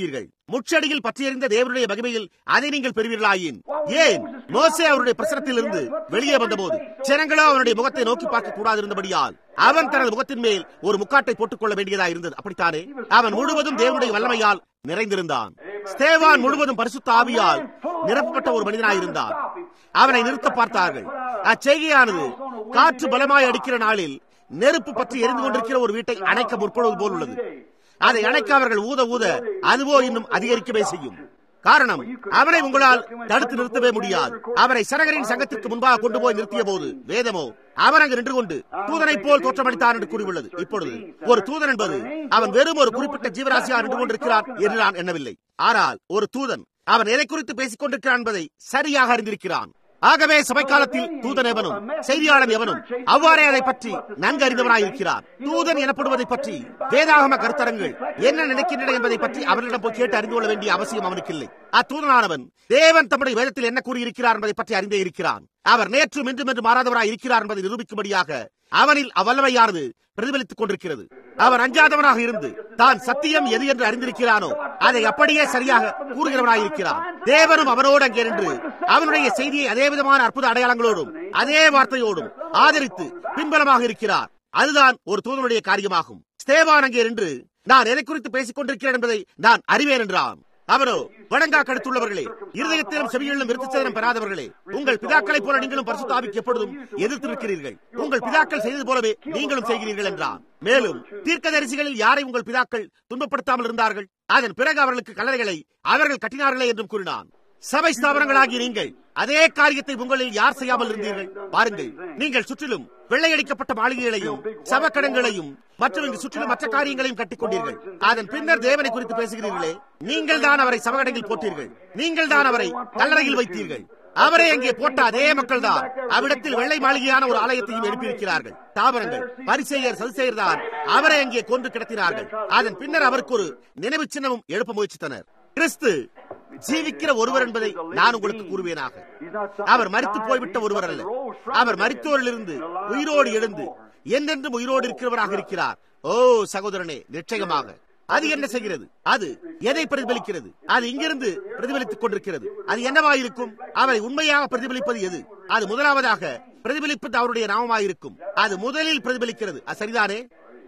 முச்சடியில் பற்றியறிந்த தேவனுடைய மகிமையில் அதை நீங்கள் பெறுவீர்களாயின் ஏன் மோசே அவருடைய பிரசனத்திலிருந்து வெளியே வந்தபோது ஜனங்களோ அவனுடைய முகத்தை நோக்கி பார்க்க கூடாது இருந்தபடியால் அவன் தனது முகத்தின் மேல் ஒரு முக்காட்டை போட்டுக் கொள்ள வேண்டியதாக இருந்தது அப்படித்தானே அவன் முழுவதும் தேவனுடைய வல்லமையால் நிறைந்திருந்தான் ஸ்தேவான் முழுவதும் பரிசுத்த ஆவியால் நிரப்பப்பட்ட ஒரு மனிதனாயிருந்தான் அவனை நிறுத்த பார்த்தார்கள் அச்செய்கையானது காற்று பலமாய் அடிக்கிற நாளில் நெருப்பு பற்றி எரிந்து கொண்டிருக்கிற ஒரு வீட்டை அணைக்க முற்படுவது போல் உள்ளது அதை அணைக்க அவர்கள் ஊத ஊத அதுவோ இன்னும் அதிகரிக்கவே செய்யும் காரணம் அவனை உங்களால் தடுத்து நிறுத்தவே முடியாது அவரை சனகரின் சங்கத்திற்கு முன்பாக கொண்டு போய் நிறுத்திய போது வேதமோ அவன் அங்கு நின்று கொண்டு தூதனை போல் தோற்றமளித்தான் என்று கூறியுள்ளது இப்பொழுது ஒரு தூதன் என்பது அவன் வெறும் ஒரு குறிப்பிட்ட ஜீவராசியாக நின்று கொண்டிருக்கிறான் என்று நான் எண்ணவில்லை ஆனால் ஒரு தூதன் அவன் எதை குறித்து பேசிக் கொண்டிருக்கிறான் என்பதை சரியாக அறிந்திருக்கிறான் ஆகவே சபைக்காலத்தில் தூதன் எவனும் செய்தியாளன் எவனும் அவ்வாறே அதை பற்றி நன்கு அறிந்தவனாயிருக்கிறார் தூதன் எனப்படுவதை பற்றி வேதாகம கருத்தரங்கள் என்ன நினைக்கின்றன என்பதை பற்றி அவர்களிடம் போய் கேட்டு அறிந்து கொள்ள வேண்டிய அவசியம் அவனுக்கு இல்லை அத்தூதனானவன் தேவன் தம்முடைய வேதத்தில் என்ன கூறியிருக்கிறார் என்பதை பற்றி அறிந்தே இருக்கிறான் அவர் நேற்றும் இன்றும் என்று மாறாதவராய் இருக்கிறார் என்பதை நிரூபிக்கும்படியாக அவனில் அவ்வல்லமையானது பிரதிபலித்துக் கொண்டிருக்கிறது அவன் அஞ்சாதவனாக இருந்து தான் சத்தியம் எது என்று அறிந்திருக்கிறானோ அதை அப்படியே சரியாக கூறுகிறவனாயிருக்கிறான் தேவனும் அவனோடு அங்கே நின்று அவனுடைய செய்தியை அதே விதமான அற்புத அடையாளங்களோடும் அதே வார்த்தையோடும் ஆதரித்து பின்பலமாக இருக்கிறார் அதுதான் ஒரு தூதனுடைய காரியமாகும் ஸ்தேவான் அங்கே நின்று நான் எதை குறித்து பேசிக் கொண்டிருக்கிறேன் என்பதை நான் அறிவேன் என்றான் அவரோ வணங்கா கடுத்துள்ளவர்களே இருதயத்திலும் செவியிலும் விருத்தச்சேதனம் பெறாதவர்களே உங்கள் பிதாக்களைப் போல நீங்களும் பரிசுத்தாவிக்கு எப்பொழுதும் எதிர்த்திருக்கிறீர்கள் உங்கள் பிதாக்கள் செய்தது போலவே நீங்களும் செய்கிறீர்கள் என்றார் மேலும் தீர்க்கதரிசிகளில் யாரை உங்கள் பிதாக்கள் துன்பப்படுத்தாமல் இருந்தார்கள் அதன் பிறகு அவர்களுக்கு கல்லறைகளை அவர்கள் கட்டினார்களே என்றும் கூறினான் சபை ஸ்தாபனங்களாகிய நீங்கள் அதே காரியத்தை உங்களில் யார் செய்யாமல் இருந்தீர்கள் பாருங்கள் நீங்கள் சுற்றிலும் வெள்ளையடிக்கப்பட்ட மாளிகைகளையும் சவக்கடங்களையும் மற்றும் இங்கு சுற்றிலும் மற்ற காரியங்களையும் கட்டிக் கொண்டீர்கள் அதன் பின்னர் தேவனை குறித்து பேசுகிறீர்களே நீங்கள் தான் அவரை சவகடையில் போட்டீர்கள் நீங்கள் தான் அவரை கல்லறையில் வைத்தீர்கள் அவரை அங்கே போட்ட அதே மக்கள் தான் அவ்விடத்தில் வெள்ளை மாளிகையான ஒரு ஆலயத்தையும் எழுப்பியிருக்கிறார்கள் தாவரங்கள் பரிசெயர் சதுசெயர் தான் அவரை அங்கே கொன்று கிடத்தினார்கள் அதன் பின்னர் அவருக்கு ஒரு நினைவு சின்னமும் எழுப்ப முயற்சித்தனர் கிறிஸ்து ஜீவிக்கிற ஒருவர் என்பதை நான் உங்களுக்கு கூறுவேனாக அவர் மறித்து போய்விட்ட ஒருவர் அல்ல அவர் மறித்தோரிலிருந்து உயிரோடு எழுந்து என்றென்றும் உயிரோடு இருக்கிறவராக இருக்கிறார் ஓ சகோதரனே நிச்சயமாக அது என்ன செய்கிறது அது எதை பிரதிபலிக்கிறது அது இங்கிருந்து பிரதிபலித்துக் கொண்டிருக்கிறது அது என்னவாயிருக்கும் அவரை உண்மையாக பிரதிபலிப்பது எது அது முதலாவதாக பிரதிபலிப்பது அவருடைய நாமமாயிருக்கும் அது முதலில் பிரதிபலிக்கிறது அது சரிதானே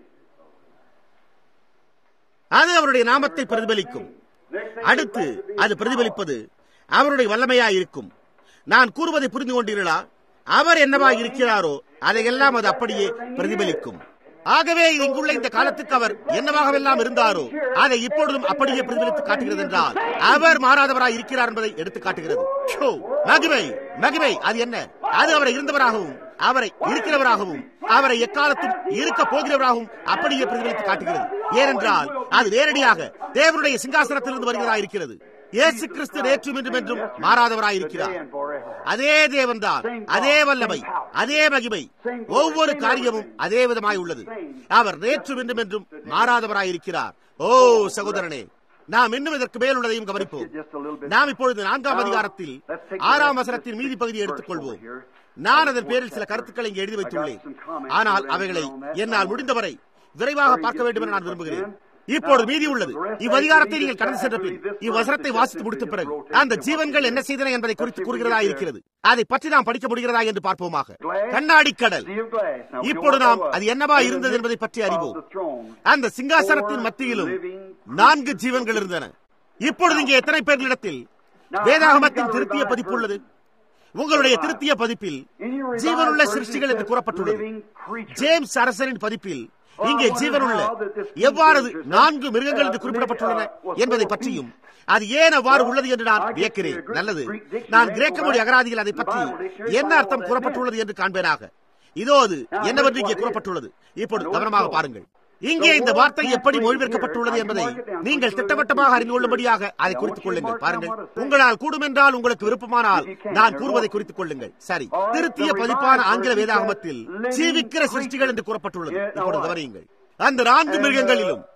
அது அவருடைய நாமத்தை பிரதிபலிக்கும் அடுத்து அது பிரதிபலிப்பது அவருடைய வல்லமையாய் இருக்கும் நான் கூறுவதை புரிந்து கொண்டீர்களா அவர் என்னவா இருக்கிறாரோ அதையெல்லாம் அது அப்படியே பிரதிபலிக்கும் ஆகவே இது இங்குள்ள இந்த காலத்துக்கு அவர் என்னவாகவெல்லாம் இருந்தாரோ அதை இப்பொழுதும் அப்படியே பிரதிபலித்து காட்டுகிறது என்றால் அவர் மாறாதவராய் இருக்கிறார் என்பதை எடுத்து காட்டுகிறது ஷோ, மகிமை மகிமை அது என்ன அது அவரை இருந்தவராகவும் அவரை இருக்கிறவராகவும் அவரை எக்காலத்தும் இருக்க போகிறவராகவும் அப்படியே பிரதிபலித்து காட்டுகிறது ஏனென்றால் அது நேரடியாக தேவனுடைய சிங்காசனத்திலிருந்து வருகிறதா இருக்கிறது இயேசு கிறிஸ்து நேற்றும் இன்றும் என்றும் மாறாதவராயிருக்கிறார் அதே தேவன்தான் அதே வல்லமை அதே மகிமை ஒவ்வொரு காரியமும் அதே விதமாய் உள்ளது அவர் நேற்றும் இன்றும் என்றும் மாறாதவராயிருக்கிறார் ஓ சகோதரனே நாம் இன்னும் இதற்கு மேல் உள்ளதையும் கவனிப்போம் நாம் இப்பொழுது நான்காம் அதிகாரத்தில் ஆறாம் வசனத்தின் மீதி பகுதியை எடுத்துக்கொள்வோம் நான் அதன் பேரில் சில கருத்துக்களை இங்கே எழுதி வைத்துள்ளேன் ஆனால் அவைகளை என்னால் முடிந்தவரை விரைவாக பார்க்க வேண்டும் என நான் விரும்புகிறேன் இப்பொழுது மீதி உள்ளது இவ்வதிகாரத்தை நீங்கள் கடந்து சென்ற பின் இவ்வசனத்தை வாசித்து முடித்த பிறகு அந்த ஜீவன்கள் என்ன செய்தன என்பதை குறித்து கூறுகிறதா இருக்கிறது அதை பற்றி நாம் படிக்க முடிகிறதா என்று பார்ப்போமாக கண்ணாடி கடல் இப்பொழுது நாம் அது என்னவா இருந்தது என்பதை பற்றி அறிவோம் அந்த சிங்காசனத்தின் மத்தியிலும் நான்கு ஜீவன்கள் இருந்தன இப்பொழுது இங்கே எத்தனை பேர்களிடத்தில் வேதாகமத்தின் திருத்திய பதிப்பு உள்ளது உங்களுடைய திருத்திய பதிப்பில் ஜீவனுள்ள சிருஷ்டிகள் என்று கூறப்பட்டுள்ளது ஜேம்ஸ் அரசரின் பதிப்பில் இங்கே ஜீவனுள்ள எவ்வாறு நான்கு மிருகங்கள் என்று குறிப்பிடப்பட்டுள்ளன என்பதை பற்றியும் அது ஏன் அவ்வாறு உள்ளது என்று நான் வியக்கிறேன் நல்லது நான் கிரேக்க மொழி அகராதியில் அதை பற்றி என்ன அர்த்தம் கூறப்பட்டுள்ளது என்று காண்பேனாக இதோ அது என்னவென்று இங்கே கூறப்பட்டுள்ளது இப்பொழுது கவனமாக பாருங்கள் இங்கே இந்த வார்த்தை எப்படி மொழிபெயர்க்கப்பட்டுள்ளது என்பதை நீங்கள் திட்டவட்டமாக அறிந்து கொள்ளும்படியாக அதை குறித்துக் கொள்ளுங்கள் பாருங்கள் உங்களால் கூடுமென்றால் உங்களுக்கு விருப்பமானால் நான் கூறுவதை குறித்துக் கொள்ளுங்கள் சரி திருத்திய பதிப்பான ஆங்கில வேதாகமத்தில் ஜீவிக்கிற சிருஷ்டிகள் என்று கூறப்பட்டுள்ளது இப்பொழுது கவனியுங்கள் அந்த நான்கு மிருகங்களிலும்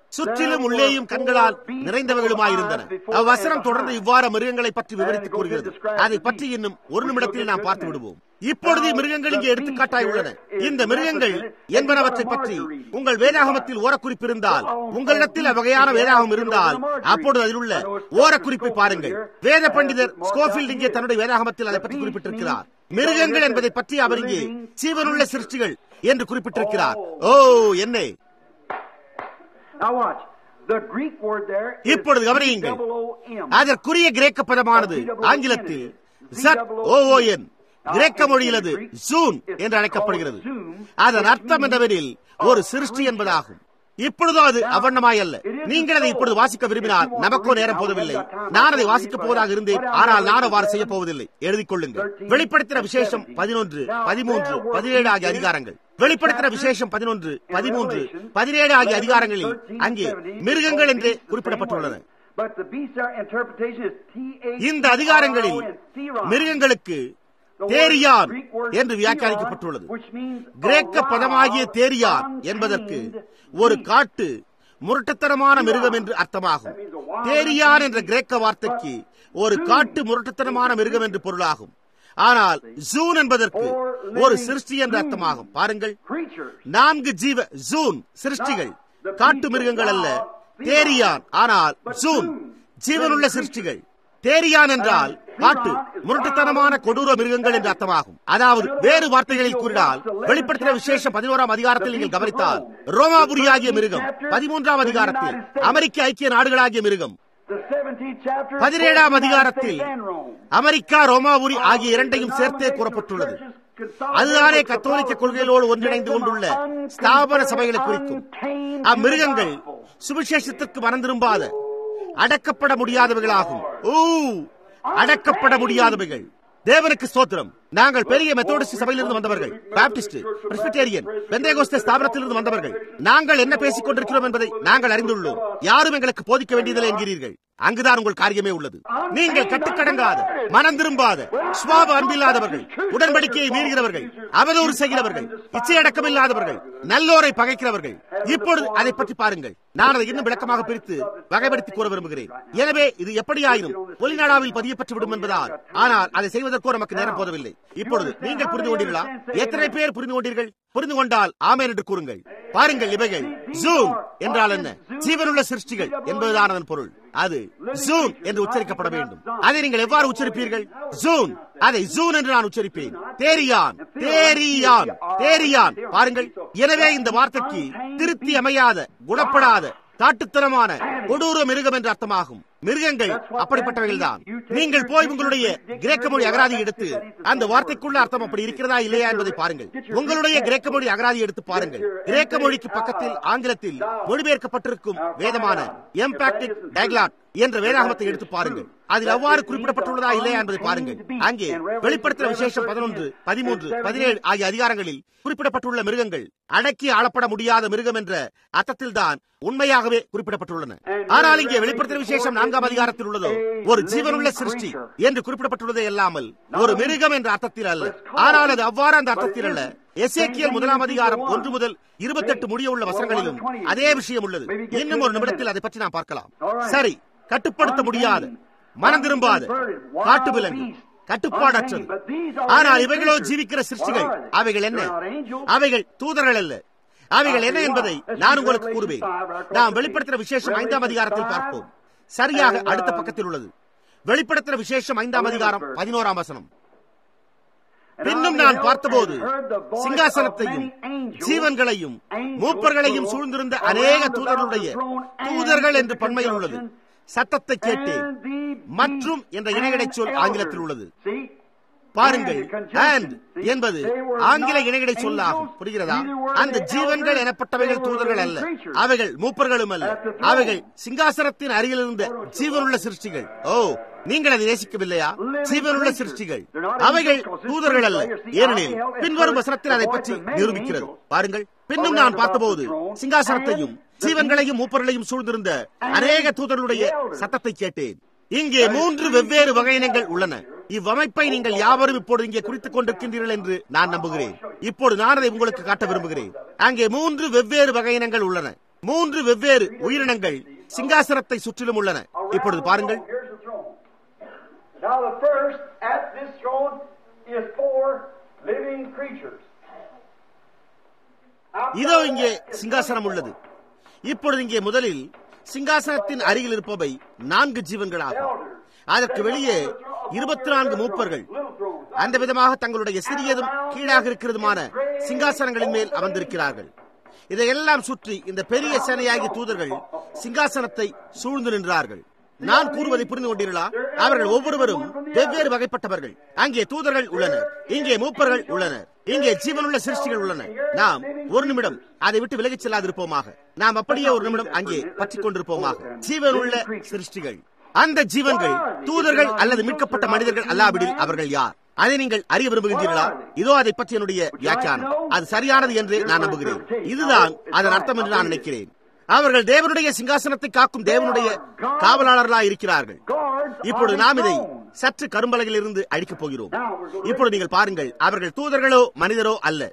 சுற்றிலும் உள்ளேயும் கண்களால் நிறைந்தவர்களுமாயிருந்தன அவ்வசனம் தொடர்ந்து இவ்வாறு மிருகங்களை பற்றி விவரித்து கூறுகிறது அதை பற்றி இன்னும் ஒரு நிமிடத்தில் நாம் பார்த்து விடுவோம் இப்பொழுது மிருகங்கள் இங்கே எடுத்துக்காட்டாய் உள்ளன இந்த மிருகங்கள் என்பனவற்றை பற்றி உங்கள் வேதாகமத்தில் ஓரக்குறிப்பு இருந்தால் உங்களிடத்தில் அவ்வகையான வேதாகம் இருந்தால் அப்பொழுது அதில் உள்ள ஓரக்குறிப்பை பாருங்கள் வேத பண்டிதர் ஸ்கோஃபீல்ட் இங்கே தன்னுடைய வேதாகமத்தில் அதை பற்றி குறிப்பிட்டிருக்கிறார் மிருகங்கள் என்பதை பற்றி அவர் இங்கே ஜீவனுள்ள சிருஷ்டிகள் என்று குறிப்பிட்டிருக்கிறார் ஓ என்ன Now watch. The Greek word there is இப்பொழுது கவனியுங்கள் double-O-M. அதற்குரிய கிரேக்க பதமானது ஆங்கிலத்தில் ZOON கிரேக்க மொழியில் அது ஜூன் என்று அழைக்கப்படுகிறது அதன் அர்த்தம் என்னவெனில் ஒரு சிருஷ்டி என்பதாகும் இப்பொழுதோ அது அவண்ணமாய் அல்ல நீங்கள் அதை இப்பொழுது வாசிக்க விரும்பினால் நமக்கோ நேரம் போதவில்லை நான் அதை வாசிக்கப் போவதாக இருந்தேன் ஆனால் நான் அவ்வாறு செய்ய போவதில்லை எழுதிக் கொள்ளுங்கள் வெளிப்படுத்தின விசேஷம் பதினொன்று பதிமூன்று பதினேழு ஆகிய அதிகாரங்கள் வெளிப்படுத்தின விசேஷம் பதினொன்று பதிமூன்று பதினேழு ஆகிய அதிகாரங்களில் அங்கே மிருகங்கள் என்றே குறிப்பிடப்பட்டுள்ளன But the beast there interpretation is T-H-E-R-O இந்த அதிகாரங்களில் and Theron. மிருகங்களுக்கு The word தேரியான் Greek word என்று Theron, வியாக்கியானிக்கப்பட்டுள்ளது which means a கிரேக்க wild, பதமாகிய தேரியான் untamed என்பதற்கு ஒரு beast. காட்டு முரட்டுத்தனமான மிருகம் என்று அர்த்தமாகும் தேரியான் என்ற கிரேக்க வார்த்தைக்கு ஒரு காட்டு முரட்டுத்தனமான மிருகம் என்று பொருளாகும் ஆனால் ஜூன் என்பதற்கு ஒரு சிருஷ்டி என்று அர்த்தமாகும் பாருங்கள் creatures. நான்கு ஜீவ ஜூன் சிருஷ்டிகள் காட்டு மிருகங்கள் அல்ல தேரியான் ஆனால் ஜூன் ஜீவனுள்ள சிருஷ்டிகள் தேரியான் என்றால் காட்டு முரட்டுத்தனமான கொடூர மிருகங்கள் என்று அர்த்தமாகும் அதாவது வேறு வார்த்தைகளில் கூறினால் வெளிப்படுத்தின விசேஷம் பதினோராம் அதிகாரத்தில் நீங்கள் கவனித்தால் ரோமாபுரி ஆகிய மிருகம் பதிமூன்றாம் அதிகாரத்தில் அமெரிக்க ஐக்கிய நாடுகளாகிய மிருகம் The 17th chapter, பதினேழாம் both அதிகாரத்தில் United States and Rome. America ரோமாபுரி ஆகிய இரண்டையும் சேர்த்தே கூறப்பட்டுள்ளது அதுதானே கத்தோலிக்க கொள்கைகளோடு ஒன்றிணைந்து கொண்டுள்ள ஸ்தாபன சபைகளை குறிக்கும் அம்மிருகங்கள் சுவிசேஷத்திற்கு மனம் திரும்பாத அடக்கப்பட முடியாதவைகளாகும் ஊ அடக்கப்பட முடியாதவைகள் தேவனுக்கு ஸ்தோத்திரம் நாங்கள் பெரிய மெத்தோடிஸ்ட் சபையிலிருந்து வந்தவர்கள் பாப்டிஸ்ட் பிரெஸ்பிட்டேரியன் பெந்தேகோஸ்தே ஸ்தாபனத்திலிருந்து வந்தவர்கள் நாங்கள் என்ன பேசிக் கொண்டிருக்கிறோம் என்பதை நாங்கள் அறிந்துள்ளோம் யாரும் எங்களுக்கு போதிக்க வேண்டியதில்லை என்கிறீர்கள் அங்குதான் உங்கள் காரியமே உள்ளது நீங்கள் கட்டுக்கடங்காத மனம் திரும்பாத சுவாப அன்பில்லாதவர்கள் உடன்படிக்கையை மீறுகிறவர்கள் அவதூறு செய்கிறவர்கள் இச்சையடக்கம் இல்லாதவர்கள் நல்லோரை பகைக்கிறவர்கள் இப்பொழுது அதை பற்றி பாருங்கள் நான் அதை இன்னும் விளக்கமாக பிரித்து வகைப்படுத்தி கூற விரும்புகிறேன் எனவே இது எப்படியாயினும் ஒலிநாடாவில் பதியப்பட்டு விடும் என்பதால் ஆனால் அதை செய்வதற்கோ நமக்கு நேரம் போதவில்லை இப்பொழுது நீங்கள் புரிந்து கொண்டீர்களா எத்தனை பேர் புரிந்து கொண்டீர்கள் புரிந்து கொண்டால் ஆமேன் என்று கூறுங்கள் பாருங்கள் இவைகள் ஜூம் என்றால் என்ன ஜீவனுள்ள சிருஷ்டிகள் என்பதுதான் அதன் பொருள் அது ஜூன் என்று உச்சரிக்கப்பட வேண்டும் அதை நீங்கள் எவ்வாறு உச்சரிப்பீர்கள் ஜூன் அதை ஜூன் என்று நான் உச்சரிப்பேன் தேரியான் தேரியான் தேரியான் பாருங்கள் எனவே இந்த வார்த்தைக்கு திருத்தி அமையாத குணப்படாத காட்டுத்தனமான கொடூர மிருகம் என்று அர்த்தமாகும் மிருகங்கள் அப்படிப்பட்டவைகள் தான் நீங்கள் போய் உங்களுடைய கிரேக்க மொழி அகராதி எடுத்து அந்த வார்த்தைக்குள்ள அர்த்தம் அப்படி இருக்கிறதா இல்லையா என்பதை பாருங்கள் உங்களுடைய கிரேக்க மொழி அகராதி எடுத்து பாருங்கள் கிரேக்க மொழிக்கு பக்கத்தில் ஆங்கிலத்தில் மொழிபெயர்க்கப்பட்டிருக்கும் வேதமான எம்பாக்டிக் டயக்லாட் என்ற வேதாகமத்தை எடுத்து பாருங்கள் அதில் அவ்வாறு குறிப்பிடப்பட்டுள்ளதா இல்லையா என்பதை பாருங்கள் அங்கே வெளிப்படுத்தின விசேஷம் பதினொன்று பதிமூன்று பதினேழு ஆகிய அதிகாரங்களில் குறிப்பிடப்பட்டுள்ள மிருகங்கள் அடக்கி ஆளப்பட முடியாத மிருகம் என்ற அர்த்தத்தில் தான் உண்மையாகவே குறிப்பிடப்பட்டுள்ளன ஆனால் இங்கே வெளிப்படுத்தின விசேஷம் நான்காம் அதிகாரத்தில் உள்ளதோ ஒரு ஜீவனுள்ள சிருஷ்டி என்று குறிப்பிடப்பட்டுள்ளதே அல்லாமல் ஒரு மிருகம் என்ற அர்த்தத்தில் அல்ல ஆனால் அது அவ்வாறு அந்த அர்த்தத்தில் அல்ல எசேக்கியல் முதலாம் அதிகாரம் ஒன்று முதல் இருபத்தெட்டு முடிய உள்ள வசனங்களிலும் அதே விஷயம் உள்ளது இன்னும் ஒரு நிமிடத்தில் அதை பற்றி நாம் பார்க்கலாம் சரி கட்டுப்படுத்த முடியாத மனம் திரும்பாத காட்டு விலங்கு கட்டுப்பாடற்றது ஆனால் இவைகளோ ஜீவிக்கிற சிருஷ்டிகள் அவைகள் என்ன அவைகள் தூதர்கள் அல்ல அவைகள் என்ன என்பதை நான் உங்களுக்கு கூறுவேன் நாம் வெளிப்படுத்துகிற விசேஷம் ஐந்தாம் அதிகாரத்தில் பார்ப்போம் சரியாக அடுத்த பக்கத்தில் உள்ளது வெளிப்படுத்துகிற விசேஷம் ஐந்தாம் அதிகாரம் பதினோராம் வசனம் பின்னும் நான் பார்த்தபோது சிங்காசனத்தையும் ஜீவன்களையும் மூப்பர்களையும் சூழ்ந்திருந்த அநேக தூதர்களுடைய தூதர்கள் என்று பண்மையில் உள்ளது சத்தத்தை கேட்டேன் மற்றும் என்ற இணையடை சொல் ஆங்கிலத்தில் உள்ளது பாருங்கள் and என்பது ஆங்கில இணையடை சொல்லாகும் புரிகிறதா அந்த ஜீவன்கள் எனப்பட்டவைகள் தூதர்கள் அல்ல அவைகள் மூப்பர்களும் அல்ல அவைகள் சிங்காசனத்தின் அருகில் இருந்த ஜீவனுள்ள சிருஷ்டிகள் ஓ நீங்கள் அதை நேசிக்கவில்லையா ஜீவனுள்ள சிருஷ்டிகள் அவைகள் தூதர்கள் அல்ல ஏனெனில் பின்வரும் வசனத்தில் அதை பற்றி நிரூபிக்கிறது பாருங்கள் பின்னும் நான் பார்த்தபோது சிங்காசனத்தையும் ஜீவன்களையும் மூப்பர்களையும் சூழ்ந்திருந்த அநேக தூதர்களுடைய சத்தத்தை கேட்டேன் இங்கே மூன்று வெவ்வேறு வகையினங்கள் உள்ளன இவ்வமைப்பை நீங்கள் யாவரும் இப்பொழுது இங்கே குறித்துக் கொண்டிருக்கின்றீர்கள் என்று நான் நம்புகிறேன் இப்பொழுது நான் அதை உங்களுக்கு காட்ட விரும்புகிறேன் அங்கே மூன்று வெவ்வேறு வகையினங்கள் உள்ளன மூன்று வெவ்வேறு உயிரினங்கள் சிங்காசனத்தை சுற்றிலும் உள்ளன இப்பொழுது பாருங்கள் Here's the throne. Now the first at this throne is four living creatures. இதோ இங்கே சிங்காசனம் உள்ளது இப்பொழுது இங்கே முதலில் சிங்காசனத்தின் அருகில் இருப்பவை நான்கு ஜீவன்களாகும் அதற்கு வெளியே இருபத்தி நான்கு மூப்பர்கள் அந்த விதமாக தங்களுடைய சிறியதும் கீழாக இருக்கிறதுமான சிங்காசனங்களின் மேல் அமர்ந்திருக்கிறார்கள் இதையெல்லாம் சுற்றி இந்த பெரிய சேனையாகிய தூதர்கள் சிங்காசனத்தை சூழ்ந்து நின்றார்கள் நான் கூறுவதை புரிந்து கொண்டீர்களா அவர்கள் ஒவ்வொருவரும் வெவ்வேறு வகைப்பட்டவர்கள் அங்கே தூதர்கள் உள்ளனர் இங்கே மூப்பர்கள் உள்ளனர் இங்கே ஜீவனுள்ள சிருஷ்டிகள் உள்ளன நாம் ஒரு நிமிடம் அதை விட்டு விலகிச் செல்லாதிருப்போமாக நாம் அப்படியே ஒரு நிமிடம் அங்கே பற்றிக் கொண்டிருப்போமாக ஜீவனுள்ள சிருஷ்டிகள் அந்த ஜீவன்கள் தூதர்கள் அல்லது மீட்கப்பட்ட மனிதர்கள் அல்லாவிடில் அவர்கள் யார் அதை நீங்கள் அறிய விரும்புகின்றீர்களா இதோ அதை பற்றி என்னுடைய வியாக்கியானம் அது சரியானது என்று நான் நம்புகிறேன் இதுதான் அதன் அர்த்தம் என்று நான் நினைக்கிறேன் அவர்கள் தேவனுடைய சிங்காசனத்தை காக்கும் தேவனுடைய காவலாளர்களாக இருக்கிறார்கள் இப்பொழுது நாம் இதை சற்று கரும்பலகில் இருந்து அழிக்கப் போகிறோம் இப்பொழுது நீங்கள் பாருங்கள் அவர்கள் தூதர்களோ மனிதரோ அல்ல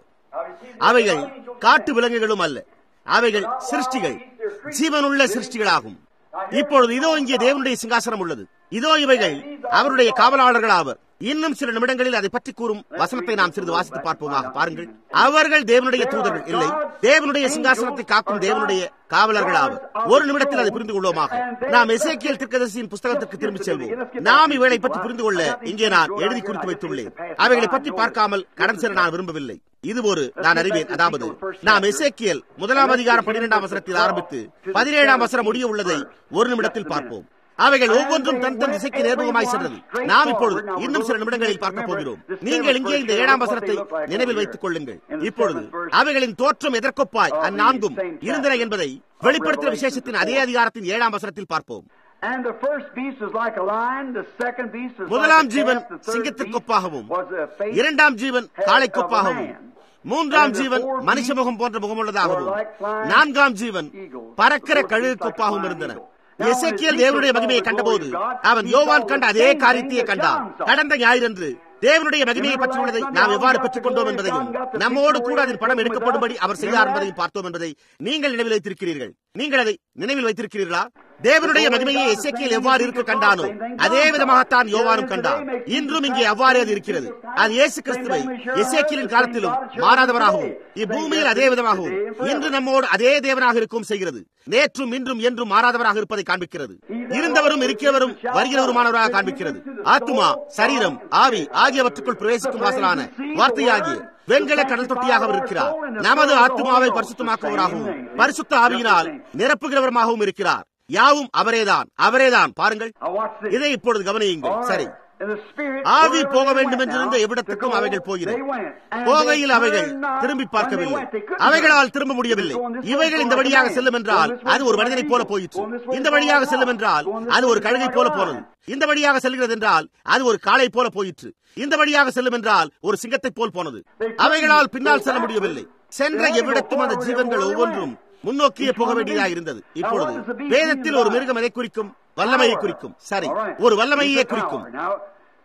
அவைகள் காட்டு விலங்குகளும் அல்ல அவைகள் சிருஷ்டிகள் ஜீவனுள்ள சிருஷ்டிகளாகும் இப்பொழுது இதோ இங்கே தேவனுடைய சிங்காசனம் உள்ளது இதோ இவைகள் அவருடைய காவலாளர்கள் ஆவர் இன்னும் சில நிமிடங்களில் அதை பற்றி கூறும் வசனத்தை நாம் சிறிது வாசித்து பார்ப்போமாக பாருங்கள் அவர்கள் தேவனுடைய தூதர்கள் இல்லை தேவனுடைய சிங்காசனத்தை காக்கும் தேவனுடைய காவலர்கள் ஆவர் ஒரு நிமிடத்தில் அதை புரிந்து கொள்வோமாக நாம் எசேக்கியல் திருக்கதர்சியின் புஸ்தகத்திற்கு திரும்பிச் செல்வோம் நாம் இவைகளை பற்றி புரிந்து கொள்ள இங்கே நான் எழுதி குறித்து வைத்துள்ளேன் அவைகளை பற்றி பார்க்காமல் கடன் செல்ல நான் விரும்பவில்லை இது ஒரு நான் அறிவேன் அதாவது நாம் எசேக்கியல் முதலாம் அதிகாரம் பன்னிரெண்டாம் வசனத்தில் ஆரம்பித்து பதினேழாம் வசனம் முடிய உள்ளதை ஒரு நிமிடத்தில் பார்ப்போம் அவைகள் ஒவ்வொன்றும் தன் தன் திசைக்கு நேர்முகமாய் சென்றது நாம் இப்பொழுது இன்னும் சில நிமிடங்களில் பார்க்க போகிறோம் நீங்கள் இங்கே இந்த ஏழாம் வசனத்தை நினைவில் வைத்துக் கொள்ளுங்கள் இப்பொழுது அவைகளின் தோற்றம் எதற்கொப்பாய் அந்நான்கும் இருந்தன என்பதை வெளிப்படுத்துகிற விசேஷத்தின் அதே அதிகாரத்தின் ஏழாம் வசனத்தில் பார்ப்போம் And the first beast was like a lion, the second beast was முதலாம் like a Jeevan calf, the third சிங்கத்திற்கொப்பாகவும் beast was a face இரண்டாம் ஜீவன் காளைக்கொப்பாகவும் மூன்றாம் ஜீவன் மனுஷ முகம் போன்ற முகமுள்ளதாகவும் நான்காம் ஜீவன் பறக்கிற கழுகு கொப்பாகவும் இருந்தன எசேக்கியல் தேவனுடைய மகிமையை கண்டபோது அவன் யோவான் கண்ட அதே காரியத்தையே கண்டான் கடந்த ஞாயிறன்று தேவனுடைய மகிமையை பற்றியுள்ளதை நாம் எவ்வாறு பெற்றுக் கொண்டோம் என்பதையும் நம்மோடு கூட அதில் படம் எடுக்கப்படும்படி அவர் செய்தார் என்பதையும் பார்த்தோம் என்பதை நீங்கள் நினைவில் வைத்திருக்கிறீர்கள் நீங்கள் அதை நினைவில் வைத்திருக்கிறீர்களா தேவனுடைய மகிமையை எசேக்கியல் எவ்வாறு இருக்க கண்டானோ அதே விதமாகத்தான் யோவானும் கண்டான் இன்றும் இங்கே அவ்வாறே அது இருக்கிறது அது இயேசு கிறிஸ்துவை எசேக்கியலின் காலத்திலும் மாறாதவராகவும் இப்பூமியில் அதே விதமாகவும் இன்று நம்மோடு அதே தேவனாக இருக்கவும் செய்கிறது நேற்றும் இன்றும் என்றும் மாறாதவராக இருப்பதை காண்பிக்கிறது இருந்தவரும் இருக்கிறவரும் வருகிறவருமானவராக காண்பிக்கிறது ஆத்துமா சரீரம் ஆவி ஆகியவற்றுக்குள் பிரவேசிக்கும் வாசலான வார்த்தையாகிய வெண்கல கடல் தொட்டியாக அவர் இருக்கிறார் நமது ஆத்மாவை பரிசுத்தமாக்குவராகவும் பரிசுத்த ஆவியினால் நிரப்புகிறவருமாகவும் இருக்கிறார் யாவும் அவரேதான் அவரேதான் பாருங்கள் Now watch this. இதை இப்பொழுது கவனியுங்கள் All right. சரி And the spirit ஆவி wherever போக they வேண்டும் went என்றிருந்த now, எவ்விடத்துக்கும் to go, அவைகள் போயின they went. And போகையில் they அவைகள் turned not திரும்பி when they பார்க்கவில்லை went. They couldn't அவைகளால் turn. திரும்ப முடியவில்லை Going this way, இவைகள் இந்த going வழியாக that way. செல்லும் என்றால் Going this way, அது ஒரு going மனிதனை that போல way. போயிற்று Going this way, இந்த going வழியாக that செல்லும் way. என்றால் Going this அது way, ஒரு கழுகை going போல that போனது way. இந்த வழியாக செல்கிறது என்றால் அது ஒரு காளை போல போயிற்று இந்த வழியாக செல்லும் என்றால் ஒரு சிங்கத்தை போல் போனது அவைகளால் பின்னால் செல்ல முடியவில்லை சென்ற எவ்விடத்தும் அந்த ஜீவன்கள் ஒவ்வொன்றும் முன்னோக்கியே போக வேண்டியதாக இருந்தது இப்பொழுது வேதத்தில் ஒரு மிருகம் எதை குறிக்கும் வல்லமையை குறிக்கும் சரி ஒரு வல்லமையே குறிக்கும் Now,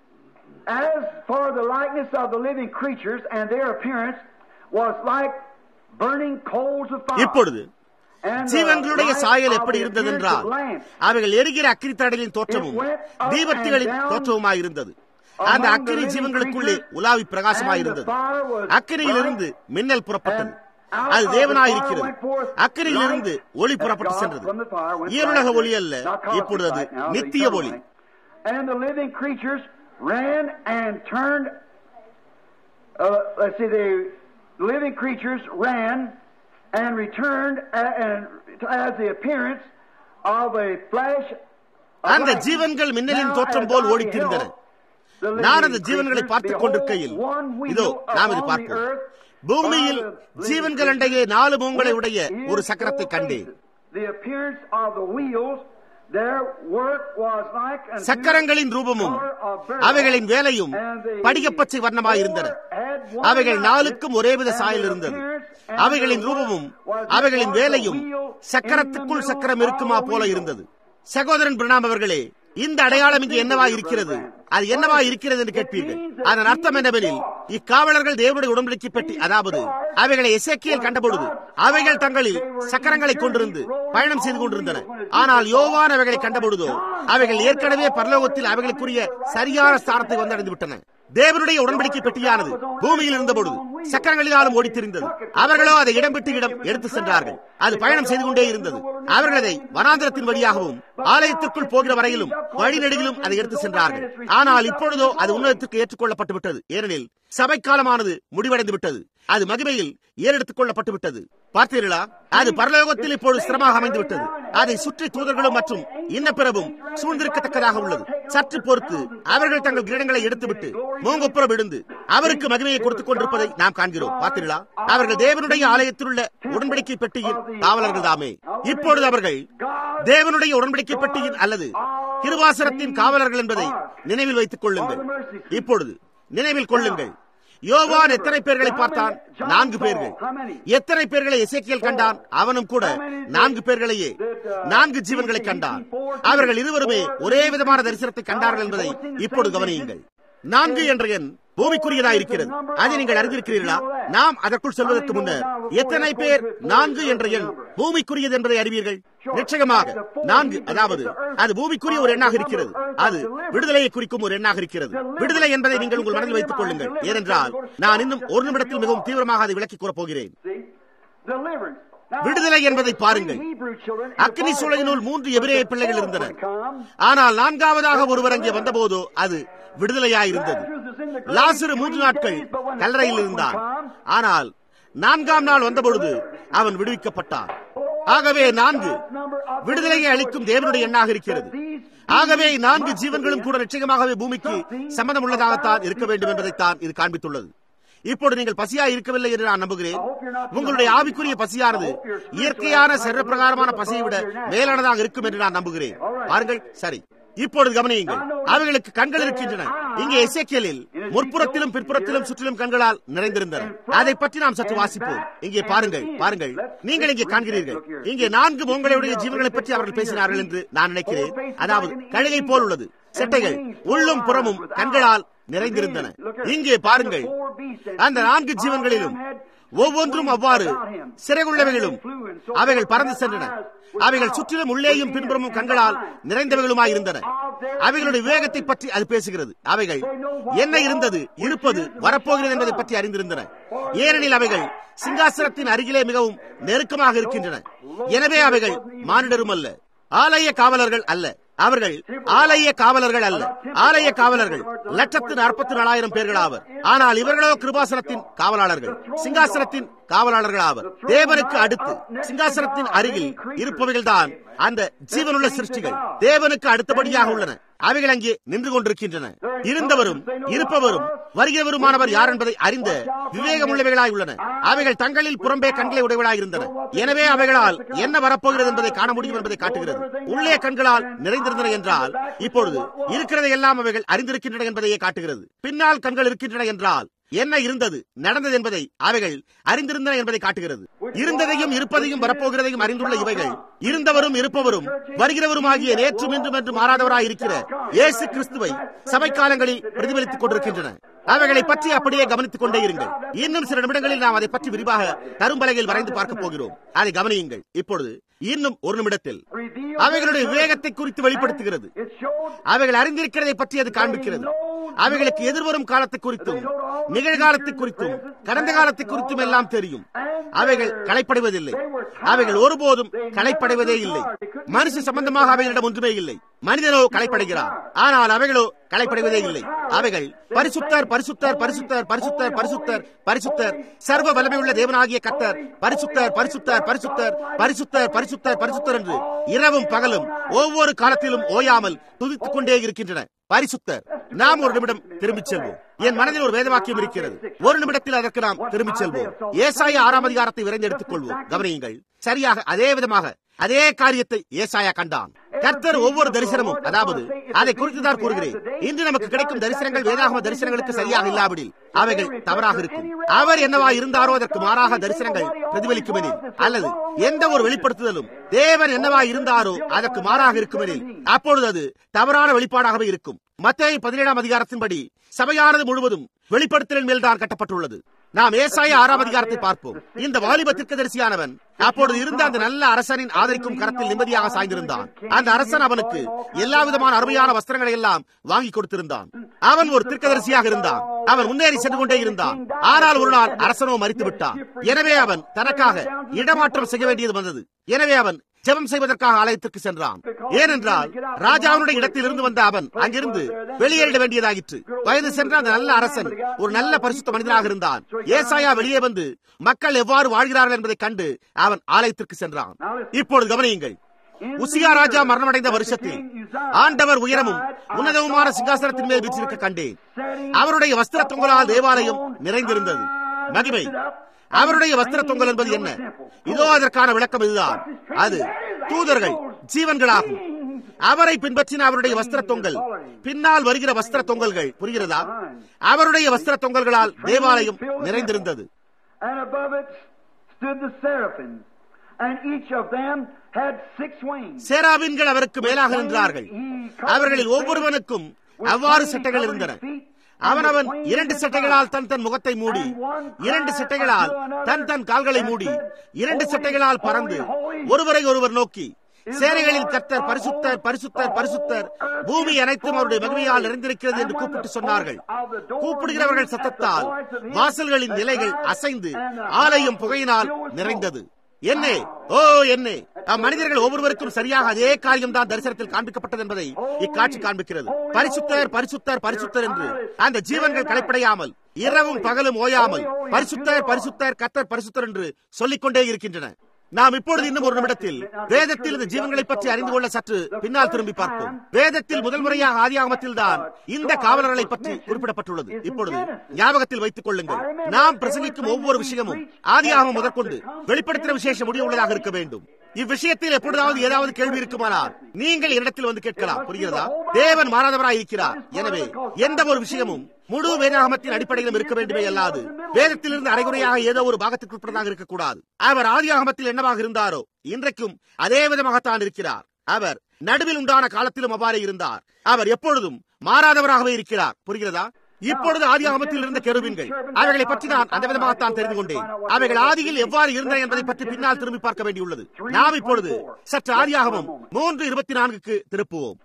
as for the likeness of the living creatures and their appearance was like burning coals of fire. இப்பொழுது And the ஜீவன்களுடைய light சாயல் of எப்படி the இருந்ததென்றால் appearance of lamps அவைகள் எரிகிற அக்கிரித்தடலின் தோற்றமும் தீபத்திகளின் தோற்றமுமாய் இருந்தது அந்த அக்கினி ஜீவன்களுக்குள்ளே உலாவி பிரகாசமாய் இருந்தது அக்கினியிலிருந்து மின்னல் புறப்பட்டது அது தேவனாயிருக்கிறது அக்கினியிலிருந்து ஒளி புறப்பட்டு சென்றது ஈருலக ஒளி அல்ல இப்பொழுது அது நித்திய ஒளி And the living creatures ran and turned. Uh, let's see, the living creatures ran and returned a- and as the appearance of a flash. of அந்த lightning. ஜீவன்கள் மின்னலின் Now, தோற்றம் as pole I ஓடித் திரிந்தன beheld the living நான் அந்த ஜீவன்களை creatures, பார்த்துக் behold, கொண்டிருக்கையில் one wheel இதோ நாம் இது upon the பார்ப்போம் earth பூமியில் by the living ஜீவன்கள் creatures அண்டையே நாலு மூங்களை with உடைய his ஒரு சக்கரத்தை four கண்டேன் faces. The appearance of the wheels, their work was like unto சக்கரங்களின் ரூபமும் color of beryl, அவைகளின் வேலையும் and the படிகப்பச்சை வர்ணமாய் இருந்தன four had one அவைகள் likeness, நாளுக்கும் ஒரே வித and சாயல் their இருந்தது appearance and அவைகளின் their ரூபமும் work was அவைகளின் like a வேலையும் wheel in சக்கரத்துக்குள் the சக்கரம் middle இருக்குமா of the போல wheel. இருந்தது சகோதரன் பிரணாம் அவர்களே இந்த அடையாளம் இங்கு என்னவா இருக்கிறது அது என்னவா இருக்கிறது என்று கேட்பீர்கள் அதன் அர்த்தம் என்னவெனில் இக்காவலர்கள் தேவனுடைய உடன்படிக்கை பெட்டி அதாவது அவைகளை எசேக்கியல் கண்டபொழுது அவைகள் தங்களில் சக்கரங்களை கொண்டிருந்து பயணம் செய்து கொண்டிருந்தன ஆனால் யோவான் அவைகளை கண்டபொழுதோ அவைகள் ஏற்கனவே பரலோகத்தில் அவைகளுக்குரிய சரியான ஸ்தானத்தை வந்தடைந்து விட்டன தேவனுடைய உடன்படிக்கை பெட்டியானது பூமியில் இருந்தபொழுது சக்கரங்களினாலும் ஓடித் திரிந்தது அவர்களோ அதை இடம் விட்டு இடம் எடுத்து சென்றார்கள் அது பயணம் செய்து கொண்டே இருந்தது அவர்கள் அதை வனாந்திரத்தின் வழியாகவும் ஆலயத்திற்குள் போகிற வரையிலும் வழிநெடுகிலும் அதை எடுத்து சென்றார்கள் ஆனால் இப்பொழுதோ அது உன்னதத்திற்கு ஏற்றுக்கொள்ளப்பட்டு விட்டது ஏனெனில் சபைக்காலமானது முடிவடைந்து விட்டது அது மகிமையில் ஏறெடுத்துக் கொள்ளப்பட்டு விட்டது பார்த்தீர்களா அது பரலோகத்தில் இப்பொழுது சிரமமாக அமைந்து விட்டது அதை சுற்றி தூதர்களும் மற்றும் இன்ன பிறவும் சூழ்ந்திருக்கத்தக்கதாக உள்ளது சற்று பொறுத்து அவர்கள் தங்கள் கிரீடங்களை எடுத்துவிட்டு மூங்குப்புறம் விழுந்து அவருக்கு மகிமையை கொடுத்துக் கொண்டிருப்பதை நாம் காண்கிறோம் பார்த்தீர்களா அவர்கள் தேவனுடைய ஆலயத்தில் உள்ள உடன்படிக்கை பெட்டியின் காவலர்கள் தாமே இப்பொழுது அவர்கள் தேவனுடைய உடன்படிக்கை பெட்டியின் அல்லது கிருவாசனத்தின் காவலர்கள் என்பதை நினைவில் வைத்துக் கொள்ளுங்கள் இப்பொழுது நினைவில் கொள்ளுங்கள் யோவான் எத்தனை பேர்களை பார்த்தான் நான்கு பேர்கள் எத்தனை பேர்களை எசேக்கியல் கண்டான் அவனும் கூட நான்கு பேர்களையே நான்கு ஜீவன்களை கண்டான் அவர்கள் இருவருமே ஒரே விதமான தரிசனத்தை கண்டார்கள் என்பதை இப்பொழுது கவனியுங்கள் நான்கு என்ற எண் பூமிக்குரியதாயிருக்கிறது அதை நீங்கள் அறிந்திருக்கிறீர்களா நாம் அதற்குள் செல்வதற்கு முன்னர் எத்தனை பேர் நான்கு என்ற எண் பூமிக்குரியது என்பதை அறிவீர்கள் நிச்சயமாக நான்கு அதாவது அது பூமிக்குரிய ஒரு எண்ணாக இருக்கிறது அது விடுதலையை குறிக்கும் ஒரு எண்ணாக இருக்கிறது விடுதலை என்பதை நீங்கள் உங்கள் மனதில் வைத்துக் கொள்ளுங்கள் ஏனென்றால் நான் இன்னும் ஒரு நிமிடத்தில் மிகவும் தீவிரமாக அதை விளக்கி கூறப் போகிறேன் விடுதலை என்பதை பாருங்கள் அக்னி சூழலினுள் மூன்று எபிரேய பிள்ளைகள் இருந்தனர் ஆனால் நான்காவதாக ஒருவர் அங்கே வந்தபோதோ அது விடுதலையாயிருந்தது லாசுரு மூன்று நாட்கள் கல்லறையில் இருந்தான் ஆனால் நான்காம் நாள் வந்தபொழுது அவன் விடுவிக்கப்பட்டான் ஆகவே நான்கு விடுதலையை அளிக்கும் தேவனுடைய எண்ணாக இருக்கிறது ஆகவே நான்கு ஜீவன்களும் கூட நிச்சயமாகவே பூமிக்கு சம்பந்தம் உள்ளதாகத்தான் இருக்க வேண்டும் என்பதைத்தான் இது காண்பித்துள்ளது இப்பொழுது நீங்கள் பசியா இருக்கவில்லை என்று நான் நம்புகிறேன் உங்களுடைய ஆவிக்குரிய பசியானது இயற்கையான சரப்பிரகாரமான பசியை விட மேலானதாக இருக்கும் என்று நான் நம்புகிறேன் பாருங்கள் சரி இப்பொழுது கவனியுங்கள் அவைகளுக்கு கண்கள் இருக்கின்றன இங்கே எசேக்கியலில் முற்புறத்திலும் பிற்புறத்திலும் சுற்றிலும் கண்களால் நிறைந்திருந்தன அதை பற்றி நாம் சற்று வாசிப்போம் இங்கே பாருங்கள் பாருங்கள் நீங்கள் இங்கே காண்கிறீர்கள் இங்கே நான்கு மோங்களுடைய ஜீவன்களை பற்றி அவர்கள் பேசினார்கள் என்று நான் நினைக்கிறேன் அதாவது கழுகை போல் உள்ளது செட்டைகள் உள்ளும் புறமும் கண்களால் நிறைந்திருந்தன இங்கே பாருங்கள் அந்த நான்கு ஜீவன்களிலும் ஒவ்வொன்றும் அவ்வாறு சிறைகுள்ளவைகளும் அவைகள் பறந்து சென்றன அவைகள் சுற்றிலும் உள்ளேயும் பின்புறமும் கண்களால் நிறைந்தவைகளுமாயிருந்தன அவைகளுடைய விவேகத்தை பற்றி அது பேசுகிறது அவைகள் என்ன இருந்தது இருப்பது வரப்போகிறது என்பதை பற்றி அறிந்திருந்தன ஏனெனில் அவைகள் சிங்காசனத்தின் அருகிலே மிகவும் நெருக்கமாக இருக்கின்றன எனவே அவைகள் மானிடரும் அல்ல ஆலய காவலர்கள் அல்ல அவர்கள் ஆலய காவலர்கள் அல்ல ஆலய காவலர்கள் லட்சத்து நாற்பத்தி நாலாயிரம் பேர்கள் ஆவர் ஆனால் இவர்களோ கிருபாசனத்தின் காவலாளர்கள் சிங்காசனத்தின் காவலாளர்கள் ஆவர் தேவனுக்கு அடுத்து சிங்காசனத்தின் அருகில் இருப்பவைகள் தான் அந்த ஜீவனுள்ள சிருஷ்டிகள் தேவனுக்கு அடுத்தபடியாக உள்ளன அவைகள் அங்கே நின்று கொண்டிருக்கின்றன இருந்தவரும் இருப்பவரும் வருகிறவருமானவர் யார் என்பதை அறிந்த விவேகமுள்ளவைகளாய் உள்ளன அவைகள் தங்களில் புறம்பே கண்களை உடையவளாய் இருந்தன எனவே அவைகளால் என்ன வரப்போகிறது என்பதை காண முடியும் என்பதை காட்டுகிறது உள்ளே கண்களால் நிறைந்திருந்தன என்றால் இப்பொழுது இருக்கிறதை எல்லாம் அவைகள் அறிந்திருக்கின்றன என்பதையே காட்டுகிறது பின்னால் கண்கள் இருக்கின்றன என்றால் என்ன இருந்தது நடந்தது என்பதை அவைகள் அறிந்திருந்தன என்பதை காட்டுகிறது இருந்ததையும் இருப்பதையும் வரப்போகிறதையும் அறிந்துள்ள இவைகள் இருந்தவரும் இருப்பவரும் வருகிறவரும் ஆகிய நேற்றும் இன்றும் என்று மாறாதவராய் இருக்கிற இயேசு கிறிஸ்துவை சபை காலங்களில் பிரதிபலித்துக் கொண்டிருக்கின்றன அவைகளை பற்றி அப்படியே கவனித்துக் கொண்டே இருங்கள் இன்னும் சில நிமிடங்களில் நாம் அதை பற்றி விரிவாக கரும்பலகையில் வரைந்து பார்க்க போகிறோம் அதை கவனியுங்கள் இப்பொழுது இன்னும் ஒரு நிமிடத்தில் அவைகளுடைய விவேகத்தை குறித்து வெளிப்படுத்துகிறது அவைகள் அறிந்திருக்கிறதை பற்றி அது காண்பிக்கிறது அவைகளுக்கு எதிர்வரும் காலத்தை குறித்தும் நிகழ்காலத்தை குறித்தும் கடந்த காலத்தை குறித்தும் எல்லாம் தெரியும் அவைகள் களைப்படைவதில்லை அவைகள் ஒருபோதும் களைப்படைவதே இல்லை மனுஷ சம்பந்தமாக அவைகளிடம் ஒன்றுமே இல்லை மனிதனோ களைப்படைகிறார் ஆனால் அவைகளோ களைப்படைவதே இல்லை அவைகள் பரிசுத்தர் பரிசுத்தர் பரிசுத்தர் பரிசுத்தர் பரிசுத்தர் பரிசுத்தர் சர்வ வல்லமை உள்ள தேவனாகிய கத்தர் பரிசுத்தர் பரிசுத்தர் பரிசுத்தர் பரிசுத்தர் பரிசுத்தர் பரிசுத்தர் என்று இரவும் பகலும் ஒவ்வொரு காலத்திலும் ஓயாமல் துதித்துக் கொண்டே இருக்கின்றன பரிசுத்தர் நாம் ஒரு நிமிடம் திரும்பிச் செல்வோம் என் மனதில் ஒரு வேதவாக்கியம் இருக்கிறது ஒரு நிமிடத்தில் அதற்கு நாம் திரும்பிச் செல்வோம் ஏசாய ஆறாம் அதிகாரத்தை விரைந்து எடுத்துக் கொள்வோம் கவனியுங்கள் சரியாக அதே விதமாக அதே காரியத்தை ஏசாயா கண்டான் கர்த்தர் ஒவ்வொரு தரிசனமும் அதாவது அதை குறித்து தான் கூறுகிறேன் இன்று நமக்கு கிடைக்கும் தரிசனங்கள் வேதாகம தரிசனங்களுக்கு சரியாக இல்லாவிடில் அவைகள் தவறாக இருக்கும் அவர் என்னவா இருந்தாரோ அதற்கு மாறாக தரிசனங்கள் பிரதிபலிக்கும் எனில் அல்லது எந்த ஒரு வெளிப்படுத்துதலும் தேவன் என்னவா இருந்தாரோ அதற்கு மாறாக இருக்கும் எனில் அப்பொழுது அது தவறான வெளிப்பாடாகவே இருக்கும் மத்திய பதினேழாம் அதிகாரத்தின்படி சபையானது முழுவதும் வெளிப்படுத்தலின் மேல் தான் கட்டப்பட்டுள்ளது நாம் ஏசாய ஆறாம் அதிகாரத்தை பார்ப்போம் இந்த வாலிப தரிசியானவன் அப்பொழுது இருந்த அந்த நல்ல அரசனின் ஆதரிக்கும் கரத்தில் நிம்மதியாக சாய்ந்திருந்தான் அந்த அரசன் அவனுக்கு எல்லா விதமான அருமையான வஸ்திரங்களை எல்லாம் வாங்கி கொடுத்திருந்தான் அவன் ஒரு தீர்க்கதரிசியாக இருந்தான் அவன் முன்னேறி சென்று கொண்டே இருந்தான் ஆனால் ஒரு நாள் அரசனோ மறித்து விட்டான் எனவே அவன் தனக்காக இடமாற்றம் செய்ய வேண்டியது வந்தது எனவே அவன் ஜெபம் செய்வதற்காக ஆலயத்திற்கு சென்றான் ஏனென்றால் ராஜாவுடைய இடத்திலிருந்து வந்த அவன் அங்கிருந்து வெளியேறிட வேண்டியதாயிற்று வயது சென்ற அந்த நல்ல அரசன் ஒரு நல்ல பரிசுத்த மனிதனாக இருந்தான் ஏசாயா வெளியே வந்து மக்கள் எவ்வாறு வாழ்கிறார்கள் என்பதை கண்டு அவன் ஆலயத்திற்கு சென்றான் இப்பொழுது கவனியுங்கள் உசியா ராஜா மரணமடைந்த வருஷத்தில் ஆண்டவர் உயரமும் உன்னதமுமான சிங்காசனத்தின் மேல் வீற்றிருக்க கண்டேன் அவருடைய வஸ்திர தொங்கலால் தேவாலயம் நிறைந்திருந்தது மகிமை அவருடைய வஸ்திர தொங்கல் என்பது என்ன இதோ அதற்கான விளக்கம் இதுதான் அது தூதர்கள் ஜீவன்களாகும் அவரை பின்பற்றின அவருடைய வஸ்திர தொங்கல் பின்னால் வருகிற வஸ்திர தொங்கல்கள் புரிகிறதா அவருடைய வஸ்திர தொங்கல்களால் தேவாலயம் நிறைந்திருந்தது And above it stood the seraphims, and each of them had six wings. சேராபின்கள் அவருக்கு மேலாக நின்றார்கள் அவர்களில் ஒவ்வொருவனுக்கும் அவ்வாறு சட்டைகள் இருந்தன அவனவன் இரண்டு சட்டைகளால் தன் தன் முகத்தை மூடி இரண்டு சட்டைகளால் தன் தன் கால்களை மூடி இரண்டு சட்டைகளால் பறந்து ஒருவரை ஒருவர் நோக்கி சேனைகளில் கர்த்தர் பரிசுத்தர் பரிசுத்தர் பரிசுத்தர் பூமி அனைத்தும் அவருடைய மகிமையால் நிறைந்திருக்கிறது என்று கூப்பிட்டு சொன்னார்கள் கூப்பிடுகிறவர்கள் சத்தத்தால் வாசல்களின் நிலைகள் அசைந்து ஆலயம் புகையினால் நிறைந்தது என்னே ஓ என்னே அம்மனிதர்கள் ஒவ்வொருவருக்கும் சரியாக அதே காரியம் தான் தரிசனத்தில் காண்பிக்கப்பட்டது என்பதை இக்காட்சி காண்பிக்கிறது பரிசுத்தர் பரிசுத்தர் பரிசுத்தர் என்று அந்த ஜீவன்கள் கலைப்படையாமல் இரவும் பகலும் ஓயாமல் பரிசுத்தர் பரிசுத்தர் கத்தர் பரிசுத்தர் என்று சொல்லிக்கொண்டே இருக்கின்றன நாம் இப்பொழுது இன்னும் ஒரு நிமிடத்தில் வேதத்தில் இந்த ஜீவன்களை பற்றி அறிந்து கொள்ள சற்று பின்னால் திரும்பி பார்ப்போம் வேதத்தில் முதல் முறையாக ஆதியாகமத்தில் தான் இந்த காவலர்களை பற்றி குறிப்பிடப்பட்டுள்ளது இப்பொழுது ஞாபகத்தில் வைத்துக் கொள்ளுங்கள் நாம் பிரசங்கிக்கும் ஒவ்வொரு விஷயமும் ஆதியாகமம் முதற்கொண்டு வெளிப்படுத்தின விசேஷ முடிவு உள்ளதாக இருக்க வேண்டும் இவ்விஷயத்தில் எப்பொழுதாவது ஏதாவது கேள்வி இருக்குமானால் நீங்கள் என்னிடத்தில் வந்து கேட்கலாம் புரிகிறதா தேவன் மாறாதவராய் இருக்கிறார் எனவே எந்த ஒரு விஷயமும் முழு வேதாகமத்தின் அடிப்படையிலும் இருக்க வேண்டுமே அல்லாது வேதத்திலிருந்து அரைகுறையாக ஏதோ ஒரு பாகத்திற்கு உட்பட்டதாக இருக்கக்கூடாது அவர் ஆதியாகமத்தில் என்னவாக இருந்தாரோ இன்றைக்கும் அதே விதமாகத்தான் இருக்கிறார் அவர் நடுவில் உண்டான காலத்திலும் அவ்வாறே இருந்தார் அவர் எப்பொழுதும் மாறாதவராகவே இருக்கிறார் புரிகிறதா இப்பொழுது ஆதியாகமத்தில் இருந்த கெருவின்கள் அவைகளை பற்றி நான் அந்த விதமாகத்தான் தெரிந்து கொண்டேன் அவைகள் ஆதியில் எவ்வாறு இருந்தன என்பதை பற்றி பின்னால் திரும்பி பார்க்க வேண்டியுள்ளது நாம் இப்பொழுது சற்று ஆதியாகமம் மூன்று இருபத்தி நான்குக்கு திருப்புவோம்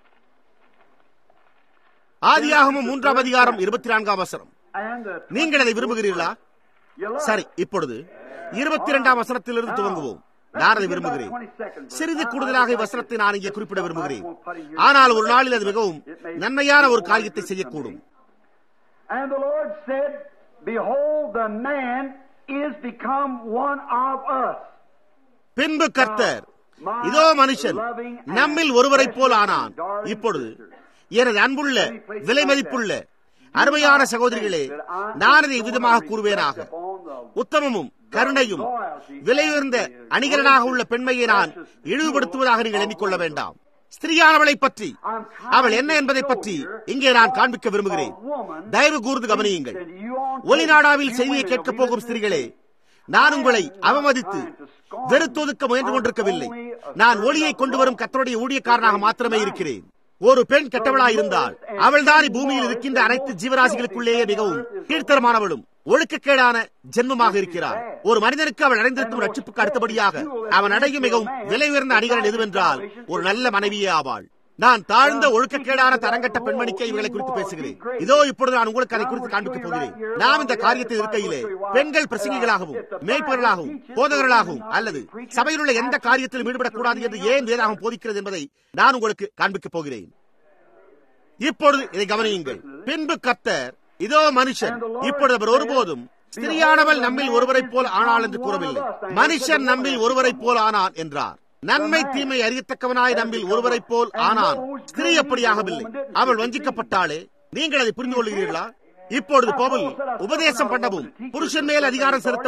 ஆதியாகமம் மூன்றாம் அதிகாரம் இருபத்தி நான்காம் வசனம் நீங்கள் அதை விரும்புகிறீர்களா சரி இப்பொழுது இருபத்தி இரண்டாம் வசனத்திலிருந்து துவங்குவோம் நான் அதை விரும்புகிறேன் சிறிது கூடுதலாக வசனத்தை நான் இங்கே குறிப்பிட விரும்புகிறேன் ஆனால் ஒரு நாளில் அது மிகவும் நன்மையான ஒரு காரியத்தை செய்யக்கூடும் And the Lord said, Behold, the man is become one of us. பின்பு கர்த்தர் இதோ மனுஷன் நம்மில் ஒருவரைப் போல் ஆனான் இப்பொழுது எனது அன்புள்ள விலை மதிப்புள்ள அருமையான சகோதரிகளே நான் இதை விதமாக கூறுவேனாக உத்தமமும் கருணையும் விலையுயர்ந்த அணிகலனாக உள்ள பெண்மையை நான் இழிவுபடுத்துவதாக நீங்கள் எண்ணிக்கொள்ள வேண்டாம் ஸ்திரியானவளை பற்றி அவள் என்ன என்பதை பற்றி இங்கே நான் காண்பிக்க விரும்புகிறேன் தயவு கூர்ந்து கவனியுங்கள் ஒலிநாடாவில் செய்தியை கேட்கப் போகும் ஸ்திரிகளே நான் உங்களை அவமதித்து வெறுத்தொதுக்க முயன்று கொண்டிருக்கவில்லை நான் ஒளியை கொண்டு வரும் கத்தருடைய ஊழியக்காரனாக மாத்திரமே இருக்கிறேன் ஒரு பெண் கெட்டவளாய் இருந்தால் அவள்தான் பூமியில் இருக்கின்ற அனைத்து ஜீவராசிகளுக்குள்ளேயே மிகவும் கீழ்த்தரமானவளும் ஒழுக்கக்கேடான ஜென்மமாக இருக்கிறார் ஒரு மனிதனுக்கு அவள் அடைந்திருக்கும் ரட்சிப்புக்கு அடுத்தபடியாக அவன் அடையும் மிகவும் விலை உயர்ந்த அணிகலன் எதுவென்றால் ஒரு நல்ல மனைவியே ஆவாள் நான் தாழ்ந்த ஒழுக்கக்கேடான தரங்கட்ட பெண்மணிக்கு இவர்களை குறித்து பேசுகிறேன் இதோ இப்பொழுது நான் உங்களுக்கு அதை குறித்து காண்பிக்கப் போகிறேன் நாம் இந்த காரியத்தில் இருக்கையிலே பெண்கள் பிரசங்கிகளாகவும் மேய்ப்பவர்களாகவும் போதகர்களாகவும் அல்லது சபையில் உள்ள எந்த காரியத்திலும் ஈடுபடக்கூடாது என்று ஏன் வேதாகம் போதிக்கிறது என்பதை நான் உங்களுக்கு காண்பிக்கப் போகிறேன் இப்பொழுது இதை கவனியுங்கள் பின்பு கர்த்தர் இதோ மனுஷன் இப்பொழுது அவர் ஒருபோதும் ஸ்திரியானவள் நம்மில் ஒருவரைப் போல் ஆனாள் என்று கூறவில்லை மனுஷன் நம்மில் ஒருவரைப் போல் ஆனான் என்றார் நன்மை தீமை அறியத்தக்கவனாய் நம்மில் ஒருவரைப் போல் ஆனான் ஸ்திரீ அப்படியாகவில்லை அவள் வஞ்சிக்கப்பட்டாளே நீங்கள் அதை புரிந்து கொள்கிறீர்களா இப்பொழுது பவுல் உபதேசம் பண்ணவும் புருஷன் மேல் அதிகாரம் செலுத்தவும்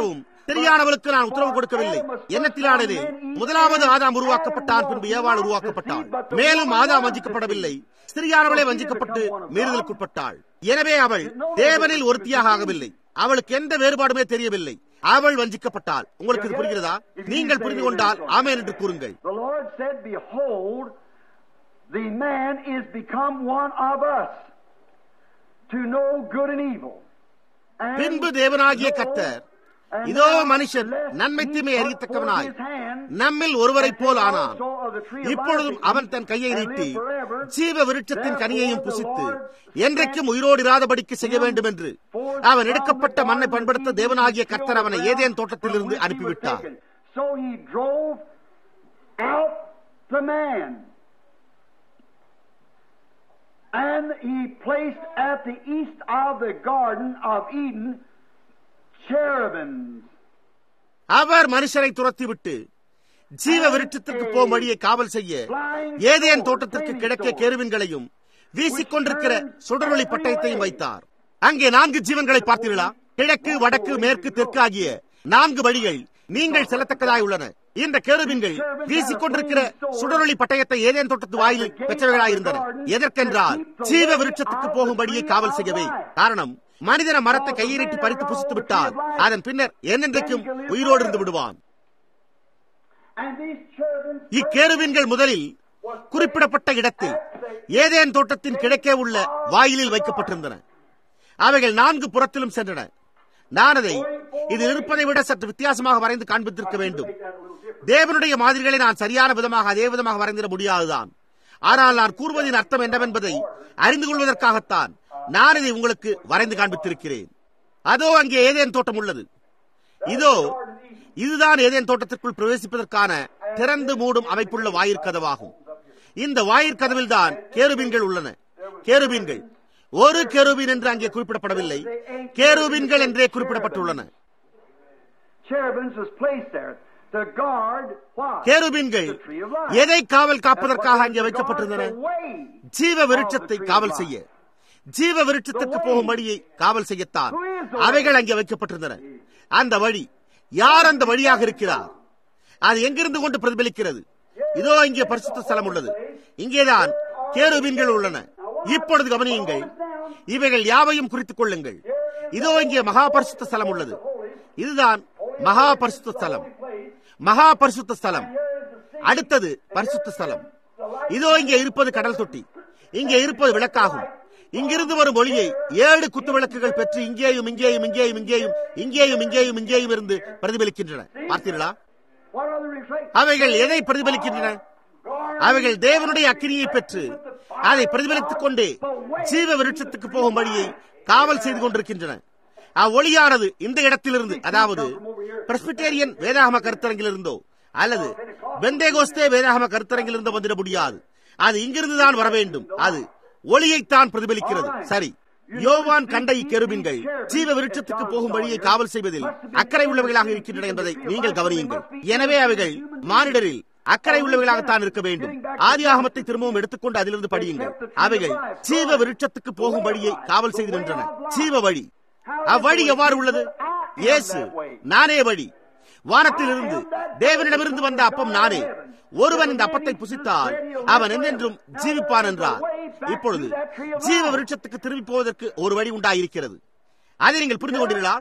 தெரியாதவளுக்கு நான் உத்தரவு கொடுக்கவில்லை எண்ணத்திலானது முதலாவது ஆதாம் உருவாக்கப்பட்டான் பின்பு ஏவாள் உருவாக்கப்பட்டாள் மேலும் ஆதாம் வஞ்சிக்கப்படவில்லை ஸ்திரியானவளே வஞ்சிக்கப்பட்டு மீறுதலுக்குட்பட்டாள் எனவே அவள் தேவனில் ஒருத்தியாக ஆகவில்லை அவளுக்கு எந்த வேறுபாடுமே தெரியவில்லை அவள் வஞ்சிக்கப்பட்டாள் உங்களுக்கு இது புரிகிறதா நீங்கள் புரிந்து கொண்டால் ஆமேன் என்று கூறுங்கள் The Lord said, Behold, the man is become one of us to know good and evil. And பின்பு தேவனாகிய கர்த்தர் and இதோ now மனுஷன் lest நன்மை he தீமை put அறியத்தக்கவனாய் forth his hand நம்மில் ஒருவரைப் போல் and ஆனான் also of the tree of life இப்பொழுதும் to அவன் eat தன் கையை and நீட்டி live forever. ஜீவ விருட்சத்தின் கனியையும் Therefore the புசித்து Lord என்றைக்கும் உயிரோடு இராதபடிக்கு செய்ய வேண்டும் என்று அவன் எடுக்கப்பட்ட மண்ணை பண்படுத்த தேவனாகிய கர்த்தர் அவனை ஏதேன் தோட்டத்திலிருந்து அனுப்பிவிட்டார் So he drove out the man. And he placed at the east of the Garden of Eden cherubims. அவர் மனுஷரை துரத்திவிட்டு ஜீவ விருட்சத்திற்கு போகும் வழியை காவல் செய்ய ஏதேன் தோட்டத்திற்கு கிழக்கே கேருவின்களையும் வீசிக்கொண்டிருக்கிற சுடரொளி பட்டயத்தையும் வைத்தார் அங்கே நான்கு ஜீவன்களை பார்த்தீர்களா கிழக்கு வடக்கு மேற்கு தெற்கு ஆகிய நான்கு வழிகள் நீங்கள் செல்லத்தக்கதாய் உள்ளன இந்த கேருவின்கள் வீசிக்கொண்டிருக்கிற சுடரொளி பட்டயத்தை ஏதேன் தோட்டத்து வாயில் பெற்றவைகளாய் இருந்தன எதற்கென்றால் ஜீவ விருட்சத்துக்கு போகும் வழியை காவல் செய்யவே காரணம் மனிதன மரத்தை கையிலிட்டு பறித்து புசித்து விட்டால் அதன் பின்னர் என்னென்றைக்கும் உயிரோடு இருந்து விடுவான் And these cherubims இக்கேருவின்கள் முதலில் குறிப்பிடப்பட்ட இடத்தில் ஏதேன் தோட்டத்தின் கிழக்கே உள்ள வாயிலில் வைக்கப்பட்டிருந்தன அவைகள் நான்கு புறத்திலும் சென்றன நான் அதை இதில் இருப்பதை விட சற்று வித்தியாசமாக வரைந்து காண்பித்திருக்க வேண்டும் தேவனுடைய மாதிரிகளை நான் சரியான விதமாக அதே விதமாக வரைந்திட முடியாதுதான் ஆனால் நான் கூறுவதின் அர்த்தம் என்னவென்பதை அறிந்து கொள்வதற்காகத்தான் நான் இதை உங்களுக்கு வரைந்து காண்பித்திருக்கிறேன் அதோ அங்கே ஏதேன் தோட்டம் உள்ளது இதோ இதுதான் ஏதேன் தோட்டத்திற்குள் பிரவேசிப்பதற்கான திறந்து மூடும் அமைப்புள்ள வாயிற்கதவாகும் இந்த வாயிற்கதவில் தான் கேருபீன்கள் உள்ளன கேருபீன்கள் ஒரு கேருபீன் என்று அங்கே குறிப்பிடப்படவில்லை கேருபீன்கள் என்றே குறிப்பிடப்பட்டுள்ளன cherubims was placed there to guard what? கேருபீன்கள் The tree of life. எதை காவல் That's காப்பதற்காக what அங்கே they வைக்கப்பட்டிருந்தன guard the way. ஜீவ விருட்சத்தை காவல் செய்ய ஜீவ விருட்சத்துக்கு போகும் வழியை காவல் செய்யத்தான் அவைகள் அங்கே வைக்கப்பட்டிருந்தன அந்த வழி யார் அந்த வழியாக இருக்கிறார் அது எங்கிருந்து கொண்டு பிரதிபலிக்கிறது இதோ இங்கே பரிசுத்த ஸ்தலம் உள்ளது இங்கேதான் கேருபீன்கள் உள்ளன இப்பொழுது கவனியுங்கள் இவைகள் யாவையும் குறித்துக் கொள்ளுங்கள் இதோ இங்கே மகா பரிசுத்த ஸ்தலம் உள்ளது இதுதான் மகா பரிசுத்த ஸ்தலம் மகா பரிசுத்த ஸ்தலம் அடுத்தது பரிசுத்த ஸ்தலம் இதோ இங்கே இருப்பது கடல் தொட்டி இங்கே இருப்பது விளக்காகும் இங்கிருந்து வரும் ஒளியை ஏழு குத்து விளக்குகள் பெற்று இங்கேயும் இங்கேயும் இங்கேயும் இங்கேயும் இங்கேயும் இங்கேயும் இங்கேயும் இருந்து பிரதிபலிக்கின்றன பார்த்தீர்களா What are the reflections? அவைகள் எதை பிரதிபலிக்கின்றன அவைகள் தேவனுடைய அக்கினியை பெற்று அதை பிரதிபலித்துக் கொண்டே ஜீவ விருட்சத்துக்கு போகும் வழியை காவல் செய்து கொண்டிருக்கின்றன அவ்வொளியானது இந்த இடத்திலிருந்து அதாவது பிரஸ்பிட்டேரியன் வேதாகம கருத்தரங்கிலிருந்தோ அல்லது பெந்தேகோஸ்தே வேதாகம கருத்தரங்கிலிருந்தோ வந்துட முடியாது அது இங்கிருந்துதான் வர வேண்டும் அது ஒளியைத்தான் பிரதிபலிக்கிறது சரி யோவான் கண்ட இக்கெருபின்கள் ஜீவ விருட்சத்துக்கு போகும் வழியை காவல் செய்வதில் அக்கறை உள்ளவைகளாக இருக்கின்றன என்பதை நீங்கள் கவனியுங்கள் எனவே அவைகள் மானிடரில் அக்கறை உள்ளவைகளாகத்தான் இருக்க வேண்டும் ஆதி ஆகமத்தை திரும்பவும் எடுத்துக்கொண்டு அதிலிருந்து படியுங்கள் அவைகள் ஜீவ விருட்சத்துக்கு போகும் வழியை காவல் செய்து நின்றன ஜீவ வழி அவ்வழி எவ்வாறு உள்ளது இயேசு நானே வழி வானத்திலிருந்து தேவனிடமிருந்து வந்த அப்பம் நானே ஒருவன் இந்த அப்பத்தை புசித்தால் அவன் என்னென்றும் ஜீவிப்பான் என்றார் இப்பொழுது ஜீவ விருட்சத்துக்கு திரும்பி போவதற்கு ஒரு வழி உண்டாயிருக்கிறது அதை நீங்கள் புரிந்து கொண்டீர்களா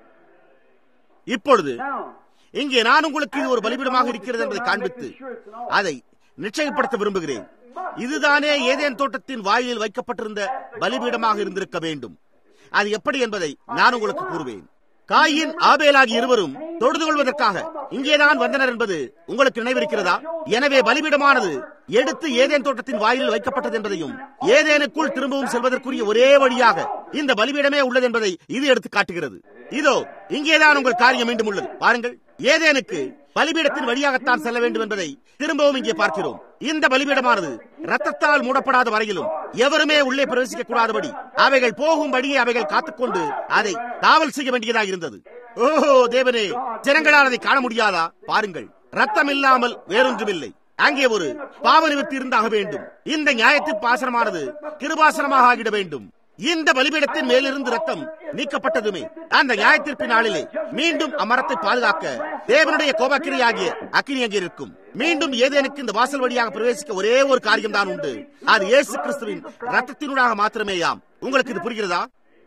இப்பொழுது Now, இங்கே நான் உங்களுக்கு இது ஒரு பலிபீடமாக இருக்கிறது என்பதை காண்பித்து அதை நிச்சயப்படுத்த விரும்புகிறேன் இதுதானே ஏதேன் தோட்டத்தின் வாயிலில் வைக்கப்பட்டிருந்த பலிபீடமாக இருந்திருக்க வேண்டும் அது எப்படி என்பதை நான் உங்களுக்கு கூறுவேன் காயின் ஆபேலாகி இருவரும் தொழுது கொள்வதற்காக இங்கேதான் வந்தனர் என்பது உங்களுக்கு நினைவிருக்கிறதா எனவே பலிபீடமானது எடுத்து ஏதேன் தோட்டத்தின் வாயிலில் வைக்கப்பட்டது என்பதையும் ஏதேனுக்குள் திரும்பவும் செல்வதற்குரிய ஒரே வழியாக இந்த பலிபீடமே உள்ளது என்பதை இது எடுத்து காட்டுகிறது இதோ இங்கேதான் உங்கள் காரியம் மீண்டும் உள்ளது பாருங்கள் ஏதேனுக்கு பலிபீடத்தின் வழியாகத்தான் செல்ல வேண்டும் என்பதை திரும்பவும் இங்கே பார்க்கிறோம் இந்த பலிபீடமானது ரத்தத்தால் மூடப்படாத வரையிலும் எவருமே உள்ளே பிரவேசிக்க கூடாதபடி அவைகள் போகும் வழியை அவைகள் காத்துக்கொண்டு அதை காவல் செய்ய வேண்டியதாக இருந்தது ஓஹோ தேவனே ஜனங்களால் அதை காண முடியாதா பாருங்கள் ரத்தம் இல்லாமல் வேறொன்றுமில்லை அங்கே ஒரு பாவ நிவர்த்தி இருந்தாக வேண்டும் இந்த நியாயத்தின் பாசனமானது கிருபாசனமாக ஆகிட வேண்டும் இந்த பலிபீடத்தின் மேலிருந்து ரத்தம் நீக்கப்பட்டதுமே அந்த நியாயத்திற்கு நாளிலே மீண்டும் அம்மரத்தை பாதுகாக்க தேவனுடைய கோபக்கிரியாகிய அக்கினி அங்கே இருக்கும் மீண்டும் ஏதேனுக்கு இந்த வாசல் வழியாக பிரவேசிக்க ஒரே ஒரு காரியம் தான் உண்டு அது இயேசு கிறிஸ்துவின் ரத்தத்தினூடாக மாத்திரமேயாம் உங்களுக்கு இது புரிகிறதா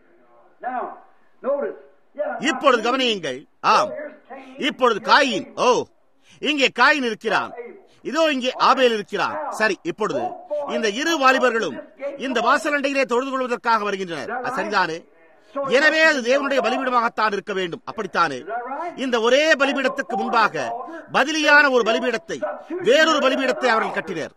Now, notice. Yeah. இப்பொழுது கவனியுங்கள் ஆம் இப்பொழுது காயின் ஓ இங்கே காயின் இருக்கிறான் இதோ இங்கே ஆபேல் இருக்கிறான் சரி இப்பொழுது இந்த இரு வாலிபர்களும் இந்த வாசலண்டையிலே தொழுது கொள்வதற்காக வருகின்றனர் அது சரிதானே எனவே அது தேவனுடைய பலிபீடமாகத்தான் இருக்க வேண்டும் அப்படித்தானே இந்த ஒரே பலிபீடத்துக்கு முன்பாக பதிலியான ஒரு பலிபீடத்தை வேறொரு பலிபீடத்தை அவர்கள் கட்டினர்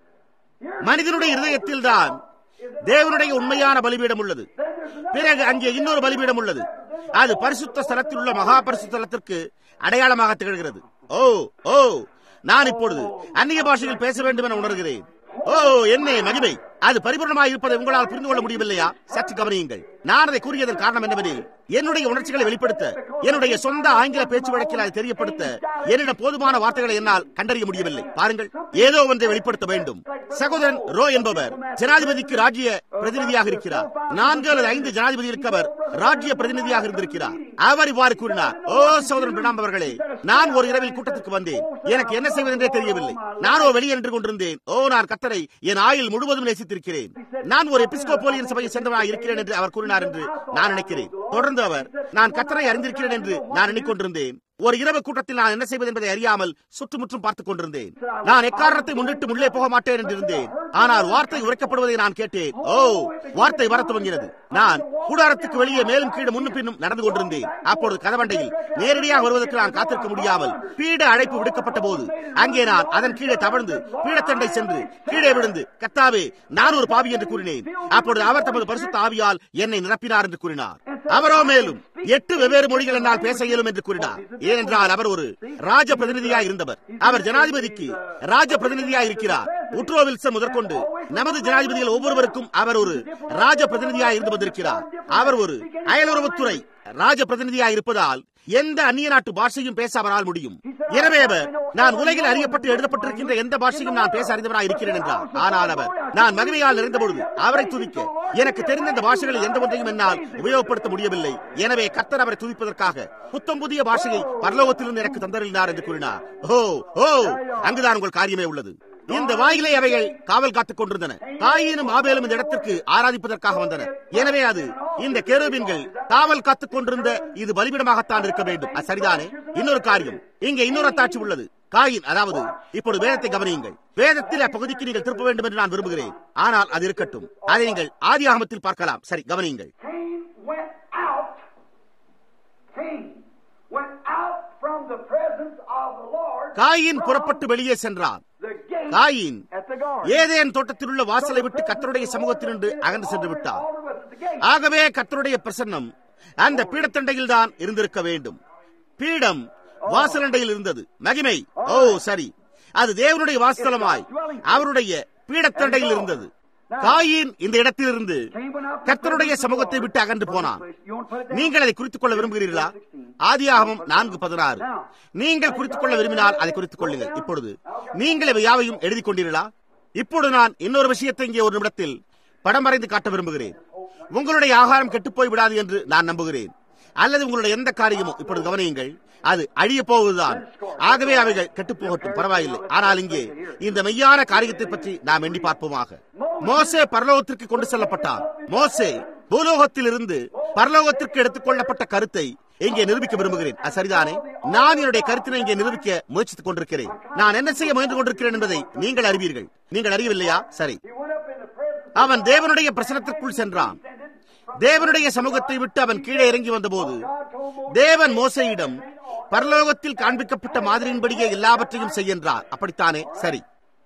மனிதனுடைய இருதயத்தில் தான் தேவனுடைய உண்மையான பலிபீடம் உள்ளது பிறகு அங்கே இன்னொரு பலிபீடம் உள்ளது அது பரிசுத்த ஸ்தலத்தில் உள்ள மகா பரிசுத்த ஸ்தலத்திற்கு அடையாளமாக திகழ்கிறது ஓ ஓ நான் இப்பொழுது அந்நிய பாஷையில் பேச வேண்டும் என உணர்கிறேன் ஓ என்ன மகிமை அது பரிபூர்ணமாக இருப்பதை உங்களால் புரிந்து கொள்ள முடியவில்லையா சற்று கவனியுங்கள் நான் அதை கூறியதன் காரணம் என்னவெனில் என்னுடைய உணர்ச்சிகளை வெளிப்படுத்த என்னுடைய சொந்த ஆங்கில பேச்சு வழக்கில் அதை தெரியப்படுத்த என்னிடம் போதுமான வார்த்தைகளை என்னால் கண்டறிய முடியவில்லை பாருங்கள் ஏதோ ஒன்றை வெளிப்படுத்த வேண்டும் சகோதரன் ரோ என்பவர் ஜனாதிபதிக்கு ராஜ்ய பிரதிநிதியாக இருக்கிறார் நான்கு அல்லது ஐந்து ஜனாதிபதிகளுக்கு அவர் ராஜ்ய பிரதிநிதியாக இருந்திருக்கிறார் அவர் இவ்வாறு கூறினார் ஓ சகோதரன் பிரணாம் அவர்களே நான் ஒரு இரவில் கூட்டத்துக்கு வந்தேன் எனக்கு என்ன செய்வதென்றே தெரியவில்லை நானோ வெளியே நின்று கொண்டிருந்தேன் ஓ நான் கத்தரை என் ஆயுள் முழுவதும் நேசித்திருக்கிறேன் நான் ஒரு எபிஸ்கோபோலியன் சபையை சேர்ந்தவனாக இருக்கிறேன் என்று அவர் கூறினார் என்று நான் நினைக்கிறேன் தொடர்ந்து அவர் நான் கத்தரை அறிந்திருக்கிறேன் என்று நான் எண்ணிக்கொண்டிருந்தேன் ஒரு இரவு கூட்டத்தில் நான் என்ன செய்வது என்பதை அறியாமல் சுற்றுமுற்றும் பார்த்துக் கொண்டிருந்தேன் நான் எக்காரணத்தை முன்னிட்டு உள்ளே போக மாட்டேன் என்று இருந்தேன் ஆனால் வார்த்தை உரைக்கப்படுவதை நான் கேட்டேன் ஓ வார்த்தை வர துவங்கினது நான் கூடாரத்துக்கு வெளியே மேலும் கீழே முன்னும் பின்னும் நடந்து கொண்டிருந்தேன் அப்பொழுது கதவண்டையில் நேரடியாக வருவதற்கு நான் காத்திருக்க முடியாமல் பீட அழைப்பு விடுக்கப்பட்ட போது அங்கே நான் அதன் கீழே தவழ்ந்து பீடத்தண்டை சென்று கீழே விழுந்து கத்தாவே நான் ஒரு பாவி என்று கூறினேன் அப்பொழுது அவர் தமது பரிசுத்த ஆவியால் என்னை நிரப்பினார் என்று கூறினார் அவரோ மேலும் எட்டு வெவ்வேறு மொழிகள் என்னால் பேச இயலும் என்று கூறினார் ஏனென்றால் அவர் ஒரு ராஜ பிரதிநிதியாக இருந்தவர் அவர் ஜனாதிபதிக்கு ராஜ பிரதிநிதியாக இருக்கிறார் உட்ரோ வில்சன் முதற்கொண்டு நமது ஜனாதிபதிகள் ஒவ்வொருவருக்கும் அவர் ஒரு ராஜ பிரதிநிதியாக இருந்து வந்திருக்கிறார் அவர் ஒரு அயலுறவுத்துறை ராஜ பிரதிநிதியாக இருப்பதால் எந்த அந்நிய நாட்டு பாஷையும் பேச அவரால் முடியும் எனவே அவர் நான் உலகில் அறியப்பட்டு எழுதப்பட்டிருக்கின்ற எந்த பாஷையும் நான் பேச அறிந்தவராக இருக்கிறேன் என்றார் ஆனால் அவர் நான் மகிமையால் நிறைந்த பொழுது அவரை துதிக்க எனக்கு தெரிந்த இந்த பாஷைகளில் எந்த ஒன்றையும் என்னால் உபயோகப்படுத்த முடியவில்லை எனவே கர்த்தர் அவரை துதிப்பதற்காக புத்தம் புதிய பாஷையை பரலோகத்திலிருந்து எனக்கு தந்தருளினார் என்று கூறினார் ஓ ஓ அங்குதான் உங்கள் காரியமே உள்ளது இந்த வாயிலை அவைகள் காவல் காத்துக் கொண்டிருந்தன தாயினும் ஆபேலும் இந்த இடத்திற்கு ஆராதிப்பதற்காக வந்தனர் எனவே அது இந்த கேருபீன்கள் காவல் காத்துக் கொண்டிருந்த இது பலிபிடமாகத்தான் இருக்க வேண்டும் அது சரிதானே இன்னொரு காரியம் இங்கே இன்னொரு அத்தாட்சி உள்ளது காயின் அதாவது இப்பொழுது வேதத்தை கவனியுங்கள் வேதத்தில் அப்பகுதிக்கு நீங்கள் திருப்ப வேண்டும் என்று நான் விரும்புகிறேன் ஆனால் அது இருக்கட்டும் அதை நீங்கள் ஆதி ஆகமத்தில் பார்க்கலாம் சரி கவனியுங்கள் Cain went out. Cain went out from the presence of the Lord. காயின் புறப்பட்டு வெளியே சென்றான் The gate காயின் at the garden. ஏதேன் தோட்டத்தில் உள்ள வாசலை விட்டு கத்தருடைய சமூகத்தினின்று அகன்று சென்று விட்டார் Altar was at the gate. ஆகவே கத்தருடைய பிரசன்னம் அந்த பீடத்தண்டையில் தான் இருந்திருக்க வேண்டும் பீடம் வாசலண்டையில் இருந்தது மகிமை ஓ சரி அது தேவனுடைய வாசலமாய் அவருடைய பீடத்தண்டையில் இருந்தது காயின் இந்த இடத்திலிருந்து கத்தருடைய சமூகத்தை விட்டு அகன்று போனான் You want to put it down? நீங்கள் அதை குறித்துக் கொள்ள விரும்புகிறீர்களா ஆதியாகமம் நான்கு பதினாறு நீங்கள் குறித்துக் கொள்ள விரும்பினால் அதை குறித்துக் கொள்ளுங்கள் இப்பொழுது நீங்கள் இவை யாவையும் எழுதி கொண்டீர்களா இப்பொழுது நான் இன்னொரு விஷயத்தை இங்கே ஒரு நிமிடத்தில் படம் வரைந்து காட்ட விரும்புகிறேன் உங்களுடைய ஆகாரம் கெட்டுப்போய் விடாது என்று நான் நம்புகிறேன் அல்லது உங்களுடைய எந்த காரியமும் இப்பொழுது கவனியுங்கள் அது அழிய போவதுதான் ஆகவே அவைகள் கெட்டுப் போகட்டும் பரவாயில்லை ஆனால் இங்கே இந்த மெய்யான காரியத்தை பற்றி நாம் எண்ணி பார்ப்போமாக மோசே பரலோகத்திற்கு கொண்டு செல்லப்பட்டான் மோசே பூலோகத்தில் இருந்து பரலோகத்திற்கு எடுத்துக் கொள்ளப்பட்ட கருத்தை இங்கே நிரூபிக்க விரும்புகிறேன் அது சரிதானே நான் என்னுடைய கருத்தினை இங்கே நிரூபிக்க முயற்சித்துக் கொண்டிருக்கிறேன் நான் என்ன செய்ய முயன்று கொண்டிருக்கிறேன் என்பதை நீங்கள் அறிவீர்கள் நீங்கள் அறியவில்லையா சரி He went up in the presence அவன் தேவனுடைய பிரசனத்திற்குள் சென்றான் தேவனுடைய சமூகத்தை விட்டு அவன் கீழே இறங்கி வந்தபோது தேவன் மோசையிடம் பரலோகத்தில் காண்பிக்கப்பட்ட மாதிரியின்படியே எல்லாவற்றையும் செய்கின்றார் அப்படித்தானே சரி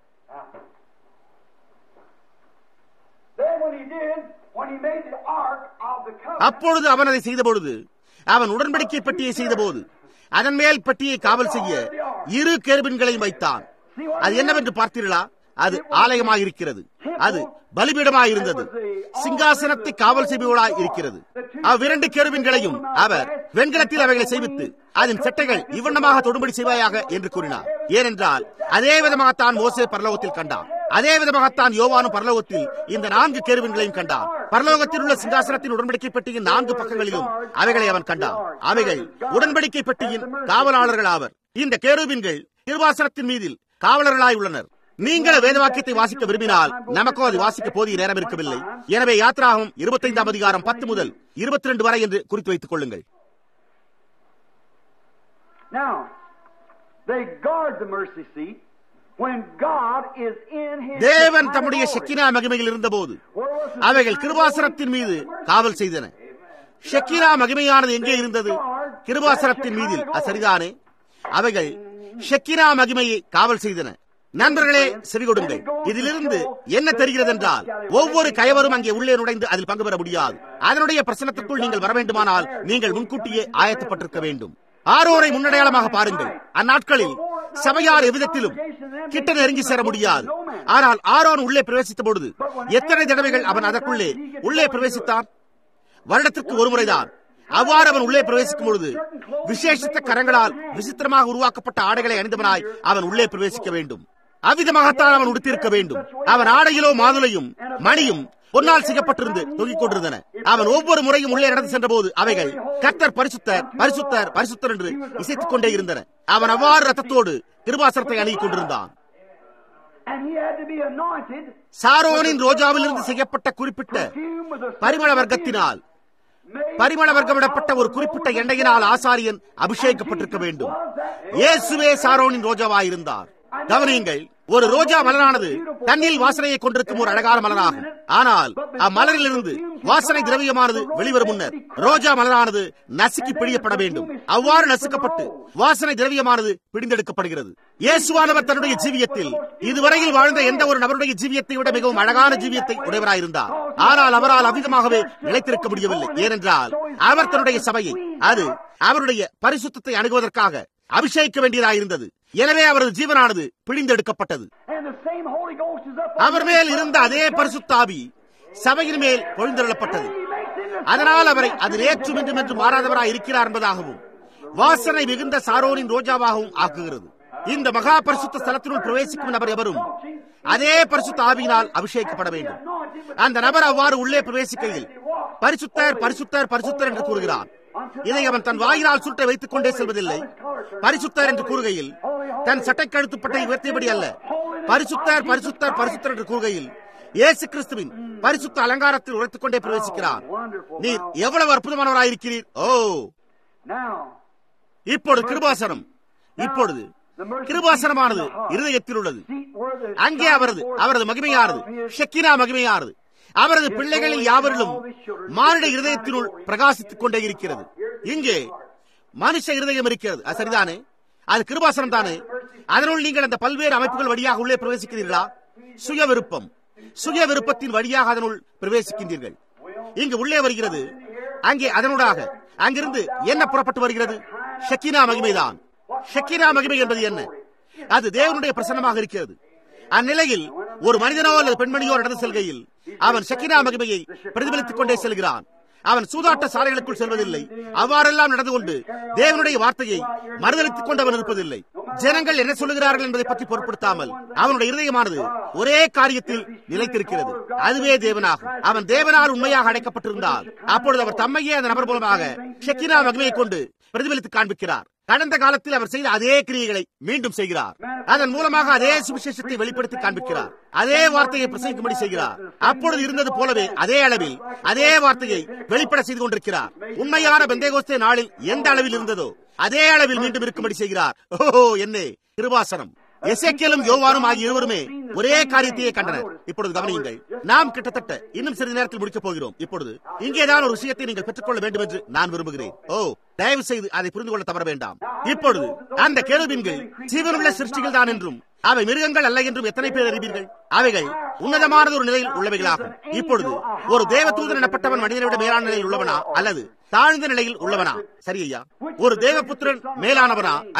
Then when he did, when he made the ark of the covenant, அப்பொழுது அவன் அதை செய்தபொழுது அவன் உடன்படிக்கை பெட்டியை செய்தபோது அதன் மேல் பெட்டியை காவல் செய்ய இரு கேர்பின்களையும் வைத்தான் அது என்னவென்று பார்த்தீர்களா அது ஆலயமாக இருக்கிறது அது பலிபீடமாய் இருந்தது சிங்காசனத்தை காவல் செய்பவளாய் இருக்கிறது அவ்விரண்டு கேருவின்களையும் அவர் வெண்கலத்தில் அவைகளை செய்வித்து அதன் செட்டைகள் இவ்வண்ணமாக தொடும்படி செய்வாயாக என்று கூறினார் ஏனென்றால் அதே விதமாகத்தான் மோசே பரலோகத்தில் கண்டான் அதே விதமாகத்தான் யோவானும் பரலோகத்தில் இந்த நான்கு கேருவின்களையும் கண்டான் பரலோகத்தில் உள்ள சிங்காசனத்தின் உடன்படிக்கை பெட்டியின் நான்கு பக்கங்களிலும் அவைகளை அவன் கண்டான் அவைகள் உடன்படிக்கை பெட்டியின் காவலாளர்கள் ஆவர் இந்த கேருவின்கள் திருவாசனத்தின் மீதில் காவலர்களாய் உள்ளனர் நீங்கள் வேதவாக்கியத்தை வாசிக்க விரும்பினால் நமக்கோ அது வாசிக்க போதிய நேரம் இருக்கவில்லை எனவே யாத்ராகும் இருபத்தைந்தாம் அதிகாரம் பத்து முதல் இருபத்தி ரெண்டு வரை என்று குறித்து வைத்துக் கொள்ளுங்கள் Now, they guard the mercy seat when God is in His. தேவன் divine தம்முடைய glory. ஷெக்கினா மகிமையில் இருந்தபோது Where was the அவைகள் divine கிருபாசனத்தின் மீது காவல் செய்தன ஷெக்கினா மகிமையானது எங்கே இருந்தது கிருபாசனத்தின் மீதில் அது சரிதானே அவைகள் ஷெக்கினா மகிமையை காவல் செய்தன நண்பர்களே செவி கொடுங்கள் இதிலிருந்து என்ன தெரிகிறது என்றால் ஒவ்வொரு கயவரும் அங்கே உள்ளே நுழைந்து அதில் பங்கு பெற முடியாது அதனுடைய பிரசனத்திற்குள் நீங்கள் வர வேண்டுமானால் நீங்கள் முன்கூட்டியே ஆயத்தப்பட்டிருக்க வேண்டும் ஆரோரை முன்னடையாளமாக பாருங்கள் அந்நாட்களில் சபையார் எவ்விதத்திலும் கிட்ட நெருங்கி சேர முடியாது ஆனால் ஆரோன் உள்ளே பிரவேசித்த பொழுது எத்தனை தடவைகள் அவன் அதற்குள்ளே உள்ளே பிரவேசித்தான் வருடத்திற்கு ஒரு முறைதான் அவ்வாறு அவன் உள்ளே பிரவேசிக்கும் பொழுது விசேஷித்த கரங்களால் விசித்திரமாக உருவாக்கப்பட்ட ஆடைகளை அணிந்தவனாய் அவன் உள்ளே பிரவேசிக்க வேண்டும் அவ்விதமாகத்தான் அவன் உடுத்திருக்க வேண்டும் அவன் ஆடையிலோ மாதுளையும் மணியும் பொன்னால் செய்யப்பட்டிருந்து தொங்கிக் கொண்டிருந்தன அவன் ஒவ்வொரு முறையும் உள்ளே நடந்து சென்ற போது அவைகள் கர்த்தர் பரிசுத்தர் பரிசுத்தர் பரிசுத்தர் என்று இசைத்துக் கொண்டே இருந்தன அவன் அவ்வாறு ரத்தத்தோடு திருவாசனத்தை அணுகிக் கொண்டிருந்தான் And he had to be anointed. சாரோனின் ரோஜாவிலிருந்து செய்யப்பட்ட குறிப்பிட்ட perfumed with a பரிமள வர்க்கத்தினால் பரிமள வர்க்கமிடப்பட்ட ஒரு குறிப்பிட்ட எண்ணெயினால் ஆசாரியன் அபிஷேகப்பட்டிருக்க வேண்டும் இயேசுவே சாரோனின் ரோஜாவாயிருந்தார் கவனியுங்கள் ஒரு ரோஜா மலரானது தன்னில் வாசனையை கொண்டிருக்கும் ஒரு அழகான மலராகும் ஆனால் அம்மலரிலிருந்து வாசனை திரவியமானது வெளிவரும் முன்னர் ரோஜா மலரானது நசுக்கி பிழியப்பட வேண்டும் அவ்வாறு நசுக்கப்பட்டு வாசனை திரவியமானது பிடிந்தெடுக்கப்படுகிறது இயேசுவானவர் தன்னுடைய ஜீவியத்தில் இதுவரையில் வாழ்ந்த எந்த ஒரு நபருடைய ஜீவியத்தை விட மிகவும் அழகான ஜீவியத்தை உடையவராயிருந்தார் ஆனால் அவரால் அவ்விதமாகவே நிலைத்திருக்க முடியவில்லை ஏனென்றால் அவர் தன்னுடைய சபையை அது அவருடைய பரிசுத்தத்தை அணுகுவதற்காக அபிஷேகிக்க வேண்டியதாயிருந்தது எனவே அவரது ஜீவனானது பிழிந்தெடுக்கப்பட்டது And the same Holy Ghost is up. அவர் மேல் இருந்த அதே பரிசுத்தாவி சபையின் மேல் பொழிந்தெழப்பட்டது அதனால் அவரை அது நேற்றும் இன்றும் என்று மாறாதவராய் இருக்கிறார் என்பதாகவும் வாசனை மிகுந்த சாரோனின் ரோஜாவாகவும் ஆக்குகிறது இந்த மகா பரிசுத்த ஸ்தலத்தினுள் பிரவேசிக்கும் நபர் எவரும் அதே பரிசுத்த ஆவியினால் அபிஷேகிக்கப்பட வேண்டும் அந்த நபர் அவ்வாறு உள்ளே பிரவேசிக்கையில் பரிசுத்தர் பரிசுத்தர் பரிசுத்தர் என்று கூறுகிறான் இதை அவன் தன் வாயினால் சுட்டை வைத்துக் கொண்டே செல்வதில்லை பரிசுத்தர் என்று கூறுகையில் தன் சட்டை கழுத்துப்பட்டை உயர்த்தியபடி அல்ல பரிசுத்தர் பரிசுத்தர் பரிசுத்தர் என்று கூறுகையில் இயேசு கிறிஸ்துவின் பரிசுத்த அலங்காரத்தில் உரைத்துக் கொண்டே பிரவேசிக்கிறார் நீர் எவ்வளவு அற்புதமானவராயிருக்கிறீர் ஓ Now, இப்பொழுது கிருபாசனம் இப்பொழுது கிருபாசனமானது இருதயத்தில் உள்ளது seat where the அங்கே அவரது அவரது மகிமையானது ஷெக்கினா மகிமையானது அவரது பிள்ளைகளில் யாவரிலும் மானிட இருதயத்தினுள் பிரகாசித்துக் கொண்டே இருக்கிறது இங்கே மனுஷ இருதயம் இருக்கிறது அது சரிதானே அது கிருபாசனம் தானே அதனுள் நீங்கள் அந்த பல்வேறு அமைப்புகள் வழியாக உள்ளே பிரவேசிக்கிறீர்களா சுய விருப்பம் சுய விருப்பத்தின் வழியாக அதனுள் பிரவேசிக்கின்றீர்கள் இங்கு உள்ளே வருகிறது அங்கே அதனூடாக அங்கிருந்து என்ன புறப்பட்டு வருகிறது ஷக்கினா மகிமைதான் ஷக்கினா மகிமை என்பது என்ன அது தேவனுடைய பிரசன்னமாக இருக்கிறது அந்நிலையில் ஒரு மனிதனோ அல்லது பெண்மணியோ நடந்து செல்கையில் அவன் ஷக்கினா மகிமையை பிரதிபலித்துக் கொண்டே செல்கிறான் அவன் சூதாட்ட சாலைகளுக்குள் செல்வதில்லை அவ்வாறெல்லாம் நடந்து கொண்டு தேவனுடைய வார்த்தையை மறுதளித்துக் கொண்டவன் இருப்பதில்லை ஜனங்கள் என்ன சொல்லுகிறார்கள் என்பதை பற்றி பொருட்படுத்தாமல் அவனுடைய இருதயமானது ஒரே காரியத்தில் நிலைத்திருக்கிறது அதுவே தேவனாகும் அவன் தேவனால் உண்மையாக அடைக்கப்பட்டிருந்தால் அப்பொழுது அவர் தம்மையே அந்த நபர் மூலமாக ஷெக்கினா மகிமையை கொண்டு பிரதிபலித்து காண்பிக்கிறார் கடந்த காலத்தில் அவர் செய்த அதே கிரியைகளை மீண்டும் செய்கிறார் அதன் மூலமாக அதே சுவிசேஷத்தை வெளிப்படுத்தி காண்பிக்கிறார் அதே வார்த்தையை பிரசங்கிக்கும்படி செய்கிறார் அப்பொழுது இருந்தது போலவே அதே அளவில் அதே வார்த்தையை வெளிப்பட செய்து கொண்டிருக்கிறார் உண்மையான பெந்தேகோஸ்தே நாளில் எந்த அளவில் இருந்ததோ அதே அளவில் மீண்டும் இருக்கும்படி செய்கிறார் ஓஹோ என்னே கிருபாசனம் எசேக்கியலும் யோவானும் ஆகிய இருவருமே ஒரே காரியத்தையே கண்டனர் இப்பொழுது கவனியுங்கள் நாம் கிட்டத்தட்ட இன்னும் சிறிது நேரத்தில் முடிக்கப் போகிறோம் இப்பொழுது இங்கேதான் ஒரு விஷயத்தை நீங்கள் பெற்றுக்கொள்ள வேண்டும் என்று நான் விரும்புகிறேன் ஓ தயவு செய்து அதை புரிந்து கொள்ள தவற வேண்டாம் இப்பொழுது அந்த கேருபின்கள் ஜீவனுள்ள சிருஷ்டிகள் தான் என்றும் அவை மிருகங்கள் அல்ல என்றும் எத்தனை பேர் அறிவீர்கள் அவைகள் உன்னதமானது ஒரு நிலையில் உள்ளவைகளாகும் இப்பொழுது ஒரு தேவதூதன் எனப்பட்டவன் மனிதனை விட மேலான நிலையில் உள்ளவனா அல்லது தாழ்ந்த நிலையில் உள்ளவனா சரி ஐயா ஒரு தேவபுத்திரன் மேலானவனா அல்லது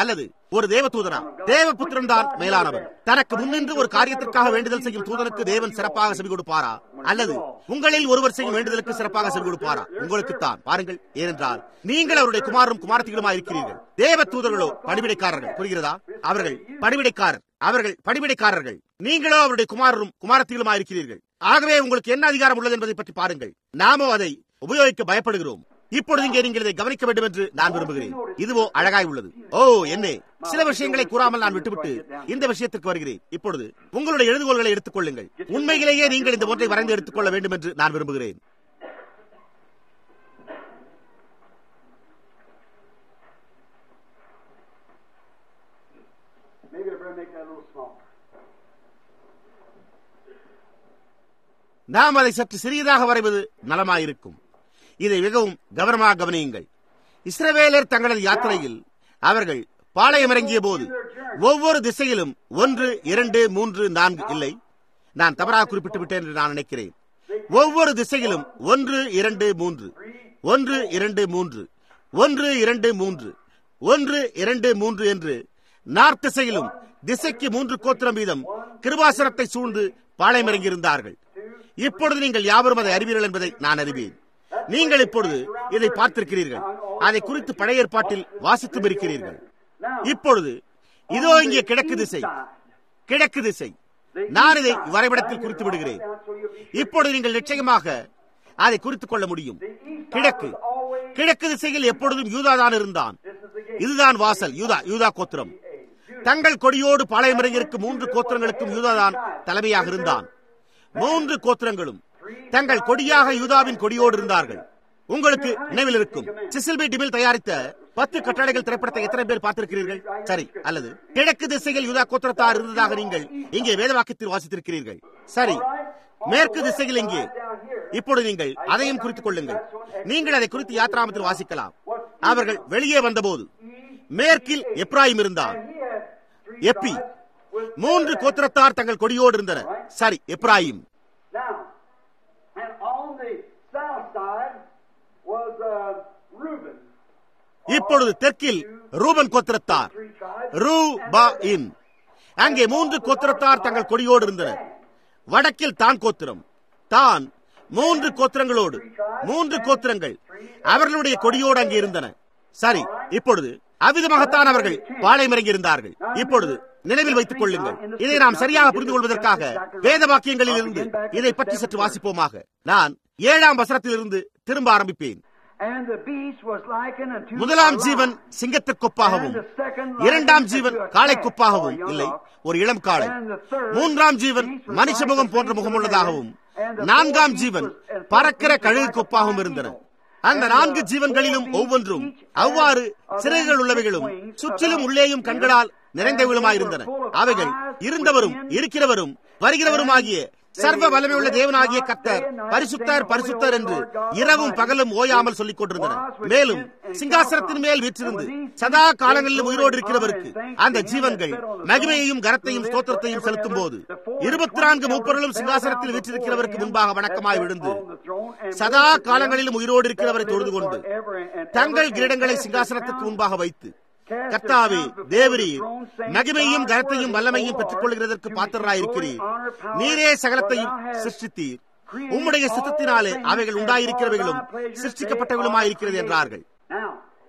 ஒரு தேவ தூதனா தேவபுத்திரன் தான் மேலானவர் தனக்கு முன்னின்று ஒரு காரியத்திற்காக வேண்டுதல் செய்யும் தூதனுக்கு தேவன் சிறப்பாக செவி கொடுப்பாரா அல்லது உங்களில் ஒருவர் செய்யும் வேண்டுதலுக்கு சிறப்பாக செவி கொடுப்பாரா உங்களுக்குத்தான் பாருங்கள் ஏனென்றால் நீங்கள் அவருடைய குமாரும் குமாரத்திகளுமா இருக்கிறீர்கள் தேவ தூதர்களோ பணிவிடைக்காரர்கள் புரிகிறதா அவர்கள் பணிவிடைக்காரர் அவர்கள் பணிவிடைக்காரர்கள் நீங்களோ அவருடைய குமாரரும் குமாரத்திகளுமா இருக்கிறீர்கள் ஆகவே உங்களுக்கு என்ன அதிகாரம் உள்ளது என்பதை பற்றி பாருங்கள் நாமோ அதை உபயோகிக்க பயப்படுகிறோம் இப்பொழுது இங்கே நீங்கள் இதை கவனிக்க வேண்டும் என்று நான் விரும்புகிறேன் இதுவோ அழகாய் உள்ளது ஓ என்ன சில விஷயங்களை கூறாமல் நான் விட்டுவிட்டு இந்த விஷயத்திற்கு வருகிறேன் இப்பொழுது உங்களுடைய எழுதுகோள்களை எடுத்துக் கொள்ளுங்கள் உண்மையிலேயே நீங்கள் இந்த ஒன்றை வரைந்து எடுத்துக்கொள்ள வேண்டும் என்று நான் விரும்புகிறேன் Maybe I better make that a little smaller. நாம் அதை சற்று சிறியதாக வரைவது நலமாயிருக்கும் இதை மிகவும் கவனமாக கவனியுங்கள் இஸ்ரவேலர் தங்களது யாத்திரையில் அவர்கள் பாளையம் இறங்கிய போது ஒவ்வொரு திசையிலும் ஒன்று இரண்டு மூன்று நான்கு இல்லை நான் தவறாக குறிப்பிட்டு விட்டேன் என்று நான் நினைக்கிறேன் ஒவ்வொரு திசையிலும் ஒன்று இரண்டு மூன்று ஒன்று இரண்டு மூன்று ஒன்று இரண்டு மூன்று ஒன்று இரண்டு மூன்று என்று நார்த்திசையிலும் திசைக்கு மூன்று கோத்திரம் வீதம் கிருபாசனத்தை சூழ்ந்து பாளையம் இறங்கியிருந்தார்கள் இப்பொழுது நீங்கள் யாவரும் அதை அறிவீர்கள் என்பதை நான் அறிவேன் நீங்கள் இப்பொழுது இதை பார்த்திருக்கிறீர்கள் அதை குறித்து பழைய ஏற்பாட்டில் வாசித்தும் இருக்கிறீர்கள் இப்பொழுது இதோ இங்கே கிழக்கு திசை கிழக்கு திசை நான் இதை வரைபடத்தில் குறித்து விடுகிறேன் இப்பொழுது நீங்கள் நிச்சயமாக அதை குறித்துக் கொள்ள முடியும் கிழக்கு கிழக்கு திசையில் எப்பொழுதும் யூதாதான் இருந்தான் இதுதான் வாசல் யூதா யூதா கோத்திரம் தங்கள் கொடியோடு பாளையமிறங்கிற்கு மூன்று கோத்திரங்களுக்கும் யூதாதான் தலைமையாக இருந்தான் மூன்று கோத்திரங்களும் தங்கள் கொடியாக யூதாவின் கொடியோடு இருந்தார்கள் உங்களுக்கு நினைவில் இருக்கும் சிசில்பி டிபில் தயாரித்த பத்து கட்டளைகள் திரைப்படத்தை எத்தனை பேர் பார்த்திருக்கிறீர்கள் சரி அல்லது கிழக்கு திசையில் யூதா கோத்திரத்தார் இருந்ததாக நீங்கள் இங்கே வேதவாக்கியத்தில் வாசித்திருக்கிறீர்கள் சரி மேற்கு திசையில் இங்கே இப்பொழுது நீங்கள் அதையும் குறித்துக் கொள்ளுங்கள் நீங்கள் அதை குறித்து யாத்ராமத்தில் வாசிக்கலாம் அவர்கள் வெளியே வந்தபோது மேற்கில் எப்ராயிம் இருந்தார் எப்பி மூன்று கோத்திரத்தார் தங்கள் கொடியோடு இருந்தனர் சரி Ephraim Now, and on the south side was uh, Reuben. இப்பொழுது தெற்கில் ரூபன் கோத்திரத்தார் Three tribes. ரூ பா இன் அங்கே மூன்று கோத்திரத்தார் தங்கள் கொடியோடு இருந்தனர் வடக்கில் தான் கோத்திரம் தான் மூன்று கோத்திரங்களோடு மூன்று கோத்திரங்கள் அவர்களுடைய கொடியோடு அங்கே இருந்தன சரி இப்பொழுது அவ்விதமாகத்தான் அவர்கள் பாளையமிறங்கி இருந்தார்கள் இப்பொழுது நினைவில் வைத்துக் கொள்ளுங்கள் இதை நாம் சரியாக புரிந்து கொள்வதற்காக வேத வாக்கியங்களில் இருந்து இதை பற்றி சற்று வாசிப்போமாக நான் ஏழாம் வசனத்திலிருந்து திரும்ப ஆரம்பிப்பேன் And the beast was likened unto முதலாம் a lion. ஜீவன் சிங்கத்திற்கொப்பாகவும் இரண்டாம் ஜீவன் காளைக்குப்பாகவும் இல்லை ஒரு இளம் காளை மூன்றாம் ஜீவன் மனுஷ முகம் போன்ற முகமுள்ளதாகவும் நான்காம் ஜீவன் பறக்கிற கழுகு கொப்பாகவும் இருந்தன அந்த நான்கு ஜீவன்களிலும் ஒவ்வொன்றும் அவ்வாறு சிறகுகள் உள்ளவைகளும் சுற்றிலும் உள்ளேயும் கண்களால் நிறைந்தவளுமாயிருந்தன அவைகள் இருந்தவரும் இருக்கிறவரும் வருகிறவருமாகிய சர்வ வல்லமையுள்ள தேவனாகிய கர்த்தர் பரிசுத்தர் பரிசுத்தர் என்று இரவும் பகலும் ஓயாமல் சொல்லிக் கொண்டிருந்தனர் மேலும் சிங்காசனத்தின் மேல் வீற்றிருந்து சதா காலங்களிலும் உயிரோடு இருக்கிறவருக்கு அந்த ஜீவன்கள் மகிமையையும் கரத்தையும் ஸ்தோத்திரத்தையும் செலுத்தும் போது இருபத்தி நான்கு மூப்பர்களும் சிங்காசனத்தில் வீற்றிருக்கிறவருக்கு முன்பாக வணக்கமாய் விழுந்து சதா காலங்களிலும் உயிரோடு இருக்கிறவரை தொழுது கொண்டு தங்கள் கிரீடங்களை சிங்காசனத்துக்கு முன்பாக வைத்து கர்த்தாவே தேவரீர் மகிமையும் கனத்தையும் வல்லமையும் பெற்றுக் கொள்கிறதற்கு பாத்திரராயிருக்கிறீர் நீரே சகலத்தையும் சிருஷ்டித்தீர் உம்முடைய சித்தத்தினாலே அவைகள் உண்டாயிருக்கிறவைகளும் சிருஷ்டிக்கப்பட்டவர்களுமாயிருக்கிறது என்றார்கள் Now,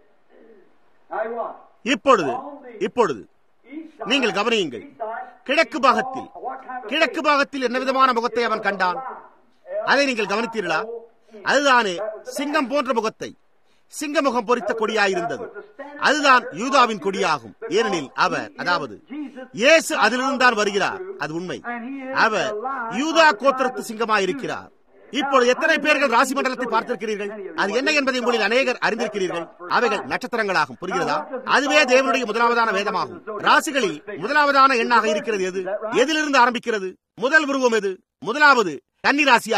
I what? இப்பொழுது இப்பொழுது நீங்கள் கவனியுங்கள் கிழக்கு பாகத்தில் கிழக்கு பாகத்தில் என்ன விதமான முகத்தை அவன் கண்டான் அதை நீங்கள் கவனித்தீர்களா அதுதானே சிங்கம் போன்ற முகத்தை சிங்க முகம் பொறித்த கொடியாயிருந்தது அதுதான் யூதாவின் கொடியாகும் ஏனெனில் அவர் அதாவது இயேசு அதிலிருந்து தான் வருகிறார் அது உண்மை அவர் யூதா கோத்திரத்து சிங்கமாயிருக்கிறார் இப்பொழுது எத்தனை பேர்கள் ராசி மண்டலத்தை பார்த்திருக்கிறீர்கள் அது என்ன என்பதை உங்களில் அநேகர் அறிந்திருக்கிறீர்கள் அவைகள் நட்சத்திரங்களாகும் புரிகிறதா அதுவே தேவனுடைய முதலாவதான வேதமாகும் ராசிகளில் முதலாவதான எண்ணாக இருக்கிறது எது எதிலிருந்து ஆரம்பிக்கிறது முதல் உருவம் எது முதலாவது கன்னி ராசியாகும்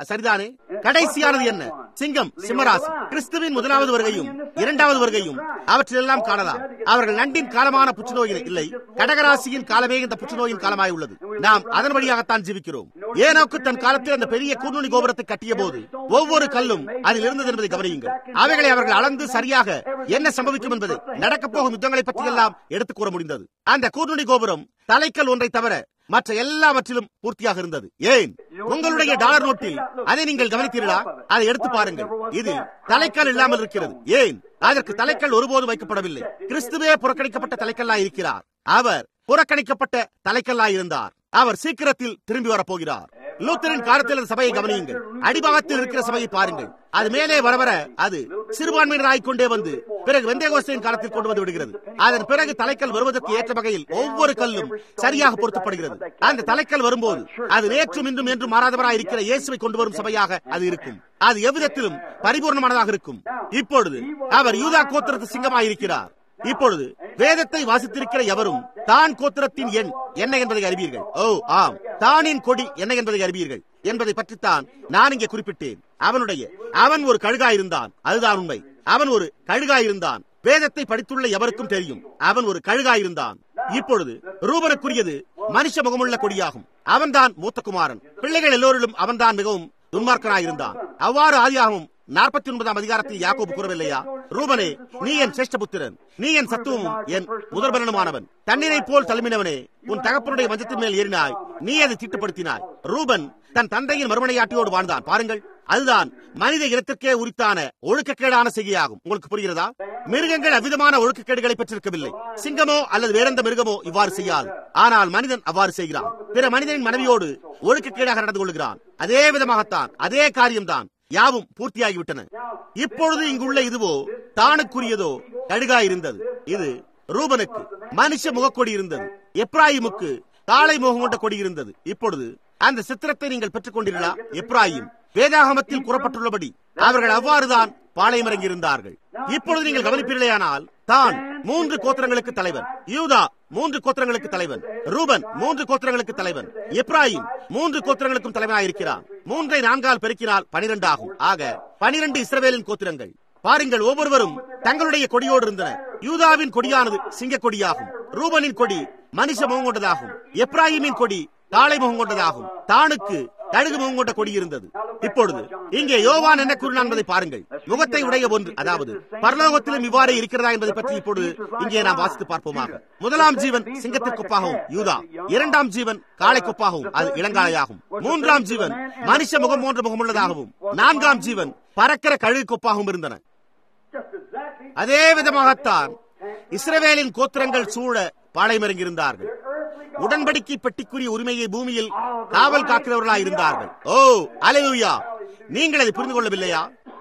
சரிதானே கடைசியானது என்ன சிங்கம் சிம்மராசு கிறிஸ்துவின் முதலாவது வருகையும் இரண்டாவது வருகையும் அவற்றிலெல்லாம் காணலாம் அவர்கள் நண்டின் காலமான புற்றுநோயில் இல்லை கடகராசியின் காலமே இந்த புற்றுநோயின் காலமாய் உள்ளது நாம் அதன் வழியாகத்தான் ஜீவிக்கிறோம் ஏனோக்கு தன் காலத்தில் அந்த பெரிய கூர்நுனி கோபுரத்தை கட்டிய போது ஒவ்வொரு கல்லும் அதில் இருந்தது என்பதை கவனியுங்கள் அவைகளை அவர்கள் அளந்து சரியாக என்ன சம்பவிக்கும் என்பதை நடக்கப் போகும் யுத்தங்களை பற்றி எல்லாம் எடுத்துக் கூற முடிந்தது அந்த கூர்நுனி கோபுரம் தலைக்கல் ஒன்றை தவிர மற்ற எல்லாவற்றிலும் பூர்த்தியாக இருந்தது ஏன் உங்களுடைய டாலர் நோட்டில் அதை நீங்கள் கவனித்தீர்களா அதை எடுத்து பாருங்கள் இது தலைக்கல் இல்லாமல் இருக்கிறது ஏன் அதற்கு தலைக்கல் ஒருபோதும் வைக்கப்படவில்லை கிறிஸ்துவே புறக்கணிக்கப்பட்ட தலைக்கல்லாய் இருக்கிறார் அவர் புறக்கணிக்கப்பட்ட தலைக்கல்லாய் இருந்தார் அவர் சீக்கிரத்தில் திரும்பி வரப்போகிறார் லூத்தரின் காலத்தில் அந்த சபையை கவனியுங்கள் அடிபாகத்தில் இருக்கிற சபையை பாருங்கள் அது மேலே வர வர அது சிறுபான்மையினராய் கொண்டே வந்து பிறகு வெந்தேகோஸ்தையின் காலத்தில் கொண்டு வந்து விடுகிறது அதன் பிறகு தலைக்கல் வருவதற்கு ஏற்ற வகையில் ஒவ்வொரு கல்லும் சரியாக பொருத்தப்படுகிறது அந்த தலைக்கல் வரும்போது அது நேற்றும் இன்றும் என்றும் மாறாதவராய் இருக்கிற இயேசுவை கொண்டு வரும் சபையாக அது இருக்கும் அது எவ்விதத்திலும் பரிபூர்ணமானதாக இருக்கும் இப்பொழுது அவர் யூதா கோத்திரத்து சிங்கமாய் இருக்கிறார் இப்பொழுது வேதத்தை வாசித்திருக்கிற எவரும் தான் கோத்திரத்தின் எண் என்ன என்பதை அறிவீர்கள் ஓ ஆம் தானின் கொடி என்ன என்பதை அறிவீர்கள் என்பதை பற்றித்தான் நான் இங்கே குறிப்பிட்டேன் அவனுடைய அவன் ஒரு கழுகாயிருந்தான் அதுதான் உண்மை அவன் ஒரு கழுகாயிருந்தான் வேதத்தை படித்துள்ள எவருக்கும் தெரியும் அவன் ஒரு கழுகாயிருந்தான் இப்பொழுது ரூபனுக்குரியது மனுஷ முகமுள்ள கொடியாகும் அவன்தான் மூத்த குமாரன் பிள்ளைகள் எல்லோரிலும் அவன்தான் மிகவும் துன்மார்க்கனாயிருந்தான் அவ்வாறு ஆதியாகவும் நாற்பத்தி ஒன்பதாம் அதிகாரத்தில் யாக்கோபு கூறவில்லையா ரூபனே நீ என் சிரேஷ்டபுத்திரன் நீ என் சத்துவமும் என் முதல்வனுமானவன் தண்ணீரை போல் தழுமினவனே உன் தகப்பனுடைய மஞ்சத்தின் மேல் ஏறினாய் நீ அதை தீட்டுப்படுத்தினாய் ரூபன் தன் தந்தையின் மறுமனையாட்டியோடு வாழ்ந்தான் பாருங்கள் அதுதான் மனித இனத்திற்கே உரித்தான ஒழுக்கக்கேடான செய்கையாகும் உங்களுக்கு புரிகிறதா மிருகங்கள் அவ்விதமான ஒழுக்கக்கேடுகளை பெற்றிருக்கவில்லை சிங்கமோ அல்லது வேறெந்த மிருகமோ இவ்வாறு செய்யாது ஆனால் மனிதன் அவ்வாறு செய்கிறான் பிற மனிதனின் மனைவியோடு ஒழுக்கக்கேடாக நடந்து கொள்கிறான் அதே விதமாகத்தான் அதே காரியம்தான் யாவும் பூர்த்தியாகிவிட்டன இப்பொழுது இங்குள்ள இதுவோ தானுக்குரியதோ கடுகாயிருந்தது இது ரூபனுக்கு மனுஷ முகக்கொடி இருந்தது எப்ராயிமுக்கு காளை முகம் கொண்ட கொடி இருந்தது இப்பொழுது அந்த சித்திரத்தை நீங்கள் பெற்றுக் கொண்டீர்களா எப்ராயிம் வேதாகமத்தில் கூறப்பட்டுள்ளபடி அவர்கள் அவ்வாறுதான் பாளையமிறங்கி இருந்தார்கள் இப்பொழுது நீங்கள் கவனிப்பீர்களேயானால் தான் மூன்று கோத்திரங்களுக்கு தலைவன் யூதா மூன்று கோத்திரங்களுக்கு தலைவன் ரூபன் மூன்று கோத்திரங்களுக்கு தலைவன் எப்ராஹிம் மூன்று கோத்திரங்களுக்கும் தலைவனாயிருக்கிறான் மூன்றை நான்கால் பெருக்கினால் பனிரெண்டு ஆகும் ஆக பனிரெண்டு இஸ்ரவேலின் கோத்திரங்கள் பாருங்கள் ஒவ்வொருவரும் தங்களுடைய கொடியோடு இருந்தனர் யூதாவின் கொடியானது சிங்க கொடியாகும் ரூபனின் கொடி மனுஷ முகம் கொண்டதாகும் எப்ராஹிமின் கொடி காளை முகம் கொண்டதாகும் தானுக்கு கழுகு முகம் கொண்ட கொடி இருந்தது இப்பொழுது இங்கே யோவான் என்ன கூறினான் என்பதை பாருங்கள் முகத்தை உடைய ஒன்று அதாவது பரலோகத்திலும் இவ்வாறே இருக்கிறதா என்பதை பற்றி இப்பொழுது இங்கே நாம் வாசித்து பார்ப்போமாக முதலாம் ஜீவன் சிங்கத்திற்கொப்பாகவும் யூதா இரண்டாம் ஜீவன் காளை கொப்பாகவும் அது இளங்காளையாகும் மூன்றாம் ஜீவன் மனுஷ முகம் போன்ற முகமுள்ளதாகவும் நான்காம் ஜீவன் பறக்கிற கழுகு கொப்பாகவும் இருந்தன அதே விதமாகத்தான் இஸ்ரவேலின் கோத்திரங்கள் சூழ பாளையமிறங்கியிருந்தார்கள் உடன்படிக்கை பெட்டிக்குரிய உரிமையை பூமியில் காவல் காக்கிறவர்களாய் இருந்தார்கள் ஓ அலையூயா நீங்கள் அதை புரிந்து கொள்ளவில்லையா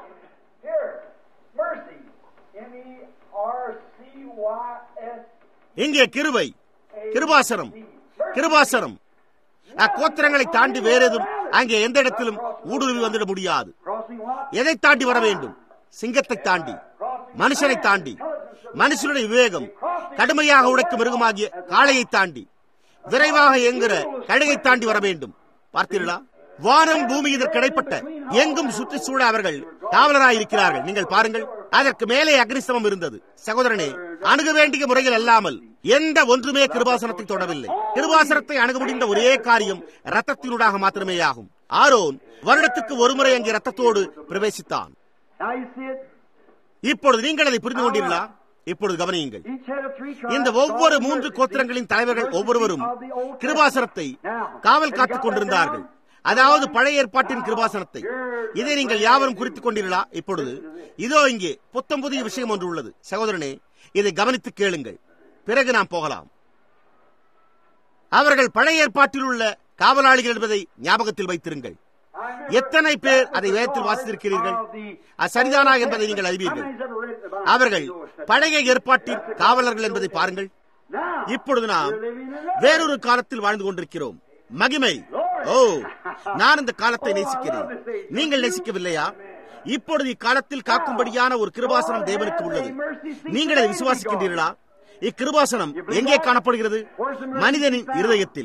இங்கே கிருவை கிருபாசனம் கிருபாசனம் அக்கோத்திரங்களை தாண்டி வேற எதுவும் அங்கே எந்த இடத்திலும் ஊடுருவி வந்துட முடியாது எதை தாண்டி வர வேண்டும் சிங்கத்தை தாண்டி மனுஷனை தாண்டி மனுஷனுடைய விவேகம் கடுமையாக உடைக்கும் மிருகமாகிய காளையை தாண்டி விரைவாக இயங்குகிற கழுகை தாண்டி வர வேண்டும் பார்த்தீர்களா வானம் பூமி இதற்கு இடைப்பட்ட எங்கும் சுற்றி சூழ அவர்கள் காவலராய் இருக்கிறார்கள் நீங்கள் பாருங்கள் அதற்கு மேலே அக்னிஸ்தமம் இருந்தது சகோதரனே அணுக வேண்டிய முறையில் அல்லாமல் எந்த ஒன்றுமே கிருபாசனத்தை தொடவில்லை கிருபாசனத்தை அணுக முடிந்த ஒரே காரியம் ரத்தத்தினூடாக மாத்திரமே ஆகும் ஆரோன் வருடத்துக்கு ஒருமுறை அங்கே ரத்தத்தோடு பிரவேசித்தான் இப்பொழுது நீங்கள் அதை புரிந்து கொண்டீர்களா இப்பொழுது கவனியுங்கள் இந்த ஒவ்வொரு மூன்று கோத்திரங்களின் தலைவர்கள் ஒவ்வொருவரும் கிருபாசனத்தை காவல் காத்துக் கொண்டிருந்தார்கள் அதாவது பழைய ஏற்பாட்டின் கிருபாசனத்தை இதை நீங்கள் யாவரும் குறித்துக் கொண்டீர்களா இப்பொழுது இதோ இங்கே புத்தம் புதிய விஷயம் ஒன்று உள்ளது சகோதரனே இதை கவனித்து கேளுங்கள் பிறகு நாம் போகலாம் அவர்கள் பழைய ஏற்பாட்டில் உள்ள காவலாளிகள் என்பதை ஞாபகத்தில் வைத்திருங்கள் எத்தனை பேர் அதை வேதத்தில் வாசித்திருக்கிறீர்கள் அது சரிதானா என்பதை நீங்கள் அறிவீர்கள் அவர்கள் பழைய ஏற்பாட்டின் காவலர்கள் என்பதை பாருங்கள் இப்பொழுது நாம் வேறொரு காலத்தில் வாழ்ந்து கொண்டிருக்கிறோம் மகிமை ஓ நான் இந்த காலத்தை நேசிக்கிறேன் நீங்கள் நேசிக்கவில்லையா இப்பொழுது இக்காலத்தில் காக்கும்படியான ஒரு கிருபாசனம் தேவனுக்கு உள்ளது நீங்கள் அதை விசுவாசிக்கின்றீர்களா இக்கிருபாசனம் எங்கே காணப்படுகிறது மனிதனின் இருதயத்தில்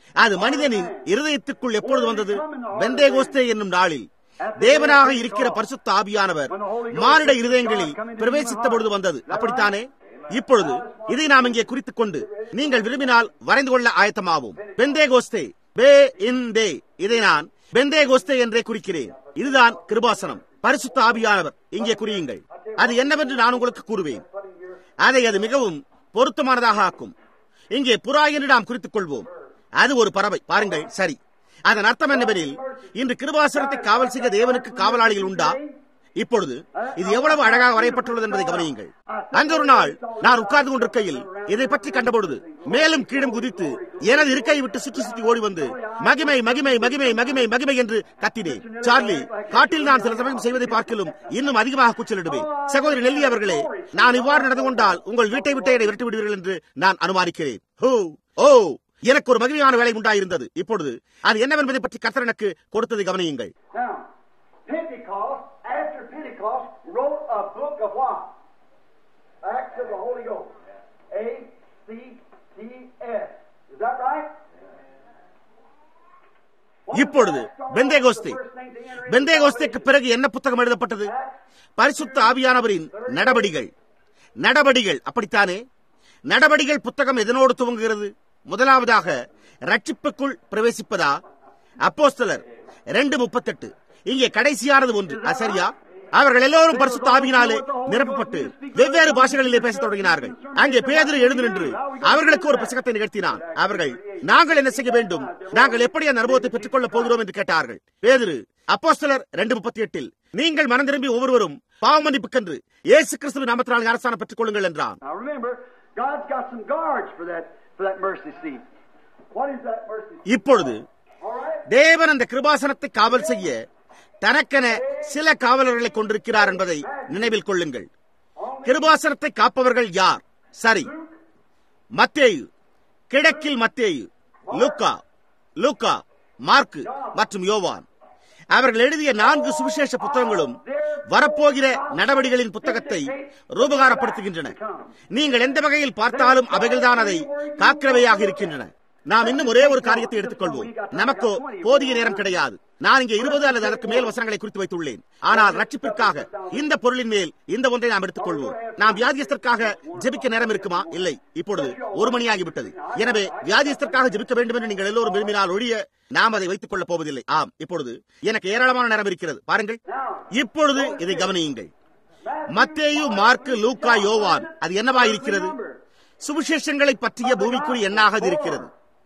அது மனிதனின் இருதயத்துக்குள் எப்பொழுது வந்தது பெந்தேகோஸ்தே என்னும் நாளில் தேவனாக இருக்கிற பரிசுத்த ஆவியானவர் மானிட இருதயங்களில் பிரவேசித்த பொழுது வந்தது அப்படித்தானே இப்பொழுது இதை நாம் இங்கே குறித்துக் கொண்டு நீங்கள் விரும்பினால் வரைந்து கொள்ள ஆயத்தமாவோம் பெந்தேகோஸ்தே பே இன் டே இதை நான் பெந்தேகோஸ்தே என்றே குறிக்கிறேன் இதுதான் கிருபாசனம் பரிசுத்த ஆவியானவர் இங்கே குறியுங்கள் அது என்னவென்று நான் உங்களுக்கு கூறுவேன் அதை அது மிகவும் பொருத்தமானதாக ஆக்கும் இங்கே புறா என்று நாம் குறித்துக் கொள்வோம் அது ஒரு பறவை பாருங்கள் சரி அதன் அர்த்தம் என்னவெனில் இன்று கிருபாசனத்தை காவல் செய்ய தேவனுக்கு காவலாளிகள் உண்டா இப்பொழுது இது எவ்வளவு அழகாக வரையப்பட்டுள்ளது என்பதை கவனியுங்கள் அங்க ஒரு நாள் நான் உட்கார்ந்து கொண்டிருக்கையில் இதை பற்றி கண்டபொழுது மேலும் கீழும் குதித்து எனது இருக்கையை விட்டு சுற்றி சுற்றி ஓடி வந்து மகிமை மகிமை மகிமை மகிமை மகிமை என்று கத்தினேன் சார்லி காட்டில் நான் சில சமயம் செய்வதை பார்க்கலும் இன்னும் அதிகமாக கூச்சலிடுவேன் சகோதரி நெல்லி அவர்களே நான் இவ்வாறு நடந்து கொண்டால் உங்கள் வீட்டை விட்டு என்னை விரட்டி விடுவீர்கள் என்று நான் அனுமானிக்கிறேன் ஹோ ஓ எனக்கு ஒரு மகிழ்ச்சியான வேலை உண்டாயிருந்தது இப்பொழுது அது என்னவென்பதை பற்றி கர்த்தர் எனக்கு கொடுத்ததை கவனியுங்கள் Now, Pentecost, after Pentecost, wrote a book of what? Acts of the Holy Ghost. A C T S. Is that right? இப்பொழுது பெந்தேகோஸ்தே பெந்தேகோஸ்தேக்கு பிறகு என்ன புத்தகம் எழுதப்பட்டது பரிசுத்த ஆவியானவரின் நடபடிகள் நடபடிகள் அப்படித்தானே நடபடிகள் புத்தகம் எதனோடு துவங்குகிறது முதலாவதாக ரட்சிப்புக்குள் பிரவேசிப்பதா அப்போஸ்தலர் ரெண்டு முப்பத்தெட்டு இங்கே கடைசியானது ஒன்று அசரியா அவர்கள் எல்லோரும் பரிசுத்த ஆவியினாலே நிரப்பப்பட்டு வெவ்வேறு பாஷைகளிலே பேசத் தொடங்கினார்கள் அங்கே பேதரு எழுந்து நின்று அவர்களுக்கு ஒரு புத்தகத்தை நிகழ்த்தினான் அவர்கள் நாங்கள் என்ன செய்ய வேண்டும் நாங்கள் எப்படி அந்த அனுபவத்தை பெற்றுக் கொள்ளப் போகிறோம் என்று கேட்டார்கள் பேதுரு அப்போஸ்தலர் ரெண்டு முப்பத்தி எட்டில் நீங்கள் மனம் திரும்பி ஒவ்வொருவரும் பாவமன்னிப்புக்கென்று இயேசு கிறிஸ்துவின் நாமத்தினால் ஞானஸ்தானம் பெற்றுக் கொள்ளுங்கள் என்றான் Now remember, God's got some guards for that for that mercy seat. What is that mercy seat? இப்பொழுது All right? தேவன் அந்த கிருபாசனத்தை காவல் செய்ய தனக்கென சில காவலர்களை கொண்டிருக்கிறார் என்பதை நினைவில் கொள்ளுங்கள் கிருபாசனத்தை காப்பவர்கள் யார் சரி மத்தேயு கிழக்கில் மத்தேயு லூக்கா லூக்கா மார்க்கு மற்றும் யோவான் அவர்கள் எழுதிய நான்கு சுவிசேஷ புத்தகங்களும் வரப்போகிற நடவடிக்கைகளின் புத்தகத்தை ரூபகாரப்படுத்துகின்றன நீங்கள் எந்த வகையில் பார்த்தாலும் அவைகள்தான் அதை காக்கிறவையாக இருக்கின்றன நாம் இன்னும் ஒரே ஒரு காரியத்தை எடுத்துக்கொள்வோம் நமக்கோ போதிய நேரம் கிடையாது நான் இங்கே இருபது அல்லது அதற்கு மேல் வசனங்களை குறித்து வைத்துள்ளேன் ஆனால் ரட்சிப்பிற்காக இந்த பொருளின் மேல் இந்த ஒன்றை நாம் எடுத்துக்கொள்வோம் நாம் வியாதியஸ்தற்காக ஜெபிக்க நேரம் இருக்குமா இல்லை இப்பொழுது ஒரு மணியாகிவிட்டது எனவே வியாதியஸ்தற்காக ஜெபிக்க வேண்டும் என்று நீங்கள் எல்லோரும் விரும்பினால் ஒழிய நாம் அதை வைத்துக் கொள்ளப் போவதில்லை ஆம் இப்பொழுது எனக்கு ஏராளமான நேரம் இருக்கிறது பாருங்கள் இப்பொழுது இதை கவனியுங்கள் மத்தேயு மார்க்கு லூக்கா யோவான் அது என்னவா இருக்கிறது சுவிசேஷங்களை பற்றிய பூமிக்குறி எண்ணாக அது இருக்கிறது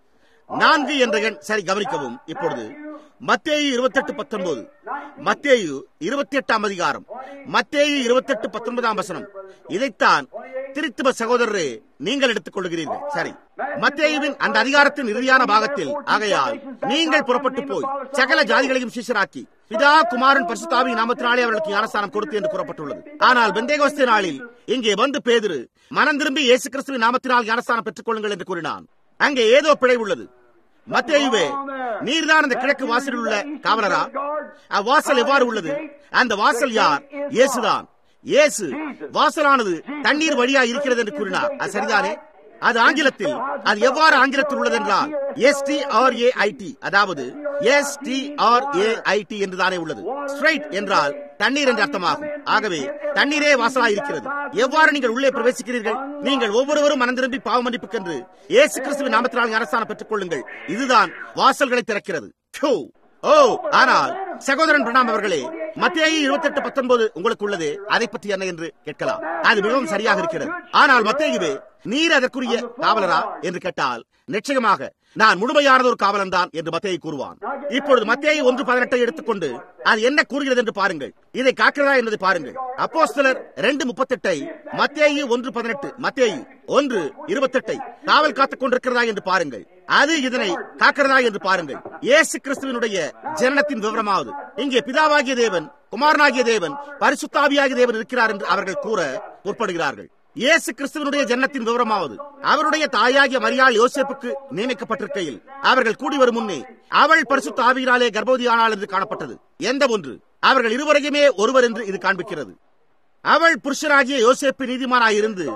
நான்கு என்ற எண் சரி கவனிக்கவும் இப்பொழுது மத்தேயு இருபத்தெட்டு பத்தொன்பது மத்தேயு இருபத்தி எட்டாம் அதிகாரம் மத்தேயு இருபத்தெட்டு பத்தொன்பதாம் வசனம் இதைத்தான் திருத்துவ சகோதரரே நீங்கள் எடுத்துக் கொள்கிறீர்கள் சரி மத்தேயுவின் அந்த அதிகாரத்தின் இறுதியான பாகத்தில் ஆகையால் நீங்கள் புறப்பட்டு போய் சகல ஜாதிகளையும் சீசராக்கி பிதா குமாரன் பரிசுத்தாவி நாமத்தினாலே அவர்களுக்கு ஞானஸ்தானம் கொடுத்து என்று கூறப்பட்டுள்ளது ஆனால் பெந்தேகோஸ்தே நாளில் இங்கே வந்து பேதுரு மனம் திரும்பி இயேசு கிறிஸ்துவின் நாமத்தினால் ஞானஸ்தானம் பெற்றுக் கொள்ளுங்கள் என்று கூறினான் அங்கே ஏதோ பிழை உள்ளது மத்தேயுவே நீர்தான் அந்த கிழக்கு வாசலில் உள்ள காவலரா அவ்வாசல் எவ்வாறு உள்ளது அந்த வாசல் யார் இயேசுதான் இயேசு வாசலானது தண்ணீர் வழியா இருக்கிறது என்று கூறினார் அது சரிதானே அது ஆங்கிலத்தில் அது எவ்வாறு ஆங்கிலத்தில் உள்ளது என்றால் S T R A I T அதாவது S T R A I T என்று தானே உள்ளது ஸ்ட்ரைட் என்றால் தண்ணீர் என்று அர்த்தமாகும் ஆகவே தண்ணீரே வாசலாய் இருக்கிறது எவ்வாறு நீங்கள் உள்ளே பிரவேசிக்கிறீர்கள் நீங்கள் ஒவ்வொருவரும் மனம் திரும்பி பாவ மன்னிப்புக்கென்று இயேசு கிறிஸ்துவின் நாமத்தினால் ஞானஸ்தானம் பெற்றுக் கொள்ளுங்கள் இதுதான் வாசல்களை திறக்கிறது Phew. ஓ ஆனால் சகோதரன் பிரணாம் அவர்களே மத்திய இருபத்தி எட்டு பத்தொன்பது உங்களுக்கு உள்ளது அதை பற்றி என்ன என்று கேட்கலாம் அது மிகவும் சரியாக இருக்கிறது ஆனால் மத்தியவே நீர் அதற்குரிய காவலரா என்று கேட்டால் நிச்சயமாக நான் முழுமையானது ஒரு காவலன் தான் என்று மத்தியை கூறுவான் இப்பொழுது மத்தியை ஒன்று பதினெட்டை எடுத்துக்கொண்டு அது என்ன கூறுகிறது என்று பாருங்கள் இதை காக்கிறதா என்பதை பாருங்கள் அப்போஸ்தலர் ரெண்டு முப்பத்தெட்டை மத்தேயு ஒன்று பதினெட்டு மத்தேயு ஒன்று இருபத்தெட்டை காவல் காத்துக் கொண்டிருக்கிறதா என்று பாருங்கள் அது இதனை காக்கிறதா என்று பாருங்கள் இயேசு கிறிஸ்துவனுடைய ஜனனத்தின் விவரமாவது இங்கே பிதாவாகிய தேவன் குமாரனாகிய தேவன் பரிசுத்தாவியாகிய தேவன் இருக்கிறார் என்று அவர்கள் கூற முற்படுகிறார்கள் இயேசு கிறிஸ்துவனுடைய ஜன்னத்தின் விவரமாவது அவருடைய தாயாகிய மரியாள் யோசேப்புக்கு நியமிக்கப்பட்டிருக்கையில் அவர்கள் கூடி வரும் முன்னே அவள் பரிசுத்த ஆவியினாலே கர்ப்பவதியானாள் என்று காணப்பட்டது எந்த ஒன்று அவர்கள் இருவரையுமே ஒருவர் என்று இது காண்பிக்கிறது அவள் புருஷனாகிய யோசேப்பு நீதிமானாயிருந்து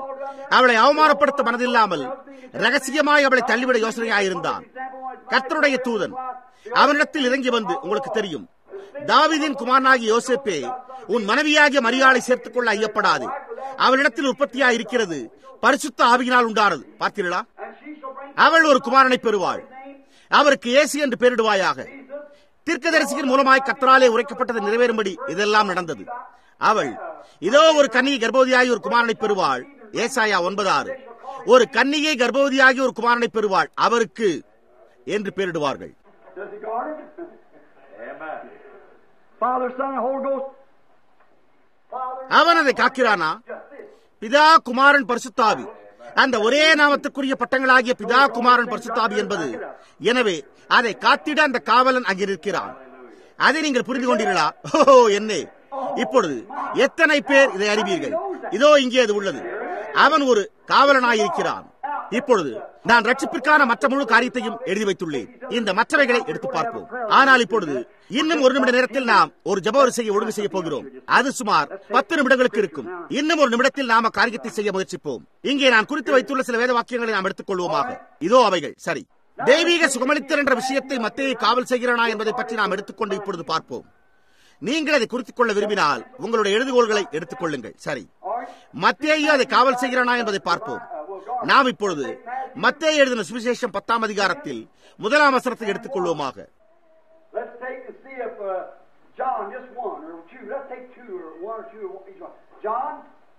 அவளை அவமானப்படுத்த மனதில்லாமல் ரகசியமாய் அவளை தள்ளிவிட யோசனையாயிருந்தான் கர்த்தருடைய தூதன் அவனிடத்தில் இறங்கி வந்து உங்களுக்கு தெரியும் தாவிதின் குமாரனாகிய யோசேப்பே உன் மனைவியாகிய மரியாதை சேர்த்துக் கொள்ள ஐயப்படாது அவளிடத்தில் உற்பத்தியா இருக்கிறது பரிசுத்த ஆவியினால் உண்டானது பார்த்தீர்களா அவள் ஒரு குமாரனை பெறுவாள் அவருக்கு ஏசி என்று பெயரிடுவாயாக தீர்க்கதரிசியின் மூலமாய் கத்தராலே உரைக்கப்பட்டது நிறைவேறும்படி இதெல்லாம் நடந்தது அவள் இதோ ஒரு கன்னியை கர்ப்பவதியாகி ஒரு குமாரனை பெறுவாள் ஏசாயா ஒன்பது ஆறு ஒரு கன்னியை கர்ப்பவதியாகி ஒரு குமாரனை பெறுவாள் அவருக்கு என்று பெயரிடுவார்கள் Does he guard it? Amen. Father, Son, and Holy Ghost. Father, அவன் அதை காக்கிறானா பிதா குமாரன் பரிசுத்தாவி அந்த ஒரே நாமத்துக்குரிய பட்டங்களாகிய பிதா குமாரன் பரிசுத்தாவி என்பது எனவே அதை காத்திட அந்த காவலன் அங்கிருக்கிறான் அதை நீங்கள் புரிந்து கொண்டீர்களா ஓ என்னே இப்பொழுது எத்தனை பேர் இதை அறிவீர்கள் இதோ இங்கே அது உள்ளது அவன் ஒரு காவலனாயிருக்கிறான் இப்பொழுது நான் ரட்சிப்பிற்கான மற்ற முழு காரியத்தையும் எழுதி வைத்துள்ளேன் இந்த மற்றவைகளை எடுத்து பார்ப்போம் ஆனால் இப்பொழுது இன்னும் ஒரு நிமிட நேரத்தில் நாம் ஒரு ஜப வரிசையை ஒழுங்கு செய்ய போகிறோம் அது சுமார் பத்து நிமிடங்களுக்கு இருக்கும் இன்னும் ஒரு நிமிடத்தில் நாம காரியத்தை செய்ய முயற்சிப்போம் இங்கே நான் குறித்து வைத்துள்ள சில வேத வாக்கியங்களை நாம் எடுத்துக் கொள்வோமாக இதோ அவைகள் சரி தெய்வீக சுகமளித்தல் என்ற விஷயத்தை மத்தியை காவல் செய்கிறானா என்பதை பற்றி நாம் எடுத்துக்கொண்டு இப்பொழுது பார்ப்போம் நீங்கள் அதை குறித்துக் கொள்ள விரும்பினால் உங்களுடைய எழுதுகோள்களை எடுத்துக் கொள்ளுங்கள் சரி மத்தேயு அதை காவல் செய்கிறானா என்பதை பார்ப்போம் நாம் இப்பொழுது மத்தேயு எழுதின சுவிசேஷம் பத்தாம் அதிகாரத்தில் முதலாம் வசனத்தை எடுத்துக் கொள்வோமாக let's take and see if uh, John, just one or two. Let's take two or one or two or each one. John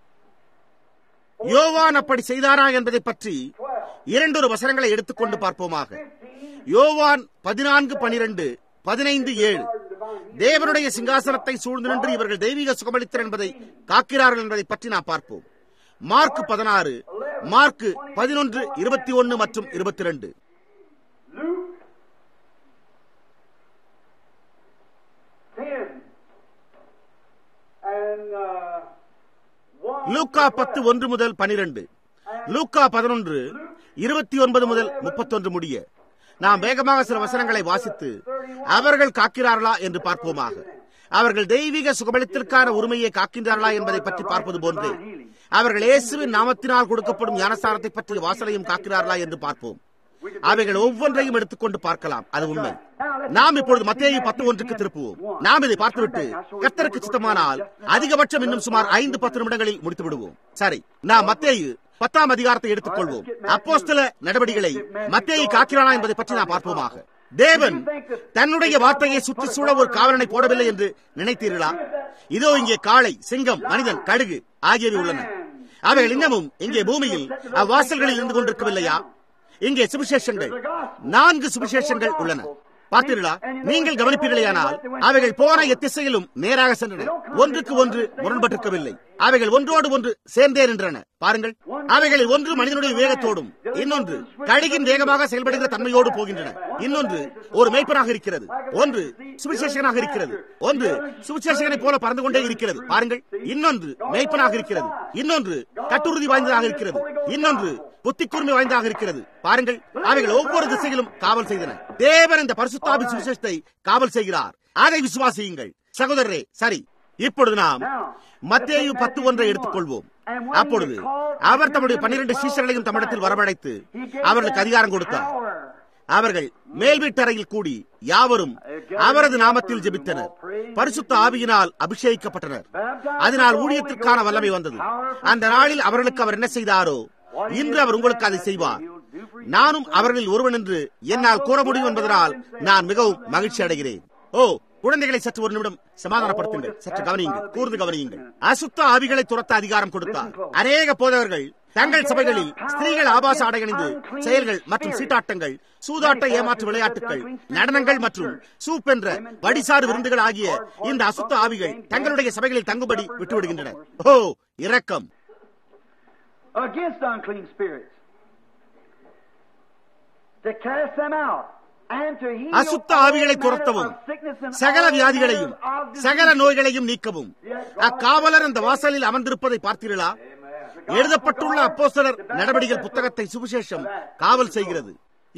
யோவான் அப்படி செய்தாரா என்பதை பற்றி 12, இரண்டொரு வசனங்களை எடுத்துக்கொண்டு பார்ப்போமாக யோவான் பதினான்கு பனிரெண்டு பதினைந்து ஏழு தேவனுடைய சிங்காசனத்தை சூழ்ந்து நின்று இவர்கள் தெய்வீக சுகமளித்தர் என்பதை காக்கிறார்கள் என்பதை பற்றி நாம் பார்ப்போம் மார்க் பதினாறு மார்க் பதினொன்று இருபத்தி ஒன்னு மற்றும் இருபத்தி ரெண்டு Luke 10 and uh, 1. லூக்கா பத்து ஒன்று முதல் பனிரெண்டு லூக்கா பதினொன்று இருபத்தி ஒன்பது முதல் முப்பத்தொன்று முடிய நாம் வேகமாக சில வசனங்களை வாசித்து அவர்கள் காக்கிறார்களா என்று பார்ப்போமாக அவர்கள் தெய்வீக சுகபலித்திற்கான உரிமையை காக்கின்றார்களா என்பதை பற்றி பார்ப்பது போன்றே அவர்கள் இயேசுவின் நாமத்தினால் கொடுக்கப்படும் ஞானஸ்தானத்தை பற்றிய வாசலையும் காக்கிறார்களா என்று பார்ப்போம் அவைகள் ஒவ்வொன்றையும் எடுத்துக்கொண்டு பார்க்கலாம் அது உண்மை நாம் இப்பொழுது மத்திய பத்து ஒன்றுக்கு திருப்புவோம் நாம் இதை பார்த்துவிட்டு கர்த்தருக்கு சித்தமானால் அதிகபட்சம் இன்னும் சுமார் ஐந்து பத்து நிமிடங்களில் முடித்து விடுவோம் சரி நாம் மத்தேயு பத்தாம் அதிகாரத்தை எடுத்துக்கொள்வோம் அப்போஸ்தல நடவடிக்கைகளை மத்தேயு காக்கிறானா என்பதை பற்றி நாம் பார்ப்போமாக தேவன் தன்னுடைய வார்த்தையை சுற்றி சூழ ஒரு காவலனை போடவில்லை என்று நினைத்தீர்களா இதோ இங்கே காளை சிங்கம் மனிதன் கழுகு ஆகியவை உள்ளன அவைகள் இன்னமும் இங்கே பூமியில் அவ்வாசல்களில் இருந்து கொண்டிருக்கவில்லையா இங்கே சுவிசேஷங்கள் நான்கு சுவிசேஷங்கள் உள்ளன பார்த்தீர்களா நீங்கள் கவனிப்பீர்களேயானால் அவைகள் போன எத்திசையிலும் நேராக சென்றன ஒன்றுக்கு ஒன்று முரண்பட்டிருக்கவில்லை அவைகள் ஒன்றோடு ஒன்று சேர்ந்தே நின்றன பாருங்கள் அவைகளில் ஒன்று மனிதனுடைய வேகத்தோடும் இன்னொன்று கழுகின் வேகமாக செயல்படுகிற தன்மையோடு போகின்றன இன்னொன்று ஒரு மேய்ப்பனாக இருக்கிறது ஒன்று சுவிசேஷகனாக இருக்கிறது ஒன்று சுவிசேஷகனை போல பறந்து கொண்டே இருக்கிறது பாருங்கள் இன்னொன்று மேய்ப்பனாக இருக்கிறது இன்னொன்று கட்டுறுதி வாய்ந்ததாக இருக்கிறது இன்னொன்று புத்தி கூர்மை வாய்ந்ததாக இருக்கிறது பாருங்கள் அவைகள் ஒவ்வொரு திசையிலும் காவல் செய்தன தேவன் இந்த பரிசுத்தாபி சுவிசேஷத்தை காவல் செய்கிறார் அதை விசுவாசியுங்கள் சகோதரரே சரி இப்பொழுது நாம் மத்தேயு பத்து ஒன்றை எடுத்துக்கொள்வோம் அப்பொழுது அவர் தம்முடைய பன்னிரண்டு சீசர்களையும் தம்மிடத்தில் வரவழைத்து அவர்களுக்கு அதிகாரம் கொடுத்தார் அவர்கள் மேல் வீட்டறையில் கூடி யாவரும் அவரது நாமத்தில் ஜெபித்தனர் பரிசுத்த ஆவியினால் அபிஷேகிக்கப்பட்டனர் அதனால் ஊழியத்திற்கான வல்லமை வந்தது அந்த நாளில் அவர்களுக்கு அவர் என்ன செய்தாரோ இன்று அவர் உங்களுக்கு அதை செய்வார் நானும் அவர்களில் ஒருவன் என்று என்னால் கூற முடியும் என்பதனால் நான் மிகவும் மகிழ்ச்சி அடைகிறேன் ஓ குழந்தைகளை சற்று ஒரு நிமிடம் சமாதானப்படுத்துங்கள் சற்று கவனியுங்கள் கூர்ந்து கவனியுங்கள் அசுத்த ஆவிகளை துரத்த அதிகாரம் கொடுத்தார் அநேக போதவர்கள் தங்கள் சபைகளில் ஸ்திரீகள் ஆபாச ஆடை அணிந்து செயல்கள் மற்றும் சீட்டாட்டங்கள் சூதாட்ட ஏமாற்று விளையாட்டுகள் நடனங்கள் மற்றும் சூப் என்ற வடிசாறு விருந்துகள் ஆகிய இந்த அசுத்த ஆவிகள் தங்களுடைய சபைகளில் தங்குபடி விட்டுவிடுகின்றன ஓ இரக்கம் against unclean spirits to cast them out and to heal அசுத்த ஆவிகளை துரத்தவும் சகல வியாதிகளையும் சகல நோய்களையும் நீக்கவும் அக்காவலர் அந்த வாசலில் அமர்ந்திருப்பதை பார்த்தீர்களா எழுதப்பட்டுள்ள அப்போஸ்தலர் நடவடிக்கைகள் புத்தகத்தை சுவிசேஷம் காவல் செய்கிறது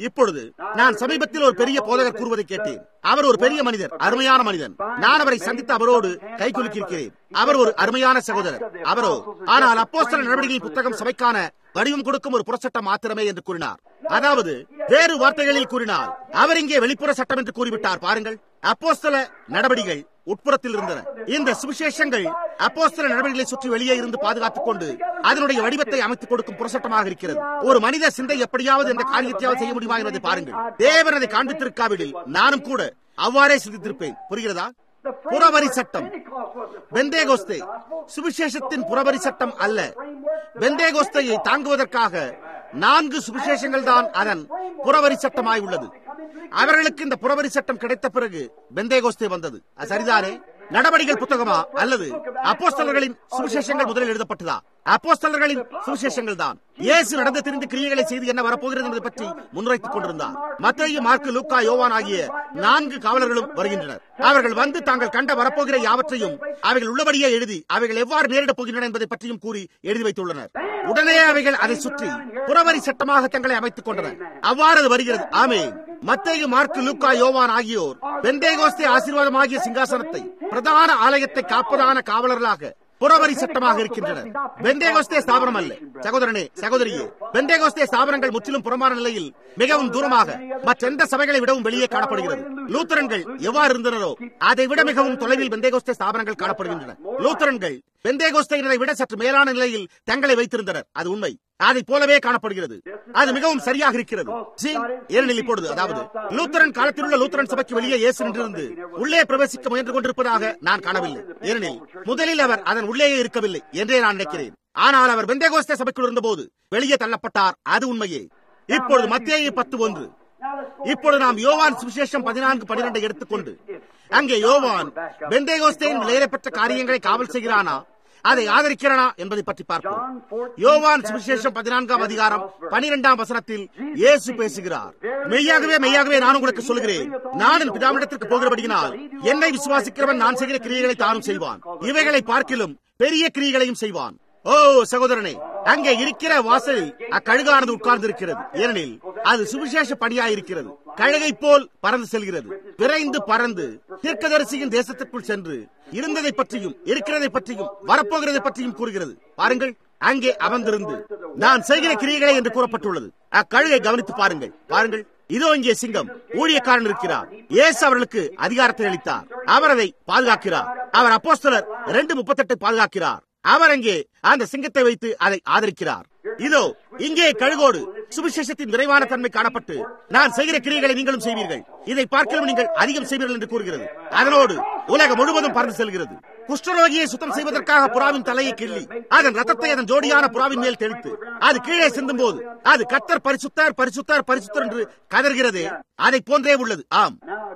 இப்பொழுது நான் சமீபத்தில் ஒரு பெரிய போதகர் கூறுவதை கேட்டேன் அவர் ஒரு பெரிய மனிதர் அருமையான மனிதன் நான் அவரை சந்தித்து அவரோடு கை குலுக்கியிருக்கிறேன் அவர் ஒரு அருமையான சகோதரர் அவரோ ஆனால் அப்போஸ்தல நடவடிக்கையின் புத்தகம் சபைக்கான வடிவம் கொடுக்கும் ஒரு புறச்சட்டம் மாத்திரமே என்று கூறினார் அதாவது வேறு வார்த்தைகளில் கூறினார் அவர் இங்கே வெளிப்புற சட்டம் என்று கூறிவிட்டார் பாருங்கள் அப்போஸ்தல நடவடிக்கைகள் உட்புறத்தில் இருந்தன இந்த சுவிசேஷங்கள் அப்போஸ்தல நடவடிக்கைகளை சுற்றி வெளியே இருந்து பாதுகாத்துக் கொண்டு அதனுடைய வடிவத்தை அமைத்துக் கொடுக்கும் புறசட்டமாக இருக்கிறது ஒரு மனித சிந்தை எப்படியாவது இந்த காரியத்தையாவது செய்ய முடியுமா என்பதை பாருங்கள் தேவன் அதை காண்பித்திருக்காவிடில் நானும் கூட அவ்வாறே சிந்தித்திருப்பேன் புரிகிறதா புறவரி சட்டம் பெந்தேகோஸ்தே சுவிசேஷத்தின் புறவரி சட்டம் அல்ல பெந்தேகோஸ்தையை தாங்குவதற்காக நான்கு சுவிசேஷங்கள் தான் அதன் புறவரி சட்டமாய் உள்ளது அவர்களுக்கு இந்த புறவரி சட்டம் கிடைத்த பிறகு பெந்தேகோஸ்தே வந்தது அது சரிதானே நடவடிக்கைகள் புத்தகமா அல்லது அப்போஸ்தலர்களின் சுவிசேஷங்கள் முதலில் எழுதப்பட்டதா அப்போஸ்தலர்களின் சுவிசேஷங்கள் தான் இயேசு நடந்து திரிந்து கிரியைகளை செய்து என்ன வரப்போகிறது என்பதை பற்றி முன்வைத்துக் கொண்டிருந்தார் மத்திய மார்க்கு லூக்கா யோவான் ஆகிய நான்கு காவலர்களும் வருகின்றனர் அவர்கள் வந்து தாங்கள் கண்ட வரப்போகிற யாவற்றையும் அவைகள் உள்ளபடியே எழுதி அவைகள் எவ்வாறு நேரிடப் போகின்றன என்பதை பற்றியும் கூறி எழுதி வைத்துள்ளனர் உடனே அவைகள் அதை சுற்றி புறவரி சட்டமாக தங்களை அமைத்துக் கொண்டன அவ்வாறு அது வருகிறது ஆமே மத்திய மார்க்கு லூக்கா யோவான் ஆகியோர் பெந்தேகோஸ்தே ஆசீர்வாதமாகிய சிங்காசனத்தை பிரதான ஆலயத்தை காப்பதான காவலர்களாக புறவரி சட்டமாக இருக்கின்றனர் பெந்தேகோஸ்தே ஸ்தாபனம் அல்ல சகோதரனே சகோதரியே பெந்தேகோஸ்தே ஸ்தாபனங்கள் முற்றிலும் புறமான நிலையில் மிகவும் தூரமாக மற்றெந்த சபைகளை விடவும் வெளியே காணப்படுகிறது லூத்தரன்கள் எவ்வாறு இருந்தனரோ அதை விட மிகவும் தொலைவில் பெந்தேகோஸ்தே ஸ்தாபனங்கள் காணப்படுகின்றன லூத்தரன்கள் பெந்தேகோஸ்தையினரை விட சற்று மேலான நிலையில் தங்களை வைத்திருந்தனர் அது உண்மை அதை போலவே காணப்படுகிறது அது மிகவும் சரியாக இருக்கிறது ஏனெனில் இப்பொழுது அதாவது லூத்தரன் காலத்தில் உள்ள லூத்தரன் சபைக்கு வெளியே இயேசு நின்றிருந்து உள்ளே பிரவேசிக்க முயன்று கொண்டிருப்பதாக நான் காணவில்லை ஏனெனில் முதலில் அவர் அதன் உள்ளேயே இருக்கவில்லை என்றே நான் நினைக்கிறேன் ஆனால் அவர் பெந்தேகோஸ்தே சபைக்குள் இருந்தபோது வெளியே தள்ளப்பட்டார் அது உண்மையே இப்பொழுது மத்திய பத்து ஒன்று இப்பொழுது நாம் யோவான் சுவிசேஷம் பதினான்கு பனிரெண்டை எடுத்துக்கொண்டு அங்கே யோவான் பெந்தேகோஸ்தேன் விலையிடப்பட்ட காரியங்களை காவல் செய்கிறானா அதை ஆதரிக்கிறானா என்பதை பற்றி பார்ப்போம் யோவான் சுவிசேஷம் பதினான்காம் அதிகாரம் பனிரெண்டாம் வசனத்தில் இயேசு பேசுகிறார் மெய்யாகவே மெய்யாகவே நான் உங்களுக்கு சொல்கிறேன் நான் என் பிதாவிடத்திற்கு போகிறபடியினால் என்னை விசுவாசிக்கிறவன் நான் செய்கிற கிரியைகளை தானும் செய்வான் இவைகளை பார்க்கிலும் பெரிய கிரியைகளையும் செய்வான் ஓ சகோதரனே அங்கே இருக்கிற வாசலில் அக்கழுகானது உட்கார்ந்து இருக்கிறது ஏனெனில் அது சுவிசேஷ பணியாயிருக்கிறது கழுகை போல் பறந்து செல்கிறது விரைந்து பறந்து தீர்க்கதரிசியின் தேசத்திற்குள் சென்று இருந்ததை பற்றியும் இருக்கிறதை பற்றியும் வரப்போகிறதை பற்றியும் கூறுகிறது பாருங்கள் அங்கே அமர்ந்திருந்து நான் செய்கிற கிரியைகளை என்று கூறப்பட்டுள்ளது அக்கழுகை கவனித்து பாருங்கள் பாருங்கள் இதோ இங்கே சிங்கம் ஊழியக்காரன் இருக்கிறார் இயேசு அவர்களுக்கு அதிகாரத்தை அளித்தார் அவர் அதை பாதுகாக்கிறார் அவர் அப்போஸ்தலர் ரெண்டு முப்பத்தெட்டு பாதுகாக்கிறார் அவர் அங்கே அந்த சிங்கத்தை வைத்து அதை ஆதரிக்கிறார் இதோ இங்கே கழுகோடு சுவிசேஷத்தின் விரைவான தன்மை காணப்பட்டு நான் செய்கிற கிரியைகளை நீங்களும் செய்வீர்கள் இதை பார்க்கலாம் நீங்கள் அதிகம் செய்வீர்கள் என்று கூறுகிறது அதனோடு உலகம் முழுவதும் பறந்து செல்கிறது குஷ்டரோகியை சுத்தம் செய்வதற்காக புறாவின் தலையை கிள்ளி அதன் ரத்தத்தை அதன் ஜோடியான புறாவின் மேல் தெளித்து அது கீழே சிந்தும் போது அது கத்தர் பரிசுத்தார் பரிசுத்தார் பரிசுத்தர் என்று கதர்கிறதே அதை போன்றே உள்ளது ஆம்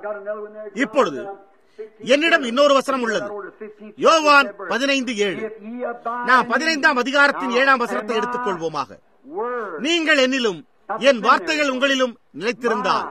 இப்பொழுது என்னிடம் இன்னொரு வசனம் உள்ளது யோவான் பதினைந்து ஏழு நான் பதினைந்தாம் அதிகாரத்தின் ஏழாம் வசனத்தை எடுத்துக் கொள்வோமாக நீங்கள் என்னிலும் என் வார்த்தைகள் உங்களிலும் நிலைத்திருந்தால்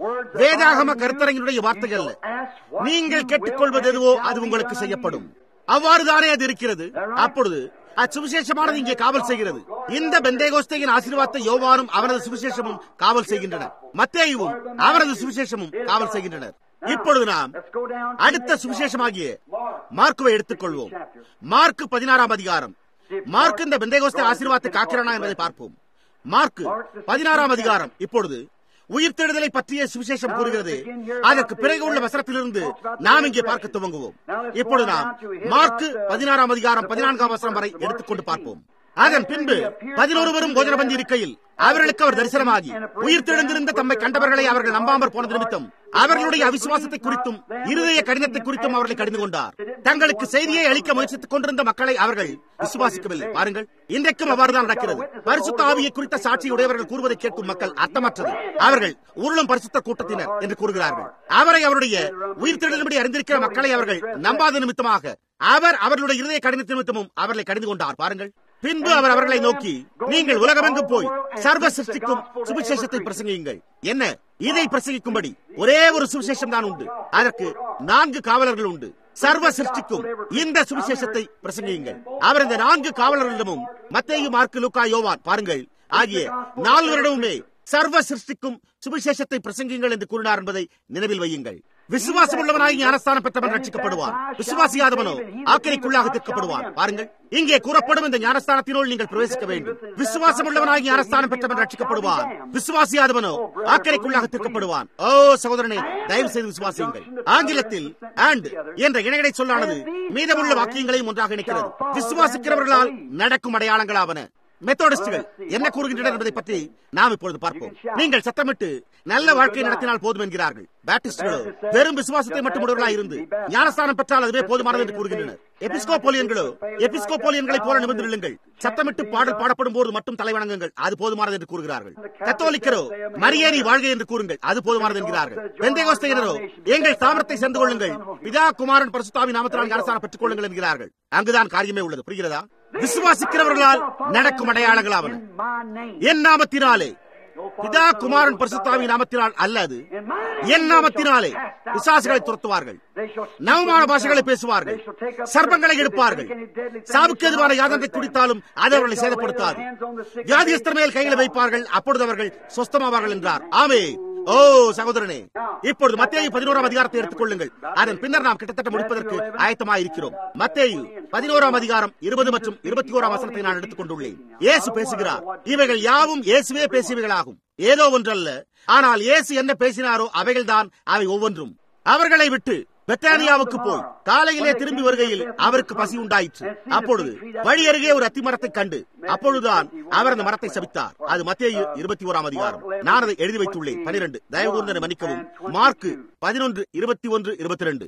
வேதாகம கருத்தரங்கினுடைய வார்த்தைகள் நீங்கள் கேட்டுக்கொள்வது எதுவோ அது உங்களுக்கு செய்யப்படும் அவ்வாறுதானே அது இருக்கிறது அப்பொழுது அச்சுவிசேஷமானது இங்கே காவல் செய்கிறது இந்த பெந்தேகோஸ்தையின் ஆசீர்வாதத்தை யோவானும் அவரது சுவிசேஷமும் காவல் செய்கின்றனர் மத்தேயுவும் அவரது சுவிசேஷமும் காவல் செய்கின்றனர் இப்பொழுது நாம் அடுத்த சுவிசேஷமாகிய மார்க்குவை எடுத்துக்கொள்வோம் மார்க்கு பதினாறாம் அதிகாரம் மார்க் இந்த பெந்தேகோஸ்தை ஆசீர்வாதத்தை காக்கிறானா என்பதை பார்ப்போம் மார்க்கு பதினாறாம் அதிகாரம் இப்பொழுது உயிர்த்தெழுதலை பற்றிய சுவிசேஷம் கூறுகிறது அதற்கு பிறகு உள்ள வசனத்திலிருந்து நாம் இங்கே பார்க்க துவங்குவோம் இப்பொழுது நாம் மார்க்கு பதினாறாம் அதிகாரம் பதினான்காம் வசனம் வரை எடுத்துக்கொண்டு பார்ப்போம் அதன் பின்பு பதினோருவரும் போஜன பந்தி இருக்கையில் அவர்களுக்கு அவர் தரிசனமாகி உயிர் தெழுந்திருந்த தம்மை கண்டவர்களை அவர்கள் நம்பாமற் போனது நிமித்தம் அவர்களுடைய அவிசுவாசத்தை குறித்தும் இருதய கடினத்தை குறித்தும் அவர்களை கடிந்து கொண்டார் தங்களுக்கு செய்தியை அளிக்க முயற்சித்துக் கொண்டிருந்த மக்களை அவர்கள் விசுவாசிக்கவில்லை பாருங்கள் இன்றைக்கும் அவ்வாறுதான் நடக்கிறது பரிசுத்த ஆவியை குறித்த சாட்சி உடையவர்கள் கூறுவதை கேட்கும் மக்கள் அர்த்தமற்றது அவர்கள் உருளும் பரிசுத்த கூட்டத்தினர் என்று கூறுகிறார்கள் அவரை அவருடைய உயிர் தெழுதலும்படி அறிந்திருக்கிற மக்களை அவர்கள் நம்பாத நிமித்தமாக அவர் அவர்களுடைய இருதய கடினத்தின் நிமித்தமும் அவர்களை கடிந்து கொண்டார் பாருங்கள் பின்பு அவர் அவர்களை நோக்கி நீங்கள் உலகமெங்கும் போய் சர்வ சிருஷ்டிக்கும் சுவிசேஷத்தை பிரசங்கியுங்கள் என்ன இதை பிரசங்கிக்கும்படி ஒரே ஒரு சுவிசேஷம் தான் உண்டு அதற்கு நான்கு காவலர்கள் உண்டு சர்வ சிருஷ்டிக்கும் இந்த சுவிசேஷத்தை பிரசங்கியுங்கள் அவர் இந்த நான்கு காவலர்களிடமும் மத்தேயு மார்க்கு லுக்கா யோவான் பாருங்கள் ஆகிய நால்வரிடமுமே சர்வ சிருஷ்டிக்கும் சுவிசேஷத்தை பிரசங்கிங்கள் என்று கூறினார் என்பதை நினைவில் வையுங்கள் விசுவாசம் உள்ளவனாகி ஞானஸ்தானம் பெற்றவன் ரட்சிக்கப்படுவான் விசுவாசியாதவனோ ஆக்கிரைக்குள்ளாக தீர்க்கப்படுவான் பாருங்கள் இங்கே கூறப்படும் இந்த ஞானஸ்தானத்தினுள் நீங்கள் பிரவேசிக்க வேண்டும் விசுவாசம் உள்ளவனாகி ஞானஸ்தானம் பெற்றவன் ரட்சிக்கப்படுவான் விசுவாசியாதவனோ ஆக்கிரைக்குள்ளாக தீர்க்கப்படுவான் ஓ சகோதரனே தயவு செய்து விசுவாசியுங்கள் ஆங்கிலத்தில் ஆண்ட் என்ற இணையடை சொல்லானது மீதமுள்ள வாக்கியங்களையும் ஒன்றாக இணைக்கிறது விசுவாசிக்கிறவர்களால் நடக்கும் அடையாளங்களாவன மெத்தோடிஸ்டுகள் என்ன கூறுகின்றனர் என்பதை பற்றி நாம் இப்பொழுது பார்ப்போம் நீங்கள் சத்தமிட்டு நல்ல வாழ்க்கை நடத்தினால் போதும் என்கிறார்கள் பேப்டிஸ்டுகளோ வெறும் விசுவாசத்தை மட்டும் உடையவர்களாக இருந்து ஞானஸ்தானம் பெற்றால் அதுவே போதுமானது என்று கூறுகின்றனர் எபிஸ்கோபோலியன்களோ எபிஸ்கோபோலியன்களை போல நிமிர்ந்து நில்லுங்கள் சத்தமிட்டு பாடல் பாடப்படும் போது மட்டும் தலைவணங்குங்கள் அது போதுமானது என்று கூறுகிறார்கள் கத்தோலிக்கரோ மரியேனி வாழ்க என்று கூறுங்கள் அது போதுமானது என்கிறார்கள் பெந்தைகோஸ்தையினரோ எங்கள் தாமரத்தை சேர்ந்து கொள்ளுங்கள் பிதா குமாரன் பரிசுத்தாவி நாமத்தினால் ஞானஸ்தானம் பெற்றுக் கொள்ளுங்கள் என்கிறார்கள் அங்குதான் காரியமே உள்ளது புரிகிறதா விசுவாசிக்கிறவர்களால் நடக்கும் அடையாளங்களாவன என் நாமத்தினாலே பிதா குமாரன் பரிசுத்தாவி நாமத்தினால் அல்லது என் நாமத்தினாலே பிசாசுகளை துரத்துவார்கள் நவமான பாஷைகளை பேசுவார்கள் சர்ப்பங்களை எடுப்பார்கள் சாவுக்கு எதிரான யாதனை குடித்தாலும் அது அவர்களை சேதப்படுத்தாது வியாதியஸ்தர் மேல் கைகளை வைப்பார்கள் அப்பொழுது அவர்கள் சொஸ்தமாவார்கள் என்றார் ஆமே ஓ சகோதரனே இப்பொழுது மத்தேயு பதினோராம் அதிகாரத்தை எடுத்துக் கொள்ளுங்கள் அதன் பின்னர் நாம் கிட்டத்தட்ட முடிப்பதற்கு ஆயத்தமாக இருக்கிறோம் மத்தேயு பதினோராம் அதிகாரம் இருபது மற்றும் இருபத்தி ஓராம் வசனத்தை நான் எடுத்துக் கொண்டுள்ளேன் இயேசு பேசுகிறார் இவைகள் யாவும் இயேசுவே பேசியவைகளாகும் ஏதோ ஒன்றல்ல ஆனால் இயேசு என்ன பேசினாரோ அவைகள்தான் அவை ஒவ்வொன்றும் அவர்களை விட்டு பெத்தானியாவுக்கு போய் காலையிலே திரும்பி வருகையில் அவருக்கு பசி உண்டாயிற்று அப்பொழுது வழி அருகே ஒரு அத்தி மரத்தை கண்டு அப்பொழுதுதான் அவர் அந்த மரத்தை சபித்தார் அது மத்திய இருபத்தி ஓராம் அதிகாரம் நான் அதை எழுதி வைத்துள்ளேன் பனிரெண்டு தயவு கூர்ந்தனை மன்னிக்கவும் மார்க்கு பதினொன்று இருபத்தி ஒன்று இருபத்தி ரெண்டு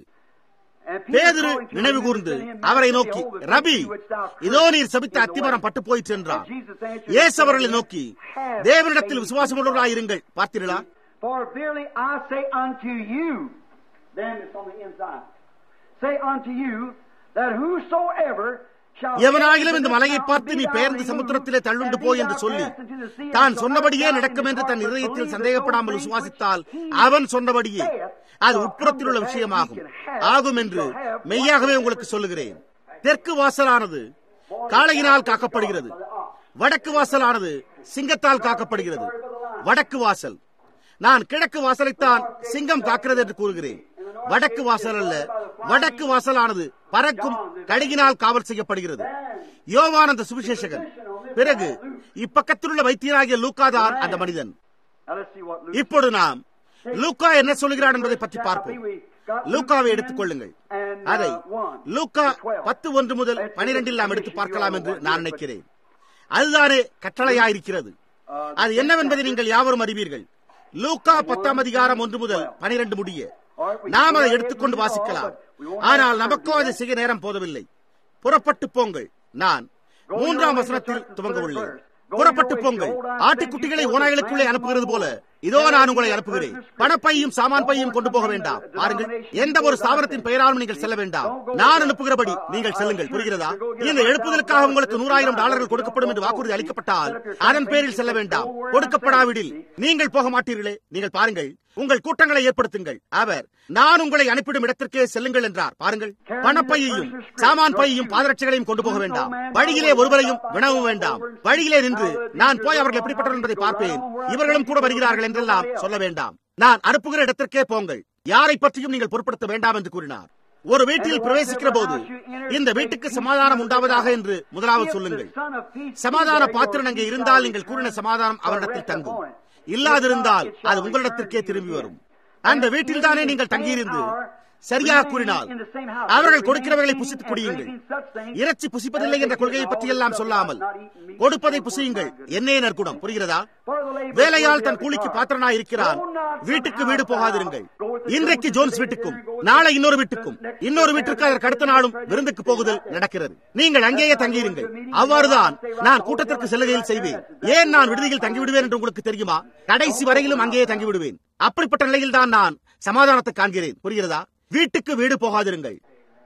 பேதுரு நினைவு கூர்ந்து அவரை நோக்கி ரபி இதோ நீர் சபித்த அத்திமரம் பட்டு போயிற்று என்றார் இயேசு அவர்களை நோக்கி தேவனிடத்தில் விசுவாசம் உள்ளவர்களாயிருங்கள் பார்த்தீர்களா For verily I say unto you, then it's on the inside, say unto you that whosoever shall எவனாகிலும் இந்த மலையை பார்த்து நீ பெயர்ந்து சமுத்திரத்திலே தள்ளுண்டு போய் என்று சொல்லி தான் சொன்னபடியே நடக்கும் என்று தன் இதயத்தில் சந்தேகப்படாமல் விசுவாசித்தால் அவன் சொன்னபடியே அது உட்புறத்தில் உள்ள விஷயமாகும் ஆகும் என்று மெய்யாகவே உங்களுக்கு சொல்லுகிறேன் தெற்கு வாசலானது காளையினால் காக்கப்படுகிறது வடக்கு வாசலானது சிங்கத்தால் காக்கப்படுகிறது வடக்கு வாசல் நான் கிழக்கு வாசலைத்தான் சிங்கம் காக்கிறது என்று கூறுகிறேன் வடக்கு வாசல் அல்ல வடக்கு வாசலானது பறக்கும் கடுகினால் காவல் செய்யப்படுகிறது யோவான் அந்த சுவிசேஷகன் பிறகு இப்பக்கத்தில் உள்ள வைத்தியராகிய லூக்காதான் அந்த மனிதன் Now let's see what Luke இப்பொழுது நாம் லூக்கா என்ன சொல்கிறார் என்பதை பற்றி பார்ப்போம் லூக்காவை எடுத்துக் கொள்ளுங்கள் அதை லூக்கா பத்து ஒன்று முதல் பனிரெண்டில் நாம் எடுத்து பார்க்கலாம் என்று நான் நினைக்கிறேன் அதுதானே கட்டளையாயிருக்கிறது அது என்னவென்பதை நீங்கள் யாவரும் அறிவீர்கள் லூக்கா பத்தாம் அதிகாரம் ஒன்று முதல் பனிரெண்டு முடிய நாம் அதை எடுத்துக்கொண்டு வாசிக்கலாம் ஆனால் நமக்கோ அதை செய்ய நேரம் போதவில்லை புறப்பட்டு போங்கள் நான் மூன்றாம் வசனத்தில் துவங்க உள்ளேன் புறப்பட்டு போங்கள் ஆட்டுக்குட்டிகளை ஓநாய்களுக்குள்ளே அனுப்புகிறது போல இதோ நான் உங்களை அனுப்புகிறேன் பணப்பையும் சாமான் பையும் கொண்டு போக வேண்டாம் பாருங்கள் எந்த ஒரு ஸ்தாபனத்தின் பெயராலும் நீங்கள் செல்ல வேண்டாம் நான் அனுப்புகிறபடி நீங்கள் செல்லுங்கள் புரிகிறதா இந்த எழுப்புதலுக்காக உங்களுக்கு நூறாயிரம் டாலர்கள் கொடுக்கப்படும் என்று வாக்குறுதி அளிக்கப்பட்டால் அதன் பேரில் செல்ல வேண்டாம் கொடுக்கப்படாவிடில் நீங்கள் போக மாட்டீர்களே நீங்கள் பாருங்கள் உங்கள் கூட்டங்களை ஏற்படுத்துங்கள் அவர் நான் உங்களை அனுப்பிடும் இடத்திற்கே செல்லுங்கள் என்றார் பாருங்கள் பணப்பையையும் சாமான் பையையும் பாதரட்சைகளையும் கொண்டு போக வேண்டாம் வழியிலே ஒருவரையும் வினவும் வேண்டாம் வழியிலே நின்று நான் போய் அவர்கள் எப்படிப்பட்டவர் என்பதை பார்ப்பேன் இவர்களும் கூட வருகிறார்கள் என்றெல்லாம் சொல்ல வேண்டாம் நான் அனுப்புகிற இடத்திற்கே போங்கள் யாரை பற்றியும் நீங்கள் பொருட்படுத்த வேண்டாம் என்று கூறினார் ஒரு வீட்டில் பிரவேசிக்கிற போது இந்த வீட்டுக்கு சமாதானம் உண்டாவதாக என்று முதலாவது சொல்லுங்கள் சமாதான பாத்திரன் அங்கே இருந்தால் நீங்கள் கூறின சமாதானம் அவரிடத்தில் தங்கும் இல்லாதிருந்தால் அது உங்களிடத்திற்கே திரும்பி வரும் அந்த வீட்டில் தானே நீங்கள் தங்கியிருந்து சரியாக கூறினால் அவர்கள் கொடுக்கிறவர்களை புசித்துக் குடியுங்கள் இறைச்சி புசிப்பதில்லை என்ற கொள்கையை பற்றி எல்லாம் சொல்லாமல் கொடுப்பதை புசியுங்கள் என்னே நற்குணம் புரிகிறதா வேலையால் தன் கூலிக்கு பாத்திரனாய் இருக்கிறான் வீட்டுக்கு வீடு போகாதிருங்கள் இன்றைக்கு ஜோன்ஸ் வீட்டுக்கும் நாளை இன்னொரு வீட்டுக்கும் இன்னொரு வீட்டுக்கு அதற்கு அடுத்த நாளும் விருந்துக்கு போகுதல் நடக்கிறது நீங்கள் அங்கேயே தங்கியிருங்கள் அவ்வாறுதான் நான் கூட்டத்திற்கு செல்லுகையில் செய்வேன் ஏன் நான் விடுதியில் தங்கிவிடுவேன் என்று உங்களுக்கு தெரியுமா கடைசி வரையிலும் அங்கேயே தங்கிவிடுவேன் அப்படிப்பட்ட நிலையில் தான் நான் சமாதானத்தை காண்கிறேன் புரிகிறதா வீட்டுக்கு வீடு போகாதிருங்கள்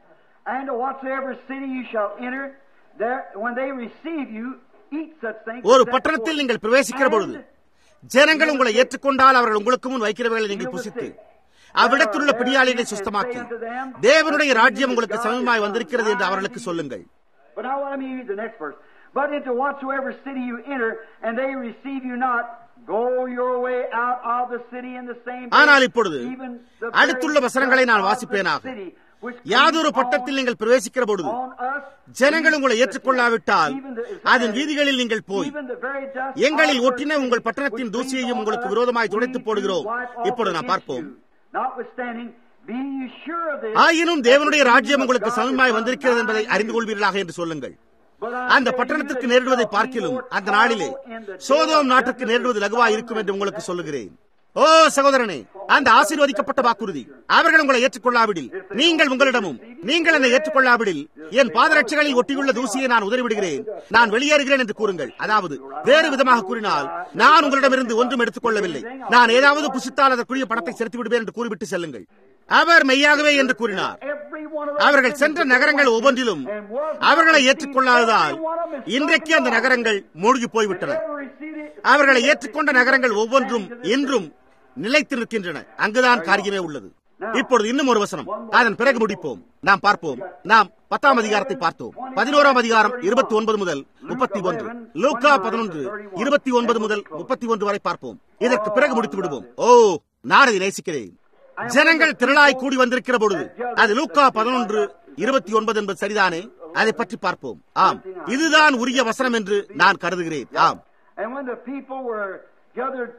And whatsoever city you shall enter, there when they receive you, eat such things. ஒரு பட்டணத்தில் நீங்கள் பிரவேசிக்கிற பொழுது ஜனங்கள் உங்களை ஏற்றுக்கொண்டால் அவர்கள் உங்களுக்கு முன் வைக்கிறவர்களை நீங்கள் புசித்து அவ்விடத்தில் உள்ள பிடியாளிகளை சுத்தமாக்கி தேவனுடைய ராஜ்யம் உங்களுக்கு சமயமாய் வந்திருக்கிறது என்று அவர்களுக்கு சொல்லுங்கள் But now let me read the next verse. But into whatsoever city you enter, and they receive you not, Go your way out of the city in the same ஆனால் place, இப்பொழுது even the அடுத்துள்ள very வசனங்களை நான் dust of வாசிப்பேனாக. the city, which யாதொரு comes பட்டத்தில் நீங்கள் பிரவேசிக்கிற பொழுது on us, ஜனங்கள் உங்களை ஏற்றுக்கொள்ளாவிட்டால் even the அதன் வீதிகளில் நீங்கள் போய் even the very dust எங்களில் of ஒட்டின our உங்கள் city, பட்டணத்தின் which தூசியையும் brings உங்களுக்கு on விரோதமாய் us, துடைத்து we போடுகிறோம் do wipe off இப்பொழுது நாம் against பார்ப்போம் you. Notwithstanding, be ye sure of this, ஆயினும் that தேவனுடைய the ராஜ்யம் kingdom of உங்களுக்கு God is சமமாய் not வந்திருக்கிறது என்பதை nigh அறிந்து you. கொள்வீர்களாக என்று சொல்லுங்கள் But I அந்த tell you பட்டணத்திற்கு that நேரிடுவதை it shall be பார்க்கிலும் more அந்த நாளிலே tolerable in the day Sodom of நாட்டுக்கு judgment நேரிடுவது than லகுவாய் Sodom இருக்கும் என்று and உங்களுக்கு Gomorrah. சொல்லுகிறேன் ஓ சகோதரனே அந்த ஆசீர்வதிக்கப்பட்ட வாக்குறுதி அவர்கள் உங்களை ஏற்றுக்கொள்ளாவிடில் நீங்கள் உங்களிடமும் நீங்கள் என்னை ஏற்றுக்கொள்ளாவிடில் என் பாதரட்சைகளில் ஒட்டியுள்ள தூசியை நான் உதறிவிடுகிறேன் நான் வெளியேறுகிறேன் என்று கூறுங்கள் அதாவது வேறு விதமாக கூறினால் நான் உங்களிடமிருந்து ஒன்றும் எடுத்துக் கொள்ளவில்லை நான் ஏதாவது புசித்தால் அதற்குரிய பணத்தை செலுத்தி விடுவேன் என்று கூறிவிட்டு செல்லுங்கள் அவர் மெய்யாகவே என்று கூறினார் Every one of those அவர்கள் cities சென்ற that நகரங்கள் went ஒவ்வொன்றிலும் and was not அவர்களை received, ஏற்றுக்கொள்ளாததால் every one of them is இன்றைக்கு அந்த gone. நகரங்கள் மூழ்கி போய்விட்டன Never received it. அவர்களை ஏற்றுக்கொண்ட நகரங்கள் ஒவ்வொன்றும் இன்றும் நிலைத்து நிற்கின்றன அங்குதான் காரியமே உள்ளது இப்பொழுது இன்னும் ஒரு வசனம் அதன் பிறகு முடிப்போம் நாம் பார்ப்போம் நாம் பத்தாம் அதிகாரத்தை பார்த்தோம் பதினோராம் அதிகாரம் இருபத்தி ஒன்பது முதல் முப்பத்தி ஒன்று லூக்கா பதினொன்று இருபத்தி ஒன்பது முதல் முப்பத்தி ஒன்று வரை பார்ப்போம் இதற்கு பிறகு முடித்து விடுவோம் ஓ நான் இதை நேசிக்கிறேன் ஜனங்கள் திரளாய் கூடி வந்திருக்கிற பொழுது அது லூக்கா பதினொன்று இருபத்தி ஒன்பது என்பது சரிதானே அதை பற்றி பார்ப்போம் ஆம் இதுதான் உரிய வசனம் என்று நான் கருதுகிறேன் ஆம் And when the people were gathered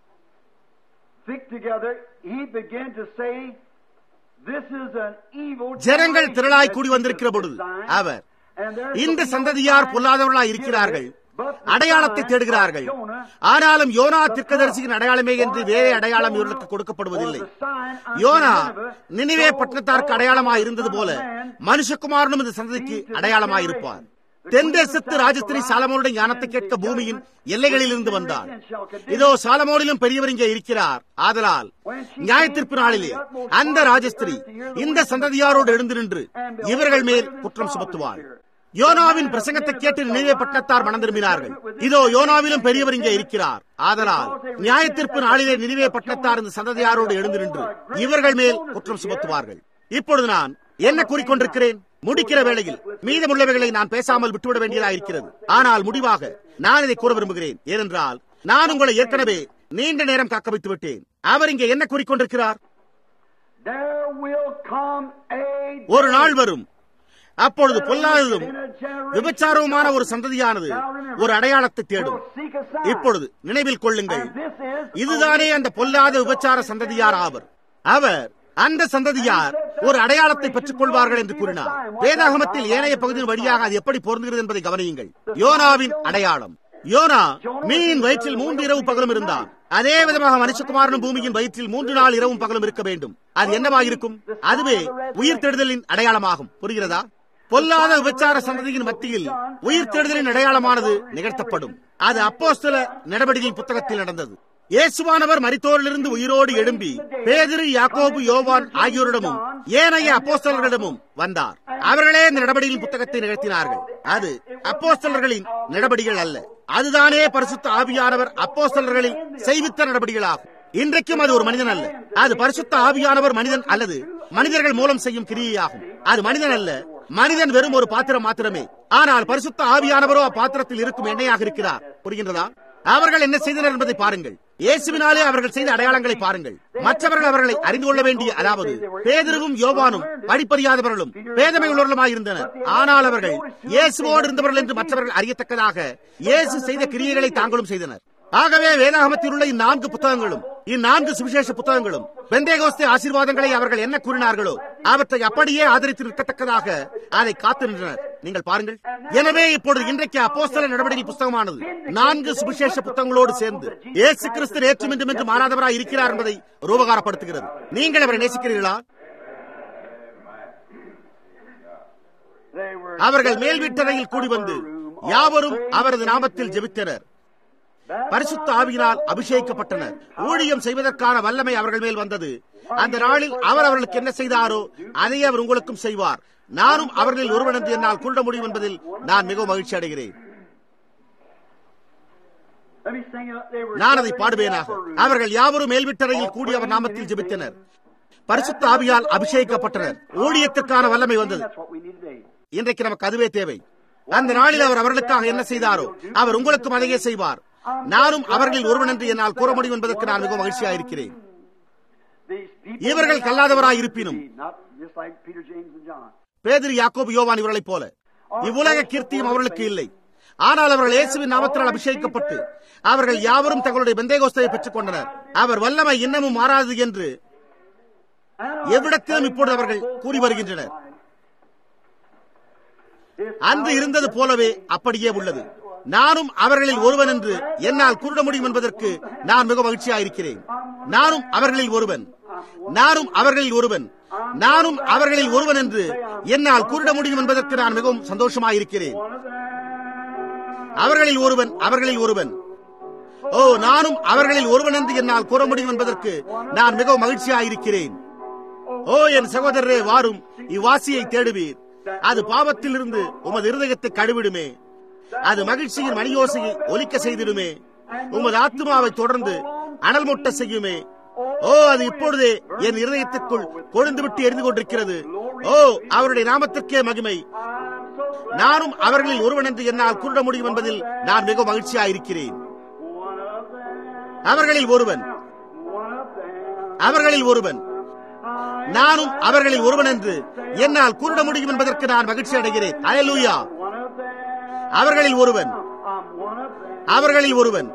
thick together, he began to say, This is an evil ஜனங்கள் generation திரளாய் that கூடி seeketh வந்திருக்கிற பொழுது design, அவர் and there இந்த shall be no சந்ததியார் sign பொல்லாதவர்களாய் given இருக்கிறார்கள் but the அடையாளத்தை sign தேடுகிறார்கள் of Jonah, ஆனாலும் யோனா தீர்க்கதரிசியின் அடையாளமே என்று வேறே அடையாளம் இவர்களுக்கு கொடுக்கப்படுவதில்லை was the sign unto யோனா Nineveh, நினிவே so பட்டணத்தாருக்கு also அடையாளமாய் the இருந்தது Son of போல Man மனுஷகுமாரனும் இந்த சந்ததிக்கு அடையாளமாய் இருப்பார் தென் தேசத்து ராஜஸ்திரி சாலமோனுடைய ஞானத்தை கேட்க பூமியின் எல்லைகளில் இருந்து வந்தார் இதோ சாலமோனிலும் பெரியவர் இங்கே இருக்கிறார் ஆதலால் நியாயத்திற்பு நாளிலே அந்த ராஜஸ்திரி இந்த சந்ததியாரோடு எழுந்து நின்று இவர்கள் மேல் குற்றம் சுமத்துவார் யோனாவின் பிரசங்கத்தை கேட்டு நினைவே பட்டத்தார் மனம் திரும்பினார்கள் இதோ யோனாவிலும் பெரியவர் இங்கே இருக்கிறார் ஆதலால் நியாயத்திற்பு நாளிலே நினைவே பட்டத்தார் இந்த சந்ததியாரோடு எழுந்து நின்று இவர்கள் மேல் குற்றம் சுமத்துவார்கள் இப்பொழுது நான் என்ன கூறிக்கொண்டிருக்கிறேன் முடிக்கிற வேளையில் மீதமுள்ளவைகளை நான் பேசாமல் விட்டுவிட வேண்டியதாக இருக்கிறது ஆனால் முடிவாக நான் இதை கூற விரும்புகிறேன் ஏனென்றால் நான் உங்களை ஏற்கனவே நீண்ட நேரம் காக்க வைத்து விட்டேன் அவர் இங்கே என்ன கூறிக்கொண்டிருக்கிறார் There will come a ஒரு நாள் வரும் அப்பொழுது பொல்லாததும் விபச்சாரவுமான ஒரு சந்ததியானது ஒரு அடையாளத்தை தேடும் இப்பொழுது நினைவில் கொள்ளுங்கள் இதுதானே அந்த பொல்லாத விபச்சார சந்ததியார் ஆவர் அவர் அந்த சந்ததியார் ஒரு அடையாளத்தை பெற்றுக் கொள்வார்கள் என்று கூறினார் வேதாகமத்தில் ஏனைய பகுதியின் வழியாக அது எப்படி பொருந்துகிறது என்பதை கவனியுங்கள் யோனாவின் அடையாளம் யோனா மீன் வயிற்றில் மூன்று இரவு பகலும் இருந்தார் அதே விதமாக மனுஷகுமாரனும் பூமியின் வயிற்றில் மூன்று நாள் இரவும் பகலும் இருக்க வேண்டும் அது என்னவாக இருக்கும் அதுவே உயிர் தேடுதலின் அடையாளமாகும் புரிகிறதா பொல்லாத விபச்சார சந்ததியின் மத்தியில் உயிர் தேடுதலின் அடையாளமானது நிகழ்த்தப்படும் அது அப்போஸ்தல நடவடிக்கை புத்தகத்தில் நடந்தது இயேசுவானவர் மரித்தோரிலிருந்து உயிரோடு எழும்பி பேதிரு யாக்கோபு யோவான் ஆகியோரிடமும் ஏனைய அப்போஸ்தலர்களிடமும் வந்தார் அவர்களே இந்த நடவடிக்கையின் புத்தகத்தை நிகழ்த்தினார்கள் அது அப்போஸ்தலர்களின் நடவடிக்கைகள் அல்ல அதுதானே பரிசுத்த ஆவியானவர் அப்போஸ்தலர்களில் செய்வித்த நடவடிக்கைகளாகும் இன்றைக்கும் அது ஒரு மனிதன் அல்ல அது பரிசுத்த ஆவியானவர் மனிதன் அல்லது மனிதர்கள் மூலம் செய்யும் கிரியையாகும் அது மனிதன் அல்ல மனிதன் வெறும் ஒரு பாத்திரம் மாத்திரமே ஆனால் பரிசுத்த ஆவியானவரோ அப்பாத்திரத்தில் இருக்கும் எண்ணெயாக இருக்கிறார் புரிகின்றதா அவர்கள் என்ன செய்தனர் என்பதை பாருங்கள் இயேசுவினாலே அவர்கள் செய்த அடையாளங்களை பாருங்கள் மற்றவர்கள் அவர்களை அறிந்து கொள்ள வேண்டிய அதாவது பேதருவும் யோவானும் படிப்பறியாதவர்களும் பேதமை உள்ளவர்களுமாயிருந்தனர் ஆனால் அவர்கள் இயேசுவோடு இருந்தவர்கள் என்று மற்றவர்கள் அறியத்தக்கதாக இயேசு செய்த கிரியைகளை தாங்களும் செய்தனர் ஆகவே வேதாகமத்தில் உள்ள இந்நான்கு புத்தகங்களும் இந்நான்கு சுவிசேஷ புத்தகங்களும் பெந்தேகோஸ்தே ஆசீர்வாதங்களை அவர்கள் என்ன கூறினார்களோ அவற்றை அப்படியே ஆதரித்து நிற்கத்தக்கதாக அதை காத்து நின்றனர் நீங்கள் பாருங்கள் எனவே இப்பொழுது இன்றைக்கு அப்போஸ்தல நடவடிக்கை புத்தகமானது நான்கு சுவிசேஷ புத்தகங்களோடு சேர்ந்து இயேசு கிறிஸ்து ஏற்றும் என்றும் என்று மாறாதவராய் இருக்கிறார் என்பதை ரூபகாரப்படுத்துகிறது நீங்கள் அவரை நேசிக்கிறீர்களா அவர்கள் மேல் வீட்டறையில் கூடி வந்து யாவரும் அவரது நாமத்தில் ஜெபித்தனர் பரிசுத்த ஆவியினால் அபிஷேகிக்கப்பட்டனர் ஊழியம் செய்வதற்கான வல்லமை அவர்கள் மேல் வந்தது அந்த நாளில் அவர் அவர்களுக்கு என்ன செய்தாரோ அதையே அவர் உங்களுக்கும் செய்வார் நானும் அவர்களில் ஒருவன் என்று என்னால் கூற முடியும் என்பதில் நான் மிகவும் மகிழ்ச்சி அடைகிறேன் நான் அதை பாடுவேனாக அவர்கள் யாவரும் மேல்விட்டறையில் கூடி அவர் நாமத்தில் ஜெபித்தனர் பரிசுத்த ஆவியால் அபிஷேகிக்கப்பட்டனர் ஊழியத்திற்கான வல்லமை வந்தது இன்றைக்கு நமக்கு அதுவே தேவை அந்த நாளில் அவர் அவர்களுக்காக என்ன செய்தாரோ அவர் உங்களுக்கும் அதையே செய்வார் நானும் அவர்களில் ஒருவன் என்று என்னால் கூற முடியும் என்பதற்கு நான் மிகவும் மகிழ்ச்சியாக இருக்கிறேன் இவர்கள் கல்லாதவராய் இருப்பினும் பேதிரி யாக்கோபு யோவான் இவர்களைப் போல இவ்வுலக கீர்த்தியும் அவர்களுக்கு இல்லை ஆனால் அவர்கள் இயேசுவின் நாமத்தினால் அபிஷேகிக்கப்பட்டு அவர்கள் யாவரும் தங்களுடைய பெந்தேகோஸ்தையை பெற்றுக் கொண்டனர் அவர் வல்லமை இன்னமும் மாறாது என்று எவ்விடத்திலும் இப்பொழுது அவர்கள் கூறி வருகின்றனர் அன்று இருந்தது போலவே அப்படியே உள்ளது நானும் அவர்களில் ஒருவன் என்று என்னால் கூற முடியும் என்பதற்கு நான் மிக மகிழ்ச்சியாயிருக்கிறேன் நானும் அவர்களில் ஒருவன் நானும் அவர்களில் ஒருவன் நானும் அவர்களில் ஒருவன் என்று என்னால் கூறிட முடியும் என்பதற்கு நான் மிகவும் சந்தோஷமாயிருக்கிறேன் அவர்களில் ஒருவன் அவர்களில் ஒருவன் ஓ நானும் அவர்களில் ஒருவன் என்று என்னால் கூற முடியும் என்பதற்கு நான் மிகவும் மகிழ்ச்சியாயிருக்கிறேன் ஓ என் சகோதரரே வாரும் இவ்வாசியை தேடுவீர் அது பாவத்தில் இருந்து உமது இருதயத்தை கழுவிடுமே அது மகிழ்ச்சியின் மணியோசையை ஒலிக்க செய்திடுமே உமது ஆத்மாவை தொடர்ந்து அனல் முட்ட செய்யுமே ஓ அது இப்பொழுதே என் இருதயத்துக்குள் கொழுந்து விட்டு எரிந்து கொண்டிருக்கிறது ஓ அவருடைய நாமத்திற்கே மகிமை நானும் அவர்களில் ஒருவன் என்று என்னால் கூற முடியும் என்பதில் நான் மிக மகிழ்ச்சியாயிருக்கிறேன் அவர்களில் ஒருவன் அவர்களில் ஒருவன் நானும் அவர்களில் ஒருவன் என்று என்னால் கூறிட முடியும் என்பதற்கு நான் மகிழ்ச்சி அடைகிறேன் அயலூயா அவர்களில் ஒருவன் அவர்களில் ஒருவன்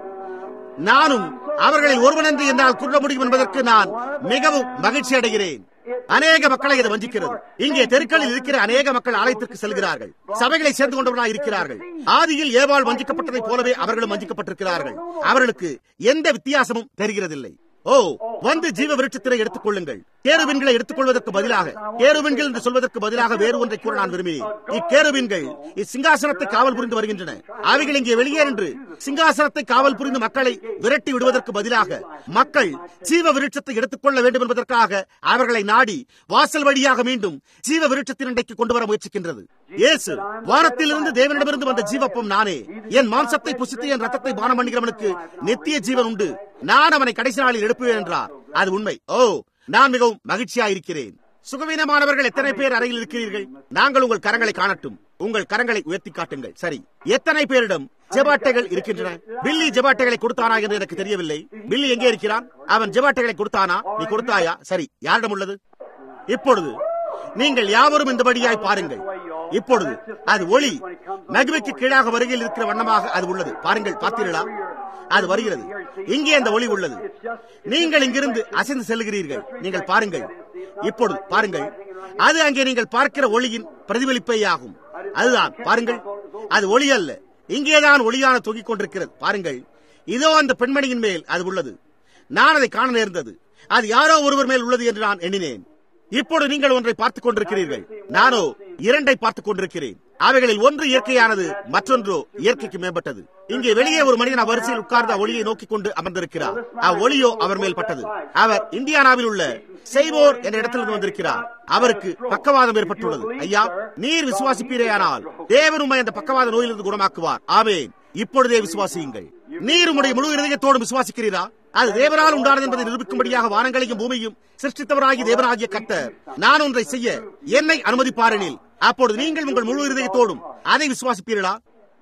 நானும் அவர்களில் ஒருவன் என்று என்னால் கூற முடியும் என்பதற்கு நான் மிகவும் மகிழ்ச்சி அடைகிறேன் அநேக மக்களை இது வஞ்சிக்கிறது இங்கே தெருக்களில் இருக்கிற அநேக மக்கள் ஆலயத்திற்கு செல்கிறார்கள் சபைகளை சேர்ந்து கொண்டவர்களாக இருக்கிறார்கள் ஆதியில் ஏவாள் வஞ்சிக்கப்பட்டதைப் போலவே அவர்களும் வஞ்சிக்கப்பட்டிருக்கிறார்கள் அவர்களுக்கு எந்த வித்தியாசமும் தெரிகிறதில்லை ஓ வந்து ஜீவ விருட்சத்தினை எடுத்துக் கொள்ளுங்கள் கேருவின்களை எடுத்துக் கொள்வதற்கு பதிலாக கேருவின்கள் என்று சொல்வதற்கு பதிலாக வேறு ஒன்றை கூற நான் விரும்பினேன் இக்கேருவின்கள் இச்சிங்காசனத்தை காவல் புரிந்து வருகின்றன அவைகள் இங்கே வெளியே நின்று சிங்காசனத்தை காவல் புரிந்து மக்களை விரட்டி விடுவதற்கு பதிலாக மக்கள் ஜீவ விருட்சத்தை எடுத்துக்கொள்ள வேண்டும் என்பதற்காக அவர்களை நாடி வாசல் வழியாக மீண்டும் ஜீவ விருட்சத்தின் அண்டைக்கு கொண்டு வர முயற்சிக்கின்றது இயேசு வானத்திலிருந்து தேவனிடமிருந்து வந்த ஜீவப்பம் நானே என் மாம்சத்தை புசித்து என் ரத்தத்தை பானம் பண்ணுகிறவனுக்கு நித்திய ஜீவன் உண்டு நான் அவனை கடைசி நாளில் எழுப்புவேன் என்றார் அது உண்மை ஓ நான் மிகவும் மகிழ்ச்சியாயிருக்கிறேன் சுகவீனமானவர்கள் எத்தனை பேர் அறையில் இருக்கிறீர்கள் நாங்கள் உங்கள் கரங்களை காணட்டும் உங்கள் கரங்களை உயர்த்தி காட்டுங்கள் சரி எத்தனை பேரிடம் ஜெபாட்டைகள் இருக்கின்றன பில்லி ஜெபாட்டைகளை கொடுத்தானா என்று எனக்கு தெரியவில்லை பில்லி எங்கே இருக்கிறான் அவன் ஜெபாட்டைகளை கொடுத்தானா நீ கொடுத்தாயா சரி யாரிடம் உள்ளது இப்பொழுது நீங்கள் யாவரும் இந்தபடியாய் பாருங்கள் இப்பொழுது அது ஒளி மகிமைக்கு கீழாக வருகையில் இருக்கிற வண்ணமாக அது உள்ளது பாருங்கள் பார்த்தீர்களா அது வருகிறது இங்கே அந்த ஒளி உள்ளது நீங்கள் இங்கிருந்து அசைந்து செல்கிறீர்கள் நீங்கள் பாருங்கள் இப்பொழுது பாருங்கள் அது அங்கே நீங்கள் பார்க்கிற ஒளியின் பிரதிபலிப்பே ஆகும் அதுதான் பாருங்கள் அது ஒளி அல்ல இங்கேதான் ஒளியான தொங்கிக் கொண்டிருக்கிறது பாருங்கள் இதோ அந்த பெண்மணியின் மேல் அது உள்ளது நான் அதை காண நேர்ந்தது அது யாரோ ஒருவர் மேல் உள்ளது என்று நான் எண்ணினேன் இப்பொழுது நீங்கள் ஒன்றை பார்த்துக் கொண்டிருக்கிறீர்கள் நானோ இரண்டை பார்த்துக் கொண்டிருக்கிறேன் அவைகளில் ஒன்று இயற்கையானது மற்றொன்றோ இயற்கைக்கு மேம்பட்டது இங்கே வெளியே ஒரு மனிதன் அவ்வரிசையில் உட்கார்ந்த ஒளியை நோக்கிக் கொண்டு அமர்ந்திருக்கிறார் அவ்வொளியோ அவர் மேல் பட்டது அவர் இந்தியானாவில் உள்ள செய்வோர் என்ற இடத்திலிருந்து வந்திருக்கிறார் அவருக்கு பக்கவாதம் ஏற்பட்டுள்ளது ஐயா நீர் விசுவாசிப்பீரேயானால் தேவன் உண்மை அந்த பக்கவாத நோயிலிருந்து குணமாக்குவார் ஆவேன் இப்பொழுதே விசுவாசியுங்கள் நீர் உடைய முழு இதயத்தோடு விசுவாசிக்கிறீரா அது தேவனால் உண்டானது என்பதை நிரூபிக்கும்படியாக வானங்களையும் பூமியும் சிருஷ்டித்தவராகிய தேவனாகிய கர்த்தர் நான் ஒன்றை செய்ய என்னை அனுமதிப்பாரெனில் அப்பொழுது நீங்கள் உங்கள் முழு இதயத்தோடும் அதை விசுவாசிப்பீர்களா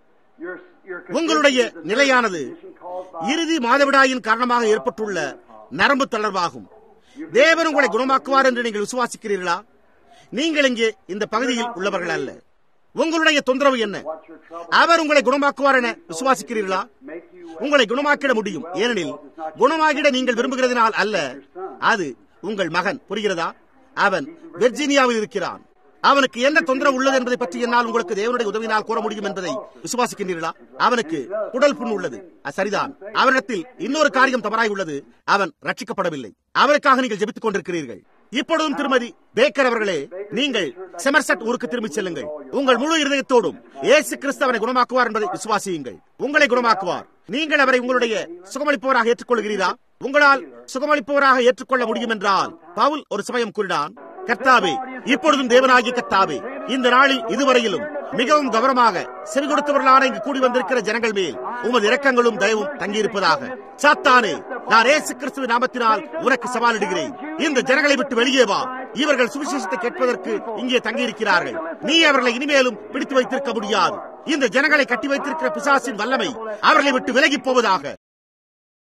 உங்களுடைய நிலையானது இறுதி மாதவிடாயின் காரணமாக ஏற்பட்டுள்ள நரம்பு தளர்வாகும் தேவன் உங்களை குணமாக்குவார் என்று நீங்கள் விசுவாசிக்கிறீர்களா நீங்கள் இங்கே இந்த பகுதியில் உள்ளவர்கள் அல்ல உங்களுடைய தொந்தரவு என்ன அவர் உங்களை குணமாக்குவார் என விசுவாசிக்கிறீர்களா உங்களை குணமாக்கிட முடியும் ஏனெனில் குணமாகிட நீங்கள் விரும்புகிறதினால் அல்ல அது உங்கள் மகன் புரிகிறதா அவன் வெர்ஜீனியாவில் இருக்கிறான் அவனுக்கு என்ன தொந்தரவு உள்ளது என்பதை பற்றி என்னால் உங்களுக்கு தேவனுடைய உதவினால் கூற முடியும் என்பதை விசுவாசிக்கின்றீர்களா அவனுக்கு குடல் புண் உள்ளது சரிதான் அவனிடத்தில் இன்னொரு காரியம் தவறாய் உள்ளது அவன் ரட்சிக்கப்படவில்லை அவனுக்காக நீங்கள் ஜெபித்துக் கொண்டிருக்கிறீர்கள் இப்பொழுதும் திருமதி பேக்கர் அவர்களே நீங்கள் செமர்செட் ஊருக்கு திரும்பி செல்லுங்கள் உங்கள் முழு இருதயத்தோடும் ஏசு கிறிஸ்து அவனை குணமாக்குவார் என்பதை விசுவாசியுங்கள் உங்களை குணமாக்குவார் நீங்கள் அவரை உங்களுடைய சுகமளிப்பவராக ஏற்றுக்கொள்கிறீரா உங்களால் சுகமளிப்பவராக ஏற்றுக்கொள்ள முடியும் என்றால் பவுல் ஒரு சமயம் கூறினான் கர்த்தாவே இப்பொழுதும் தேவனாகிய கர்த்தாவே இந்த நாளில் இதுவரையிலும் மிகவும் கவனமாக செவி கொடுத்தவர்களான இங்கு கூடி வந்திருக்கிற ஜனங்கள் மேல் உமது இரக்கங்களும் தயவும் தங்கியிருப்பதாக சாத்தானே நான் ஏசு கிறிஸ்துவின் நாமத்தினால் உனக்கு சவாலிடுகிறேன் இந்த ஜனங்களை விட்டு வெளியே வா இவர்கள் சுவிசேஷத்தை கேட்பதற்கு இங்கே தங்கியிருக்கிறார்கள் நீ அவர்களை இனிமேலும் பிடித்து வைத்திருக்க முடியாது இந்த ஜனங்களை கட்டி வைத்திருக்கிற பிசாசின் வல்லமை அவர்களை விட்டு விலகி போவதாக